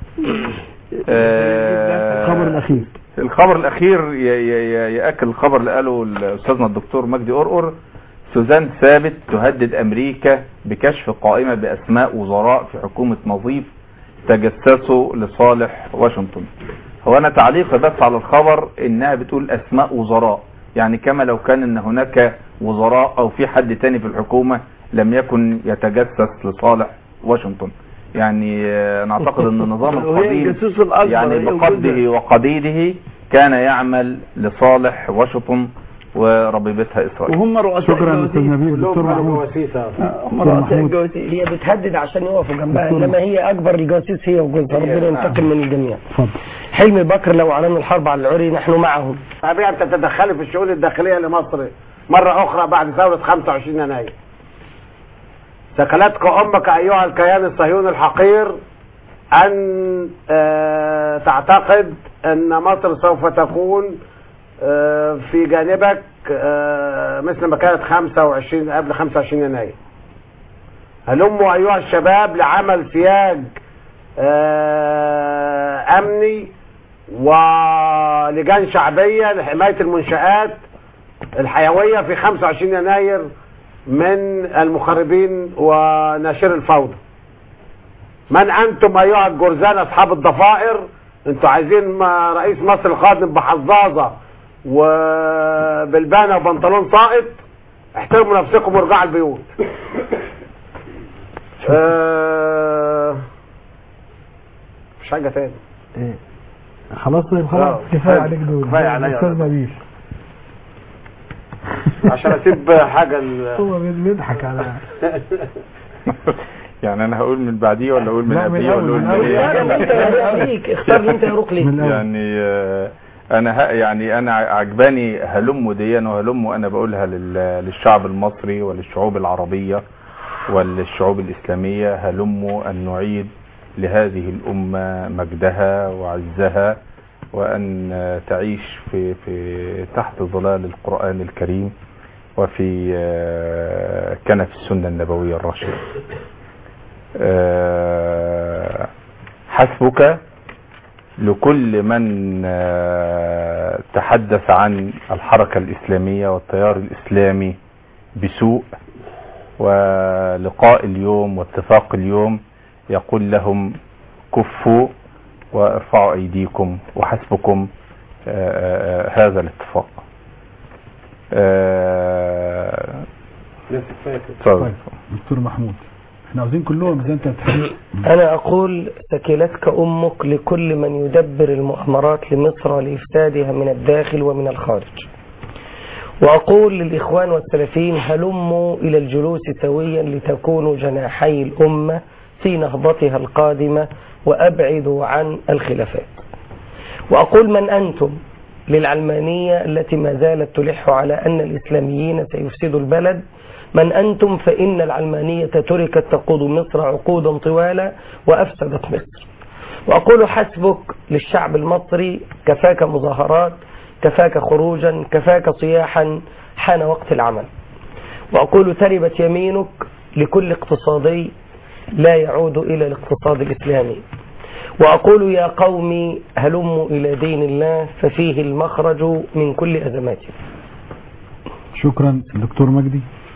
آه، الخبر الاخير الخبر الاخير ي- ي- ي- ياكد الخبر اللي قاله استاذنا الدكتور مجدي قرقر سوزان ثابت تهدد امريكا بكشف قائمه باسماء وزراء في حكومه نظيف تجسسوا لصالح واشنطن هو انا تعليقي بس على الخبر انها بتقول اسماء وزراء يعني كما لو كان ان هناك وزراء او في حد تاني في الحكومه لم يكن يتجسس لصالح واشنطن يعني آه، نعتقد ان النظام وهي القديم الجاسوس الأكبر، يعني هي بقده وجودها. وقديده كان يعمل لصالح واشنطن وربيبتها اسرائيل وهم رؤساء شكرا استاذ نبيل دكتور محمود هم رؤساء الجواسيس هي بتهدد عشان يقفوا جنبها دكتور. انما هي اكبر الجواسيس هي وجوزها ربنا ينتقم من الجميع اتفضل حلمي بكر لو اعلنوا الحرب على العري نحن معهم طبيعي انت تتدخلي في الشؤون الداخليه لمصر مره اخرى بعد ثوره 25 يناير ثكلتك امك ايها الكيان الصهيوني الحقير ان آه، تعتقد ان مصر سوف تكون آه، في جانبك آه، مثل ما كانت 25 قبل 25 يناير هلموا ايها الشباب لعمل سياج آه، امني ولجان شعبيه لحمايه المنشات الحيويه في 25 يناير من المخربين وناشر الفوضى من انتم ايها الجرذان اصحاب الضفائر انتوا عايزين ما- رئيس مصر القادم بحظاظه وبلبانه وبنطلون ساقط احترموا نفسكم وارجعوا البيوت آه، مش حاجه تاني خلاص طيب خلاص آه، كفايه حلو. عليك دول كفاية عليا استاذ أنا. نبيل عشان اسيب حاجه ال- هو بيضحك على يعني انا هقول من بعديه ولا اقول من لا، من قبليه ولا الأول، اقول من من الأول. ايه لا، لا، انت ليك اختار اللي انت يروق ليك من الأول. يعني آه، انا ه- يعني انا عجباني هلم ديا وهلم انا بقولها لل- للشعب المصري وللشعوب العربية وللشعوب الإسلامية هلموا أن نعيد لهذه الأمة مجدها وعزها وأن آه، تعيش في في تحت ظلال القرآن الكريم وفي آه، كنف السنة النبوية الراشدة آه، حسبك لكل من آه، تحدث عن الحركة الإسلامية والتيار الإسلامي بسوء ولقاء اليوم واتفاق اليوم يقول لهم كفوا وارفعوا أيديكم وحسبكم آه، آه، آه، هذا الاتفاق آه، اتفضل. دكتور محمود احنا عاوزين كلهم زي انت بتحكي أنا أقول ثكلتك أمك لكل من يدبر المؤامرات لمصر لإفسادها من الداخل ومن الخارج وأقول للإخوان والسلفيين هلموا إلى الجلوس سويا لتكونوا جناحي الأمة في نهضتها القادمة وأبعدوا عن الخلافات وأقول من أنتم للعلمانية التي ما زالت تلح على أن الإسلاميين سيفسدوا البلد من أنتم فإن العلمانية تركت تقود مصر عقودا طوالا وأفسدت مصر وأقول حسبك للشعب المصري كفاك مظاهرات كفاك خروجا كفاك صياحا حان وقت العمل وأقول تربت يمينك لكل اقتصادي لا يعود إلى الاقتصاد الإسلامي وأقول يا قومي هلموا إلى دين الله ففيه المخرج من كل أزماتنا شكرا دكتور مجدي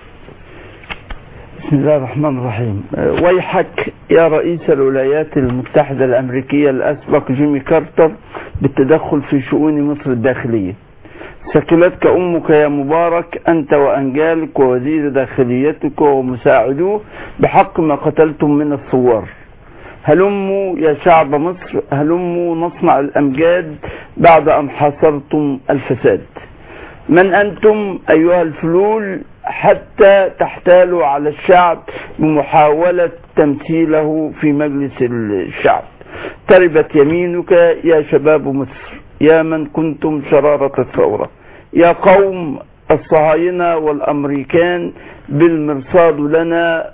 بسم الله الرحمن الرحيم أه، ويحك يا رئيس الولايات المتحدة الأمريكية الأسبق جيمي كارتر بالتدخل في شؤون مصر الداخلية سكلتك أمك يا مبارك أنت وأنجالك ووزير داخليتك ومساعدوه بحق ما قتلتم من الثوار هلموا يا شعب مصر هلموا نصنع الأمجاد بعد أن حاصرتم الفساد من أنتم أيها الفلول حتى تحتالوا على الشعب بمحاولة تمثيله في مجلس الشعب تربت يمينك يا شباب مصر يا من كنتم شرارة الثورة يا قوم الصهاينة والأمريكان بالمرصاد لنا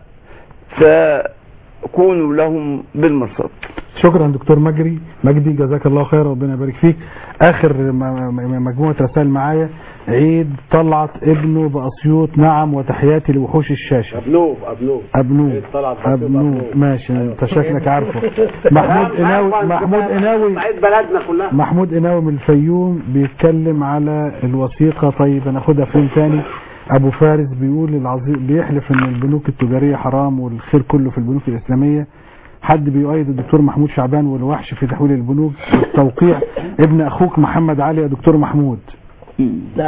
فكونوا لهم بالمرصاد شكرا دكتور مجري مجدي جزاك الله خير ربنا يبارك فيك اخر م- م- مجموعه رسائل معايا عيد طلعت ابنه باسيوط نعم وتحياتي لوحوش الشاشه ابنوب ابنوب ابنوب عيد طلعت بأسيوط ابنوب أبنوب. ماشي انت شكلك عارفه محمود قناوي محمود قناوي عيد بلدنا كلها محمود قناوي من الفيوم بيتكلم على الوثيقه طيب انا اخدها فين تاني ابو فارس بيقول العظيم بيحلف ان البنوك التجاريه حرام والخير كله في البنوك الاسلاميه حد بيؤيد الدكتور محمود شعبان والوحش في تحويل البنوك التوقيع ابن اخوك محمد علي يا دكتور محمود لا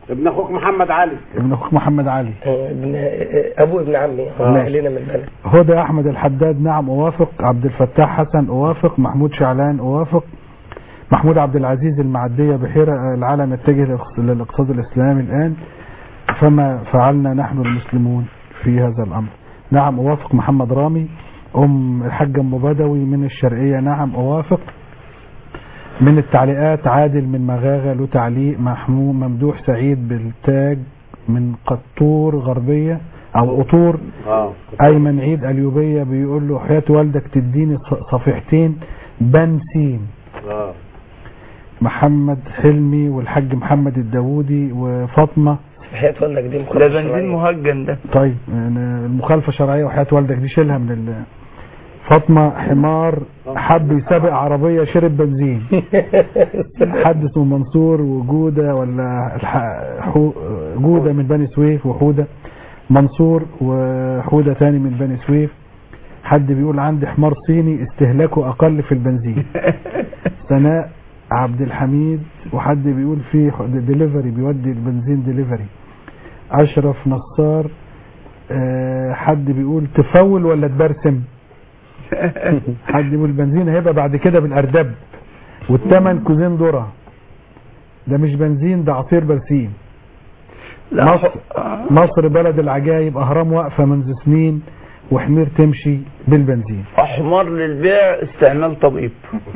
ابن اخوك محمد علي ابن اخوك محمد علي ابن ابو ابن عمي آه، ماشي. لنا من البلد هدى احمد الحداد نعم اوافق عبد الفتاح حسن اوافق محمود شعلان اوافق محمود عبد العزيز المعدية بحيرة العالم يتجه للاقتص- للاقتصاد الاسلامي الان فما فعلنا نحن المسلمون في هذا الامر نعم اوافق محمد رامي ام الحاج ام بدوي من الشرقية نعم اوافق من التعليقات عادل من مغاغة له تعليق محمود ممدوح سعيد بالتاج من قطور غربية او قطور اه ايمن عيد اليوبية بيقول له حياة والدك تديني ص- صفيحتين بنسين اه محمد حلمي والحاج محمد الداوودي وفاطمة حياة والدك دي ده مخالفة بنزين شرعية. مهجن ده طيب أنا المخالفة شرعية وحياة والدك دي شيلها من ال فاطمة حمار حب يسابق عربية شرب بنزين حد اسمه منصور وجودة ولا الح... حو... جودة من بني سويف وحودة منصور وحودة تاني من بني سويف حد بيقول عندي حمار صيني استهلاكه اقل في البنزين سناء عبد الحميد وحد بيقول في ديليفري بيودي البنزين ديليفري اشرف نصار آه، حد بيقول تفول ولا تبرسم حد بيقول البنزين هيبقى بعد كده بالاردب والثمن كوزين ذره ده مش بنزين ده عصير برسيم مصر, مصر بلد العجايب اهرام واقفه منذ سنين وحمير تمشي بالبنزين حمار للبيع استعمال طبيب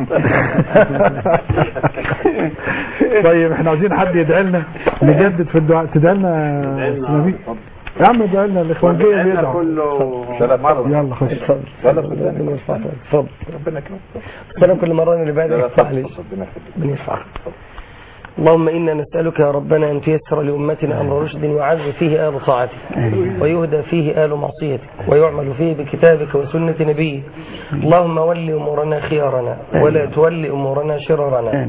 طيب احنا عايزين حد يدعي لنا نجدد في الدعاء تدعي لنا يا أستاذ نبيل؟ يا عم ادعي لنا الاخوانجيه احنا بيدعوا كله يلا خش ربنا يرفعك اتفضل ربنا يكرمك السلام كل مرة اللي بعد يفتح لي ربنا يرفعك اللهم إنا نسألك يا ربنا أن تيسر لأمتنا أمر رشد ويعز فيه آل طاعتك ويهدى فيه آل معصيتك ويعمل فيه بكتابك وسنة نبيك اللهم ول أمورنا خيارنا ولا تول أمورنا شرارنا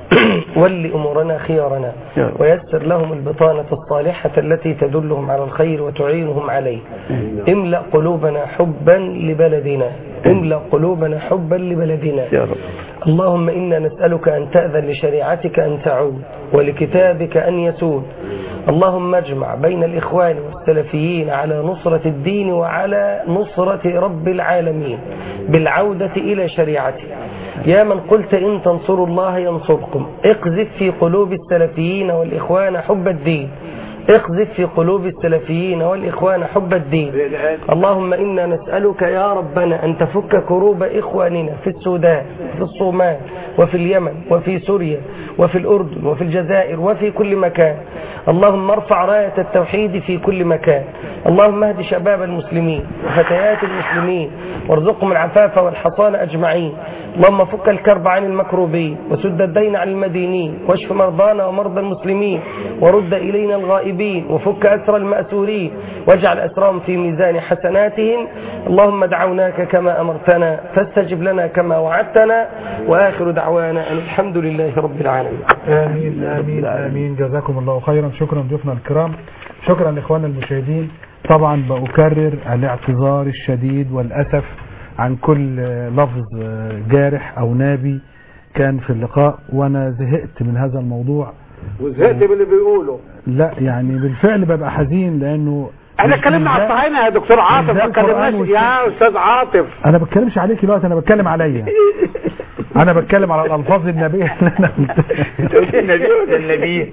ول أمورنا خيارنا ويسر لهم البطانة الصالحة التي تدلهم على الخير وتعينهم عليه املأ قلوبنا حبا لبلدنا املأ قلوبنا حبا لبلدنا يا رب اللهم إنا نسألك أن تأذن لشريعتك أن تعود ولكتابك أن يسود اللهم اجمع بين الإخوان والسلفيين على نصرة الدين وعلى نصرة رب العالمين بالعودة إلى شريعته يا من قلت إن تنصروا الله ينصركم اقذف في قلوب السلفيين والإخوان حب الدين اقذف في قلوب السلفيين والإخوان حب الدين اللهم إنا نسألك يا ربنا أن تفك كروب إخواننا في السودان في الصومال وفي اليمن وفي سوريا وفي الأردن وفي الجزائر وفي كل مكان اللهم ارفع راية التوحيد في كل مكان اللهم اهد شباب المسلمين وفتيات المسلمين وارزقهم العفاف والحصان أجمعين اللهم فك الكرب عن المكروبين وسد الدين عن المدينين واشف مرضانا ومرضى المسلمين ورد إلينا الغائبين وفك أسر المأسورين واجعل أسرهم في ميزان حسناتهم اللهم دعوناك كما أمرتنا فاستجب لنا كما وعدتنا وآخر دعوانا أن الحمد لله رب العالمين امين امين امين جزاكم الله خيرا شكرا ضيوفنا الكرام شكرا لاخواننا المشاهدين طبعا بأكرر الاعتذار الشديد والاسف عن كل لفظ جارح او نابي كان في اللقاء وانا زهقت من هذا الموضوع وزهقت من اللي بيقوله لا يعني بالفعل ببقى حزين لانه احنا اتكلمنا على الصهاينه يا دكتور عاطف ما اتكلمناش يا استاذ عاطف انا بتكلمش عليك دلوقتي انا بتكلم عليا انا بتكلم على الالفاظ النبيه اللي انا قلتها النبي ولا النبي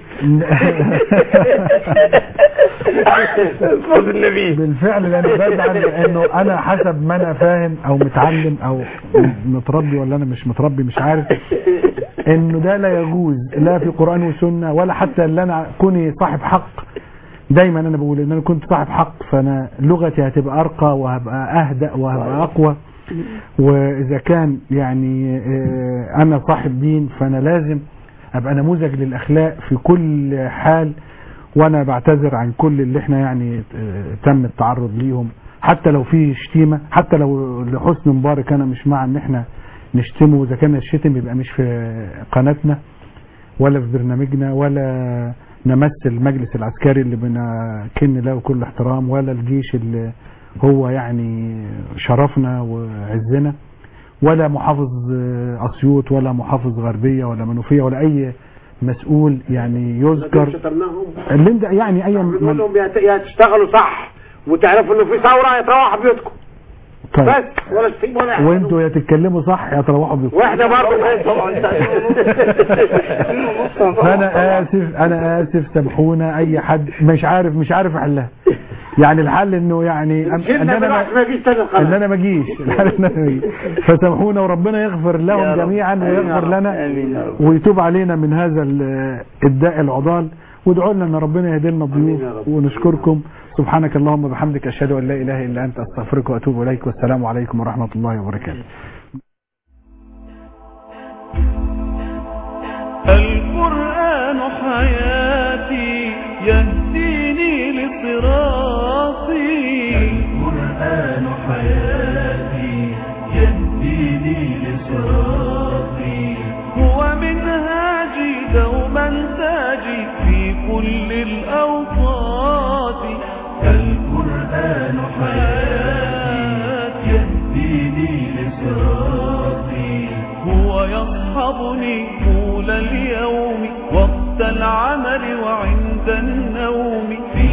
الفاظ النبي بالفعل لان بزعل لانه انا حسب ما انا فاهم او متعلم او متربي ولا انا مش متربي مش عارف انه ده لا يجوز لا في قران وسنه ولا حتى اللي انا كوني صاحب حق دايما انا بقول ان انا كنت صاحب حق فانا لغتي هتبقى ارقى وهبقى اهدأ وهبقى اقوى واذا كان يعني آه، انا صاحب دين فانا لازم ابقى نموذج للاخلاق في كل حال وانا بعتذر عن كل اللي احنا يعني آه، تم التعرض ليهم حتى لو في شتيمه حتى لو لحسن مبارك انا مش مع ان احنا نشتمه اذا كان الشتم يبقى مش في قناتنا ولا في برنامجنا ولا نمس المجلس العسكري اللي بنكن له كل احترام ولا الجيش اللي هو يعني شرفنا وعزنا ولا محافظ اسيوط ولا محافظ غربية ولا منوفية ولا اي مسؤول يعني يذكر شتمناهم اللي انت يعني اي بنقول من لهم يا ت- يا تشتغلوا صح وتعرفوا انه في ثوره يتروحوا بيوتكم طيب بس ولا تسيب ولا يحصل. وانتوا يا تتكلموا صح يا تروحوا بيكم واحنا برضه فانا اسف انا اسف سامحونا اي حد مش عارف مش عارف احلها يعني الحل انه يعني أن- ان شلنا انا بالعكس ما ما فيش تاني ان خلاص انا ما اجيش الحل ان انا ما اجيش فسامحونا وربنا يغفر يا لهم رب. جميعا آمين يا ويغفر رب. لنا آمين يا رب. ويتوب علينا من هذا ال- الداء العضال وادعوا لنا ان ربنا يهدي لنا الضيوف ونشكركم سبحانك اللهم وبحمدك اشهد ان لا اله الا انت استغفرك واتوب اليك والسلام عليكم ورحمه الله وبركاته القرآن حياتي يهديني لصراطي القرآن حياتي يهديني لصراطي هو منهاجي دوما تاجي في كل الأوقات القرآن حياتي يهديني لصراطي هو يصحبني طول اليوم وقت العمل وعند النوم في